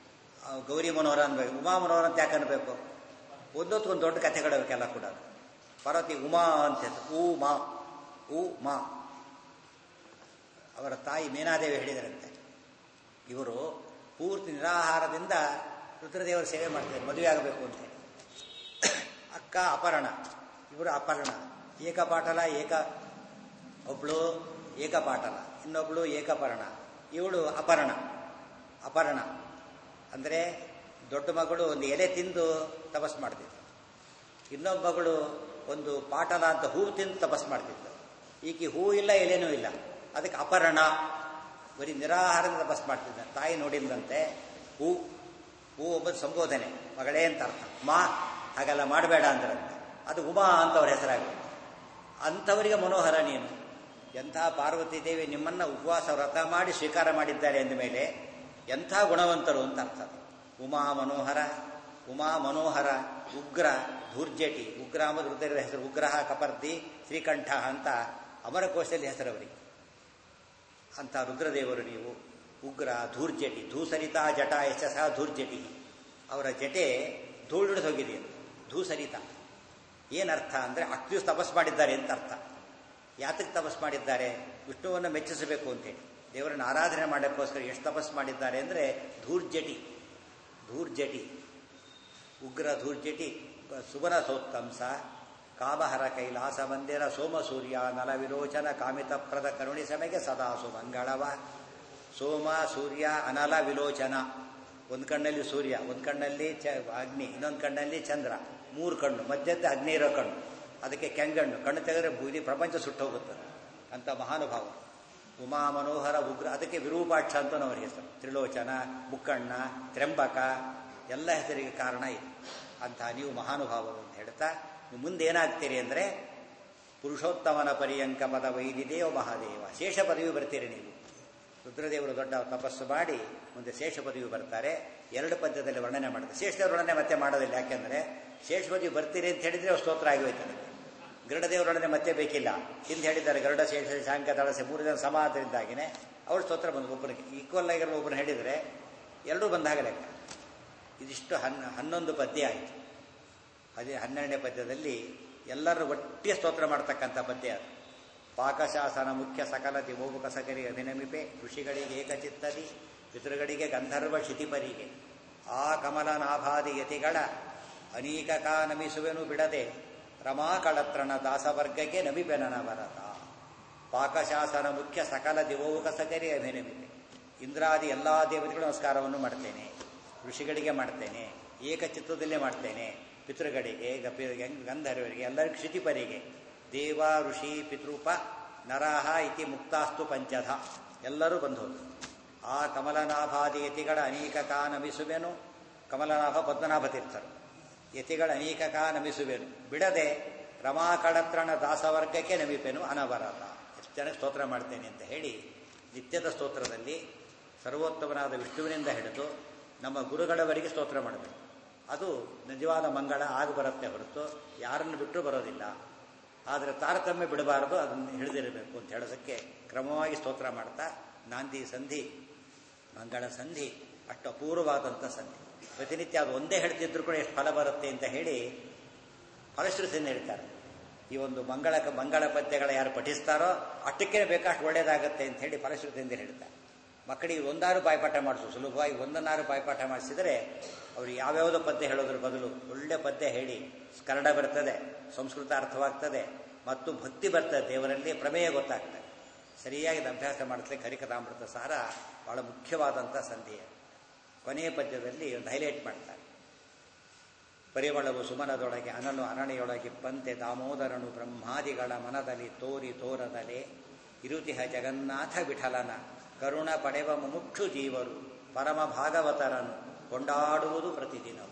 ಗೌರಿ ಮನೋಹರ ಅನ್ಬೇಕು ಉಮಾ ಮನೋಹರ ಅಂತ ಯಾಕೆ ಅನ್ಬೇಕು ಒಂದೊತ್ತೊಂದು ದೊಡ್ಡ ಕಥೆಗಳವೆಲ್ಲ ಕೂಡ ಪಾರ್ವತಿ ಉಮಾ ಅಂತ ಊ ಮಾ ಊ ಮಾ ಅವರ ತಾಯಿ ಮೀನಾದೇವಿ ಹೇಳಿದರಂತೆ ಇವರು ಪೂರ್ತಿ ನಿರಾಹಾರದಿಂದ ರುದ್ರದೇವರ ಸೇವೆ ಮಾಡ್ತಾರೆ ಮದುವೆ ಆಗಬೇಕು ಅಂತ ಹೇಳಿ ಅಕ್ಕ ಅಪರ್ಣ ಇವರು ಅಪರ್ಣ ಏಕಪಾಟಲ ಏಕ ಒಬ್ಳು ಏಕಪಾಟಲ ಇನ್ನೊಬ್ಳು ಏಕಪರ್ಣ ಇವಳು ಅಪರ್ಣ ಅಪರ್ಣ ಅಂದರೆ ದೊಡ್ಡ ಮಗಳು ಒಂದು ಎಲೆ ತಿಂದು ತಪಸ್ ಮಾಡ್ತಿತ್ತು ಇನ್ನೊಬ್ಬ ಮಗಳು ಒಂದು ಪಾಟಲ ಅಂತ ಹೂವು ತಿಂದು ತಪಸ್ ಮಾಡ್ತಿತ್ತು ಈಕೆ ಹೂ ಇಲ್ಲ ಎಲೆನೂ ಇಲ್ಲ ಅದಕ್ಕೆ ಅಪರ್ಣ ಬರೀ ನಿರಾಹಾರದ ತಪಸ್ ಮಾಡ್ತಿದ್ದ ತಾಯಿ ನೋಡಿದಂತೆ ಹೂ ಹೂ ಒಬ್ಬ ಸಂಬೋಧನೆ ಮಗಳೇ ಅಂತ ಅರ್ಥ ಮಾ ಹಾಗೆಲ್ಲ ಮಾಡಬೇಡ ಅಂದ್ರಂತೆ ಅದು ಉಮಾ ಅಂತ ಅವ್ರ ಹೆಸರಾಗುತ್ತೆ ಅಂಥವರಿಗೆ ಮನೋಹರ ನೀನು ಎಂಥ ಪಾರ್ವತಿ ದೇವಿ ನಿಮ್ಮನ್ನ ಉಪವಾಸ ವ್ರತ ಮಾಡಿ ಸ್ವೀಕಾರ ಮಾಡಿದ್ದಾರೆ ಅಂದ ಮೇಲೆ ಎಂಥ ಗುಣವಂತರು ಅಂತ ಅರ್ಥ ಉಮಾ ಮನೋಹರ ಉಮಾ ಮನೋಹರ ಉಗ್ರ ಧೂರ್ಜಟಿ ಉಗ್ರ ಅಂಬುದು ರುದ್ರರ ಹೆಸರು ಉಗ್ರಹ ಕಪರ್ದಿ ಶ್ರೀಕಂಠ ಅಂತ ಅಮರಕೋಶದಲ್ಲಿ ಹೆಸರವರಿಗೆ ಅಂತ ರುದ್ರದೇವರು ನೀವು ಉಗ್ರ ಧೂರ್ಜಟಿ ಧೂಸರಿತಾ ಜಟ ಯಶಸ ಧೂರ್ಜಟಿ ಅವರ ಜಟೆ ಧೂಳಿಡಿದು ಹೋಗಿದೆ ಧೂಸರಿತ ಏನರ್ಥ ಅಂದರೆ ಅಷ್ಟು ದಿವಸ ತಪಸ್ ಮಾಡಿದ್ದಾರೆ ಅಂತ ಅರ್ಥ ಯಾತಕ್ಕೆ ತಪಸ್ ಮಾಡಿದ್ದಾರೆ ವಿಷ್ಣುವನ್ನು ಮೆಚ್ಚಿಸಬೇಕು ಅಂತೇಳಿ ದೇವರನ್ನು ಆರಾಧನೆ ಮಾಡೋಕ್ಕೋಸ್ಕರ ಎಷ್ಟು ತಪಸ್ ಮಾಡಿದ್ದಾರೆ ಅಂದರೆ ಧೂರ್ಜಟಿ ಧೂರ್ಜಟಿ ಉಗ್ರ ಧೂರ್ಜಟಿ ಸುಬನ ಸೋತ್ತಂಸ ಕಾಮಹರ ಕೈಲಾಸ ಮಂದಿರ ಸೋಮಸೂರ್ಯ ನಲ ವಿರೋಚನ ಕಾಮಿತಪ್ರದ ಕರುಣಿ ಸಮೆಗೆ ಸದಾ ಸುಮಂಗಳವ ಸೋಮ ಸೂರ್ಯ ಅನಲ ವಿಲೋಚನ ಒಂದು ಕಣ್ಣಲ್ಲಿ ಸೂರ್ಯ ಒಂದು ಕಣ್ಣಲ್ಲಿ ಚ ಅಗ್ನಿ ಇನ್ನೊಂದು ಕಣ್ಣಲ್ಲಿ ಚಂದ್ರ ಮೂರು ಕಣ್ಣು ಮಧ್ಯದ ಅಗ್ನಿ ಇರೋ ಕಣ್ಣು ಅದಕ್ಕೆ ಕೆಂಗಣ್ಣು ಕಣ್ಣು ತೆಗೆದ್ರೆ ಇಡೀ ಪ್ರಪಂಚ ಸುಟ್ಟು ಹೋಗುತ್ತೆ ಅಂತ ಮಹಾನುಭಾವ ಉಮಾ ಮನೋಹರ ಉಗ್ರ ಅದಕ್ಕೆ ವಿರೂಪಾಕ್ಷ ಅಂತ ಅವರ ಹೆಸರು ತ್ರಿಲೋಚನ ಮುಕ್ಕಣ್ಣ ತ್ರ್ಯಂಬಕ ಎಲ್ಲ ಹೆಸರಿಗೆ ಕಾರಣ ಇದೆ ಅಂತ ನೀವು ಮಹಾನುಭಾವರು ಅಂತ ಹೇಳ್ತಾ ನೀವು ಮುಂದೆ ಏನಾಗ್ತೀರಿ ಅಂದರೆ ಪುರುಷೋತ್ತಮನ ಪರ್ಯಂಕ ಪದ ವೈದಿದೇವ ಮಹಾದೇವ ಶೇಷ ಪದವಿ ಬರ್ತೀರಿ ನೀವು ರುದ್ರದೇವರು ದೊಡ್ಡ ತಪಸ್ಸು ಮಾಡಿ ಮುಂದೆ ಶೇಷ ಪದವಿ ಬರ್ತಾರೆ ಎರಡು ಪದ್ಯದಲ್ಲಿ ವರ್ಣನೆ ಮಾಡ್ತಾರೆ ಶೇಷ ವರ್ಣನೆ ಮತ್ತೆ ಮಾಡೋದಿಲ್ಲ ಯಾಕೆಂದ್ರೆ ಶೇಷ ಪದವಿ ಬರ್ತೀರಿ ಅಂತ ಹೇಳಿದ್ರೆ ಅವ್ರು ಸ್ತೋತ್ರ ಆಗಿ ಹೋಯ್ತಾರೆ ಗರುಡದೇವರ ವರ್ಣನೆ ಮತ್ತೆ ಬೇಕಿಲ್ಲ ಹಿಂದೆ ಹೇಳಿದ್ದಾರೆ ಗರುಡ ಶೇಷ ಶಾಂಕ ದಳಸೆ ಮೂರು ಜನ ಸಮ ಆದ್ದರಿಂದಾಗಿನೇ ಅವ್ರ ಸ್ತೋತ್ರ ಬಂದು ಒಬ್ಬನಿಗೆ ಈಕ್ವಲ್ ಆಗಿರೋ ಒಬ್ಬರು ಹೇಳಿದರೆ ಎರಡೂ ಬಂದಾಗ ಲೆಕ್ಕ ಇದಿಷ್ಟು ಹನ್ ಹನ್ನೊಂದು ಪದ್ಯ ಆಯಿತು ಅದೇ ಹನ್ನೆರಡನೇ ಪದ್ಯದಲ್ಲಿ ಎಲ್ಲರೂ ಒಟ್ಟಿಗೆ ಸ್ತೋತ್ರ ಮಾಡ್ತಕ್ಕಂಥ ಪದ್ಯ ಅದು ಪಾಕಶಾಸನ ಮುಖ್ಯ ಸಕಲತಿ ಓಬುಕ ಸಕರಿ ಅಭಿನಮಿಪೆ ಋಷಿಗಳಿಗೆ ಏಕಚಿತ್ತದಿ ಪಿತೃಗಳಿಗೆ ಗಂಧರ್ವ ಕ್ಷಿತಿಪರಿಗೆ ಆ ಕಮಲನಾಭಾದಿ ಯತಿಗಳ ಅನೀಕ ನಮಿಸುವೆನು ಬಿಡದೆ ರಮಾಕಳತ್ರಣ ದಾಸವರ್ಗಕ್ಕೆ ನಮಿಬೆನನ ಭರತ ಪಾಕಶಾಸನ ಮುಖ್ಯ ಸಕಲ ದಿವೋಕ ಸಕರಿ ಅಭಿನಮಿಪೆ ಇಂದ್ರಾದಿ ಎಲ್ಲಾ ದೇವತೆಗಳು ನಮಸ್ಕಾರವನ್ನು ಮಾಡ್ತೇನೆ ಋಷಿಗಳಿಗೆ ಮಾಡ್ತೇನೆ ಏಕಚಿತ್ತದಲ್ಲೇ ಮಾಡ್ತೇನೆ ಪಿತೃಗಳಿಗೆ ಗಪಿ ಗಂಧರ್ವರಿಗೆ ಎಲ್ಲರಿಗೂ ಕ್ಷಿತಿಪರಿಗೆ ದೇವ ಋಷಿ ಪಿತೃಪ ನರಹ ಇತಿ ಮುಕ್ತಾಸ್ತು ಪಂಚಧ ಎಲ್ಲರೂ ಬಂದು ಹೋದರು ಆ ಕಮಲನಾಭಾದಿ ಯತಿಗಳ ಅನೇಕ ಕಾ ನಮಿಸುವೆನು ಕಮಲನಾಭ ಪದ್ಮನಾಭ ತೀರ್ಥರು ಯತಿಗಳ ಅನೇಕ ಕಾ ನಮಿಸುವೆನು ಬಿಡದೆ ರಮಾಕಳತ್ರಣ ದಾಸವರ್ಗಕ್ಕೆ ನಮಿಪೆನು ಅನವರತ ಎಷ್ಟು ಜನಕ್ಕೆ ಸ್ತೋತ್ರ ಮಾಡ್ತೇನೆ ಅಂತ ಹೇಳಿ ನಿತ್ಯದ ಸ್ತೋತ್ರದಲ್ಲಿ ಸರ್ವೋತ್ತಮನಾದ ವಿಷ್ಣುವಿನಿಂದ ಹಿಡಿದು ನಮ್ಮ ಗುರುಗಳವರಿಗೆ ಸ್ತೋತ್ರ ಮಾಡಬೇಕು ಅದು ನಿಜವಾದ ಮಂಗಳ ಆಗಿ ಬರುತ್ತೆ ಹೊರತು ಯಾರನ್ನು ಬಿಟ್ಟರೂ ಬರೋದಿಲ್ಲ ಆದರೆ ತಾರತಮ್ಯ ಬಿಡಬಾರದು ಅದನ್ನು ಹಿಡಿದಿರಬೇಕು ಅಂತ ಹೇಳೋದಕ್ಕೆ ಕ್ರಮವಾಗಿ ಸ್ತೋತ್ರ ಮಾಡ್ತಾ ನಾಂದಿ ಸಂಧಿ ಮಂಗಳ ಸಂಧಿ ಅಷ್ಟು ಅಪೂರ್ವವಾದಂಥ ಸಂಧಿ ಪ್ರತಿನಿತ್ಯ ಅದು ಒಂದೇ ಹೇಳ್ತಿದ್ರು ಕೂಡ ಎಷ್ಟು ಫಲ ಬರುತ್ತೆ ಅಂತ ಹೇಳಿ ಫಲಶ್ರುತಿಯನ್ನು ಹೇಳ್ತಾರೆ ಈ ಒಂದು ಮಂಗಳ ಮಂಗಳ ಪದ್ಯಗಳ ಯಾರು ಪಠಿಸ್ತಾರೋ ಅಷ್ಟಕ್ಕೆ ಬೇಕಾಷ್ಟು ಒಳ್ಳೇದಾಗತ್ತೆ ಅಂತ ಹೇಳಿ ಫಲಶ್ರುತಿಯಿಂದ ಹೇಳ್ತಾರೆ ಮಕ್ಕಳಿಗೆ ಒಂದಾರು ಬಾಯ್ಪಾಠ ಮಾಡಿಸು ಸುಲಭವಾಗಿ ಒಂದನ್ನಾರು ಬಾಯ್ಪಾಠ ಮಾಡಿಸಿದರೆ ಅವರು ಯಾವ್ಯಾವುದೋ ಪದ್ಯ ಹೇಳೋದ್ರ ಬದಲು ಒಳ್ಳೆ ಪದ್ಯ ಹೇಳಿ ಕನ್ನಡ ಬರ್ತದೆ ಸಂಸ್ಕೃತ ಅರ್ಥವಾಗ್ತದೆ ಮತ್ತು ಭಕ್ತಿ ಬರ್ತದೆ ದೇವರಲ್ಲಿ ಪ್ರಮೇಯ ಗೊತ್ತಾಗ್ತದೆ ಸರಿಯಾಗಿ ಅಭ್ಯಾಸ ಮಾಡಿಸ್ಲಿಕ್ಕೆ ಹರಿಕಥಾಮೃತ ಸಾರ ಬಹಳ ಮುಖ್ಯವಾದಂಥ ಸಂಧಿ ಕೊನೆಯ ಪದ್ಯದಲ್ಲಿ ಒಂದು ಹೈಲೈಟ್ ಮಾಡ್ತಾರೆ ಪರಿಮಳವು ಸುಮನದೊಳಗೆ ಅನಲು ಅರಣಿಯೊಳಗೆ ಪಂತೆ ದಾಮೋದರನು ಬ್ರಹ್ಮಾದಿಗಳ ಮನದಲ್ಲಿ ತೋರಿ ತೋರದಲೆ ಇರುತಿಹ ಜಗನ್ನಾಥ ವಿಠಲನ ಕರುಣ ಪಡೆವ ಮುಮುಕ್ಷು ಜೀವರು ಪರಮ ಭಾಗವತರನ್ನು ಕೊಂಡಾಡುವುದು ಪ್ರತಿದಿನವು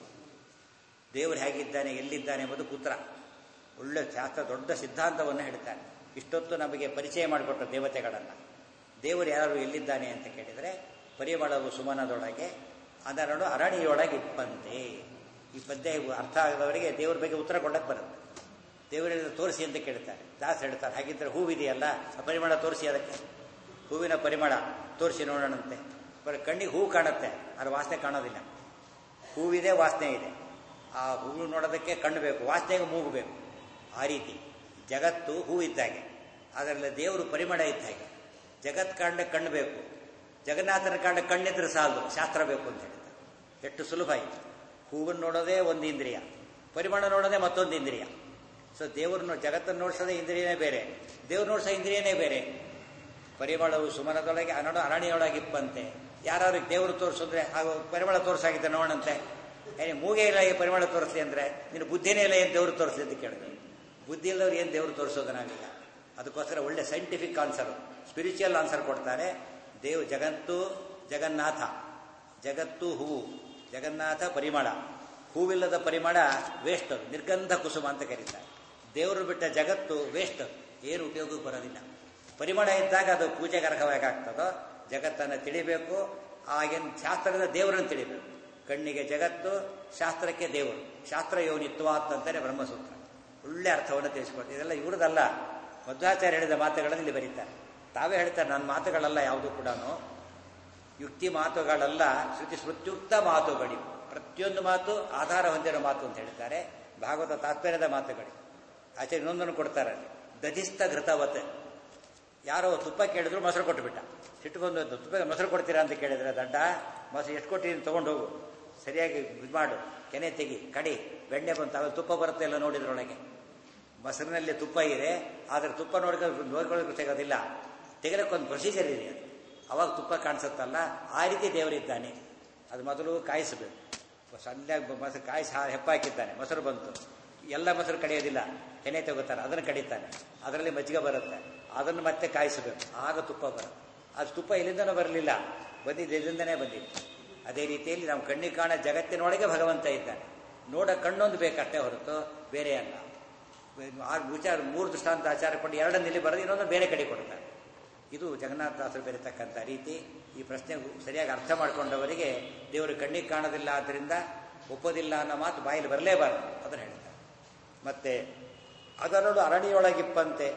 ದೇವರು ಹೇಗಿದ್ದಾನೆ ಎಲ್ಲಿದ್ದಾನೆ ಎಂಬುದು ಪುತ್ರ ಒಳ್ಳೆ ಶಾಸ್ತ್ರ ದೊಡ್ಡ ಸಿದ್ಧಾಂತವನ್ನು ಹೇಳ್ತಾನೆ ಇಷ್ಟೊತ್ತು ನಮಗೆ ಪರಿಚಯ ಮಾಡಿಕೊಟ್ಟ ದೇವತೆಗಳನ್ನು ದೇವರು ಯಾರು ಎಲ್ಲಿದ್ದಾನೆ ಅಂತ ಕೇಳಿದರೆ ಪರಿಮಳವು ಸುಮನದೊಳಗೆ ಅದರಡು ಅರಣಿಯೊಳಗೆ ಇಪ್ಪಂತೆ ಈ ಪದ್ಯ ಅರ್ಥ ಆಗದವರಿಗೆ ದೇವರ ಬಗ್ಗೆ ಉತ್ತರ ಕೊಡಕ್ಕೆ ಬರುತ್ತೆ ದೇವರಿಂದ ತೋರಿಸಿ ಅಂತ ಕೇಳ್ತಾರೆ ದಾಸ ಹೇಳ್ತಾರೆ ಹಾಗಿದ್ರೆ ಹೂವಿದೆಯಲ್ಲ ಆ ಪರಿಮಳ ತೋರಿಸಿ ಅದಕ್ಕೆ ಹೂವಿನ ಪರಿಮಳ ತೋರಿಸಿ ನೋಡೋಣಂತೆ ಬರೀ ಕಣ್ಣಿಗೆ ಹೂ ಕಾಣುತ್ತೆ ಅದ್ರ ವಾಸನೆ ಕಾಣೋದಿಲ್ಲ ಹೂವಿದೆ ವಾಸನೆ ಇದೆ ಆ ಹೂವು ನೋಡೋದಕ್ಕೆ ಕಣ್ಣು ಬೇಕು ವಾಸನೆಗೆ ಮೂಗು ಬೇಕು ಆ ರೀತಿ ಜಗತ್ತು ಹೂ ಇದ್ದಾಗೆ ಅದರಲ್ಲಿ ದೇವರು ಪರಿಮಳ ಇದ್ದ ಹಾಗೆ ಜಗತ್ ಕಾಂಡ ಕಣ್ಣು ಬೇಕು ಜಗನ್ನಾಥನ ಕಾಂಡ ಕಣ್ಣಿದ್ರೆ ಸಾಲದು ಶಾಸ್ತ್ರ ಬೇಕು ಅಂತ ಹೇಳಿದ್ದಾರೆ ಎಷ್ಟು ಸುಲಭ ಆಯಿತು ಹೂವನ್ನು ನೋಡೋದೇ ಒಂದು ಇಂದ್ರಿಯ ಪರಿಮಳ ನೋಡೋದೇ ಮತ್ತೊಂದು ಇಂದ್ರಿಯ ಸೊ ದೇವ್ರನ್ನ ಜಗತ್ತನ್ನು ನೋಡ್ಸೋದೇ ಇಂದ್ರಿಯನೇ ಬೇರೆ ದೇವ್ರು ನೋಡ್ಸೋ ಇಂದ್ರಿಯನೇ ಬೇರೆ ಪರಿಮಳವು ಸುಮನದೊಳಗೆ ಅನಡು ಅರಣಿಯೊಳಗಿಪ್ಪಂತೆ ಯಾರು ದೇವರು ತೋರಿಸಿದ್ರೆ ಹಾಗೂ ಪರಿಮಳ ತೋರಿಸಾಗಿದ್ದೆ ನೋಡಂತೆ ಏನೇ ಮೂಗೇ ಇಲ್ಲ ಈ ಪರಿಮಳ ತೋರಿಸ್ಲಿ ಅಂದ್ರೆ ನಿನ್ನ ಬುದ್ಧಿನೇ ಇಲ್ಲ ಏನು ದೇವರು ತೋರಿಸ್ಲಿ ಅಂತ ಕೇಳಿದ್ರು ಬುದ್ಧಿ ಇಲ್ಲದವ್ರು ಏನು ದೇವರು ತೋರಿಸೋದು ನಾವೀಗ ಅದಕ್ಕೋಸ್ಕರ ಒಳ್ಳೆ ಸೈಂಟಿಫಿಕ್ ಆನ್ಸರ್ ಸ್ಪಿರಿಚುವಲ್ ಆನ್ಸರ್ ಕೊಡ್ತಾರೆ ದೇವ್ ಜಗತ್ತು ಜಗನ್ನಾಥ ಜಗತ್ತು ಹೂವು ಜಗನ್ನಾಥ ಪರಿಮಳ ಹೂವಿಲ್ಲದ ಪರಿಮಳ ವೇಸ್ಟ್ ನಿರ್ಗಂಧ ಕುಸುಮ ಅಂತ ಕರೀತಾರೆ ದೇವರು ಬಿಟ್ಟ ಜಗತ್ತು ವೇಸ್ಟ್ ಏನು ಉಪಯೋಗಕ್ಕೆ ಬರೋದಿಲ್ಲ ಪರಿಮಳ ಇದ್ದಾಗ ಅದು ಪೂಜೆಗೆ ಅರ್ಹವಾಗಾಗ್ತದೋ ಜಗತ್ತನ್ನು ತಿಳಿಬೇಕು ಆಗಿನ ಶಾಸ್ತ್ರದ ದೇವರನ್ನು ತಿಳಿಬೇಕು ಕಣ್ಣಿಗೆ ಜಗತ್ತು ಶಾಸ್ತ್ರಕ್ಕೆ ದೇವರು ಶಾಸ್ತ್ರ ಯೋನಿತ್ವ ಅಂತಂತಾರೆ ಬ್ರಹ್ಮಸೂತ್ರ ಒಳ್ಳೆ ಅರ್ಥವನ್ನು ತಿಳಿಸ್ಕೊಡ್ತಾರೆ ಇದೆಲ್ಲ ಇವ್ರದಲ್ಲ ಮಧ್ವಾಚಾರ್ಯ ಹೇಳಿದ ಮಾತುಗಳನ್ನು ಇಲ್ಲಿ ಬರೀತಾರೆ ತಾವೇ ಹೇಳ್ತಾರೆ ನನ್ನ ಮಾತುಗಳಲ್ಲ ಯಾವುದು ಕೂಡ ಯುಕ್ತಿ ಮಾತುಗಳಲ್ಲ ಶ್ರುತಿ ಸ್ಮೃತ್ಯುಕ್ತ ಮಾತುಗಳು ಪ್ರತಿಯೊಂದು ಮಾತು ಆಧಾರ ಹೊಂದಿರೋ ಮಾತು ಅಂತ ಹೇಳ್ತಾರೆ ಭಾಗವತ ತಾತ್ಪರ್ಯದ ಮಾತುಗಳು ಆಚೆ ಇನ್ನೊಂದನ್ನು ಕೊಡ್ತಾರೆ ಅಲ್ಲಿ ದಧಿಸ್ತ ಘೃತವತ್ ಯಾರೋ ತುಪ್ಪ ಕೇಳಿದ್ರು ಮೊಸರು ಕೊಟ್ಟುಬಿಟ್ಟ ಸಿಟ್ಟು ಬಂದು ತುಪ್ಪ ಮೊಸರು ಕೊಡ್ತೀರಾ ಅಂತ ಕೇಳಿದ್ರೆ ದಡ್ಡ ಮೊಸರು ಎಷ್ಟು ಕೊಟ್ಟಿದ್ದೀನಿ ತಗೊಂಡು ಹೋಗು ಸರಿಯಾಗಿ ಇದು ಮಾಡು ಕೆನೆ ತೆಗಿ ಕಡಿ ಬೆಣ್ಣೆ ಬಂತು ಆಮೇಲೆ ತುಪ್ಪ ಬರುತ್ತೆ ಎಲ್ಲ ನೋಡಿದ್ರೊಳಗೆ ಮೊಸರಿನಲ್ಲಿ ತುಪ್ಪ ಇದೆ ಆದರೆ ತುಪ್ಪ ನೋಡ್ಕೊಂಡು ನೋಡ್ಕೊಳ್ಳೋಕೆ ಸಿಗೋದಿಲ್ಲ ತೆಗೆದಕ್ಕೊಂದು ಪ್ರೊಸೀಜರ್ ಇದೆ ಅದು ಅವಾಗ ತುಪ್ಪ ಕಾಣಿಸುತ್ತಲ್ಲ ಆ ರೀತಿ ದೇವರಿದ್ದಾನೆ ಅದು ಮೊದಲು ಕಾಯಿಸಬೇಕು ಸಣ್ಣ ಮೊಸರು ಕಾಯಿಸಿ ಹೆಪ್ಪ ಹಾಕಿದ್ದಾನೆ ಮೊಸರು ಬಂತು ಎಲ್ಲ ಮೊಸರು ಕಡಿಯೋದಿಲ್ಲ ಕೆನೆ ತಗೋತಾರೆ ಅದನ್ನು ಕಡಿತಾನೆ ಅದರಲ್ಲಿ ಮಜ್ಜಿಗೆ ಬರುತ್ತೆ ಅದನ್ನು ಮತ್ತೆ ಕಾಯಿಸಬೇಕು ಆಗ ತುಪ್ಪ ಬರುತ್ತೆ ಅದು ತುಪ್ಪ ಎಲ್ಲಿಂದನೂ ಬರಲಿಲ್ಲ ಬಂದಿದ್ದು ಎಲ್ಲಿಂದನೇ ಬಂದಿದೆ ಅದೇ ರೀತಿಯಲ್ಲಿ ನಾವು ಕಣ್ಣಿಗೆ ಕಾಣ ಜಗತ್ತಿನೊಳಗೆ ಭಗವಂತ ಇದ್ದಾನೆ ನೋಡ ಕಣ್ಣೊಂದು ಬೇಕಷ್ಟೇ ಹೊರತು ಬೇರೆ ಅಲ್ಲ ಆ ವಿಚಾರ ಮೂರು ದೃಷ್ಟಾಂತ ಆಚಾರ ಕೊಟ್ಟು ಎರಡನ್ನು ಇಲ್ಲಿ ಬರೋದು ಇನ್ನೊಂದು ಬೇರೆ ಕಡೆ ಕೊಡ್ತಾರೆ ಇದು ಜಗನ್ನಾಥದಾಸರು ಬೆರೀತಕ್ಕಂಥ ರೀತಿ ಈ ಪ್ರಶ್ನೆ ಸರಿಯಾಗಿ ಅರ್ಥ ಮಾಡ್ಕೊಂಡವರಿಗೆ ದೇವರು ಕಣ್ಣಿಗೆ ಕಾಣೋದಿಲ್ಲ ಆದ್ದರಿಂದ ಒಪ್ಪೋದಿಲ್ಲ ಅನ್ನೋ ಮಾತು ಬಾಯಲ್ಲಿ ಬರಲೇಬಾರದು ಅದನ್ನು ಹೇಳ್ತಾರೆ ಮತ್ತೆ ಅದರಲ್ಲೂ ಅರಣಿಯೊಳಗಿಪ್ಪಂತೆ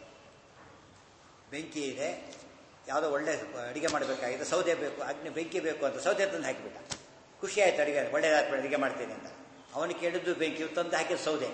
ಬೆಂಕಿ ಇದೆ ಯಾವುದೋ ಒಳ್ಳೆ ಅಡಿಗೆ ಮಾಡಬೇಕಾಗಿದೆ ಸೌದೆ ಬೇಕು ಅಗ್ನಿ ಬೆಂಕಿ ಬೇಕು ಅಂತ ಸೌದೆ ತಂದು ಹಾಕಿಬಿಟ್ಟ ಖುಷಿ ಆಯ್ತು ಅಡಿಗೆ ಒಳ್ಳೇದಾಯ್ತು ಅಡಿಗೆ ಮಾಡ್ತೀನಿ ಅಂತ ಅವನು ಕೇಳಿದ್ದು ಬೆಂಕಿ ತಂದು ಹಾಕಿದ ಸೌದೆ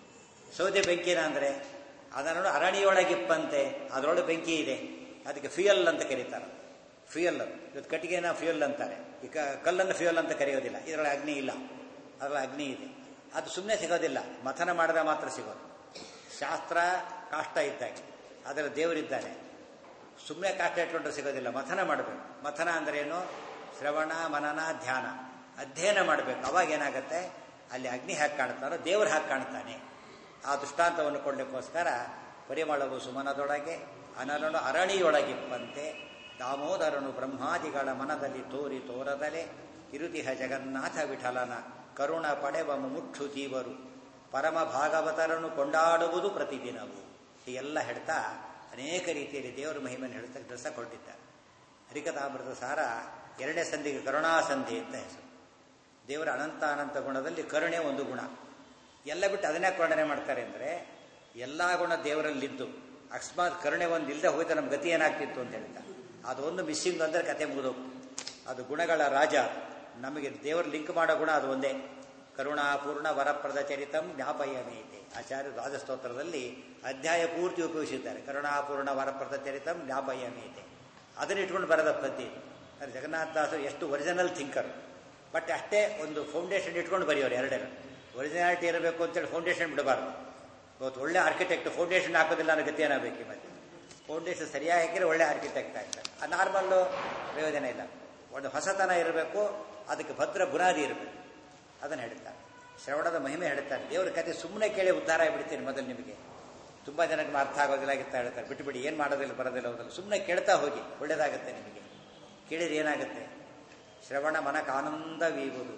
ಸೌದೆ ಬೆಂಕಿನ ಅಂದರೆ ಅದನ್ನು ಅರಣಿಯೊಳಗಿಪ್ಪಂತೆ ಅದರೊಳಗೆ ಬೆಂಕಿ ಇದೆ ಅದಕ್ಕೆ ಫ್ಯೂಯಲ್ ಅಂತ ಕರೀತಾರೆ ಫ್ಯೂಯಲ್ ಇವತ್ತು ಕಟ್ಟಿಗೆನ ಫ್ಯೂಯಲ್ ಅಂತಾರೆ ಈಗ ಕಲ್ಲನ್ನು ಫ್ಯೂಯಲ್ ಅಂತ ಕರೆಯೋದಿಲ್ಲ ಇದರೊಳಗೆ ಅಗ್ನಿ ಇಲ್ಲ ಅದರೊಳಗೆ ಅಗ್ನಿ ಇದೆ ಅದು ಸುಮ್ಮನೆ ಸಿಗೋದಿಲ್ಲ ಮಥನ ಮಾಡಿದ್ರೆ ಮಾತ್ರ ಸಿಗೋದು ಶಾಸ್ತ್ರ ಕಾಷ್ಟ ಇದ್ದಾಗೆ ಅದರ ದೇವರಿದ್ದಾನೆ ಸುಮ್ಮನೆ ಕಾಷ್ಟ ಇಟ್ಕೊಂಡ್ರೆ ಸಿಗೋದಿಲ್ಲ ಮಥನ ಮಾಡಬೇಕು ಮಥನ ಅಂದ್ರೆ ಏನು ಶ್ರವಣ ಮನನ ಧ್ಯಾನ ಅಧ್ಯಯನ ಮಾಡಬೇಕು ಅವಾಗ ಏನಾಗುತ್ತೆ ಅಲ್ಲಿ ಅಗ್ನಿ ಹಾಕಿ ಕಾಣ್ತಾನೋ ದೇವರು ಹಾಕಿ ಕಾಣ್ತಾನೆ ಆ ದೃಷ್ಟಾಂತವನ್ನು ಕೊಡಲಿಕ್ಕೋಸ್ಕರ ಪರಿಮಳವು ಸುಮನದೊಳಗೆ ಅನಲನು ಅರಣಿಯೊಳಗಿಪ್ಪಂತೆ ದಾಮೋದರನು ಬ್ರಹ್ಮಾದಿಗಳ ಮನದಲ್ಲಿ ತೋರಿ ತೋರದಲೆ ಇರುತಿಹ ಜಗನ್ನಾಥ ವಿಠಲನ ಕರುಣ ಪಡೆವ ಮುಕ್ಷು ಜೀವರು ಪರಮ ಭಾಗವತರನ್ನು ಕೊಂಡಾಡುವುದು ಪ್ರತಿದಿನವು ಹೀಗೆಲ್ಲ ಹೇಳ್ತಾ ಅನೇಕ ರೀತಿಯಲ್ಲಿ ದೇವರ ಮಹಿಮೆಯನ್ನು ಹೇಳ್ತಾ ಡ್ರೆಸ್ಸ ಕೊಟ್ಟಿದ್ದಾರೆ ಹರಿಕಥಾಮೃತ ಸಾರ ಎರಡನೇ ಸಂಧಿಗೆ ಕರುಣಾಸಂಧಿ ಅಂತ ಹೆಸರು ದೇವರ ಅನಂತ ಅನಂತ ಗುಣದಲ್ಲಿ ಕರುಣೆ ಒಂದು ಗುಣ ಎಲ್ಲ ಬಿಟ್ಟು ಅದನ್ನೇ ವರ್ಣನೆ ಮಾಡ್ತಾರೆ ಅಂದರೆ ಎಲ್ಲ ಗುಣ ದೇವರಲ್ಲಿದ್ದು ಅಕಸ್ಮಾತ್ ಕರುಣೆ ಒಂದು ಇಲ್ಲದೆ ಹೋಯ್ತು ನಮ್ಮ ಗತಿ ಏನಾಗ್ತಿತ್ತು ಅಂತ ಹೇಳ್ತಾ ಅದೊಂದು ಮಿಸ್ಸಿಂಗ್ ಅಂದರೆ ಕತೆ ಮುಗಿದೋಗ್ತು ಅದು ಗುಣಗಳ ರಾಜ ನಮಗೆ ದೇವರು ಲಿಂಕ್ ಮಾಡೋ ಗುಣ ಅದು ಒಂದೇ ಕರುಣಾಪೂರ್ಣ ವರಪ್ರದ ಚರಿತಂ ಜ್ಞಾಪಯಮೇತೆ ಆಚಾರ್ಯ ರಾಜಸ್ತೋತ್ರದಲ್ಲಿ ಅಧ್ಯಾಯ ಪೂರ್ತಿ ಉಪಯೋಗಿಸಿದ್ದಾರೆ ಕರುಣಾಪೂರ್ಣ ವರಪ್ರದ ಚರಿತಂ ಜ್ಞಾಪಯಮೇತೆ ಅದನ್ನ ಇಟ್ಕೊಂಡು ಬರದ ಪದ್ಯ ಅದು ಜಗನ್ನಾಥದಾಸರು ಎಷ್ಟು ಒರಿಜಿನಲ್ ಥಿಂಕರ್ ಬಟ್ ಅಷ್ಟೇ ಒಂದು ಫೌಂಡೇಶನ್ ಇಟ್ಕೊಂಡು ಬರೆಯೋರು ಎರಡೆರಡು ಒರಿಜಿನಾಲಿಟಿ ಇರಬೇಕು ಅಂತೇಳಿ ಫೌಂಡೇಶನ್ ಬಿಡಬಾರ್ದು ಇವತ್ತು ಒಳ್ಳೆ ಆರ್ಕಿಟೆಕ್ಟ್ ಫೌಂಡೇಶನ್ ಹಾಕೋದಿಲ್ಲ ಅನ್ನೋ ಗತಿ ಏನಾಗಬೇಕು ಮತ್ತೆ ಫೌಂಡೇಶನ್ ಸರಿಯಾಗಿ ಹಾಕಿದ್ರೆ ಒಳ್ಳೆ ಆರ್ಕಿಟೆಕ್ಟ್ ಆಗ್ತಾರೆ ಆ ನಾರ್ಮಲ್ಲು ಪ್ರಯೋಜನ ಇಲ್ಲ ಒಂದು ಹೊಸತನ ಇರಬೇಕು ಅದಕ್ಕೆ ಭದ್ರ ಬುನಾದಿ ಇರಬೇಕು ಅದನ್ನು ಹೇಳ್ತಾರೆ ಶ್ರವಣದ ಮಹಿಮೆ ಹೇಳ್ತಾರೆ ದೇವರ ಕತೆ ಸುಮ್ಮನೆ ಕೇಳಿ ಉದ್ಧಾರ ಆಗಿಬಿಡ್ತೀನಿ ಮೊದಲು ನಿಮಗೆ ತುಂಬ ಜನಕ್ಕೆ ಅರ್ಥ ಆಗೋದಿಲ್ಲ ಆಗಿತ್ತಾ ಹೇಳ್ತಾರೆ ಬಿಟ್ಟು ಬಿಡಿ ಏನು ಮಾಡೋದಿಲ್ಲ ಬರೋದಿಲ್ಲ ಹೋದಲ್ಲ ಸುಮ್ಮನೆ ಕೇಳ್ತಾ ಹೋಗಿ ಒಳ್ಳೇದಾಗುತ್ತೆ ನಿಮಗೆ ಕೇಳಿದ್ರೆ ಏನಾಗುತ್ತೆ ಶ್ರವಣ ಮನಕ್ಕೆ ಆನಂದವೀಗುವುದು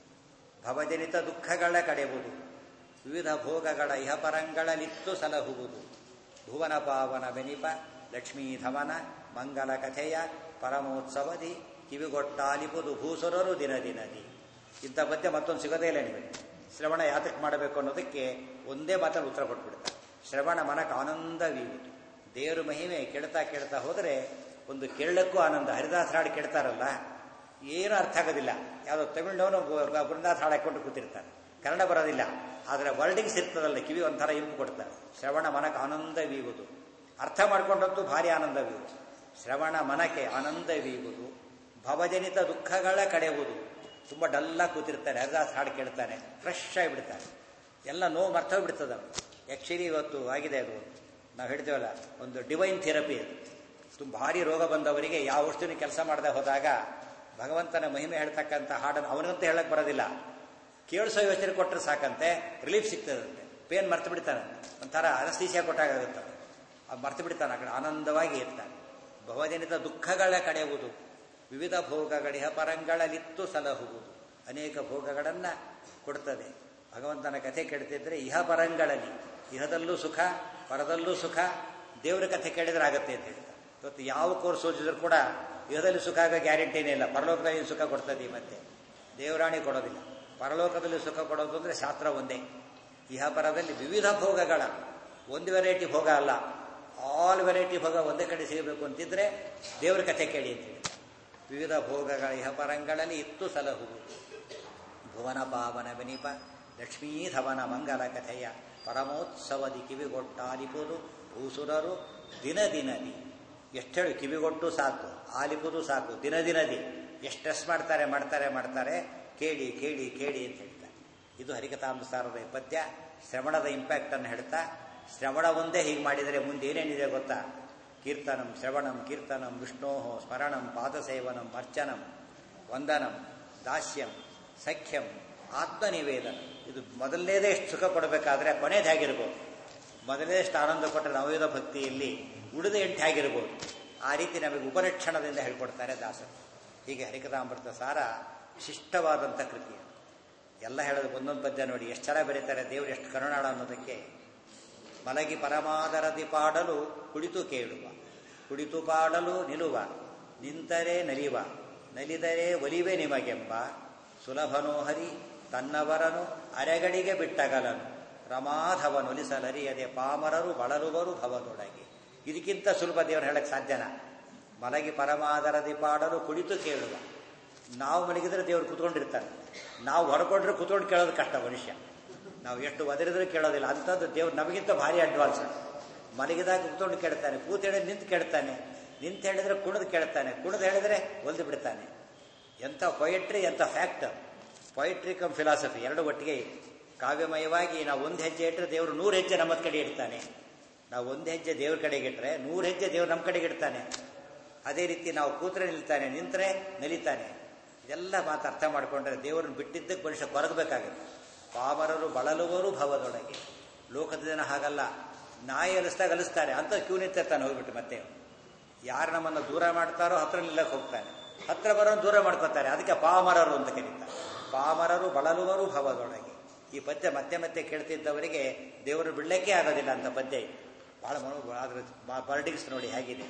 ಭವಜನಿತ ದುಃಖಗಳ ಕಡೆಯುವುದು ವಿವಿಧ ಭೋಗಗಳ ಇಹಪರಂಗಳಲಿತ್ತು ಸಲಹುವುದು ಭುವನ ಪಾವನ ಬೆನಿಪ ಲಕ್ಷ್ಮೀ ಧಮನ ಮಂಗಲ ಕಥೆಯ ಪರಮೋತ್ಸವದಿ ಕಿವಿಗೊಟ್ಟಾಲಿಪುದು ಭೂಸುರರು ದಿನ ದಿನದಿ ಇಂಥ ಪದ್ಯ ಮತ್ತೊಂದು ಸಿಗೋದೇ ಇಲ್ಲ ನಿಮಗೆ ಶ್ರವಣ ಯಾತಕ್ಕೆ ಮಾಡಬೇಕು ಅನ್ನೋದಕ್ಕೆ ಒಂದೇ ಮಾತಲ್ಲಿ ಉತ್ತರ ಕೊಟ್ಬಿಡ್ತಾರೆ ಶ್ರವಣ ಮನಕ್ಕೆ ಆನಂದವೀಗುವುದು ದೇವರು ಮಹಿಮೆ ಕೇಳ್ತಾ ಕೇಳ್ತಾ ಹೋದರೆ ಒಂದು ಕೇಳಕ್ಕೂ ಆನಂದ ಹರಿದಾಸ ಹಾಡು ಕೇಳ್ತಾರಲ್ಲ ಏನೂ ಅರ್ಥ ಆಗೋದಿಲ್ಲ ಯಾವುದೋ ತಮಿಳ್ನವನು ಗುರುನಾಥ ಹಾಡು ಹಾಕೊಂಡು ಕೂತಿರ್ತಾನೆ ಕನ್ನಡ ಬರೋದಿಲ್ಲ ಆದರೆ ವರ್ಡಿಂಗ್ಸ್ ಇರ್ತದಲ್ಲ ಕಿವಿ ಒಂಥರ ಇಂಪು ಕೊಡ್ತಾರೆ ಶ್ರವಣ ಮನಕ್ಕೆ ಆನಂದವೀಗುವುದು ಅರ್ಥ ಮಾಡ್ಕೊಂಡಂತೂ ಭಾರಿ ಆನಂದವೀಗುವುದು ಶ್ರವಣ ಮನಕ್ಕೆ ಆನಂದವೀಗುವುದು ಭವಜನಿತ ದುಃಖಗಳ ಕಡೆಯುವುದು ತುಂಬ ಡಲ್ಲಾಗಿ ಕೂತಿರ್ತಾರೆ ಹರಿದಾಸ್ ಹಾಡು ಕೇಳ್ತಾನೆ ಫ್ರೆಶ್ ಆಗಿಬಿಡ್ತಾರೆ ಎಲ್ಲ ನೋವು ಮರ್ತೋಗ್ಬಿಡ್ತದೆ ಆ್ಯಕ್ಚುಲಿ ಇವತ್ತು ಆಗಿದೆ ಅದು ನಾವು ಹೇಳ್ತೇವಲ್ಲ ಒಂದು ಡಿವೈನ್ ಥೆರಪಿ ಅದು ತುಂಬ ಭಾರಿ ರೋಗ ಬಂದವರಿಗೆ ಯಾವ ಔಷಧಿನೂ ಕೆಲಸ ಮಾಡದೆ ಹೋದಾಗ ಭಗವಂತನ ಮಹಿಮೆ ಹೇಳ್ತಕ್ಕಂಥ ಹಾಡನ್ನು ಅವನಿಗಂತೂ ಹೇಳಕ್ ಬರೋದಿಲ್ಲ ಕೇಳಿಸೋ ಯೋಚನೆ ಕೊಟ್ಟರೆ ಸಾಕಂತೆ ರಿಲೀಫ್ ಸಿಗ್ತದಂತೆ ಪೇನ್ ಮರ್ತು ಬಿಡ್ತಾನೆ ಒಂಥರ ಅನಸ್ತೀಸಿಯಾ ಕೊಟ್ಟಾಗುತ್ತೆ ಅದು ಮರ್ತು ಬಿಡ್ತಾನೆ ಆ ಕಡೆ ಆನಂದವಾಗಿ ಇರ್ತಾನೆ ಭವಜನಿತ ದುಃಖಗಳ ಕಡೆಯುವುದು ವಿವಿಧ ಭೋಗಗಳಿಹ ಪರಂಗಳಲಿತ್ತು ಸಲಹುವುದು ಅನೇಕ ಭೋಗಗಳನ್ನು ಕೊಡ್ತದೆ ಭಗವಂತನ ಕಥೆ ಕೇಳ್ತಿದ್ರೆ ಇಹ ಪರಂಗಳಲ್ಲಿ ಇಹದಲ್ಲೂ ಸುಖ ಪರದಲ್ಲೂ ಸುಖ ದೇವರ ಕಥೆ ಕೇಳಿದ್ರೆ ಆಗತ್ತೆ ಅಂತ ಹೇಳ್ತಾರೆ ಇವತ್ತು ಯಾವ ಕೋರ್ಸ್ ಓದಿದ್ರು ಕೂಡ ಇಹದಲ್ಲಿ ಸುಖ ಆಗೋ ಗ್ಯಾರಂಟಿನೇ ಇಲ್ಲ ಪರಲೋಕದಲ್ಲಿ ಸುಖ ಕೊಡ್ತದೆ ಮತ್ತೆ ದೇವರಾಣಿ ಕೊಡೋದಿಲ್ಲ ಪರಲೋಕದಲ್ಲಿ ಸುಖ ಕೊಡೋದು ಅಂದರೆ ಶಾಸ್ತ್ರ ಒಂದೇ ಇಹ ಪರದಲ್ಲಿ ವಿವಿಧ ಭೋಗಗಳ ಒಂದು ವೆರೈಟಿ ಭೋಗ ಅಲ್ಲ ಆಲ್ ವೆರೈಟಿ ಭೋಗ ಒಂದೇ ಕಡೆ ಸಿಗಬೇಕು ಅಂತಿದ್ರೆ ದೇವರ ಕಥೆ ಕೇಳಿ ಅಂತ ಹೇಳಿ ವಿವಿಧ ಭೋಗಗಳ ಇಹ ಪರಂಗಳಲ್ಲಿ ಇತ್ತು ಸಲಹುವುದು ಭುವನ ಪಾವನ ವಿನಿಪ ಲಕ್ಷ್ಮೀಧವನ ಮಂಗಲ ಕಥೆಯ ಪರಮೋತ್ಸವದಿ ಕಿವಿಗೊಟ್ಟಾಲಿಪುದು ಭೂಸುರರು ದಿನ ದಿನದಿ ಎಷ್ಟು ಹೇಳಿ ಕಿವಿಗೊಟ್ಟು ಸಾಕು ಆಲಿಪುದು ಸಾಕು ದಿನ ದಿನದಿ ಎಷ್ಟು ಸ್ಟ್ರೆಸ್ ಮಾಡ್ತಾರೆ ಮಾಡ್ತಾರೆ ಮಾಡ್ತಾರೆ ಕೇಳಿ ಕೇಳಿ ಕೇಳಿ ಅಂತ ಹೇಳ್ತಾರೆ ಇದು ಹರಿಕಥಾಂಸಾರದ ಪದ್ಯ ಶ್ರವಣದ ಇಂಪ್ಯಾಕ್ಟ್ ಅನ್ನು ಹೇಳ್ತಾ ಶ್ರವಣ ಒಂದೇ ಹೀಗೆ ಮಾಡಿದರೆ ಮುಂದೆ ಏನೇನಿದೆ ಗೊತ್ತಾ ಕೀರ್ತನಂ ಶ್ರವಣಂ ಕೀರ್ತನಂ ವಿಷ್ಣೋ ಸ್ಮರಣಂ ಪಾದಸೇವನಂ ಅರ್ಚನಂ ವಂದನಂ ದಾಸ್ಯಂ ಸಖ್ಯಂ ಆತ್ಮನಿವೇದನ ಇದು ಮೊದಲನೇದೇ ಎಷ್ಟು ಸುಖ ಕೊಡಬೇಕಾದ್ರೆ ಕೊನೆಯದು ಹೇಗಿರ್ಬೋದು ಮೊದಲನೇ ಎಷ್ಟು ಆನಂದ ಕೊಟ್ಟರೆ ನವಯುಧ ಭಕ್ತಿಯಲ್ಲಿ ಉಳಿದ ಎಂಟು ಹೇಗಿರ್ಬೋದು ಆ ರೀತಿ ನಮಗೆ ಉಪಲಕ್ಷಣದಿಂದ ಹೇಳ್ಕೊಡ್ತಾರೆ ದಾಸರು ಹೀಗೆ ಹರಿಕಥಾಮೃತ ಸಾರ ಶಿಷ್ಟವಾದಂಥ ಕೃತಿ ಎಲ್ಲ ಹೇಳೋದು ಒಂದೊಂದು ಪದ್ಯ ನೋಡಿ ಎಷ್ಟು ಚೆನ್ನಾಗಿ ಬರೀತಾರೆ ದೇವರು ಎಷ್ಟು ಕರುಣಾಳ ಅನ್ನೋದಕ್ಕೆ ಮಲಗಿ ಪರಮಾದರದಿ ಪಾಡಲು ಕುಳಿತು ಕೇಳುವ ಕುಳಿತು ಪಾಡಲು ನಿಲುವ ನಿಂತರೆ ನಲಿವ ನಲಿದರೆ ಒಲಿವೆ ನಿಮಗೆಂಬ ಸುಲಭನೋ ಹರಿ ತನ್ನವರನು ಅರೆಗಡಿಗೆ ಬಿಟ್ಟಗಲನು ರಮಾಧವನೊಲಿಸಲರಿಯದೆ ಪಾಮರರು ಬಳಲುವರು ಭವದೊಳಗೆ ಇದಕ್ಕಿಂತ ಸುಲಭ ದೇವರು ಹೇಳಕ್ಕೆ ಸಾಧ್ಯನಾ ಮಲಗಿ ಪರಮಾದರದಿ ಪಾಡಲು ಕುಳಿತು ಕೇಳುವ ನಾವು ಮಲಗಿದ್ರೆ ದೇವರು ಕುತ್ಕೊಂಡಿರ್ತಾನೆ ನಾವು ಹೊರಕೊಂಡ್ರೆ ಕುತ್ಕೊಂಡು ಕೇಳೋದು ಕಷ್ಟ ಮನುಷ್ಯ ನಾವು ಎಷ್ಟು ಒದರಿದ್ರೆ ಕೇಳೋದಿಲ್ಲ ಅಂಥದ್ದು ದೇವ್ರು ನಮಗಿಂತ ಭಾರಿ ಅಡ್ವಾನ್ಸ್ ಮಲಗಿದಾಗ ಕುತ್ಕೊಂಡು ಕೇಳ್ತಾನೆ ಕೂತ್ ಹೇಳಿದ್ರೆ ನಿಂತು ಕೇಳ್ತಾನೆ ನಿಂತು ಹೇಳಿದ್ರೆ ಕುಣಿದು ಕೇಳ್ತಾನೆ ಕುಣಿದು ಹೇಳಿದ್ರೆ ಒಲ್ದು ಬಿಡ್ತಾನೆ ಎಂಥ ಪೊಯಟ್ರಿ ಎಂಥ ಫ್ಯಾಕ್ಟ್ ಪೊಯಟ್ರಿ ಕಮ್ ಫಿಲಾಸಫಿ ಎರಡು ಒಟ್ಟಿಗೆ ಇದೆ ಕಾವ್ಯಮಯವಾಗಿ ನಾವು ಒಂದು ಹೆಜ್ಜೆ ಇಟ್ಟರೆ ದೇವರು ನೂರು ಹೆಜ್ಜೆ ನಮ್ಮ ಕಡೆ ಇಡ್ತಾನೆ ನಾವು ಒಂದು ಹೆಜ್ಜೆ ದೇವ್ರ ಕಡೆಗೆ ಇಟ್ಟರೆ ನೂರು ಹೆಜ್ಜೆ ದೇವ್ರು ನಮ್ಮ ಕಡೆಗೆ ಇಡ್ತಾನೆ ಅದೇ ರೀತಿ ನಾವು ಕೂತ್ರೆ ನಿಲ್ತಾನೆ ನಿಂತರೆ ನಲಿತಾನೆ ಇದೆಲ್ಲ ಮಾತು ಅರ್ಥ ಮಾಡಿಕೊಂಡ್ರೆ ದೇವರನ್ನು ಬಿಟ್ಟಿದ್ದಕ್ಕೆ ಮನುಷ್ಯ ಕೊರಗಬೇಕಾಗುತ್ತೆ ಪಾಮರರು ಬಳಲುವರು ಭವದೊಳಗೆ ಲೋಕದ ಜನ ಹಾಗಲ್ಲ ನಾಯಿ ಅಲಿಸ್ದಾಗ ಅಲಿಸ್ತಾರೆ ಅಂತ ಕ್ಯೂ ನಿಂತಿರ್ತಾನೆ ಹೋಗ್ಬಿಟ್ಟು ಮತ್ತೆ ಯಾರು ನಮ್ಮನ್ನು ದೂರ ಮಾಡ್ತಾರೋ ಹತ್ರ ನಿಲ್ಲಕ್ಕೆ ಹೋಗ್ತಾನೆ ಹತ್ರ ಬರೋನು ದೂರ ಮಾಡ್ಕೋತಾರೆ ಅದಕ್ಕೆ ಪಾಮರರು ಅಂತ ಕರೀತಾರೆ ಪಾಮರರು ಬಳಲುವರು ಭವದೊಳಗೆ ಈ ಪದ್ಯ ಮತ್ತೆ ಮತ್ತೆ ಕೇಳ್ತಿದ್ದವರಿಗೆ ದೇವರು ಬಿಡ್ಲಿಕ್ಕೆ ಆಗೋದಿಲ್ಲ ಅಂತ ಪದ್ಯ ಇದೆ ಬಹಳ ಮನೋ ಅದ್ರ ಪಾಲಿಟಿಕ್ಸ್ ನೋಡಿ ಹೇಗಿದೆ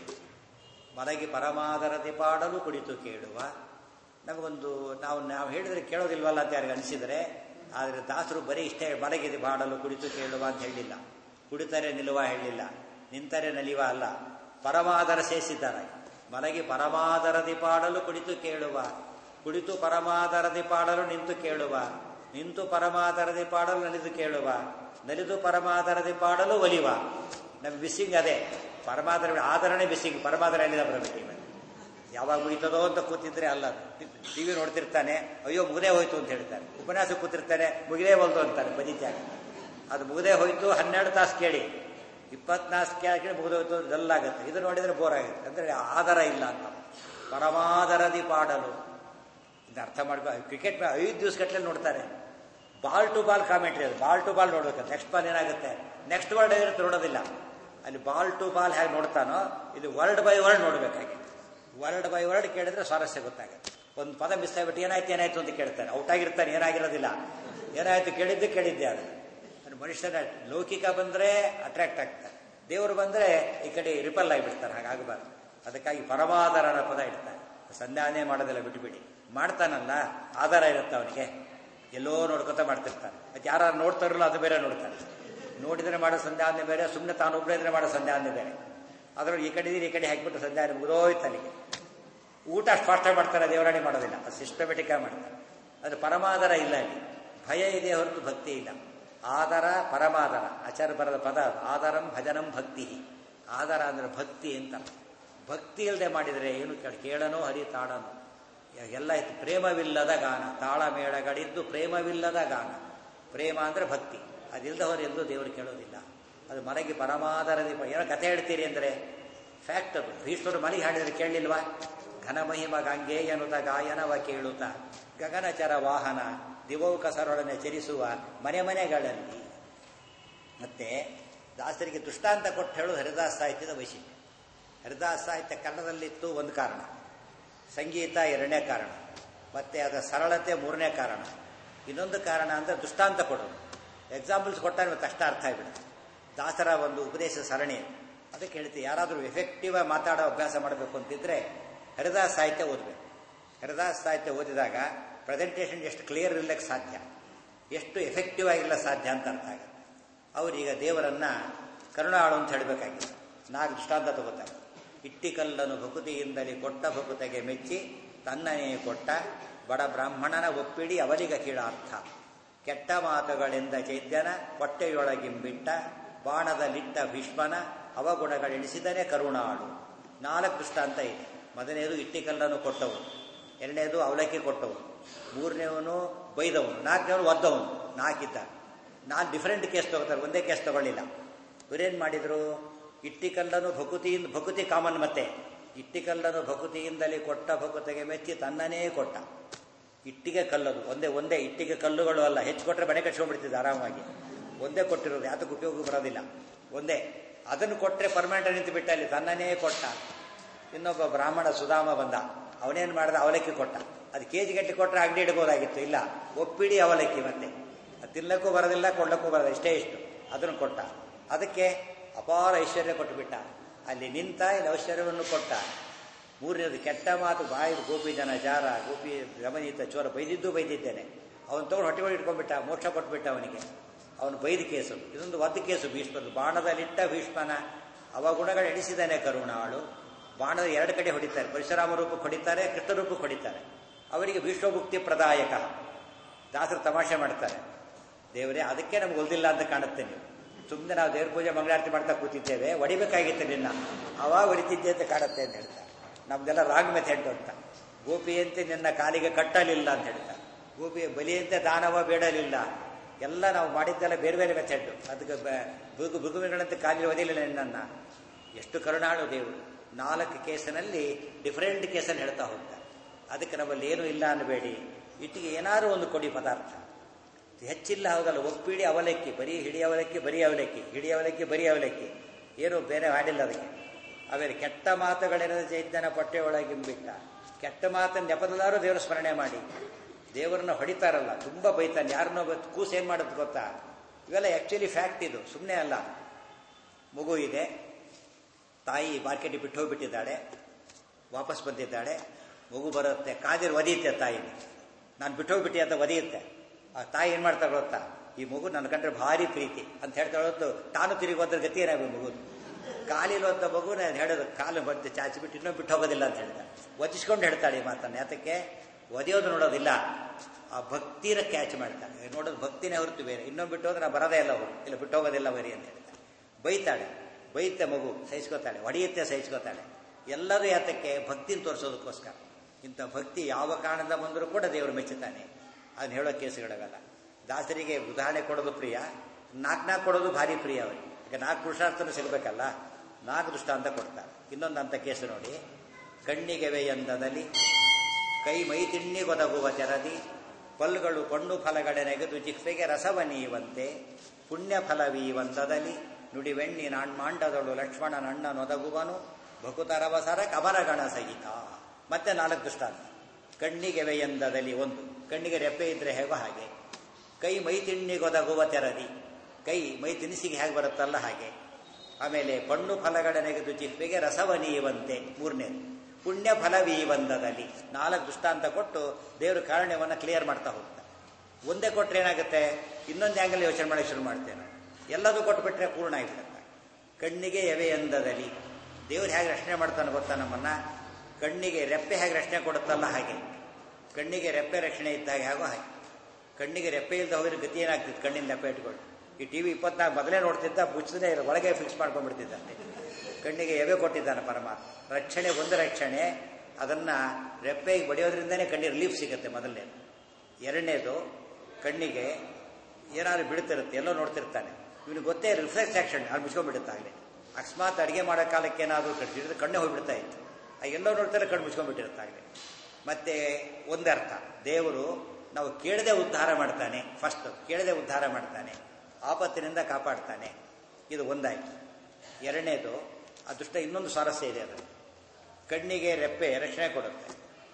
ಮಲಗಿ ಪರಮಾದರದಿ ಪಾಡಲು ಕುಳಿತು ಕೇಳುವ ನಮಗೊಂದು ನಾವು ನಾವು ಹೇಳಿದ್ರೆ ಕೇಳೋದಿಲ್ವಲ್ಲ ಅಂತ ಯಾರಿಗೆ ಅನಿಸಿದರೆ ಆದರೆ ದಾಸರು ಬರೀ ಇಷ್ಟೇ ಮಲಗಿದೆ ಬಾಡಲು ಕುಳಿತು ಕೇಳುವ ಅಂತ ಹೇಳಿಲ್ಲ ಕುಡಿತರೆ ನಿಲ್ಲುವ ಹೇಳಿಲ್ಲ ನಿಂತರೆ ನಲಿವ ಅಲ್ಲ ಪರಮಾದರ ಸೇರಿಸಿದ್ದಾರೆ ಮಲಗಿ ಪರಮಾದರದಿ ಪಾಡಲು ಕುಳಿತು ಕೇಳುವ ಕುಳಿತು ಪರಮಾದರದಿ ಪಾಡಲು ನಿಂತು ಕೇಳುವ ನಿಂತು ಪರಮಾದರದಿ ಪಾಡಲು ನಲಿದು ಕೇಳುವ ನಲಿದು ಪರಮಾದರದಿ ಪಾಡಲು ಒಲಿವ ನಮ್ಗೆ ಬಿಸಿಂಗ್ ಅದೇ ಪರಮಾದರ ಆದರಣೆ ಬಿಸಿಂಗ್ ಪರಮಾದರ ಎಲ್ಲಿದ ಬರಬೇಕು ಇವತ್ತು ಯಾವಾಗ ಮುಗಿತದೋ ಅಂತ ಕೂತಿದ್ರೆ ಅಲ್ಲ ಟಿವಿ ನೋಡ್ತಿರ್ತಾನೆ ಅಯ್ಯೋ ಮುಗದೇ ಹೋಯ್ತು ಅಂತ ಹೇಳ್ತಾನೆ ಉಪನ್ಯಾಸ ಕೂತಿರ್ತಾನೆ ಮುಗಿದೇ ಹೋಲ್ತು ಅಂತಾನೆ ಬದಿತ್ಯಾಗ ಅದು ಮುಗದೇ ಹೋಯ್ತು ಹನ್ನೆರಡು ತಾಸು ಕೇಳಿ ಇಪ್ಪತ್ನಾಲ್ಕು ಕೇಳಿ ಮುಗಿದೋಯ್ತು ಡಲ್ಲಾಗುತ್ತೆ ಇದು ನೋಡಿದ್ರೆ ಬೋರ್ ಆಗುತ್ತೆ ಅಂದ್ರೆ ಆಧಾರ ಇಲ್ಲ ಅಂತ ಪರಮಾದರದಿ ಪಾಡಲು ಇದು ಅರ್ಥ ಮಾಡ್ಕೊ ಕ್ರಿಕೆಟ್ ಐದು ದಿವಸ ಗಟ್ಟಲೆ ನೋಡ್ತಾರೆ ಬಾಲ್ ಟು ಬಾಲ್ ಕಾಮೆಂಟ್ರಿ ಅದು ಬಾಲ್ ಟು ಬಾಲ್ ನೋಡ್ಬೇಕು ನೆಕ್ಸ್ಟ್ ಬಾಲ್ ಏನಾಗುತ್ತೆ ನೆಕ್ಸ್ಟ್ ವರ್ಲ್ಡ್ ಇರುತ್ತೆ ನೋಡೋದಿಲ್ಲ ಅಲ್ಲಿ ಬಾಲ್ ಟು ಬಾಲ್ ಹೇಗೆ ನೋಡ್ತಾನೋ ಇದು ವರ್ಲ್ಡ್ ಬೈ ವರ್ಲ್ಡ್ ನೋಡ್ಬೇಕಾಗಿ ವರ್ಲ್ಡ್ ಬೈ ವರ್ಲ್ಡ್ ಕೇಳಿದ್ರೆ ಸ್ವಾರಸ್ಯ ಗೊತ್ತಾಗುತ್ತೆ ಒಂದು ಪದ ಮಿಸ್ ಆಗ್ಬಿಟ್ಟು ಏನಾಯ್ತು ಏನಾಯ್ತು ಅಂತ ಕೇಳ್ತಾನೆ ಔಟ್ ಆಗಿರ್ತಾನೆ ಏನಾಗಿರೋದಿಲ್ಲ ಏನಾಯ್ತು ಕೇಳಿದ್ದೆ ಕೇಳಿದ್ದೆ ಅದು ಅದು ಮನುಷ್ಯನ ಲೌಕಿಕ ಬಂದರೆ ಅಟ್ರಾಕ್ಟ್ ಆಗ್ತಾರೆ ದೇವರು ಬಂದರೆ ಈ ಕಡೆ ರಿಪಲ್ ಆಗಿಬಿಡ್ತಾರೆ ಹಾಗಾಗಬಾರ್ದು ಅದಕ್ಕಾಗಿ ಪರಮಾಧಾರನ ಪದ ಇಡ್ತಾರೆ ಸಂಧಾನೆ ಮಾಡೋದಿಲ್ಲ ಬಿಟ್ಟುಬಿಡಿ ಮಾಡ್ತಾನಲ್ಲ ಆಧಾರ ಇರುತ್ತೆ ಅವನಿಗೆ ಎಲ್ಲೋ ನೋಡ್ಕೊತ ಮಾಡ್ತಿರ್ತಾನೆ ಅದು ಯಾರು ನೋಡ್ತಾರಲ್ಲ ಅದು ಬೇರೆ ನೋಡ್ತಾನೆ ನೋಡಿದ್ರೆ ಮಾಡೋ ಸಂಧ್ಯಾನೆ ಬೇರೆ ಸುಮ್ಮನೆ ತಾನು ಒಬ್ಬರೇ ಇದ್ರೆ ಮಾಡೋ ಸಂಧ್ಯಾನೆ ಬೇರೆ ಅದ್ರಲ್ಲಿ ಈ ಕಡೆ ಈ ಕಡೆ ಹಾಕಿಬಿಟ್ಟು ಸಂಧ್ಯಾನೆ ಮುಗಿದೋಯ್ತು ಅಲ್ಲಿಗೆ ಊಟ ಅಷ್ಟು ಫಾಸ್ಟಾಗಿ ಮಾಡ್ತಾರೆ ದೇವರಾಣಿ ಮಾಡೋದಿಲ್ಲ ಅದು ಸಿಸ್ಟಮೆಟಿಕ್ ಆಗಿ ಮಾಡ್ತಾರೆ ಅದು ಪರಮಾಧಾರ ಇಲ್ಲ ಅಲ್ಲಿ ಭಯ ಇದೆ ಹೊರತು ಭಕ್ತಿ ಇಲ್ಲ ಆದರ ಪರಮಾದರ ಆಚಾರ್ಯ ಬರದ ಪದ ಅದು ಆದರಂ ಭಜನಂ ಭಕ್ತಿ ಆದರ ಅಂದ್ರೆ ಭಕ್ತಿ ಅಂತ ಭಕ್ತಿ ಇಲ್ಲದೆ ಮಾಡಿದರೆ ಏನು ಕೇಳನೋ ಹರಿ ತಾಳನೋ ಎಲ್ಲ ಇತ್ತು ಪ್ರೇಮವಿಲ್ಲದ ಗಾನ ತಾಳ ಮೇಳಗಳಿದ್ದು ಪ್ರೇಮವಿಲ್ಲದ ಗಾನ ಪ್ರೇಮ ಅಂದ್ರೆ ಭಕ್ತಿ ಅದಿಲ್ಲದವರು ಎಲ್ಲೂ ದೇವರು ಕೇಳೋದಿಲ್ಲ ಅದು ಮಲಗಿ ಪರಮಾದರದಿ ಏನೋ ಕಥೆ ಹೇಳ್ತೀರಿ ಅಂದರೆ ಫ್ಯಾಕ್ಟ್ ಅದು ಭೀಷ್ಮರು ಮನೆಗೆ ಹಾಡಿದ್ರೆ ಕೇಳಲಿಲ್ವಾ ಘನಮಹಿಮ ಗಂಗೇಯನುತ ಗಾಯನವ ಕೇಳುತ್ತ ಗಗನಚರ ವಾಹನ ದಿವೌಕಸರೊಡನೆ ಚರಿಸುವ ಮನೆ ಮನೆಗಳಲ್ಲಿ ಮತ್ತೆ ದಾಸರಿಗೆ ದೃಷ್ಟಾಂತ ಕೊಟ್ಟು ಹೇಳೋದು ಹರಿದಾಸ ಸಾಹಿತ್ಯದ ವೈಶಿಷ್ಟ್ಯ ಹರಿದಾಸ ಸಾಹಿತ್ಯ ಕನ್ನಡದಲ್ಲಿತ್ತು ಒಂದು ಕಾರಣ ಸಂಗೀತ ಎರಡನೇ ಕಾರಣ ಮತ್ತೆ ಅದರ ಸರಳತೆ ಮೂರನೇ ಕಾರಣ ಇನ್ನೊಂದು ಕಾರಣ ಅಂದರೆ ದೃಷ್ಟಾಂತ ಕೊಡೋದು ಎಕ್ಸಾಂಪಲ್ಸ್ ಕೊಟ್ಟಾಗ ಇವತ್ತು ಅಷ್ಟ ಅರ್ಥ ಆಗಿಬಿಡುತ್ತೆ ದಾಸರ ಒಂದು ಉಪದೇಶ ಸರಣಿ ಅದಕ್ಕೆ ಹೇಳ್ತೀವಿ ಯಾರಾದರೂ ಎಫೆಕ್ಟಿವ್ ಆಗಿ ಮಾತಾಡೋ ಅಭ್ಯಾಸ ಮಾಡಬೇಕು ಅಂತಿದ್ರೆ ಹರಿದಾಸ ಸಾಹಿತ್ಯ ಓದಬೇಕು ಹರಿದಾಸ ಸಾಹಿತ್ಯ ಓದಿದಾಗ ಪ್ರೆಸೆಂಟೇಷನ್ ಎಷ್ಟು ಕ್ಲಿಯರ್ ಇರ್ಲಿಕ್ಕೆ ಸಾಧ್ಯ ಎಷ್ಟು ಎಫೆಕ್ಟಿವ್ ಆಗಿಲ್ಲ ಸಾಧ್ಯ ಅಂತ ಅರ್ಥ ಆಗುತ್ತೆ ಅವರೀಗ ದೇವರನ್ನ ಕರುಣಾಳು ಅಂತ ಹೇಳಬೇಕಾಗಿದೆ ನಾಲ್ಕು ದೃಷ್ಟಾಂತ ತಗೋತಾರೆ ಇಟ್ಟಿಕಲ್ಲನು ಭಕುತಿಯಿಂದಲೇ ಕೊಟ್ಟ ಭಕುತೆಗೆ ಮೆಚ್ಚಿ ತನ್ನನೇ ಕೊಟ್ಟ ಬಡ ಬ್ರಾಹ್ಮಣನ ಒಪ್ಪಿಡಿ ಅವಲಿಗ ಕೀಳಾರ್ಥ ಕೆಟ್ಟ ಮಾತುಗಳಿಂದ ಚೈದ್ಯನ ಹೊಟ್ಟೆಯೊಳಗಿಂಬಿಟ್ಟ ಬಾಣದಲ್ಲಿಟ್ಟ ಭೀಷ್ಮನ ಅವಗುಣಗಳೆಣಿಸಿದರೆ ಕರುಣಾಳು ನಾಲ್ಕು ದೃಷ್ಟಾಂತ ಇದೆ ಮೊದಲನೇದು ಇಟ್ಟಿಕಲ್ಲನ್ನು ಕೊಟ್ಟವು ಎರಡನೇದು ಅವಲಕ್ಕಿ ಕೊಟ್ಟವು ಮೂರನೇವನು ಬೈದವನು ನಾಲ್ಕನೇವನು ಒದ್ದವನು ನಾಲ್ಕಿದ್ದ ನಾಲ್ಕು ಡಿಫರೆಂಟ್ ಕೇಸ್ ತಗೋತಾರೆ ಒಂದೇ ಕೇಸ್ ತಗೊಳ್ಳಿಲ್ಲ ಇವರೇನು ಮಾಡಿದ್ರು ಇಟ್ಟಿಕಲ್ಲನು ಭಕುತಿಯಿಂದ ಭಕುತಿ ಕಾಮನ್ ಮತ್ತೆ ಇಟ್ಟಿಕಲ್ಲನು ಭಕುತಿಯಿಂದಲೇ ಕೊಟ್ಟ ಭಕುತಿಗೆ ಮೆಚ್ಚಿ ತನ್ನನೇ ಕೊಟ್ಟ ಇಟ್ಟಿಗೆ ಕಲ್ಲದು ಒಂದೇ ಒಂದೇ ಇಟ್ಟಿಗೆ ಕಲ್ಲುಗಳು ಅಲ್ಲ ಹೆಚ್ಚು ಕೊಟ್ಟರೆ ಮನೆ ಕಟ್ಸ್ಕೊಂಡ್ಬಿಡ್ತಿದ್ದೆ ಆರಾಮಾಗಿ ಒಂದೇ ಕೊಟ್ಟಿರೋದು ಯಾತಕ್ಕೆ ಉಪಯೋಗ ಬರೋದಿಲ್ಲ ಒಂದೇ ಅದನ್ನು ಕೊಟ್ಟರೆ ಪರ್ಮನೆಂಟ್ ನಿಂತು ಬಿಟ್ಟ ಅಲ್ಲಿ ತನ್ನನೇ ಕೊಟ್ಟ ಇನ್ನೊಬ್ಬ ಬ್ರಾಹ್ಮಣ ಸುಧಾಮ ಬಂದ ಅವನೇನು ಮಾಡ್ದ ಅವಲಕ್ಕಿ ಕೊಟ್ಟ ಅದು ಕೆ ಜಿ ಗಟ್ಟಲೆ ಕೊಟ್ಟರೆ ಅಂಗಡಿ ಇಡ್ಬೋದಾಗಿತ್ತು ಇಲ್ಲ ಒಪ್ಪಿಡಿ ಅವಲಕ್ಕಿ ಮತ್ತೆ ಅದು ತಿನ್ನಕ್ಕೂ ಬರೋದಿಲ್ಲ ಕೊಳ್ಳಕ್ಕೂ ಬರೋದಿಲ್ಲ ಇಷ್ಟೇ ಇಷ್ಟು ಅದನ್ನು ಕೊಟ್ಟ ಅದಕ್ಕೆ ಅಪಾರ ಐಶ್ವರ್ಯ ಕೊಟ್ಟುಬಿಟ್ಟ ಅಲ್ಲಿ ನಿಂತ ಇಲ್ಲಿ ಐಶ್ವರ್ಯವನ್ನು ಕೊಟ್ಟ ಮೂರನೇದು ಕೆಟ್ಟ ಮಾತು ಬಾಯಿ ಗೋಪಿ ಜನ ಜಾರ ಗೋಪಿ ರಮಣೀತ ಚೋರ ಬೈದಿದ್ದು ಬೈದಿದ್ದೇನೆ ಅವನು ತಗೊಂಡು ಹೊಟ್ಟೆ ಒಳಗೆ ಇಟ್ಕೊಂಡ್ಬಿಟ್ಟ ಮೋಕ್ಷ ಕೊಟ್ಬಿಟ್ಟ ಅವನಿಗೆ ಅವನು ಬೈದ ಕೇಸು ಇದೊಂದು ಒದ್ದು ಕೇಸು ಭೀಷ್ಮರು ಬಾಣದಲ್ಲಿಟ್ಟ ಭೀಷ್ಮನ ಅವ ಗುಣಗಳು ಎಣಿಸಿದ್ದಾನೆ ಕರುಣಾಳು ಬಾಣದ ಎರಡು ಕಡೆ ಹೊಡಿತಾರೆ ಪರಶುರಾಮ ರೂಪಕ್ಕೆ ಹೊಡಿತಾರೆ ಕೃಷ್ಣ ರೂಪಕ್ಕೆ ಹೊಡಿತಾರೆ ಅವರಿಗೆ ಭೀಷ್ಮಭುಕ್ತಿ ಪ್ರದಾಯಕ ದಾಸರು ತಮಾಷೆ ಮಾಡ್ತಾರೆ ದೇವರೇ ಅದಕ್ಕೆ ನಮ್ಗೆ ಒಲ್ದಿಲ್ಲ ಅಂತ ಕಾಣುತ್ತೆ ನೀವು ಸುಮ್ಮನೆ ನಾವು ದೇವ್ರ ಪೂಜೆ ಮಂಗಳಾರತಿ ಮಾಡ್ತಾ ಕೂತಿದ್ದೇವೆ ಹೊಡಿಬೇಕಾಗಿತ್ತು ನಿನ್ನ ಅವಾಗ ಹೊಡಿತಿದ್ದೆ ಅಂತ ಕಾಣುತ್ತೆ ಅಂತ ಹೇಳ್ತಾರೆ ನಮ್ದೆಲ್ಲ ರಾಂಗ್ ಮೆಥಡ್ ಅಂತ ಗೋಪಿಯಂತೆ ನಿನ್ನ ಕಾಲಿಗೆ ಕಟ್ಟಲಿಲ್ಲ ಅಂತ ಹೇಳ್ತಾರೆ ಗೋಪಿ ಬಲಿಯಂತೆ ದಾನವ ಬೇಡಲಿಲ್ಲ ಎಲ್ಲ ನಾವು ಮಾಡಿದ್ದೆಲ್ಲ ಬೇರೆ ಬೇರೆ ಮೆಥಡ್ ಅದಕ್ಕೆ ಬುಗು ಬುಗುಮಿಗಳಂತೆ ಕಾಲಿಗೆ ಒದಿಲಿಲ್ಲ ನಿನ್ನನ್ನು ಎಷ್ಟು ಕರುಣಾಳು ದೇವರು ನಾಲ್ಕು ಕೇಸಿನಲ್ಲಿ ಡಿಫರೆಂಟ್ ಕೇಸನ್ನು ಹೇಳ್ತಾ ಹೋಗ್ತಾರೆ ಅದಕ್ಕೆ ನಮ್ಮಲ್ಲಿ ಏನೂ ಇಲ್ಲ ಅನ್ನಬೇಡಿ ಇಟ್ಟಿಗೆ ಏನಾದರೂ ಒಂದು ಕೊಡಿ ಪದಾರ್ಥ ಹೆಚ್ಚಿಲ್ಲ ಹೌದಲ್ಲ ಒಪ್ಪಿಡಿ ಅವಲಕ್ಕಿ ಬರೀ ಹಿಡಿ ಅವಲಕ್ಕಿ ಬರೀ ಅವಲಕ್ಕಿ ಹಿಡಿ ಅವಲಕ್ಕಿ ಬರೀ ಅವಲಕ್ಕಿ ಏನು ಬೇರೆ ಹಾಡಿಲ್ಲ ಅದಕ್ಕೆ ಆಮೇಲೆ ಕೆಟ್ಟ ಮಾತುಗಳಿರದ ಚೈತನ್ಯ ಪಟ್ಟೆ ಒಳಗಿಂಬಿಟ್ಟ ಕೆಟ್ಟ ಮಾತನ್ನು ನೆಪದಲ್ಲಾರು ದೇವರ ಸ್ಮರಣೆ ಮಾಡಿ ದೇವರನ್ನ ಹೊಡಿತಾರಲ್ಲ ತುಂಬ ಬೈತಾನೆ ಯಾರನ್ನೋ ಕೂಸು ಏನು ಮಾಡೋದು ಗೊತ್ತಾ ಇವೆಲ್ಲ ಆ್ಯಕ್ಚುಲಿ ಫ್ಯಾಕ್ಟ್ ಇದು ಸುಮ್ಮನೆ ಅಲ್ಲ ಮಗು ಇದೆ ತಾಯಿ ಮಾರ್ಕೆಟಿಗೆ ಬಿಟ್ಟು ಹೋಗ್ಬಿಟ್ಟಿದ್ದಾಳೆ ವಾಪಸ್ ಬಂದಿದ್ದಾಳೆ ಮಗು ಬರುತ್ತೆ ಕಾದಿರು ಒದಿಯುತ್ತೆ ತಾಯಿನ ನಾನು ಬಿಟ್ಟು ಹೋಗ್ಬಿಟ್ಟಿ ಅಂತ ಒದಿಯುತ್ತೆ ಆ ತಾಯಿ ಏನು ಮಾಡ್ತಾಳೆ ಗೊತ್ತಾ ಈ ಮಗು ನನ್ನ ಕಂಡ್ರೆ ಭಾರಿ ಪ್ರೀತಿ ಅಂತ ಹೇಳ್ತಾಳೆ ಹೊತ್ತು ತಾನು ತಿರುಗಿ ಹೋದ್ರೆ ಗತಿ ಏನಾಗಬೇಕು ಮಗುದು ಕಾಲಿಲ್ ಹೋದ ಮಗು ನಾನು ಹೇಳೋದು ಕಾಲು ಬಂದು ಚಾಚಿ ಬಿಟ್ಟು ಇನ್ನೂ ಬಿಟ್ಟು ಹೋಗೋದಿಲ್ಲ ಅಂತ ಹೇಳ್ತಾಳೆ ಒದಿಸ್ಕೊಂಡು ಹೇಳ್ತಾಳೆ ಈ ಮಾತನ್ನು ಯಾತಕ್ಕೆ ಒದೆಯೋದು ನೋಡೋದಿಲ್ಲ ಆ ಭಕ್ತಿನ ಕ್ಯಾಚ್ ಮಾಡ್ತಾಳೆ ನೋಡೋದು ಭಕ್ತಿನೇ ಹೊರತು ಬೇರೆ ಇನ್ನೊಂದು ಬಿಟ್ಟು ಹೋದ್ರೆ ನಾ ಬರೋದೇ ಇಲ್ಲ ಅವರು ಇಲ್ಲ ಬಿಟ್ಟು ಹೋಗೋದಿಲ್ಲ ಬರೀ ಅಂತ ಹೇಳ್ತಾಳೆ ಬೈತಾಳೆ ಬೈತೆ ಮಗು ಸಹಿಸ್ಕೋತಾಳೆ ಹೊಡೆಯುತ್ತೆ ಸಹಿಸ್ಕೋತಾಳೆ ಎಲ್ಲರೂ ಯಾತಕ್ಕೆ ಭಕ್ತಿನ ತೋರಿಸೋದಕ್ಕೋಸ್ಕರ ಇಂಥ ಭಕ್ತಿ ಯಾವ ಕಾರಣದ ಬಂದರೂ ಕೂಡ ದೇವರು ಮೆಚ್ಚುತ್ತಾನೆ ಅದನ್ನ ಹೇಳೋ ಕೇಸುಗಳವೆಲ್ಲ ದಾಸರಿಗೆ ಉದಾಹರಣೆ ಕೊಡೋದು ಪ್ರಿಯ ನಾಲ್ಕು ನಾಲ್ಕು ಕೊಡೋದು ಭಾರಿ ಪ್ರಿಯ ಅವರಿಗೆ ಈಗ ನಾಲ್ಕು ಪುರುಷಾರ್ಥನೂ ಸಿಗಬೇಕಲ್ಲ ನಾಲ್ಕು ದೃಷ್ಟಾಂತ ಕೊಡ್ತಾರೆ ಇನ್ನೊಂದು ಅಂಥ ಕೇಸು ನೋಡಿ ಕಣ್ಣಿಗೆವೆ ಎಂದದಲ್ಲಿ ಕೈ ಮೈ ತಿಣ್ಣಿಗೊದಗುವ ತೆರದಿ ಪಲ್ಗಳು ಕೊಂಡು ಫಲಗಳೆನೆಗೆದು ಜಿಹ್ವೆಗೆ ರಸವನೀಯುವಂತೆ ಪುಣ್ಯ ಫಲವೀವಂದದಲ್ಲಿ ನುಡಿವೆಣ್ಣಿ ನಾಣ್ಮಾಂಡದಳು ಲಕ್ಷ್ಮಣನಣ್ಣ ನೊದಗುವನು ಭಕುತರವಸರ ಕಬರಗಣ ಸಹಿತ ಮತ್ತೆ ನಾಲ್ಕು ದೃಷ್ಟಾಂತ ಕಣ್ಣಿಗೆವೆ ಎಂದದಲ್ಲಿ ಒಂದು ಕಣ್ಣಿಗೆ ರೆಪ್ಪೆ ಇದ್ರೆ ಹೇಗೋ ಹಾಗೆ ಕೈ ಮೈ ತಿಣ್ಣಿಗೊದಗುವ ತೆರದಿ ಕೈ ಮೈ ತಿನಿಸಿಗೆ ಹೇಗೆ ಬರುತ್ತಲ್ಲ ಹಾಗೆ ಆಮೇಲೆ ಪಣ್ಣು ಫಲಗಳೆನೆಗೆದು ಜಿಹ್ವೆಗೆ ರಸವನೀಯುವಂತೆ ಮೂರನೇದು ಪುಣ್ಯ ಫಲವೀವಂದದಲ್ಲಿ ನಾಲ್ಕು ದೃಷ್ಟಾಂತ ಕೊಟ್ಟು ದೇವರು ಕಾರಣವನ್ನು ಕ್ಲಿಯರ್ ಮಾಡ್ತಾ ಹೋಗ್ತಾರೆ ಒಂದೇ ಕೊಟ್ಟರೆ ಏನಾಗುತ್ತೆ ಇನ್ನೊಂದು ಆ್ಯಂಗಲ್ ಯೋಚನೆ ಮಾಡೋಕ್ಕೆ ಶುರು ಮಾಡ್ತೇವೆ ಎಲ್ಲದೂ ಕೊಟ್ಬಿಟ್ರೆ ಪೂರ್ಣ ಆಗಿಬಿಡುತ್ತೆ ಕಣ್ಣಿಗೆ ಎವೆ ಎಂದದಲ್ಲಿ ದೇವ್ರು ಹೇಗೆ ರಕ್ಷಣೆ ಮಾಡ್ತಾನೆ ಗೊತ್ತಾ ನಮ್ಮನ್ನ ಕಣ್ಣಿಗೆ ರೆಪ್ಪೆ ಹೇಗೆ ರಕ್ಷಣೆ ಕೊಡುತ್ತಲ್ಲ ಹಾಗೆ ಕಣ್ಣಿಗೆ ರೆಪ್ಪೆ ರಕ್ಷಣೆ ಇದ್ದಾಗ ಹೇಗೋ ಹಾಗೆ ಕಣ್ಣಿಗೆ ರೆಪ್ಪೆ ಇಲ್ಲದೆ ಹೋದ್ರೆ ಗತಿ ಏನಾಗ್ತಿತ್ತು ಕಣ್ಣಿನ ರೆಪ್ಪೆ ಇಟ್ಕೊಂಡು ಈ ಟಿ ವಿ ಇಪ್ಪತ್ನಾಲ್ಕು ಮೊದಲೇ ನೋಡ್ತಿದ್ದ ಮುಚ್ಚದೇ ಇಲ್ಲ ಒಳಗೆ ಫಿಕ್ಸ್ ಮಾಡ್ಕೊಂಡ್ಬಿಡ್ತಿದ್ದಂತೆ ಕಣ್ಣಿಗೆ ಎವೆ ಕೊಟ್ಟಿದ್ದಾನೆ ಪರಮಾತ್ಮ ರಕ್ಷಣೆ ಒಂದು ರಕ್ಷಣೆ ಅದನ್ನು ರೆಪ್ಪೆಗೆ ಬಡಿಯೋದ್ರಿಂದನೇ ಕಣ್ಣಿಗೆ ರಿಲೀಫ್ ಸಿಗುತ್ತೆ ಮೊದಲನೇದು ಎರಡನೇದು ಕಣ್ಣಿಗೆ ಏನಾದ್ರು ಬಿಡ್ತಿರುತ್ತೆ ಎಲ್ಲೋ ನೋಡ್ತಿರ್ತಾನೆ ಇವನಿಗೆ ಗೊತ್ತೇ ರಿಫ್ಲೆಕ್ಸ್ ಆಕ್ಷನ್ ಅಲ್ಲಿ ಮುಚ್ಕೊಂಡ್ಬಿಡುತ್ತಾಗಲಿ ಅಕಸ್ಮಾತ್ ಅಡುಗೆ ಮಾಡೋ ಕಾಲಕ್ಕೆ ಏನಾದರೂ ಕಟ್ಟಿದ್ರೆ ಕಣ್ಣೇ ಹೋಗ್ಬಿಡ್ತಾ ಇತ್ತು ಆ ಎಲ್ಲೋ ನೋಡ್ತಾರೆ ಕಣ್ಣು ಮುಚ್ಕೊಂಡ್ಬಿಟ್ಟಿರುತ್ತಾಗಲಿ ಮತ್ತೆ ಒಂದರ್ಥ ದೇವರು ನಾವು ಕೇಳದೆ ಉದ್ಧಾರ ಮಾಡ್ತಾನೆ ಫಸ್ಟ್ ಕೇಳದೆ ಉದ್ಧಾರ ಮಾಡ್ತಾನೆ ಆಪತ್ತಿನಿಂದ ಕಾಪಾಡ್ತಾನೆ ಇದು ಒಂದಾಯ್ತು ಎರಡನೇದು ಅದೃಷ್ಟ ಇನ್ನೊಂದು ಸ್ವಾರಸ್ಯ ಇದೆ ಅದು ಕಣ್ಣಿಗೆ ರೆಪ್ಪೆ ರಕ್ಷಣೆ ಕೊಡುತ್ತೆ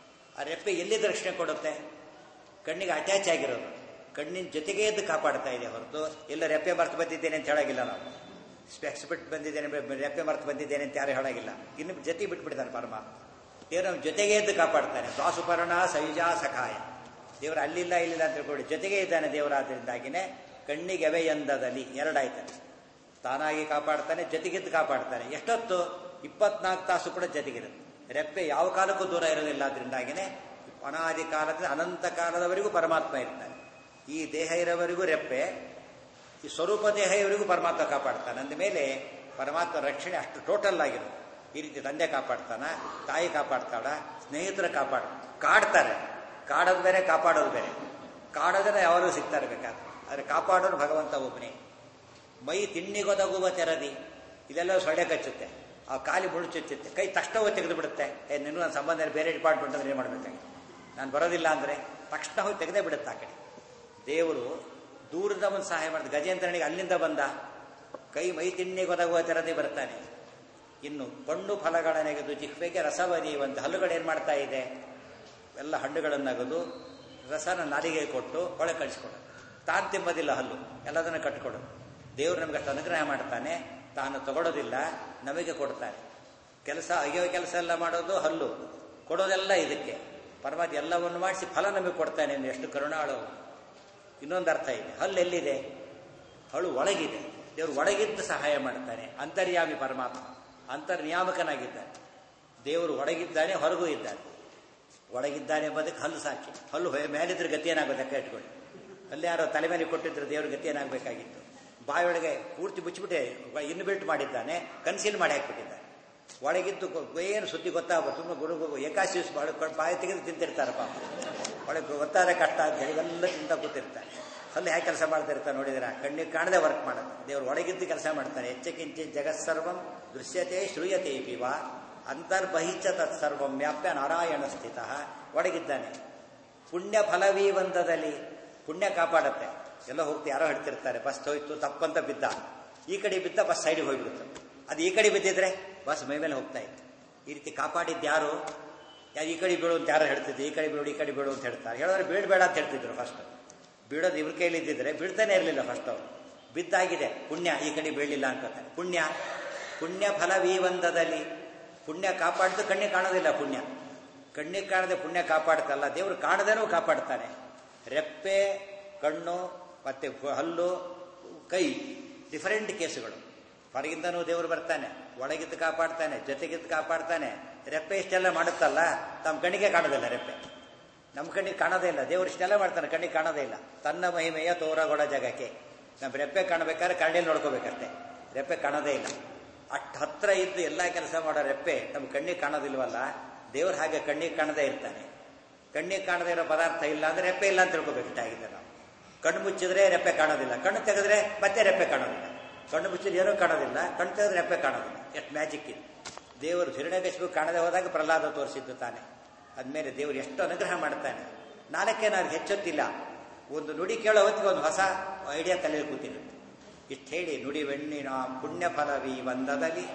ಆ ರೆಪ್ಪೆ ಎಲ್ಲಿದ್ದು ರಕ್ಷಣೆ ಕೊಡುತ್ತೆ ಕಣ್ಣಿಗೆ ಅಟ್ಯಾಚ್ ಆಗಿರೋದು ಕಣ್ಣಿನ ಜೊತೆಗೆ ಎದ್ದು ಕಾಪಾಡ್ತಾ ಇದೆ ಹೊರತು ಎಲ್ಲ ರೆಪ್ಪೆ ಮರ್ತು ಬಂದಿದ್ದೇನೆ ಅಂತ ಹೇಳಾಗಿಲ್ಲ ನಾವು ಸ್ಪೆಕ್ಸ್ ಬಿಟ್ಟು ಬಂದಿದ್ದೇನೆ ರೆಪ್ಪೆ ಮರ್ತು ಬಂದಿದ್ದೇನೆ ಅಂತ ಯಾರು ಹೇಳಾಗಿಲ್ಲ ಇನ್ನು ಜೊತೆ ಬಿಟ್ಬಿಡ್ತಾನೆ ಪರಮಾತ್ಮ ದೇವರು ನಮ್ಮ ಜೊತೆಗೆ ಎದ್ದು ಕಾಪಾಡ್ತಾನೆ ದ್ವಾಸುಪರ್ಣ ಸೈಜಾ ಸಖಾಯ ದೇವರು ಅಲ್ಲಿಲ್ಲ ಇಲ್ಲಿಲ್ಲ ಅಂತ ತಿಳ್ಕೊಳ್ಳಿ ಜೊತೆಗೆ ಇದ್ದಾನೆ ದೇವರಾದ್ರಿಂದಾಗಿನೇ ಕಣ್ಣಿಗೆ ಎವೆ ಎಂದದಲ್ಲಿ ಎರಡಾಯ್ತಾನೆ ತಾನಾಗಿ ಕಾಪಾಡ್ತಾನೆ ಜೊತೆಗಿದ್ದು ಕಾಪಾಡ್ತಾನೆ ಎಷ್ಟೊತ್ತು ಇಪ್ಪತ್ನಾಲ್ಕು ತಾಸು ಕೂಡ ಜೊತೆಗಿರುತ್ತೆ ರೆಪ್ಪೆ ಯಾವ ಕಾಲಕ್ಕೂ ದೂರ ಇರೋದಿಲ್ಲ ಅದರಿಂದಾಗಿನೇ ಅನಾದಿ ಕಾಲದಿಂದ ಅನಂತ ಕಾಲದವರೆಗೂ ಪರಮಾತ್ಮ ಇರ್ತಾನೆ ಈ ದೇಹ ಇರೋವರೆಗೂ ರೆಪ್ಪೆ ಈ ಸ್ವರೂಪ ದೇಹ ಇವರಿಗೂ ಪರಮಾತ್ಮ ಕಾಪಾಡ್ತಾನೆ ಅಂದ ಮೇಲೆ ಪರಮಾತ್ಮ ರಕ್ಷಣೆ ಅಷ್ಟು ಟೋಟಲ್ ಆಗಿರುತ್ತೆ ಈ ರೀತಿ ತಂದೆ ಕಾಪಾಡ್ತಾನ ತಾಯಿ ಕಾಪಾಡ್ತಾಳ ಸ್ನೇಹಿತರು ಕಾಪಾಡ ಕಾಡ್ತಾರೆ ಕಾಡೋದು ಬೇರೆ ಕಾಪಾಡೋದು ಬೇರೆ ಕಾಡೋದನ್ನ ಯಾವಾಗಲೂ ಸಿಗ್ತಾ ಇರಬೇಕಾದ್ರೆ ಆದರೆ ಕಾಪಾಡೋನು ಭಗವಂತ ಒಬ್ಬನೇ ಮೈ ತಿಣ್ಣಿಗೊದಗುವ ತೆರದಿ ಇದೆಲ್ಲ ಸೊಳ್ಳೆ ಕಚ್ಚುತ್ತೆ ಆ ಕಾಲಿ ಮುಳು ಚುಚ್ಚುತ್ತೆ ಕೈ ತಕ್ಷಣ ತೆಗೆದು ಬಿಡುತ್ತೆ ಏ ನಿನ್ನ ನನ್ನ ಸಂಬಂಧ ಬೇರೆ ಡಿಪಾರ್ಟ್ಮೆಂಟ್ ಅಂದ್ರೆ ಏನು ಮಾಡಬೇಕಾಗಿ ನಾನು ಬರೋದಿಲ್ಲ ಅಂದರೆ ತಕ್ಷಣ ಹೋಗಿ ತೆಗೆದೇ ಬಿಡುತ್ತೆ ಆ ಕಡೆ ದೇವರು ದೂರದ ಒಂದು ಸಹಾಯ ಮಾಡಿದ ಗಜೇಂದ್ರನಿಗೆ ಅಲ್ಲಿಂದ ಬಂದ ಕೈ ಮೈ ತಿನ್ನಿಗೆ ಒದಗುವ ತೆರದೇ ಬರ್ತಾನೆ ಇನ್ನು ಕಣ್ಣು ಫಲಗಳ ನೆಗೆದು ಜಿಹ್ವೆಗೆ ರಸವರಿಯುವಂತೆ ಹಲ್ಲುಗಳು ಏನು ಮಾಡ್ತಾ ಇದೆ ಎಲ್ಲ ಹಣ್ಣುಗಳನ್ನಗದು ರಸನ ನಾಲಿಗೆ ಕೊಟ್ಟು ಒಳಗೆ ಕಳಿಸ್ಕೊಡು ತಾನು ತಿಂಬೋದಿಲ್ಲ ಹಲ್ಲು ಎಲ್ಲದನ್ನು ಕಟ್ಕೊಡೋದು ದೇವರು ನಮ್ಗೆ ಅಷ್ಟು ಅನುಗ್ರಹ ಮಾಡ್ತಾನೆ ತಾನು ತಗೊಳ್ಳೋದಿಲ್ಲ ನಮಗೆ ಕೊಡ್ತಾನೆ ಕೆಲಸ ಅಗೆಯೋ ಕೆಲಸ ಎಲ್ಲ ಮಾಡೋದು ಹಲ್ಲು ಕೊಡೋದೆಲ್ಲ ಇದಕ್ಕೆ ಪರಮಾತ್ಮ ಎಲ್ಲವನ್ನು ಮಾಡಿಸಿ ಫಲ ನಮಗೆ ಕೊಡ್ತಾನೆ ಎಂದು ಎಷ್ಟು ಕರುಣಾಳು ಇನ್ನೊಂದು ಅರ್ಥ ಇದೆ ಹಲ್ಲು ಎಲ್ಲಿದೆ ಹಳ್ಳು ಒಳಗಿದೆ ದೇವರು ಒಳಗಿದ್ದು ಸಹಾಯ ಮಾಡ್ತಾನೆ ಅಂತರ್ಯಾಮಿ ಪರಮಾತ್ಮ ಅಂತರ್ನಿಯಾಮಕನಾಗಿದ್ದಾನೆ ದೇವರು ಒಳಗಿದ್ದಾನೆ ಹೊರಗೂ ಇದ್ದಾನೆ ಒಳಗಿದ್ದಾನೆ ಎಂಬುದಕ್ಕೆ ಹಲ್ಲು ಸಾಕಿ ಹಲ್ಲು ಹೊಯ ಮೇಲಿದ್ರೆ ಗತಿ ಏನಾಗೋದು ಲೆಕ್ಕ ಇಟ್ಕೊಳ್ಳಿ ಅಲ್ಲಿ ಯಾರೋ ತಲೆ ಮೇಲೆ ಕೊಟ್ಟಿದ್ರೆ ದೇವ್ರ ಗತಿ ಏನಾಗಬೇಕಾಗಿತ್ತು ಬಾಯೊಳಗೆ ಪೂರ್ತಿ ಮುಚ್ಚಿಬಿಟ್ಟೆ ಇನ್ನು ಬಿಲ್ಟ್ ಮಾಡಿದ್ದಾನೆ ಕನ್ಸೀಲ್ ಮಾಡಿ ಹಾಕ್ಬಿಟ್ಟಿದ್ದಾನೆ ಒಳಗಿದ್ದು ಏನು ಸುದ್ದಿ ಗೊತ್ತಾಗ ತುಂಬ ಗುರು ಏಕಾಶಿ ಬಾಯಿ ತೆಗೆದು ತಿಂತಿರ್ತಾರೆ ಪಾಪ ಒಳಗೆ ಗೊತ್ತಾದ ಕಷ್ಟ ಅಂತ ಹೇಳಿ ಇವೆಲ್ಲ ತಿಂತ ಕೂತಿರ್ತಾರೆ ಅಲ್ಲಿ ಹೇಗೆ ಕೆಲಸ ಮಾಡ್ತಿರ್ತಾರೆ ನೋಡಿದ್ರೆ ಕಣ್ಣಿಗೆ ಕಾಣದೆ ವರ್ಕ್ ಮಾಡುತ್ತೆ ದೇವರು ಒಳಗಿದ್ದು ಕೆಲಸ ಮಾಡ್ತಾನೆ ಹೆಚ್ಚಕಿಂಚಿ ಜಗತ್ಸರ್ವಂ ದೃಶ್ಯತೆ ಶ್ರೂಯತೆ ಪಿವ ಅಂತರ್ಬಹಿಚ್ಚ ತತ್ಸರ್ವಂ ವ್ಯಾಪ್ಯ ನಾರಾಯಣ ಸ್ಥಿತ ಒಳಗಿದ್ದಾನೆ ಪುಣ್ಯ ಫಲವೀವಂತದಲ್ಲಿ ಪುಣ್ಯ ಕಾಪಾಡತ್ತೆ ಎಲ್ಲ ಹೋಗ್ತಿ ಯಾರೋ ಹೇಳ್ತಿರ್ತಾರೆ ಬಸ್ ಹೋಯ್ತು ತಪ್ಪಂತ ಬಿದ್ದ ಈ ಕಡೆ ಬಿದ್ದ ಬಸ್ ಸೈಡಿಗೆ ಹೋಗ್ಬಿಡುತ್ತೆ ಅದು ಈ ಕಡೆ ಬಿದ್ದಿದ್ರೆ ಬಸ್ ಮೈ ಮೇಲೆ ಹೋಗ್ತಾ ಇತ್ತು ಈ ರೀತಿ ಕಾಪಾಡಿದ್ದು ಯಾರು ಯಾರು ಈ ಕಡೆ ಬೀಳು ಅಂತ ಯಾರು ಹೇಳ್ತಿದ್ರು ಈ ಕಡೆ ಬೀಳು ಈ ಕಡೆ ಬೀಳು ಅಂತ ಹೇಳ್ತಾರೆ ಹೇಳಿದ್ರೆ ಬೀಳ್ಬೇಡ ಅಂತ ಹೇಳ್ತಿದ್ರು ಫಸ್ಟ್ ಬೀಳೋದು ಇವ್ರ ಕೈಲಿ ಇದ್ದಿದ್ರೆ ಬೀಳ್ತಾನೆ ಇರಲಿಲ್ಲ ಫಸ್ಟ್ ಅವರು ಬಿದ್ದಾಗಿದೆ ಪುಣ್ಯ ಈ ಕಡೆ ಬೀಳಲಿಲ್ಲ ಅನ್ಕೋತಾರೆ ಪುಣ್ಯ ಪುಣ್ಯ ಫಲವೀವಂದದಲ್ಲಿ ಪುಣ್ಯ ಕಾಪಾಡ್ದು ಕಣ್ಣಿಗೆ ಕಾಣೋದಿಲ್ಲ ಪುಣ್ಯ ಕಣ್ಣಿಗೆ ಕಾಣದೆ ಪುಣ್ಯ ಕಾಪಾಡ್ತಲ್ಲ ದೇವರು ಕಾಣದೇನೂ ಕಾಪಾಡ್ತಾನೆ ರೆಪ್ಪೆ ಕಣ್ಣು ಮತ್ತೆ ಹಲ್ಲು ಕೈ ಡಿಫರೆಂಟ್ ಕೇಸುಗಳು ಹೊರಗಿಂದನೂ ದೇವರು ಬರ್ತಾನೆ ಒಳಗಿದ್ದು ಕಾಪಾಡ್ತಾನೆ ಜೊತೆಗಿದ್ದು ಕಾಪಾಡ್ತಾನೆ ರೆಪ್ಪೆ ಇಷ್ಟೆಲ್ಲ ಮಾಡುತ್ತಲ್ಲ ತಮ್ಮ ಕಣ್ಣಿಗೆ ಕಾಣೋದಿಲ್ಲ ರೆಪ್ಪೆ ನಮ್ಮ ಕಣ್ಣಿಗೆ ಕಾಣೋದೇ ಇಲ್ಲ ದೇವರು ಇಷ್ಟೆಲ್ಲ ಮಾಡ್ತಾನೆ ಕಣ್ಣಿಗೆ ಕಾಣೋದೇ ಇಲ್ಲ ತನ್ನ ಮಹಿಮೆಯ ತೋರಗೊಡ ಜಗಕ್ಕೆ ನಮ್ಮ ರೆಪ್ಪೆ ಕಾಣಬೇಕಾದ್ರೆ ಕರಡಿಯಲ್ಲಿ ನೋಡ್ಕೋಬೇಕಷ್ಟೇ ರೆಪ್ಪೆ ಕಾಣೋದೇ ಇಲ್ಲ ಅಷ್ಟು ಹತ್ರ ಇದ್ದು ಎಲ್ಲ ಕೆಲಸ ಮಾಡೋ ರೆಪ್ಪೆ ನಮ್ಮ ಕಣ್ಣಿಗೆ ಕಾಣೋದಿಲ್ವಲ್ಲ ದೇವ್ರು ಹಾಗೆ ಕಣ್ಣಿಗೆ ಕಾಣದೇ ಇರ್ತಾನೆ ಕಣ್ಣಿಗೆ ಕಾಣದೇ ಇರೋ ಪದಾರ್ಥ ಇಲ್ಲ ಅಂದ್ರೆ ರೆಪ್ಪೆ ಇಲ್ಲ ಅಂತ ತಿಳ್ಕೊಬೇಕಿಟ್ಟಾಗಿದೆ ನಾವು ಕಣ್ಣು ಮುಚ್ಚಿದ್ರೆ ರೆಪ್ಪೆ ಕಾಣೋದಿಲ್ಲ ಕಣ್ಣು ತೆಗೆದ್ರೆ ಮತ್ತೆ ರೆಪ್ಪೆ ಕಾಣೋದಿಲ್ಲ ಕಣ್ಣು ಮುಚ್ಚಿದ್ರೆ ಏನೂ ಕಾಣೋದಿಲ್ಲ ಕಣ್ಣು ತೆಗೆದ್ರೆ ರೆಪ್ಪೆ ಕಾಣೋದಿಲ್ಲ ಎಷ್ಟು ಮ್ಯಾಜಿಕ್ ಇದೆ ದೇವರು ಹಿರಣ್ಯಕಶಿಪು ಕಾಣದೆ ಹೋದಾಗ ಪ್ರಹ್ಲಾದ ತೋರಿಸಿದ್ದು ತಾನೆ ಅದ್ಮೇಲೆ ದೇವರು ಎಷ್ಟು ಅನುಗ್ರಹ ಮಾಡ್ತಾನೆ ನಾಲ್ಕೇ ನಾನು ಹೆಚ್ಚೊತ್ತಿಲ್ಲ ಒಂದು ನುಡಿ ಕೇಳೋ ಹೊತ್ತಿಗೆ ಒಂದು ಹೊಸ ಐಡಿಯಾ ತಲೆಯಲ್ಲಿ ಕೂತಿರುತ್ತೆ ಇಷ್ಟು ಹೇಳಿ ನುಡಿ ವೆಣ್ಣಿನ ಪುಣ್ಯ ಫಲವಿ ವಂದದಲ್ಲಿ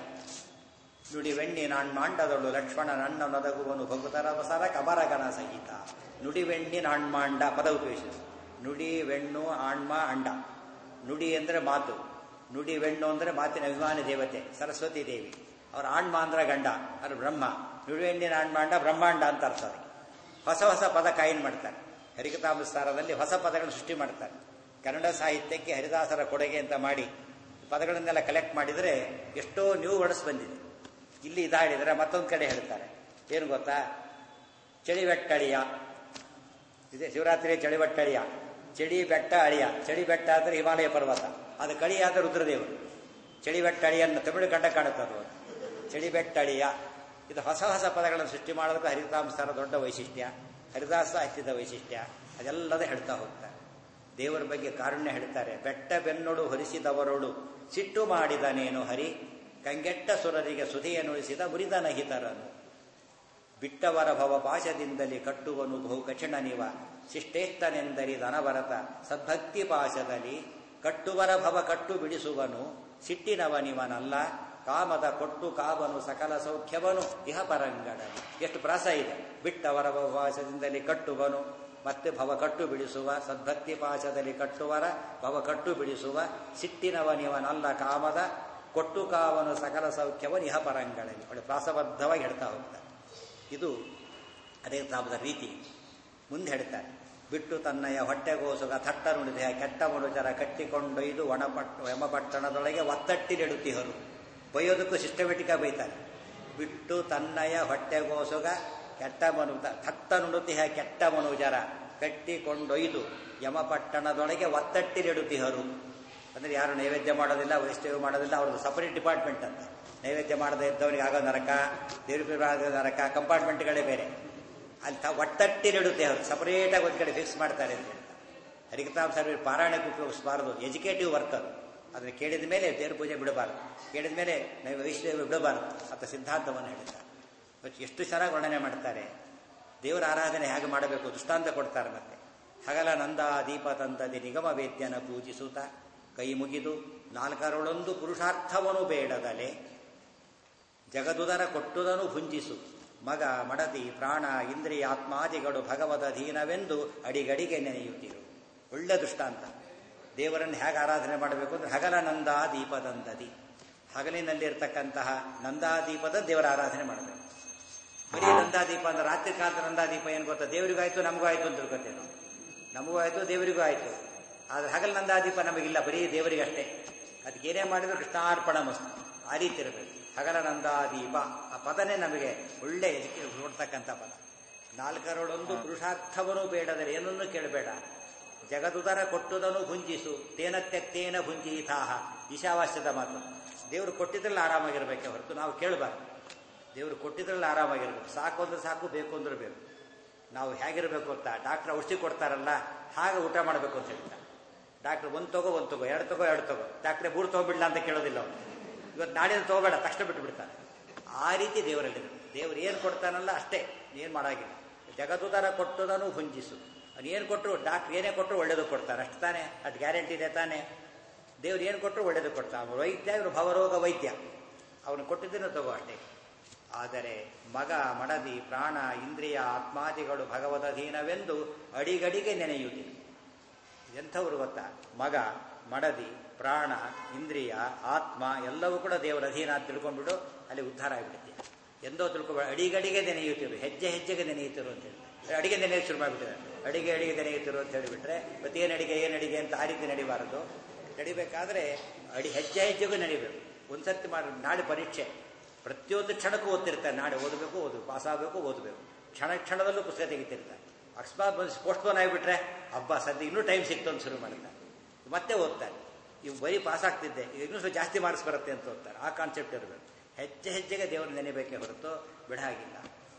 ನುಡಿ ವೆಣ್ಣಿ ನಾನ್ ಮಾಂಡದೊಳು ಲಕ್ಷ್ಮಣ ನನ್ನ ನೊದಗುವನು ಭಗುತರ ವಸರ ಕಬರಗಣ ಸಹಿತ ನುಡಿ ವೆಣ್ಣಿ ನಾನ್ ಮಾಂಡ ಪದ ಉಪಯೋಗಿಸಿದ್ರು ನುಡಿ ವೆಣ್ಣು ಆಣ್ಮ ಅಂಡ ನುಡಿ ಅಂದ್ರೆ ಮಾತು ನುಡಿ ವೆಣ್ಣು ಅಂದ್ರೆ ಮಾತಿನ ಅಭಿಮಾನಿ ದೇವತೆ ಸರಸ್ವತಿ ದೇವಿ ಅವ್ರ ಆಣ್ಮ ಅಂದ್ರೆ ಗಂಡ ಅದು ಬ್ರಹ್ಮ ನುಡಿ ವೆಣ್ಣಿನ ಆಣ್ಮಾಂಡ ಬ್ರಹ್ಮಾಂಡ ಅಂತ ಅರ್ಥ ಅದಕ್ಕೆ ಹೊಸ ಹೊಸ ಪದ ಕಾಯಿನ್ ಮಾಡ್ತಾರೆ ಹರಿಕತಾಮಸ್ತಾರದಲ್ಲಿ ಹೊಸ ಪದಗಳನ್ನು ಸೃಷ್ಟಿ ಮಾಡ್ತಾರೆ ಕನ್ನಡ ಸಾಹಿತ್ಯಕ್ಕೆ ಹರಿದಾಸರ ಕೊಡುಗೆ ಅಂತ ಮಾಡಿ ಪದಗಳನ್ನೆಲ್ಲ ಕಲೆಕ್ಟ್ ಮಾಡಿದರೆ ಎಷ್ಟೋ ನ್ಯೂ ವರ್ಡ್ಸ್ ಬಂದಿದೆ ಇಲ್ಲಿ ಇದಾಡಿದರೆ ಮತ್ತೊಂದು ಕಡೆ ಹೇಳ್ತಾರೆ ಏನು ಗೊತ್ತಾ ಚಳಿಬೆಟ್ಟಳಿಯ ಇದೆ ಶಿವರಾತ್ರಿ ಚಳಿಬೆಟ್ಟಳಿಯ ಚಳಿ ಬೆಟ್ಟ ಅಳಿಯ ಚಳಿ ಬೆಟ್ಟ ಅಂದರೆ ಹಿಮಾಲಯ ಪರ್ವತ ಅದು ಕಳಿಯ ಅಂದರೆ ರುದ್ರದೇವರು ಚಳಿ ಬೆಟ್ಟ ಅಳಿಯನ್ನು ತಮಿಳು ಕಂಡ ಕಾಣುತ್ತದೆ ಚಳಿ ಬೆಟ್ಟ ಅಳಿಯ ಇದು ಹೊಸ ಹೊಸ ಪದಗಳನ್ನು ಸೃಷ್ಟಿ ಮಾಡೋದಕ್ಕೆ ಹರಿತಾಂಸಾರ ದೊಡ್ಡ ವೈಶಿಷ್ಟ್ಯ ಹರಿದಾಸ ಸಾಹಿತ್ಯದ ವೈಶಿಷ್ಟ್ಯ ಅದೆಲ್ಲದೇ ಹೇಳ್ತಾ ಹೋಗ್ತಾರೆ ದೇವರ ಬಗ್ಗೆ ಕಾರುಣ್ಯ ಹೇಳ್ತಾರೆ ಬೆಟ್ಟ ಬೆನ್ನೊಡು ಹೊರಿಸಿದವರೊಳು ಸಿಟ್ಟು ಮಾಡಿದನೇನು ಹರಿ ಕಂಗೆಟ್ಟ ಸುರರಿಗೆ ಸುಧಿಯನುಳಿಸಿದ ಮುರಿದನಹಿತರನು ಬಿಟ್ಟವರ ಭವ ಪಾಶದಿಂದಲೇ ಕಟ್ಟುವನು ಬಹು ಕಠಿಣ ನಿವ ಶಿಷ್ಟೇಷ್ಟನೆಂದರಿದನವರತ ಸದ್ಭಕ್ತಿ ಪಾಶದಲ್ಲಿ ಕಟ್ಟುವರ ಭವ ಕಟ್ಟು ಬಿಡಿಸುವನು ಸಿಟ್ಟಿನವನಿವನಲ್ಲ ಕಾಮದ ಕೊಟ್ಟು ಕಾವನು ಸಕಲ ಸೌಖ್ಯವನು ಇಹ ಪರಂಗಡ ಎಷ್ಟು ಪ್ರಾಸ ಇದೆ ಬಿಟ್ಟವರ ಭವಪಾಶದಿಂದಲೇ ಕಟ್ಟುವನು ಮತ್ತೆ ಭವ ಕಟ್ಟು ಬಿಡಿಸುವ ಸದ್ಭಕ್ತಿ ಪಾಶದಲ್ಲಿ ಕಟ್ಟುವರ ಭವ ಕಟ್ಟು ಬಿಡಿಸುವ ಸಿಟ್ಟಿನವನಿವನಲ್ಲ ಕಾಮದ ಕೊಟ್ಟು ಕಾವನು ಸಕಲ ಸೌಖ್ಯವನು ಇಹ ಪರಂಗಳಲ್ಲಿ ಒಳ್ಳೆ ಪ್ರಾಸಬದ್ಧವಾಗಿ ಹೇಳ್ತಾ ಹೋಗ್ತಾರೆ ಇದು ಅದೇ ತಾಪದ ರೀತಿ ಮುಂದೆ ಹೇಳ್ತಾರೆ ಬಿಟ್ಟು ತನ್ನಯ ಹೊಟ್ಟೆಗೋಸುಗ ಥಟ್ಟ ನುಡಿದೆಯ ಕೆಟ್ಟ ಮನುಜರ ಕಟ್ಟಿಕೊಂಡೊಯ್ದು ಒಣಪಟ್ಟು ಯಮಪಟ್ಟಣದೊಳಗೆ ಒತ್ತಟ್ಟಿಲಿಡುತ್ತಿಹರು ಬೈಯೋದಕ್ಕೂ ಸಿಸ್ಟಮೆಟಿಕ್ ಬೈತಾರೆ ಬಿಟ್ಟು ತನ್ನಯ ಹೊಟ್ಟೆಗೋಸುಗ ಕೆಟ್ಟ ಮನು ಥಟ್ಟ ನುಡುತಿಹ ಕೆಟ್ಟ ಮನುಜರ ಕಟ್ಟಿಕೊಂಡೊಯ್ದು ಯಮಪಟ್ಟಣದೊಳಗೆ ಒತ್ತಟ್ಟಿಲಿಡುತ್ತಿಹರು ಅಂದ್ರೆ ಯಾರು ನೈವೇದ್ಯ ಮಾಡೋದಿಲ್ಲ ವೈಷ್ಣವ ಮಾಡೋದಿಲ್ಲ ಅವ್ರದ್ದು ಸಪರೇಟ್ ಡಿಪಾರ್ಟ್ಮೆಂಟ್ ಅಂತ ನೈವೇದ್ಯ ಮಾಡದೇ ಇದ್ದವನಿಗೆ ಆಗೋ ನರಕ ದೇವ್ರ ನರಕ ಕಂಪಾರ್ಟ್ಮೆಂಟ್ಗಳೇ ಬೇರೆ ಅಲ್ಲಿ ತ ಒಟ್ಟಟ್ಟಿಲಿಡುತ್ತೆ ಅವರು ಸಪರೇಟಾಗಿ ಒಂದು ಕಡೆ ಫಿಕ್ಸ್ ಮಾಡ್ತಾರೆ ಅಂತ ಹೇಳ್ತಾರೆ ಹರಿಕತಾಮ್ ಸರ್ವೀಸ್ ಪಾರಾಯಣಕ್ಕೆ ಉಪಯೋಗಿಸಬಾರದು ಎಜುಕೇಟಿವ್ ವರ್ಕ್ ಅದು ಅದನ್ನು ಕೇಳಿದ ಮೇಲೆ ದೇವ್ರ ಪೂಜೆ ಬಿಡಬಾರದು ಕೇಳಿದ ಮೇಲೆ ನಾವು ವೈಷ್ಣವ ಬಿಡಬಾರದು ಅಂತ ಸಿದ್ಧಾಂತವನ್ನು ಹೇಳ್ತಾರೆ ಎಷ್ಟು ಚೆನ್ನಾಗಿ ವರ್ಣನೆ ಮಾಡ್ತಾರೆ ದೇವರ ಆರಾಧನೆ ಹೇಗೆ ಮಾಡಬೇಕು ದೃಷ್ಟಾಂತ ಕೊಡ್ತಾರೆ ಮತ್ತೆ ಹಗಲ ನಂದ ದೀಪ ತಂದದಿ ನಿಗಮ ವೇದ್ಯನ ಪೂಜಿಸುತ್ತ ಕೈ ಮುಗಿದು ನಾಲ್ಕರೊಳೊಂದು ಪುರುಷಾರ್ಥವನು ಬೇಡದಲೆ ಜಗದುದರ ಕೊಟ್ಟುದನು ಭುಂಜಿಸು ಮಗ ಮಡದಿ ಪ್ರಾಣ ಇಂದ್ರಿಯ ಆತ್ಮಾದಿಗಳು ಭಗವದ ಅಧೀನವೆಂದು ಅಡಿಗಡಿಗೆ ನೆನೆಯುತ್ತಿರು ಒಳ್ಳೆ ದೃಷ್ಟಾಂತ ದೇವರನ್ನು ಹೇಗೆ ಆರಾಧನೆ ಮಾಡಬೇಕು ಅಂದ್ರೆ ಹಗಲ ನಂದಾ ದೀಪದಂದದಿ ಹಗಲಿನಲ್ಲಿರ್ತಕ್ಕಂತಹ ನಂದಾದೀಪದ ದೇವರ ಆರಾಧನೆ ಮಾಡಬೇಕು ಬರೀ ನಂದಾದೀಪ ಅಂದ್ರೆ ರಾತ್ರಿ ಕಾಲದ ನಂದಾದೀಪ ಏನು ಗೊತ್ತಾ ದೇವರಿಗೂ ಆಯ್ತು ನಮಗೂ ಆಯ್ತು ಅಂತ ತಿಳ್ಕೊತೇವೆ ನಾವು ನಮಗೂ ಆಯ್ತು ದೇವರಿಗೂ ಆಯ್ತು ಆದ್ರೆ ಹಗಲ ನಂದಾದೀಪ ನಮಗಿಲ್ಲ ಬರೀ ದೇವರಿಗೆ ಅಷ್ಟೇ ಅದಕ್ಕೆ ಏನೇ ಮಾಡಿದ್ರು ಕೃಷ್ಣಾರ್ಪಣ ಮಸ್ತು ಆ ರೀತಿ ಇರಬೇಕು ಹಗಲ ನಂದಾದೀಪ ಆ ಪದನೇ ನಮಗೆ ಒಳ್ಳೆ ಇದಕ್ಕೆ ನೋಡ್ತಕ್ಕಂಥ ಪದ ನಾಲ್ಕರೊಳೊಂದು ಪುರುಷಾರ್ಥವನು ಬೇಡದರೆ ಏನನ್ನೂ ಕೇಳಬೇಡ ಜಗದುದರ ಕೊಟ್ಟುದನು ಭುಂಜಿಸು ತೇನ ತೆಕ್ತೇನ ಭುಂಜೀತಾಹ ಈಶಾವಾಸ್ಯದ ಮಾತು ದೇವರು ಕೊಟ್ಟಿದ್ರಲ್ಲಿ ಆರಾಮಾಗಿರ್ಬೇಕೆ ಹೊರತು ನಾವು ಕೇಳಬಾರ್ದು ದೇವರು ಕೊಟ್ಟಿದ್ರಲ್ಲಿ ಆರಾಮಾಗಿರ್ಬೇಕು ಸಾಕು ಅಂದ್ರೆ ಸಾಕು ಬೇಕು ಅಂದ್ರೆ ಬೇಕು ನಾವು ಹೇಗಿರ್ಬೇಕು ಅಂತ ಡಾಕ್ಟರ್ ಔಷಧಿ ಕೊಡ್ತಾರಲ್ಲ ಹಾಗೆ ಊಟ ಮಾಡಬೇಕು ಅಂತ ಹೇಳ್ತಾರೆ ಡಾಕ್ಟರ್ ಒಂದು ತಗೋ ಒಂದು ತಗೋ ಎರಡು ತಗೋ ಎರಡು ತಗೋ ಡಾಕ್ಟ್ರೆ ಮೂರು ತಗೋಬಿಡ್ಲ ಅಂತ ಕೇಳೋದಿಲ್ಲ ಅವನು ಇವತ್ತು ನಾಡಿನ ತಗೋಬೇಡ ತಕ್ಷಣ ಬಿಟ್ಟು ಬಿಡ್ತಾನೆ ಆ ರೀತಿ ದೇವರಲ್ಲಿ ದೇವರು ಏನು ಕೊಡ್ತಾನಲ್ಲ ಅಷ್ಟೇ ಏನು ಮಾಡಾಗಿಲ್ಲ ಜಗದುದರ ಕೊಟ್ಟುದನು ಭುಂಜಿಸು ಅವ್ನು ಏನು ಕೊಟ್ಟರು ಡಾಕ್ಟರ್ ಏನೇ ಕೊಟ್ಟರು ಒಳ್ಳೇದು ಕೊಡ್ತಾರೆ ಅಷ್ಟು ತಾನೇ ಅದು ಗ್ಯಾರಂಟಿ ಇದೆ ತಾನೇ ದೇವ್ರು ಏನು ಕೊಟ್ಟರು ಒಳ್ಳೇದು ಕೊಡ್ತಾನೆ ಅವನು ವೈದ್ಯ ಇವರು ಭವರೋಗ ವೈದ್ಯ ಅವನು ಕೊಟ್ಟಿದ್ದನ್ನು ತಗೋ ಅಷ್ಟೇ ಆದರೆ ಮಗ ಮಡದಿ ಪ್ರಾಣ ಇಂದ್ರಿಯ ಆತ್ಮಾದಿಗಳು ಭಗವದಧೀನವೆಂದು ಅಡಿಗಡಿಗೆ ನೆನೆಯುತ್ತಿದೆ ಎಂಥವ್ರು ಗೊತ್ತಾ ಮಗ ಮಡದಿ ಪ್ರಾಣ ಇಂದ್ರಿಯ ಆತ್ಮ ಎಲ್ಲವೂ ಕೂಡ ದೇವರ ಅಧೀನ ಅಂತ ತಿಳ್ಕೊಂಡ್ಬಿಡು ಅಲ್ಲಿ ಉದ್ಧಾರ ಆಗಿಬಿಡುತ್ತೆ ಎಂದೋ ತಿಳ್ಕೊಬೇಡ ಅಡಿಗಡಿಗೆ ನೆನೆಯುತ್ತಿರು ಹೆಜ್ಜೆ ಹೆಜ್ಜೆಗೆ ನೆನೆಯುತ್ತಿರು ಅಂತ ಹೇಳಿ ಅಡಿಗೆ ನೆನೆಯಕ್ಕೆ ಶುರು ಮಾಡಿಬಿಟ್ಟಿದ್ದಾರೆ ಅಡಿಗೆ ಅಡಿಗೆ ನೆನೆಯುತ್ತಿರು ಅಂತ ಹೇಳಿಬಿಟ್ರೆ ಮತ್ತೆ ಏನು ಅಡಿಗೆ ಏನು ಅಡಿಗೆ ಅಂತ ಆ ರೀತಿ ನಡಿಬಾರದು ನಡಿಬೇಕಾದ್ರೆ ಅಡಿ ಹೆಜ್ಜೆ ಹೆಜ್ಜೆಗೂ ನಡಿಬೇಕು ಒಂದ್ಸರ್ತಿ ಮಾಡಿ ನಾಳೆ ಪರೀಕ್ಷೆ ಪ್ರತಿಯೊಂದು ಕ್ಷಣಕ್ಕೂ ಓದ್ತಿರ್ತಾರೆ ನಾಳೆ ಓದಬೇಕು ಓದು ಪಾಸ್ ಆಗಬೇಕು ಓದಬೇಕು ಕ್ಷಣ ಕ್ಷಣದಲ್ಲೂ ಪುಸ್ತಕ ತೆಗಿತಿರ್ತಾರೆ ಅಕಸ್ಮಾತ್ ಬಂದು ಪೋಸ್ಟ್ ಪೋನ್ ಆಗಿಬಿಟ್ರೆ ಹಬ್ಬ ಸದ್ಯ ಇನ್ನೂ ಟೈಮ್ ಸಿಕ್ತು ಅಂತ ಶುರು ಮಾಡ್ತಾರೆ ಮತ್ತೆ ಓದ್ತಾರೆ ಇವು ಬರೀ ಪಾಸ್ ಆಗ್ತಿದ್ದೆ ಇನ್ನೂ ಸ್ವಲ್ಪ ಜಾಸ್ತಿ ಮಾರ್ಕ್ಸ್ ಬರುತ್ತೆ ಅಂತ ಓದ್ತಾರೆ ಆ ಕಾನ್ಸೆಪ್ಟ್ ಇರಬೇಕು ಹೆಜ್ಜೆ ಹೆಜ್ಜೆಗೆ ದೇವರು ನೆನೆಬೇಕೇ ಹೊರತು ಬಿಡ ಹಾಗಿಲ್ಲ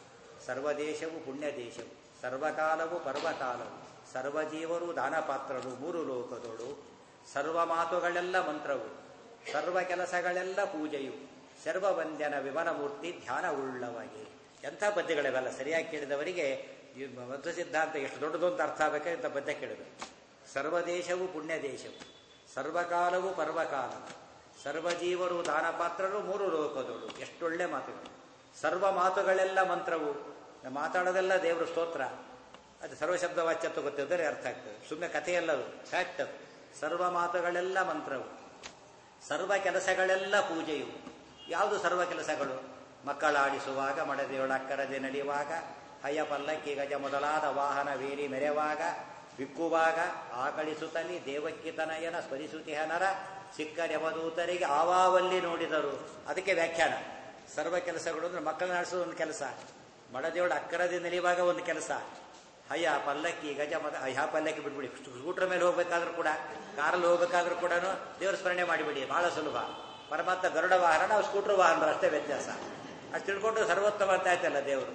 ಸರ್ವದೇಶವು ಪುಣ್ಯ ದೇಶವು ಸರ್ವಕಾಲವು ಪರ್ವಕಾಲವು ಸರ್ವಜೀವರು ದಾನಪಾತ್ರರು ಮೂರು ಲೋಕದೋಳು ಸರ್ವ ಮಾತುಗಳೆಲ್ಲ ಮಂತ್ರವು ಸರ್ವ ಕೆಲಸಗಳೆಲ್ಲ ಪೂಜೆಯು ಸರ್ವವಂದ್ಯನ ವಿಮನಮೂರ್ತಿ ಧ್ಯಾನ ಉಳ್ಳವಗೆ ಎಂಥ ಪದ್ಯಗಳಿವೆಲ್ಲ ಸರಿಯಾಗಿ ಕೇಳಿದವರಿಗೆ ಈ ಮಧ್ವ ಸಿದ್ಧಾಂತ ಎಷ್ಟು ದೊಡ್ಡದು ಅಂತ ಅರ್ಥ ಆಗಬೇಕಾದ್ರೆ ಇಂಥ ಪದ್ಯ ಕೇಳಬೇಕು ಸರ್ವದೇಶವು ಪುಣ್ಯ ದೇಶವು ಸರ್ವಕಾಲವು ಪರ್ವಕಾಲ ಸರ್ವಜೀವರು ದಾನಪಾತ್ರರು ಮೂರು ಲೋಕದೋಳು ಎಷ್ಟೊಳ್ಳೆ ಮಾತುಗಳು ಸರ್ವ ಮಾತುಗಳೆಲ್ಲ ಮಂತ್ರವು ನಾವು ಮಾತಾಡೋದೆಲ್ಲ ದೇವರ ಸ್ತೋತ್ರ ಅದು ಸರ್ವಶಬ್ದ ವಾಚ್ಯತ್ವ ಗೊತ್ತಿದ್ದರೆ ಅರ್ಥ ಆಗ್ತದೆ ಸುಮ್ಮನೆ ಕಥೆಯಲ್ಲದು ಫ್ಯಾಕ್ಟ್ ಅದು ಸರ್ವ ಮಾತುಗಳೆಲ್ಲ ಮಂತ್ರವು ಸರ್ವ ಕೆಲಸಗಳೆಲ್ಲ ಪೂಜೆಯು ಯಾವುದು ಸರ್ವ ಕೆಲಸಗಳು ಮಕ್ಕಳಾಡಿಸುವಾಗ ಮಡದೆಯೊಳಕ್ಕರದೆ ನಡೆಯುವಾಗ ಹಯ ಪಲ್ಲಕ್ಕಿ ಗಜ ಮೊದಲಾದ ವಾಹನ ವೇರಿ ಮೆರೆವಾಗ ಬಿಕ್ಕುವಾಗ ಆಕಳಿಸುತ್ತಲಿ ದೇವಕ್ಕಿ ತನಯನ ಸ್ಮರಿಸುತಿಹ ನರ ಸಿಕ್ಕರೆವದೂತರಿಗೆ ಆವಾವಲ್ಲಿ ನೋಡಿದರು ಅದಕ್ಕೆ ವ್ಯಾಖ್ಯಾನ ಸರ್ವ ಕೆಲಸಗಳು ಅಂದ್ರೆ ಮಕ್ಕಳನ್ನ ಆಡಿಸೋದು ಒಂದು ಕೆಲಸ ಮಡದೆಯೊಳ ಅಕ್ಕರದೆ ನೆಲೆಯುವಾಗ ಒಂದು ಕೆಲಸ ಹಯ ಪಲ್ಲಕ್ಕಿ ಗಜ ಮದ ಹಯ ಪಲ್ಲಕ್ಕಿ ಬಿಟ್ಬಿಡಿ ಸ್ಕೂಟರ್ ಮೇಲೆ ಹೋಗ್ಬೇಕಾದ್ರೂ ಕೂಡ ಕಾರಲ್ಲಿ ಹೋಗ್ಬೇಕಾದ್ರೂ ಕೂಡ ದೇವರ ಸ್ಮರಣೆ ಮಾಡಿಬಿಡಿ ಬಹಳ ಸುಲಭ ಪರಮಾತ್ಮ ಗರುಡ ವಾಹನ ನಾವು ಸ್ಕೂಟರ್ ವಾಹನ ಅಷ್ಟೇ ವ್ಯತ್ಯಾಸ ಅದು ತಿಳ್ಕೊಂಡು ಸರ್ವೋತ್ತಮ ಅಂತ ಆಯ್ತಲ್ಲ ದೇವರು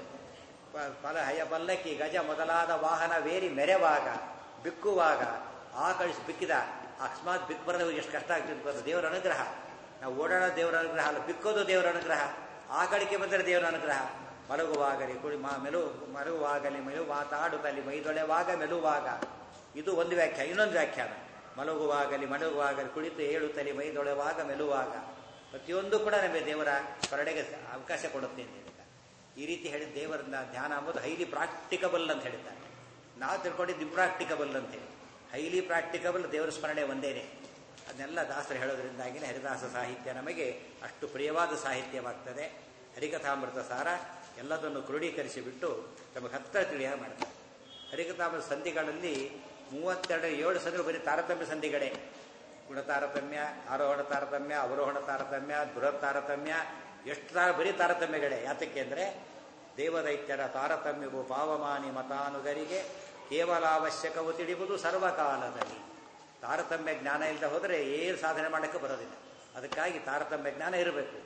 ಫಲ ಹಯ ಪಲ್ಲಕ್ಕಿ ಗಜ ಮೊದಲಾದ ವಾಹನ ವೇರಿ ಮೆರೆವಾಗ ಬಿಕ್ಕುವಾಗ ಆಕಳಿಸಿ ಬಿಕ್ಕಿದ ಅಕಸ್ಮಾತ್ ಬಿಕ್ ಬರೋದು ಎಷ್ಟು ಕಷ್ಟ ಆಗ್ತಿತ್ತು ದೇವರ ಅನುಗ್ರಹ ನಾವು ಓಡಾಡೋ ದೇವರ ಅನುಗ್ರಹ ಅಲ್ಲ ಬಿಕ್ಕೋದು ದೇವರ ಅನುಗ್ರಹ ಆಕಳಿಕೆ ಬಂದರೆ ದೇವರ ಅನುಗ್ರಹ ಮಲಗುವಾಗಲಿ ಕುಡಿ ಮಾ ಮೆಲು ಮಲಗುವಾಗಲಿ ಮೆಲು ಮಾತಾಡುತ್ತಲಿ ಮೈದೊಳೆವಾಗ ಮೆಲುವಾಗ ಇದು ಒಂದು ವ್ಯಾಖ್ಯಾನ ಇನ್ನೊಂದು ವ್ಯಾಖ್ಯಾನ ಮಲಗುವಾಗಲಿ ಮಲಗುವಾಗಲಿ ಕುಳಿತು ಏಳುತ್ತಲಿ ಮೈದೊಳೆವಾಗ ಮೆಲುವಾಗ ಪ್ರತಿಯೊಂದು ಕೂಡ ನಮಗೆ ದೇವರ ಸ್ಮರಣೆಗೆ ಅವಕಾಶ ಕೊಡುತ್ತೆ ಅಂತ ಹೇಳಿದ್ದಾರೆ ಈ ರೀತಿ ಹೇಳಿದ ದೇವರನ್ನ ಧ್ಯಾನ ಅಂಬೋದು ಹೈಲಿ ಪ್ರಾಕ್ಟಿಕಬಲ್ ಅಂತ ಹೇಳಿದ್ದಾರೆ ನಾವು ತಿಳ್ಕೊಂಡಿದ್ದು ಇಂಪ್ರಾಕ್ಟಿಕಬಲ್ ಅಂತ ಹೇಳಿ ಹೈಲಿ ಪ್ರಾಕ್ಟಿಕಬಲ್ ದೇವರ ಸ್ಮರಣೆ ಒಂದೇನೆ ಅದನ್ನೆಲ್ಲ ದಾಸರು ಹೇಳೋದ್ರಿಂದಾಗಿನೇ ಹರಿದಾಸ ಸಾಹಿತ್ಯ ನಮಗೆ ಅಷ್ಟು ಪ್ರಿಯವಾದ ಸಾಹಿತ್ಯವಾಗ್ತದೆ ಹರಿಕಥಾಮೃತ ಸಾರ ಎಲ್ಲದನ್ನು ಕ್ರೋಢೀಕರಿಸಿ ಬಿಟ್ಟು ನಮಗೆ ಹತ್ತಿರ ತಿಳಿಯ ಮಾಡ್ತಾರೆ ಹರಿಕಥಾಮೃತ ಸಂಧಿಗಳಲ್ಲಿ ಮೂವತ್ತೆರಡು ಏಳು ಸಂಧಿಗಳು ಬರೀ ತಾರತಮ್ಯ ಸಂಧಿಗಳೇ ಗುಣ ತಾರತಮ್ಯ ಆರೋಹಣ ತಾರತಮ್ಯ ಅವರೋಹಣ ತಾರತಮ್ಯ ಬೃಹತ್ ತಾರತಮ್ಯ ಎಷ್ಟು ತಾರ ಬರೀ ತಾರತಮ್ಯಗಳೇ ಯಾತಕ್ಕೆ ಅಂದರೆ ದೇವದೈತ್ಯರ ತಾರತಮ್ಯವು ಪಾವಮಾನಿ ಮತಾನುಗರಿಗೆ ಕೇವಲ ಅವಶ್ಯಕವು ತಿಳಿಯುವುದು ಸರ್ವಕಾಲದಲ್ಲಿ ತಾರತಮ್ಯ ಜ್ಞಾನ ಇಲ್ಲದೆ ಹೋದರೆ ಏನು ಸಾಧನೆ ಮಾಡೋಕ್ಕೆ ಬರೋದಿಲ್ಲ ಅದಕ್ಕಾಗಿ ತಾರತಮ್ಯ ಜ್ಞಾನ ಇರಬೇಕು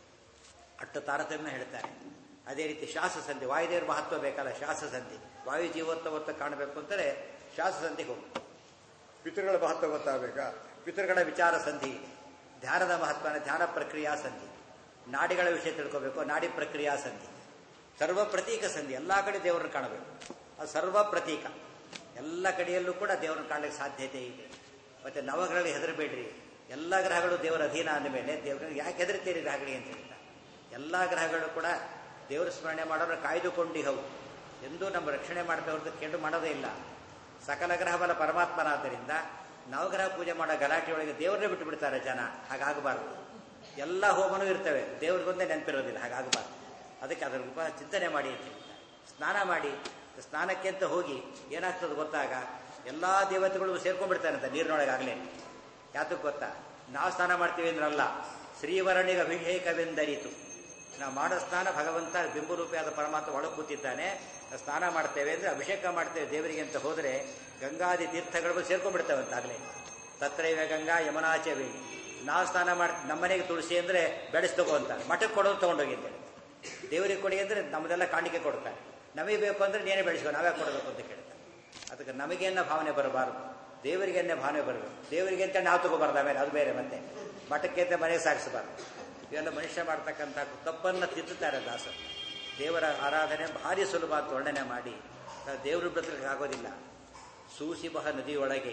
ಅಟ್ಟು ತಾರತಮ್ಯ ಹೇಳ್ತಾರೆ ಅದೇ ರೀತಿ ಶಾಸಸಂಧಿ ವಾಯುದೇವರ ಮಹತ್ವ ಬೇಕಲ್ಲ ಶಾಸಸಂಧಿ ವಾಯು ಜೀವೋತ್ತವತ್ತ ಕಾಣಬೇಕು ಅಂತಾರೆ ಶಾಸಸಂಧಿಗೆ ಹೋಗಿ ಪಿತೃಗಳ ಮಹತ್ವ ಗೊತ್ತಾಗಬೇಕಾ ಪಿತೃಗಳ ವಿಚಾರ ಸಂಧಿ ಧ್ಯಾನದ ಮಹತ್ವನ ಧ್ಯಾನ ಪ್ರಕ್ರಿಯಾ ಸಂಧಿ ನಾಡಿಗಳ ವಿಷಯ ತಿಳ್ಕೋಬೇಕು ನಾಡಿ ಪ್ರಕ್ರಿಯಾ ಸಂಧಿ ಸರ್ವ ಪ್ರತೀಕ ಸಂಧಿ ಎಲ್ಲ ಕಡೆ ದೇವರನ್ನು ಕಾಣಬೇಕು ಅದು ಸರ್ವ ಪ್ರತೀಕ ಎಲ್ಲ ಕಡೆಯಲ್ಲೂ ಕೂಡ ದೇವರನ್ನು ಕಾಣಲಿಕ್ಕೆ ಸಾಧ್ಯತೆ ಇದೆ ಮತ್ತೆ ನವಗ್ರಹಗಳಿಗೆ ಹೆದರಬೇಡ್ರಿ ಎಲ್ಲ ಗ್ರಹಗಳು ದೇವರ ಅಧೀನ ಅಂದ ಮೇಲೆ ದೇವರಿಗೆ ಯಾಕೆ ಹೆದರ್ತೀರಿ ಗ್ರಹಗಳಿಗೆ ಅಂತ ಹೇಳ್ತಾರೆ ಎಲ್ಲ ಗ್ರಹಗಳು ಕೂಡ ದೇವರ ಸ್ಮರಣೆ ಮಾಡೋರು ಕಾಯ್ದುಕೊಂಡು ಹವು ಎಂದೂ ನಮ್ಮ ರಕ್ಷಣೆ ಮಾಡ್ತಾ ಹೊರತು ಕೆಂಡು ಮಾಡೋದೇ ಇಲ್ಲ ಸಕಲ ಗ್ರಹ ಬಲ ಪರಮಾತ್ಮನಾದ್ದರಿಂದ ನವಗ್ರಹ ಪೂಜೆ ಮಾಡೋ ಗಲಾಟೆಯೊಳಗೆ ದೇವರನ್ನೇ ಬಿಟ್ಟು ಬಿಡ್ತಾರೆ ಜನ ಹಾಗಾಗಬಾರ್ದು ಎಲ್ಲ ಹೋಮನೂ ಇರ್ತವೆ ದೇವ್ರಿಗೊಂದೇ ನೆನಪಿರೋದಿಲ್ಲ ಹಾಗಾಗಬಾರ್ದು ಅದಕ್ಕೆ ಅದರ ರೂಪ ಚಿಂತನೆ ಮಾಡಿ ಅಂತ ಹೇಳ್ತಾರೆ ಸ್ನಾನ ಮಾಡಿ ಸ್ನಾನಕ್ಕೆ ಅಂತ ಹೋಗಿ ಏನಾಗ್ತದೆ ಗೊತ್ತಾಗ ಎಲ್ಲ ದೇವತೆಗಳು ಸೇರ್ಕೊಂಡ್ಬಿಡ್ತಾರಂತೆ ನೀರಿನೊಳಗಾಗಲೇ ಯಾತಕ್ಕೆ ಗೊತ್ತಾ ನಾವು ಸ್ನಾನ ಮಾಡ್ತೀವಿ ಅಂದ್ರಲ್ಲ ಶ್ರೀವರಣಿಗೆ ಅಭಿಷೇಕವೆಂದರಿತು ನಾವು ಮಾಡೋ ಸ್ನಾನ ಭಗವಂತ ಬಿಂಬರೂಪಿಯಾದ ಪರಮಾತ್ಮ ಒಳಗೆ ಕೂತಿದ್ದಾನೆ ನಾವು ಸ್ನಾನ ಮಾಡ್ತೇವೆ ಅಂದ್ರೆ ಅಭಿಷೇಕ ಮಾಡ್ತೇವೆ ದೇವರಿಗೆ ಅಂತ ಹೋದರೆ ಗಂಗಾದಿ ತೀರ್ಥಗಳು ಸೇರ್ಕೊಂಡ್ಬಿಡ್ತೇವೆ ಅಂತಾಗಲೇ ತತ್ರೈವ ಗಂಗಾ ಯಮುನಾಚವೇ ನಾವು ಸ್ನಾನ ಮಾಡಿ ನಮ್ಮನೆಗೆ ತುಳಸಿ ಅಂದ್ರೆ ಬೆಳೆಸ್ತಗೋ ಅಂತ ಮಠಕ್ಕೆ ಕೊಡೋದು ತಗೊಂಡೋಗಿದ್ದೇವೆ ದೇವರಿಗೆ ಕೊಡಿ ಅಂದ್ರೆ ನಮ್ಮದೆಲ್ಲ ಕಾಣಿಕೆ ಕೊಡ್ತಾರೆ ನಮಗೆ ಬೇಕು ಅಂದ್ರೆ ನೀನೇ ಬೆಳೆಸ್ಕೊ ನಾವೇ ಕೊಡಬೇಕು ಅಂತ ಕೇಳ್ತಾರೆ ಅದಕ್ಕೆ ನಮಗೇನ ಭಾವನೆ ಬರಬಾರದು ದೇವರಿಗೆ ಭಾವನೆ ಬರಬೇಕು ದೇವರಿಗೆ ಅಂತ ನಾವು ತಗೋಬಾರ್ದು ಆಮೇಲೆ ಅದು ಬೇರೆ ಮತ್ತೆ ಮಠಕ್ಕೆ ಅಂತ ಮನೆಗೆ ಸಾಗಿಸಬಾರ್ದು ಇವೆಲ್ಲ ಮನುಷ್ಯ ಮಾಡ್ತಕ್ಕಂಥ ತಪ್ಪನ್ನು ತಿದ್ದುತ್ತಾರೆ ದಾಸರು ದೇವರ ಆರಾಧನೆ ಭಾರಿ ಸುಲಭ ಅಂತ ವರ್ಣನೆ ಮಾಡಿ ದೇವರು ಬದಲಿಗೆ ಆಗೋದಿಲ್ಲ ಸೂಸಿಬಹ ನದಿಯೊಳಗೆ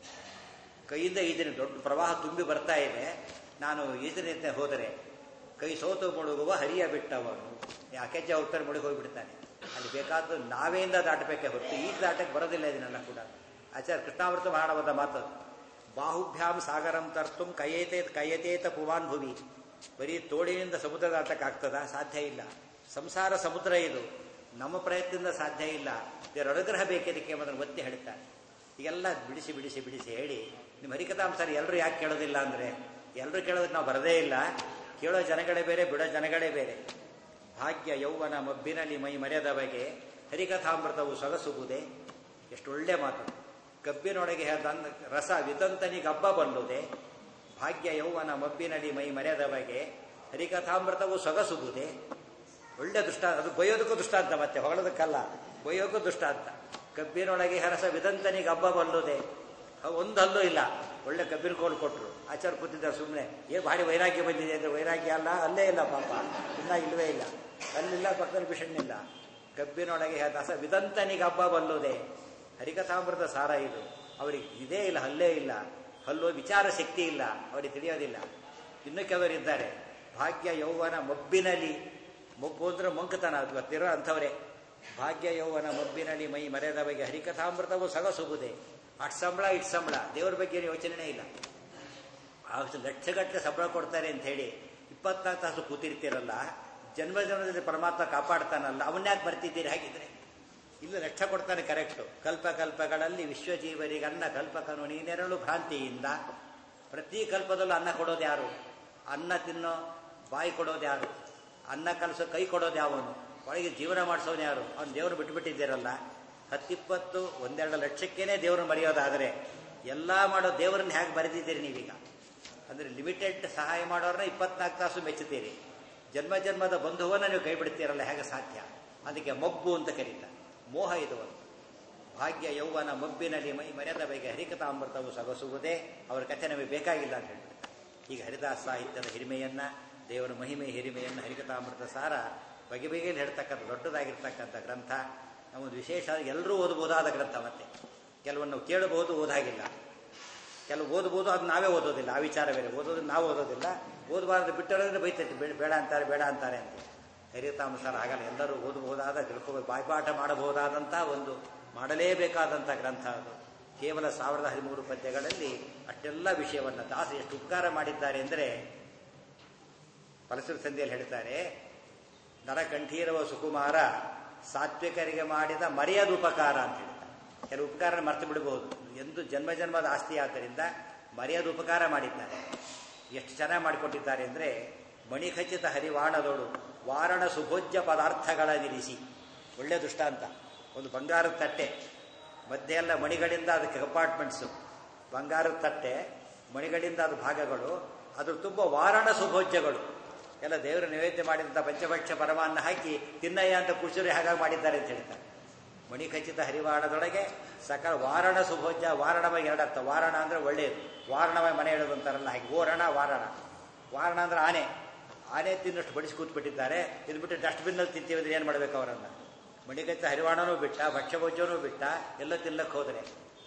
ಕೈಯಿಂದ ಈಜಿನ ದೊಡ್ಡ ಪ್ರವಾಹ ತುಂಬಿ ಬರ್ತಾ ಇದೆ ನಾನು ಈಜಿನಂತೆ ಹೋದರೆ ಕೈ ಸೋತು ಮುಳುಗುವ ಹರಿಯ ಬಿಟ್ಟವನು ಯಾಕೆಜ್ಜ ಉತ್ತರ ಮುಳುಗಿ ಹೋಗಿಬಿಡ್ತಾನೆ ಅಲ್ಲಿ ಬೇಕಾದ್ದು ನಾವೇಯಿಂದ ದಾಟಬೇಕೆ ಹೊತ್ತು ಈಜು ದಾಟಕ್ಕೆ ಬರೋದಿಲ್ಲ ಇದನ್ನೆಲ್ಲ ಕೂಡ ಆಚಾರ್ಯ ಕೃಷ್ಣಾಮೃತ ಮಾಡಬದ ಮಾತು ಬಾಹುಭ್ಯಾಂ ಸಾಗರಂ ತರ್ತುಂ ಕಯೇತೆ ಕಯತೇತ ಪುವಾನ್ ಭುವಿ ಬರೀ ತೋಡಿನಿಂದ ಸಮುದ್ರ ದಾಟಕ್ಕಾಗ್ತದ ಸಾಧ್ಯ ಇಲ್ಲ ಸಂಸಾರ ಸಮುದ್ರ ಇದು ನಮ್ಮ ಪ್ರಯತ್ನದಿಂದ ಸಾಧ್ಯ ಇಲ್ಲ ಇದರ ಅನುಗ್ರಹ ಬೇಕಿದಕ್ಕೆ ಎಂಬುದನ್ನು ಒತ್ತಿ ಹೇಳ್ತಾರೆ ಈಗೆಲ್ಲ ಬಿಡಿಸಿ ಬಿಡಿಸಿ ಬಿಡಿಸಿ ಹೇಳಿ ನಿಮ್ಮ ಹರಿಕಥಾಂಸಾರ ಎಲ್ಲರೂ ಯಾಕೆ ಕೇಳೋದಿಲ್ಲ ಅಂದರೆ ಎಲ್ಲರೂ ಕೇಳೋದಕ್ಕೆ ನಾವು ಬರದೇ ಇಲ್ಲ ಕೇಳೋ ಜನಗಳೇ ಬೇರೆ ಬಿಡೋ ಜನಗಳೇ ಬೇರೆ ಭಾಗ್ಯ ಯೌವನ ಮಬ್ಬಿನಲ್ಲಿ ಮೈ ಮರೆಯದ ಬಗೆ ಹರಿಕಥಾಮೃತವು ಸೊಗಸುವುದೇ ಎಷ್ಟು ಒಳ್ಳೆ ಮಾತು ಕಬ್ಬಿನೊಳಗೆ ತಂದ ರಸ ವಿತಂತನಿಗೆ ಹಬ್ಬ ಬಲ್ಲುದೆ ಭಾಗ್ಯ ಯೌವನ ಮಬ್ಬಿನಲ್ಲಿ ಮೈ ಮರೆಯದ ಬಗೆ ಹರಿಕಥಾಮೃತವು ಸೊಗಸುವುದೇ ಒಳ್ಳೆ ದುಷ್ಟ ಅದು ಬೈಯೋದಕ್ಕೂ ದುಷ್ಟಾಂತ ಮತ್ತೆ ಹೊಗಳೋದಕ್ಕಲ್ಲ ಬೈಯೋಕ್ಕೂ ದುಷ್ಟಾಂತ ಕಬ್ಬಿನೊಳಗೆ ಹರಸ ವಿದಂತನಿಗೆ ಹಬ್ಬ ಬಲ್ಲುದೆ ಒಂದು ಹಲ್ಲೂ ಇಲ್ಲ ಒಳ್ಳೆ ಕಬ್ಬಿನ ಕೋಲು ಕೊಟ್ಟರು ಆಚಾರ ಕೂತಿದ್ದಾರೆ ಸುಮ್ಮನೆ ಏ ಭಾರಿ ವೈರಾಗ್ಯ ಬಂದಿದೆ ಅಂದ್ರೆ ವೈರಾಗ್ಯ ಅಲ್ಲ ಅಲ್ಲೇ ಇಲ್ಲ ಪಾಪ ಇನ್ನ ಇಲ್ವೇ ಇಲ್ಲ ಅಲ್ಲಿಲ್ಲ ಪಕ್ಕದಲ್ಲಿ ಬಿಷಣ್ಣಿಲ್ಲ ಕಬ್ಬಿನೊಳಗೆ ಹಸ ವಿದಂತನಿಗೆ ಹಬ್ಬ ಬಲ್ಲುದೆ ಹರಿಕಥಾಮೃತ ಸಾರ ಇದು ಅವರಿಗೆ ಇದೇ ಇಲ್ಲ ಹಲ್ಲೇ ಇಲ್ಲ ಹಲ್ಲು ವಿಚಾರ ಶಕ್ತಿ ಇಲ್ಲ ಅವರಿಗೆ ತಿಳಿಯೋದಿಲ್ಲ ಇನ್ನು ಕೆಲವರಿದ್ದಾರೆ ಭಾಗ್ಯ ಯೌವನ ಮಬ್ಬಿನಲ್ಲಿ ಮೊಬ್ಬು ಅಂದ್ರೆ ಮಂಕತನ ಗೊತ್ತಿರೋ ಅಂಥವರೇ ಭಾಗ್ಯ ಯೌವನ ಮಬ್ಬಿನಲ್ಲಿ ಮೈ ಮರೆಯದ ಬಗ್ಗೆ ಹರಿಕಥಾಮೃತವು ಸೊಗಸುವುದೇ ಅಟ್ ಸಂಬಳ ಇಟ್ ಸಂಬಳ ದೇವರ ಬಗ್ಗೆ ಯೋಚನೆ ಇಲ್ಲ ಅಷ್ಟು ಲಕ್ಷಗಟ್ಟಲೆ ಸಂಬಳ ಕೊಡ್ತಾರೆ ಅಂತ ಹೇಳಿ ಇಪ್ಪತ್ನಾಲ್ಕು ತಾಸು ಕೂತಿರ್ತೀರಲ್ಲ ಜನ್ಮ ಜನ್ಮದಲ್ಲಿ ಪರಮಾತ್ಮ ಕಾಪಾಡ್ತಾನಲ್ಲ ಅವನ್ಯಾಕೆ ಬರ್ತಿದ್ದೀರಿ ಹಾಗಿದ್ರೆ ಇಲ್ಲ ಲಕ್ಷ ಕೊಡ್ತಾನೆ ಕರೆಕ್ಟು ಕಲ್ಪ ಕಲ್ಪಗಳಲ್ಲಿ ವಿಶ್ವಜೀವರಿಗೆ ಅನ್ನ ಕಲ್ಪಕನು ನೀನೆರಳು ಭ್ರಾಂತಿಯಿಂದ ಪ್ರತಿ ಕಲ್ಪದಲ್ಲೂ ಅನ್ನ ಕೊಡೋದು ಯಾರು ಅನ್ನ ತಿನ್ನೋ ಬಾಯಿ ಕೊಡೋದು ಯಾರು ಅನ್ನ ಕಲಸೋ ಕೈ ಕೊಡೋದು ಯಾವನು ಒಳಗೆ ಜೀವನ ಮಾಡಿಸೋನು ಯಾರು ಅವ್ನು ದೇವರು ಬಿಟ್ಟುಬಿಟ್ಟಿದ್ದೀರಲ್ಲ ಹತ್ತಿಪ್ಪತ್ತು ಒಂದೆರಡು ಲಕ್ಷಕ್ಕೇನೆ ದೇವರು ಮರೆಯೋದಾದರೆ ಎಲ್ಲ ಮಾಡೋ ದೇವರನ್ನ ಹೇಗೆ ಬರೆದಿದ್ದೀರಿ ನೀವೀಗ ಅಂದರೆ ಲಿಮಿಟೆಡ್ ಸಹಾಯ ಮಾಡೋರನ್ನ ಇಪ್ಪತ್ನಾಲ್ಕು ತಾಸು ಮೆಚ್ಚುತ್ತೀರಿ ಜನ್ಮ ಜನ್ಮದ ಬಂಧುವನ್ನ ನೀವು ಕೈ ಬಿಡ್ತೀರಲ್ಲ ಹೇಗೆ ಸಾಧ್ಯ ಅದಕ್ಕೆ ಮಬ್ಬು ಅಂತ ಕರೀತಾರೆ ಮೋಹ ಇದು ಒಂದು ಭಾಗ್ಯ ಯೌವನ ಮಬ್ಬಿನಲ್ಲಿ ಮೈ ಮರ್ಯಾದ ಬಗೆ ಹರಿಕಥಾಮೃತವು ಸೊಗಸುವುದೇ ಅವರ ಕಥೆ ನಮಗೆ ಬೇಕಾಗಿಲ್ಲ ಅಂತ ಹೇಳ್ಬಿಡ್ತಾರೆ ಈಗ ಹರಿದಾಸ ಸಾಹಿತ್ಯದ ಹಿರಿಮೆಯನ್ನ ದೇವರ ಮಹಿಮೆ ಹಿರಿಮೆಯನ್ನು ಹರಿಕಥಾಮೃತ ಸಾರ ಬಗೆ ಬಗೆಯಲ್ಲಿ ಹೇಳ್ತಕ್ಕಂಥ ದೊಡ್ಡದಾಗಿರ್ತಕ್ಕಂಥ ಗ್ರಂಥ ನಮ್ಮದು ವಿಶೇಷ ಎಲ್ಲರೂ ಓದಬಹುದಾದ ಗ್ರಂಥ ಮತ್ತೆ ಕೆಲವನ್ನು ಕೇಳಬಹುದು ಓದಾಗಿಲ್ಲ ಕೆಲವು ಓದಬಹುದು ಅದು ನಾವೇ ಓದೋದಿಲ್ಲ ಆ ವಿಚಾರ ಬೇರೆ ಓದೋದು ನಾವು ಓದೋದಿಲ್ಲ ಓದಬಾರ್ದು ಬಿಟ್ಟರೆ ಬೈತೈತಿ ಬೇಡ ಅಂತಾರೆ ಬೇಡ ಅಂತಾರೆ ಅಂತ ಹರಿತಾಂಸಾರ ಆಗಲ್ಲ ಎಲ್ಲರೂ ಓದಬಹುದಾದ ತಿಳ್ಕೋಬೇಕು ಬಾಯ್ಪಾಠ ಮಾಡಬಹುದಾದಂಥ ಒಂದು ಮಾಡಲೇಬೇಕಾದಂಥ ಗ್ರಂಥ ಅದು ಕೇವಲ ಸಾವಿರದ ಹದಿಮೂರು ಪದ್ಯಗಳಲ್ಲಿ ಅಷ್ಟೆಲ್ಲ ವಿಷಯವನ್ನು ದಾಸ ಎಷ್ಟು ಉಪಕಾರ ಮಾಡಿದ್ದಾರೆ ಅಂದರೆ ಪರಶುರ ಸಂಧಿಯಲ್ಲಿ ಹೇಳ್ತಾರೆ ನರಕಂಠೀರವ ಸುಕುಮಾರ ಸಾತ್ವಿಕರಿಗೆ ಮಾಡಿದ ಮರೆಯದ ಉಪಕಾರ ಅಂತ ಹೇಳ್ತಾರೆ ಕೆಲವು ಉಪಕಾರ ಮರ್ತು ಬಿಡಬಹುದು ಎಂದು ಜನ್ಮ ಜನ್ಮದ ಆಸ್ತಿ ಆದ್ದರಿಂದ ಮರೆಯದ ಉಪಕಾರ ಮಾಡಿದ್ದಾರೆ ಎಷ್ಟು ಚೆನ್ನಾಗಿ ಮಾಡಿಕೊಟ್ಟಿದ್ದಾರೆ ಅಂದರೆ ಮಣಿಖಚಿತ ಹರಿವಾಣದೋಡು ವಾರಣ ಸುಭೋಜ್ಯ ಪದಾರ್ಥಗಳ ನಿಲ್ಲಿಸಿ ಒಳ್ಳೆ ದುಷ್ಟಾಂತ ಒಂದು ಬಂಗಾರದ ತಟ್ಟೆ ಮಧ್ಯೆ ಎಲ್ಲ ಮಣಿಗಳಿಂದ ಅದಕ್ಕೆ ಕಂಪಾರ್ಟ್ಮೆಂಟ್ಸು ಬಂಗಾರದ ತಟ್ಟೆ ಮಣಿಗಳಿಂದ ಅದು ಭಾಗಗಳು ಅದ್ರ ತುಂಬ ವಾರಣ ಸುಭೋಜ್ಯಗಳು ಎಲ್ಲ ದೇವರು ನೈವೇದ್ಯ ಮಾಡಿದಂಥ ಪಂಚಭಕ್ಷ ಪರಮಾನ್ನ ಹಾಕಿ ತಿನ್ನಯ್ಯ ಅಂತ ಕುಶುರಿ ಹಾಗಾಗಿ ಮಾಡಿದ್ದಾರೆ ಅಂತ ಹೇಳ್ತಾರೆ ಮಣಿಖಚಿತ ಹರಿವಾರಣದೊಳಗೆ ಸಕಲ ವಾರಣ ಸುಭೋಜ್ಯ ವಾರಣವಾಗಿ ಎರಡರ್ಥ ವಾರಣ ಅಂದ್ರೆ ಒಳ್ಳೆಯದು ವಾರಣವಾಗಿ ಮನೆ ಹೇಳೋದು ಅಂತಾರಲ್ಲ ಹಾಗೆ ಓರಣ ವಾರಣ ವಾರಣ ಅಂದ್ರೆ ಆನೆ ಆನೆ ತಿನ್ನಷ್ಟು ಬಡಿಸಿ ಕೂತ್ಬಿಟ್ಟಿದ್ದಾರೆ ಇದು ಬಿಟ್ಟು ಡಸ್ಟ್ಬಿನ್ನಲ್ಲಿ ತಿಂತೀವಿ ಅಂದ್ರೆ ಏನು ಮಾಡಬೇಕು ಅವರನ್ನು ಮಣಿಕಚ್ಚ ಹರಿವಾಣನೂ ಬಿಟ್ಟ ಭಕ್ಷ್ಯಭೋಜ್ಯನೂ ಬಿಟ್ಟ ಎಲ್ಲ ತಿನ್ನಕ್ಕೆ ಹೋದರೆ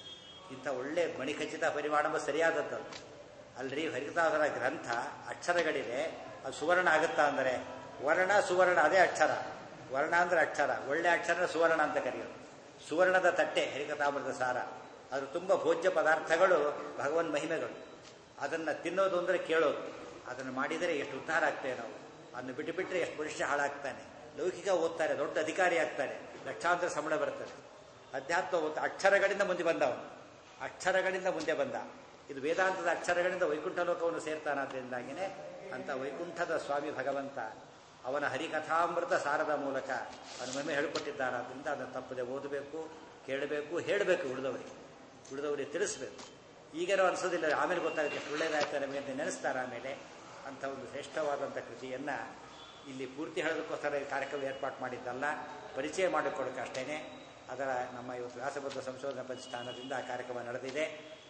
ಇಂಥ ಒಳ್ಳೆ ಮಣಿಖಚಿತ ಪರಿಮಾಣ ಸರಿಯಾದದ್ದು ಅಲ್ರಿ ಹರಿಕತಾದರ ಗ್ರಂಥ ಅಕ್ಷರಗಳಿದೆ ಅದು ಸುವರ್ಣ ಆಗುತ್ತಾ ಅಂದರೆ ವರ್ಣ ಸುವರ್ಣ ಅದೇ ಅಕ್ಷರ ವರ್ಣ ಅಂದ್ರೆ ಅಕ್ಷರ ಒಳ್ಳೆ ಅಕ್ಷರ ಸುವರ್ಣ ಅಂತ ಕರೆಯೋದು ಸುವರ್ಣದ ತಟ್ಟೆ ಹರಿಕತಾಮೃತ ಸಾರ ಅದು ತುಂಬ ಭೋಜ್ಯ ಪದಾರ್ಥಗಳು ಭಗವನ್ ಮಹಿಮೆಗಳು ಅದನ್ನು ತಿನ್ನೋದು ಅಂದರೆ ಕೇಳೋದು ಅದನ್ನು ಮಾಡಿದರೆ ಎಷ್ಟು ಉದ್ಧಾರ ಆಗ್ತೇವೆ ನಾವು ಅದನ್ನು ಬಿಟ್ಟು ಬಿಟ್ಟರೆ ಎಷ್ಟು ಮನುಷ್ಯ ಹಾಳಾಗ್ತಾನೆ ಲೌಕಿಕ ಓದ್ತಾರೆ ದೊಡ್ಡ ಅಧಿಕಾರಿ ಆಗ್ತಾನೆ ಲಕ್ಷಾಂತರ ಸಂಬಳ ಬರ್ತದೆ ಅಧ್ಯಾತ್ಮ ಓದ್ತಾ ಅಕ್ಷರಗಳಿಂದ ಮುಂದೆ ಬಂದವನು ಅಕ್ಷರಗಳಿಂದ ಮುಂದೆ ಬಂದ ಇದು ವೇದಾಂತದ ಅಕ್ಷರಗಳಿಂದ ವೈಕುಂಠ ಲೋಕವನ್ನು ಸೇರ್ತಾನಾದ್ರಿಂದಾಗಿನೇ ಅಂತ ವೈಕುಂಠದ ಸ್ವಾಮಿ ಭಗವಂತ ಅವನ ಹರಿಕಥಾಮೃತ ಸಾರದ ಮೂಲಕ ಅವನ ಮಹಿಮೆ ಹೇಳಿಕೊಟ್ಟಿದ್ದಾರಾದ್ರಿಂದ ಅದನ್ನು ತಪ್ಪದೆ ಓದಬೇಕು ಕೇಳಬೇಕು ಹೇಳಬೇಕು ಉಳಿದವರಿಗೆ ಉಳಿದವರಿಗೆ ತಿಳಿಸ್ಬೇಕು ಈಗೇನೋ ಅನ್ಸೋದಿಲ್ಲ ಆಮೇಲೆ ಗೊತ್ತಾಗುತ್ತೆ ಎಷ್ಟು ಒಳ್ಳೇದಾಯ್ತು ನಮಗೆ ಅಂತ ನೆನೆಸ್ತಾರೆ ಆಮೇಲೆ ಅಂಥ ಒಂದು ಶ್ರೇಷ್ಠವಾದಂಥ ಕೃತಿಯನ್ನು ಇಲ್ಲಿ ಪೂರ್ತಿ ಹೇಳೋದಕ್ಕೋಸ್ಕರ ಈ ಕಾರ್ಯಕ್ರಮ ಏರ್ಪಾಡು ಮಾಡಿದ್ದಲ್ಲ ಪರಿಚಯ ಮಾಡಿಕೊಡೋಕೆ ಅಷ್ಟೇ ಅದರ ನಮ್ಮ ಇವತ್ತು ವ್ಯಾಸಬದ್ಧ ಸಂಶೋಧನಾ ಪ್ರತಿಷ್ಠಾನದಿಂದ ಆ ಕಾರ್ಯಕ್ರಮ ನಡೆದಿದೆ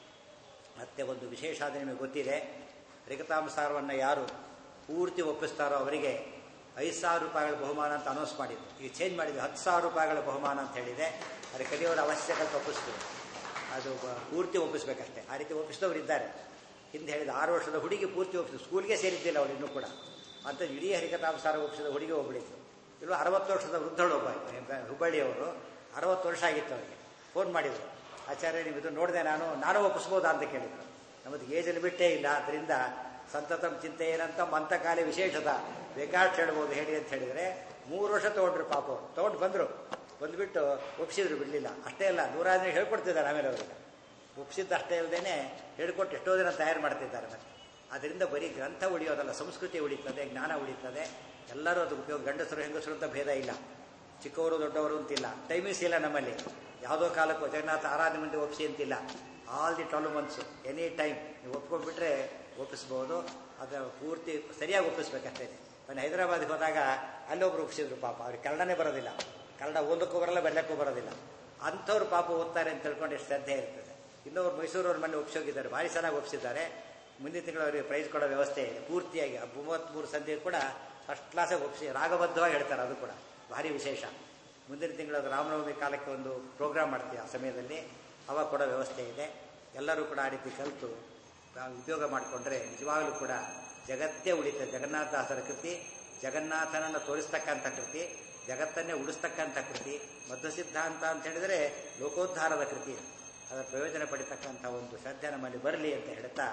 ಮತ್ತೆ ಒಂದು ವಿಶೇಷ ಆದರೆ ನಿಮಗೆ ಗೊತ್ತಿದೆ ರಿಗತಾಂಸಾರವನ್ನು ಯಾರು ಪೂರ್ತಿ ಒಪ್ಪಿಸ್ತಾರೋ ಅವರಿಗೆ ಐದು ಸಾವಿರ ರೂಪಾಯಿಗಳ ಬಹುಮಾನ ಅಂತ ಅನೌನ್ಸ್ ಮಾಡಿದ್ರು ಈಗ ಚೇಂಜ್ ಮಾಡಿದ್ವಿ ಹತ್ತು ಸಾವಿರ ರೂಪಾಯಿಗಳ ಬಹುಮಾನ ಅಂತ ಹೇಳಿದೆ ಅದಕ್ಕೆ ಕಲಿಯೋರ ಅವಶ್ಯಕತೆ ಒಪ್ಪಿಸ್ತೀವಿ ಅದು ಬ- ಪೂರ್ತಿ ಒಪ್ಪಿಸ್ಬೇಕಷ್ಟೇ ಆ ರೀತಿ ಒಪ್ಪಿಸಿದವರು ಇದ್ದಾರೆ ಹಿಂದೆ ಹೇಳಿದ ಆರು ವರ್ಷದ ಹುಡುಗಿ ಪೂರ್ತಿ ಒಪ್ಪಿಸಿದ್ರು ಸ್ಕೂಲ್ಗೆ ಸೇರಿದ್ದಿಲ್ಲ ಅವಳು ಇನ್ನೂ ಕೂಡ ಅಂತ ಇಡೀ ಹರಿಕಥಾಂಸಾರ ಒಪ್ಪಿಸಿದ ಹುಡುಗಿ ಒಬ್ಬಳಿತ್ತು ಇಲ್ಲೂ ಅರವತ್ತು ವರ್ಷದ ವೃದ್ಧಳು ಒಬ್ಬ ಹುಬ್ಬಳ್ಳಿಯವರು ಅರವತ್ತು ವರ್ಷ ಆಗಿತ್ತು ಅವರಿಗೆ ಫೋನ್ ಮಾಡಿದ್ರು ಆಚಾರ್ಯ ನೀವು ಇದು ನೋಡಿದೆ ನಾನು ನಾನು ಒಪ್ಪಿಸ್ಬೋದಾ ಅಂತ ಕೇಳಿದ್ರು ನಮ್ಮದು ಏಜಲ್ಲಿ ಬಿಟ್ಟೇ ಇಲ್ಲ ಅದರಿಂದ ಸಂತತಂ ಚಿಂತೆ ಏನಂತ ಮಂತಕಾಲಿ ವಿಶೇಷದ ಬೇಕಾಷ್ಟು ಹೇಳ್ಬೋದು ಹೇಳಿ ಅಂತ ಹೇಳಿದರೆ ಮೂರು ವರ್ಷ ತೊಗೊಂಡ್ರು ಪಾಪ ಅವ್ರು ತೊಗೊಂಡು ಬಂದರು ಬಂದುಬಿಟ್ಟು ಒಪ್ಸಿದ್ರು ಬಿಡಲಿಲ್ಲ ಅಷ್ಟೇ ಅಲ್ಲ ನೂರಾರು ಜನ ಹೇಳ್ಕೊಡ್ತಿದ್ದಾರೆ ಆಮೇಲೆ ಅವರಿಗೆ ಒಪ್ಸಿದ್ದು ಅಷ್ಟೇ ಅಲ್ಲದೇನೆ ಹೇಳ್ಕೊಟ್ಟು ಎಷ್ಟೋ ದಿನ ತಯಾರು ಮಾಡ್ತಿದ್ದಾರೆ ಮತ್ತೆ ಅದರಿಂದ ಬರೀ ಗ್ರಂಥ ಉಳಿಯೋದಲ್ಲ ಸಂಸ್ಕೃತಿ ಉಳಿತದೆ ಜ್ಞಾನ ಉಳಿತದೆ ಎಲ್ಲರೂ ಅದು ಉಪಯೋಗ ಗಂಡಸರು ಹೆಂಗಸರು ಅಂತ ಭೇದ ಇಲ್ಲ ಚಿಕ್ಕವರು ದೊಡ್ಡವರು ಅಂತಿಲ್ಲ ಟೈಮಿಂಗ್ಸ್ ಇಲ್ಲ ನಮ್ಮಲ್ಲಿ ಯಾವುದೋ ಕಾಲಕ್ಕೂ ಜಗನ್ನಾಥ ಆರಾಧನೆ ಮಂದಿ ಒಪ್ಸಿ ಅಂತಿಲ್ಲ all the twelve months any time ನೀವು ಒಪ್ಕೊಂಡ್ಬಿಟ್ರೆ ಒಪ್ಪಿಸ್ಬೋದು ಅದರ ಪೂರ್ತಿ ಸರಿಯಾಗಿ ಒಪ್ಪಿಸ್ಬೇಕಷ್ಟೇ ನಾನು ಹೈದರಾಬಾದ್ಗೆ ಹೋದಾಗ ಅಲ್ಲೊಬ್ರು ಒಪ್ಪಿಸಿದ್ರು ಪಾಪ ಅವ್ರಿಗೆ ಕನ್ನಡನೇ ಬರೋದಿಲ್ಲ ಕನ್ನಡ ಓದಕ್ಕೂ ಬರಲ್ಲ ಬೆಳ್ಳಕ್ಕೂ ಬರೋದಿಲ್ಲ ಅಂಥವ್ರು ಪಾಪ ಓದ್ತಾರೆ ಅಂತ ತಿಳ್ಕೊಂಡು ಎಷ್ಟು ಶ್ರದ್ಧೆ ಇರ್ತದೆ ಇನ್ನೊಬ್ರು ಮೈಸೂರವ್ರ ಮನೆ ಒಪ್ಸೋಗಿದ್ದಾರೆ ಭಾರಿ ಚೆನ್ನಾಗಿ ಒಪ್ಸಿದ್ದಾರೆ ಮುಂದಿನ ತಿಂಗಳು ಅವರಿಗೆ ಪ್ರೈಸ್ ಕೊಡೋ ವ್ಯವಸ್ಥೆ ಇದೆ ಪೂರ್ತಿಯಾಗಿ ಮೂವತ್ತ್ಮೂರು ಸಂಧಿ ಕೂಡ ಫಸ್ಟ್ ಕ್ಲಾಸಾಗಿ ಒಪ್ಸಿ ರಾಗಬದ್ಧವಾಗಿ ಹೇಳ್ತಾರೆ ಅದು ಕೂಡ ಭಾರಿ ವಿಶೇಷ ಮುಂದಿನ ತಿಂಗಳು ಅದು ರಾಮನವಮಿ ಕಾಲಕ್ಕೆ ಒಂದು ಪ್ರೋಗ್ರಾಮ್ ಮಾಡ್ತೀವಿ ಆ ಸಮಯದಲ್ಲಿ ಅವಾಗ ಕೊಡೋ ವ್ಯವಸ್ಥೆ ಇದೆ ಎಲ್ಲರೂ ಕೂಡ ಆ ರೀತಿ ಕಲಿತು ನಾವು ಉಪಯೋಗ ಮಾಡಿಕೊಂಡ್ರೆ ನಿಜವಾಗಲೂ ಕೂಡ ಜಗತ್ತೇ ಉಳಿತದೆ ಜಗನ್ನಾಥದಾಸರ ಕೃತಿ ಜಗನ್ನಾಥನನ್ನು ತೋರಿಸ್ತಕ್ಕಂಥ ಕೃತಿ ಜಗತ್ತನ್ನೇ ಉಳಿಸ್ತಕ್ಕಂಥ ಕೃತಿ ಮಧ್ವ ಸಿದ್ಧಾಂತ ಅಂತ ಹೇಳಿದರೆ ಲೋಕೋದ್ಧಾರದ ಕೃತಿ ಅದರ ಪ್ರಯೋಜನ ಪಡಿತಕ್ಕಂಥ ಒಂದು ಶ್ರದ್ಧೆ ನಮ್ಮಲ್ಲಿ ಬರಲಿ ಅಂತ ಹೇಳ್ತಾ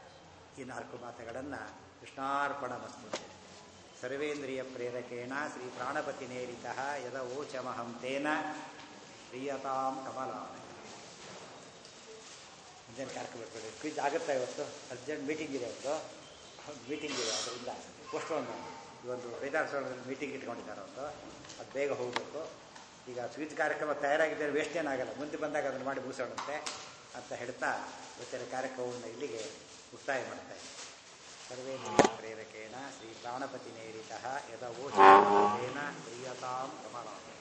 ಈ ನಾಲ್ಕು ಮಾತುಗಳನ್ನು ಕೃಷ್ಣಾರ್ಪಣ ಮಸ್ತು ಸರ್ವೇಂದ್ರಿಯ ಪ್ರೇರಕೇಣ ಶ್ರೀ ಪ್ರಾಣಪತಿ ನೇರಿತ ಯದ ಓಚಮಹಂ ತೇನ ಪ್ರಿಯತಾಂ ಕಮಲ ಮುಂದಿನ ಕಾರ್ಯಕ್ರಮ ಇರ್ತದೆ ಕ್ವಿಜ್ ಆಗುತ್ತಾ ಇವತ್ತು ಅರ್ಜೆಂಟ್ ಮೀಟಿಂಗ್ ಇದೆ ಇವತ್ತು ಮೀಟಿಂಗ್ ಇದೆ ಅದರಿಂದ ಪೋಸ್ಟ್ಪೋನ್ ಈ ಒಂದು ಐದಾರು ಸಾವಿರ ಮೀಟಿಂಗ್ ಇಟ್ಕೊಂಡಿದ್ದಾರೆ ಒಂದು ಅದು ಬೇಗ ಹೋಗಬೇಕು ಈಗ ಕ್ವಿಜ್ ಕಾರ್ಯಕ್ರಮ ತಯಾರಾಗಿದ್ದರೆ ವೇಸ್ಟ್ ಏನಾಗಲ್ಲ ಮುಂದೆ ಬಂದಾಗ ಅದನ್ನು ಮಾಡಿ ಮುಗಿಸೋಣಂತೆ ಅಂತ ಹೇಳ್ತಾ ಇವತ್ತಿನ ಕಾರ್ಯಕ್ರಮವನ್ನು ಇಲ್ಲಿಗೆ ಮುಕ್ತಾಯ ಮಾಡ್ತಾ ಇದ್ದೀನಿ ಸರ್ವೇ ಪ್ರೇರಕೇಣ ಶ್ರೀ ಪ್ರಾಣಪತಿ ನೇರಿತ ಯದ ಓಚೇನ ಪ್ರಿಯತಾಂ ಕಮಲಾಲಯ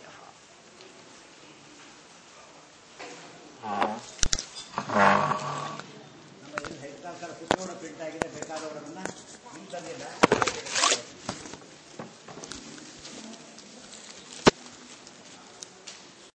ನಮ್ಮ ಇಲ್ಲಿ ಹೈದರಾಬಾದ್ ಪುಸ್ತಕ ಪ್ರಿಂಟ್ ಆಗಿದೆ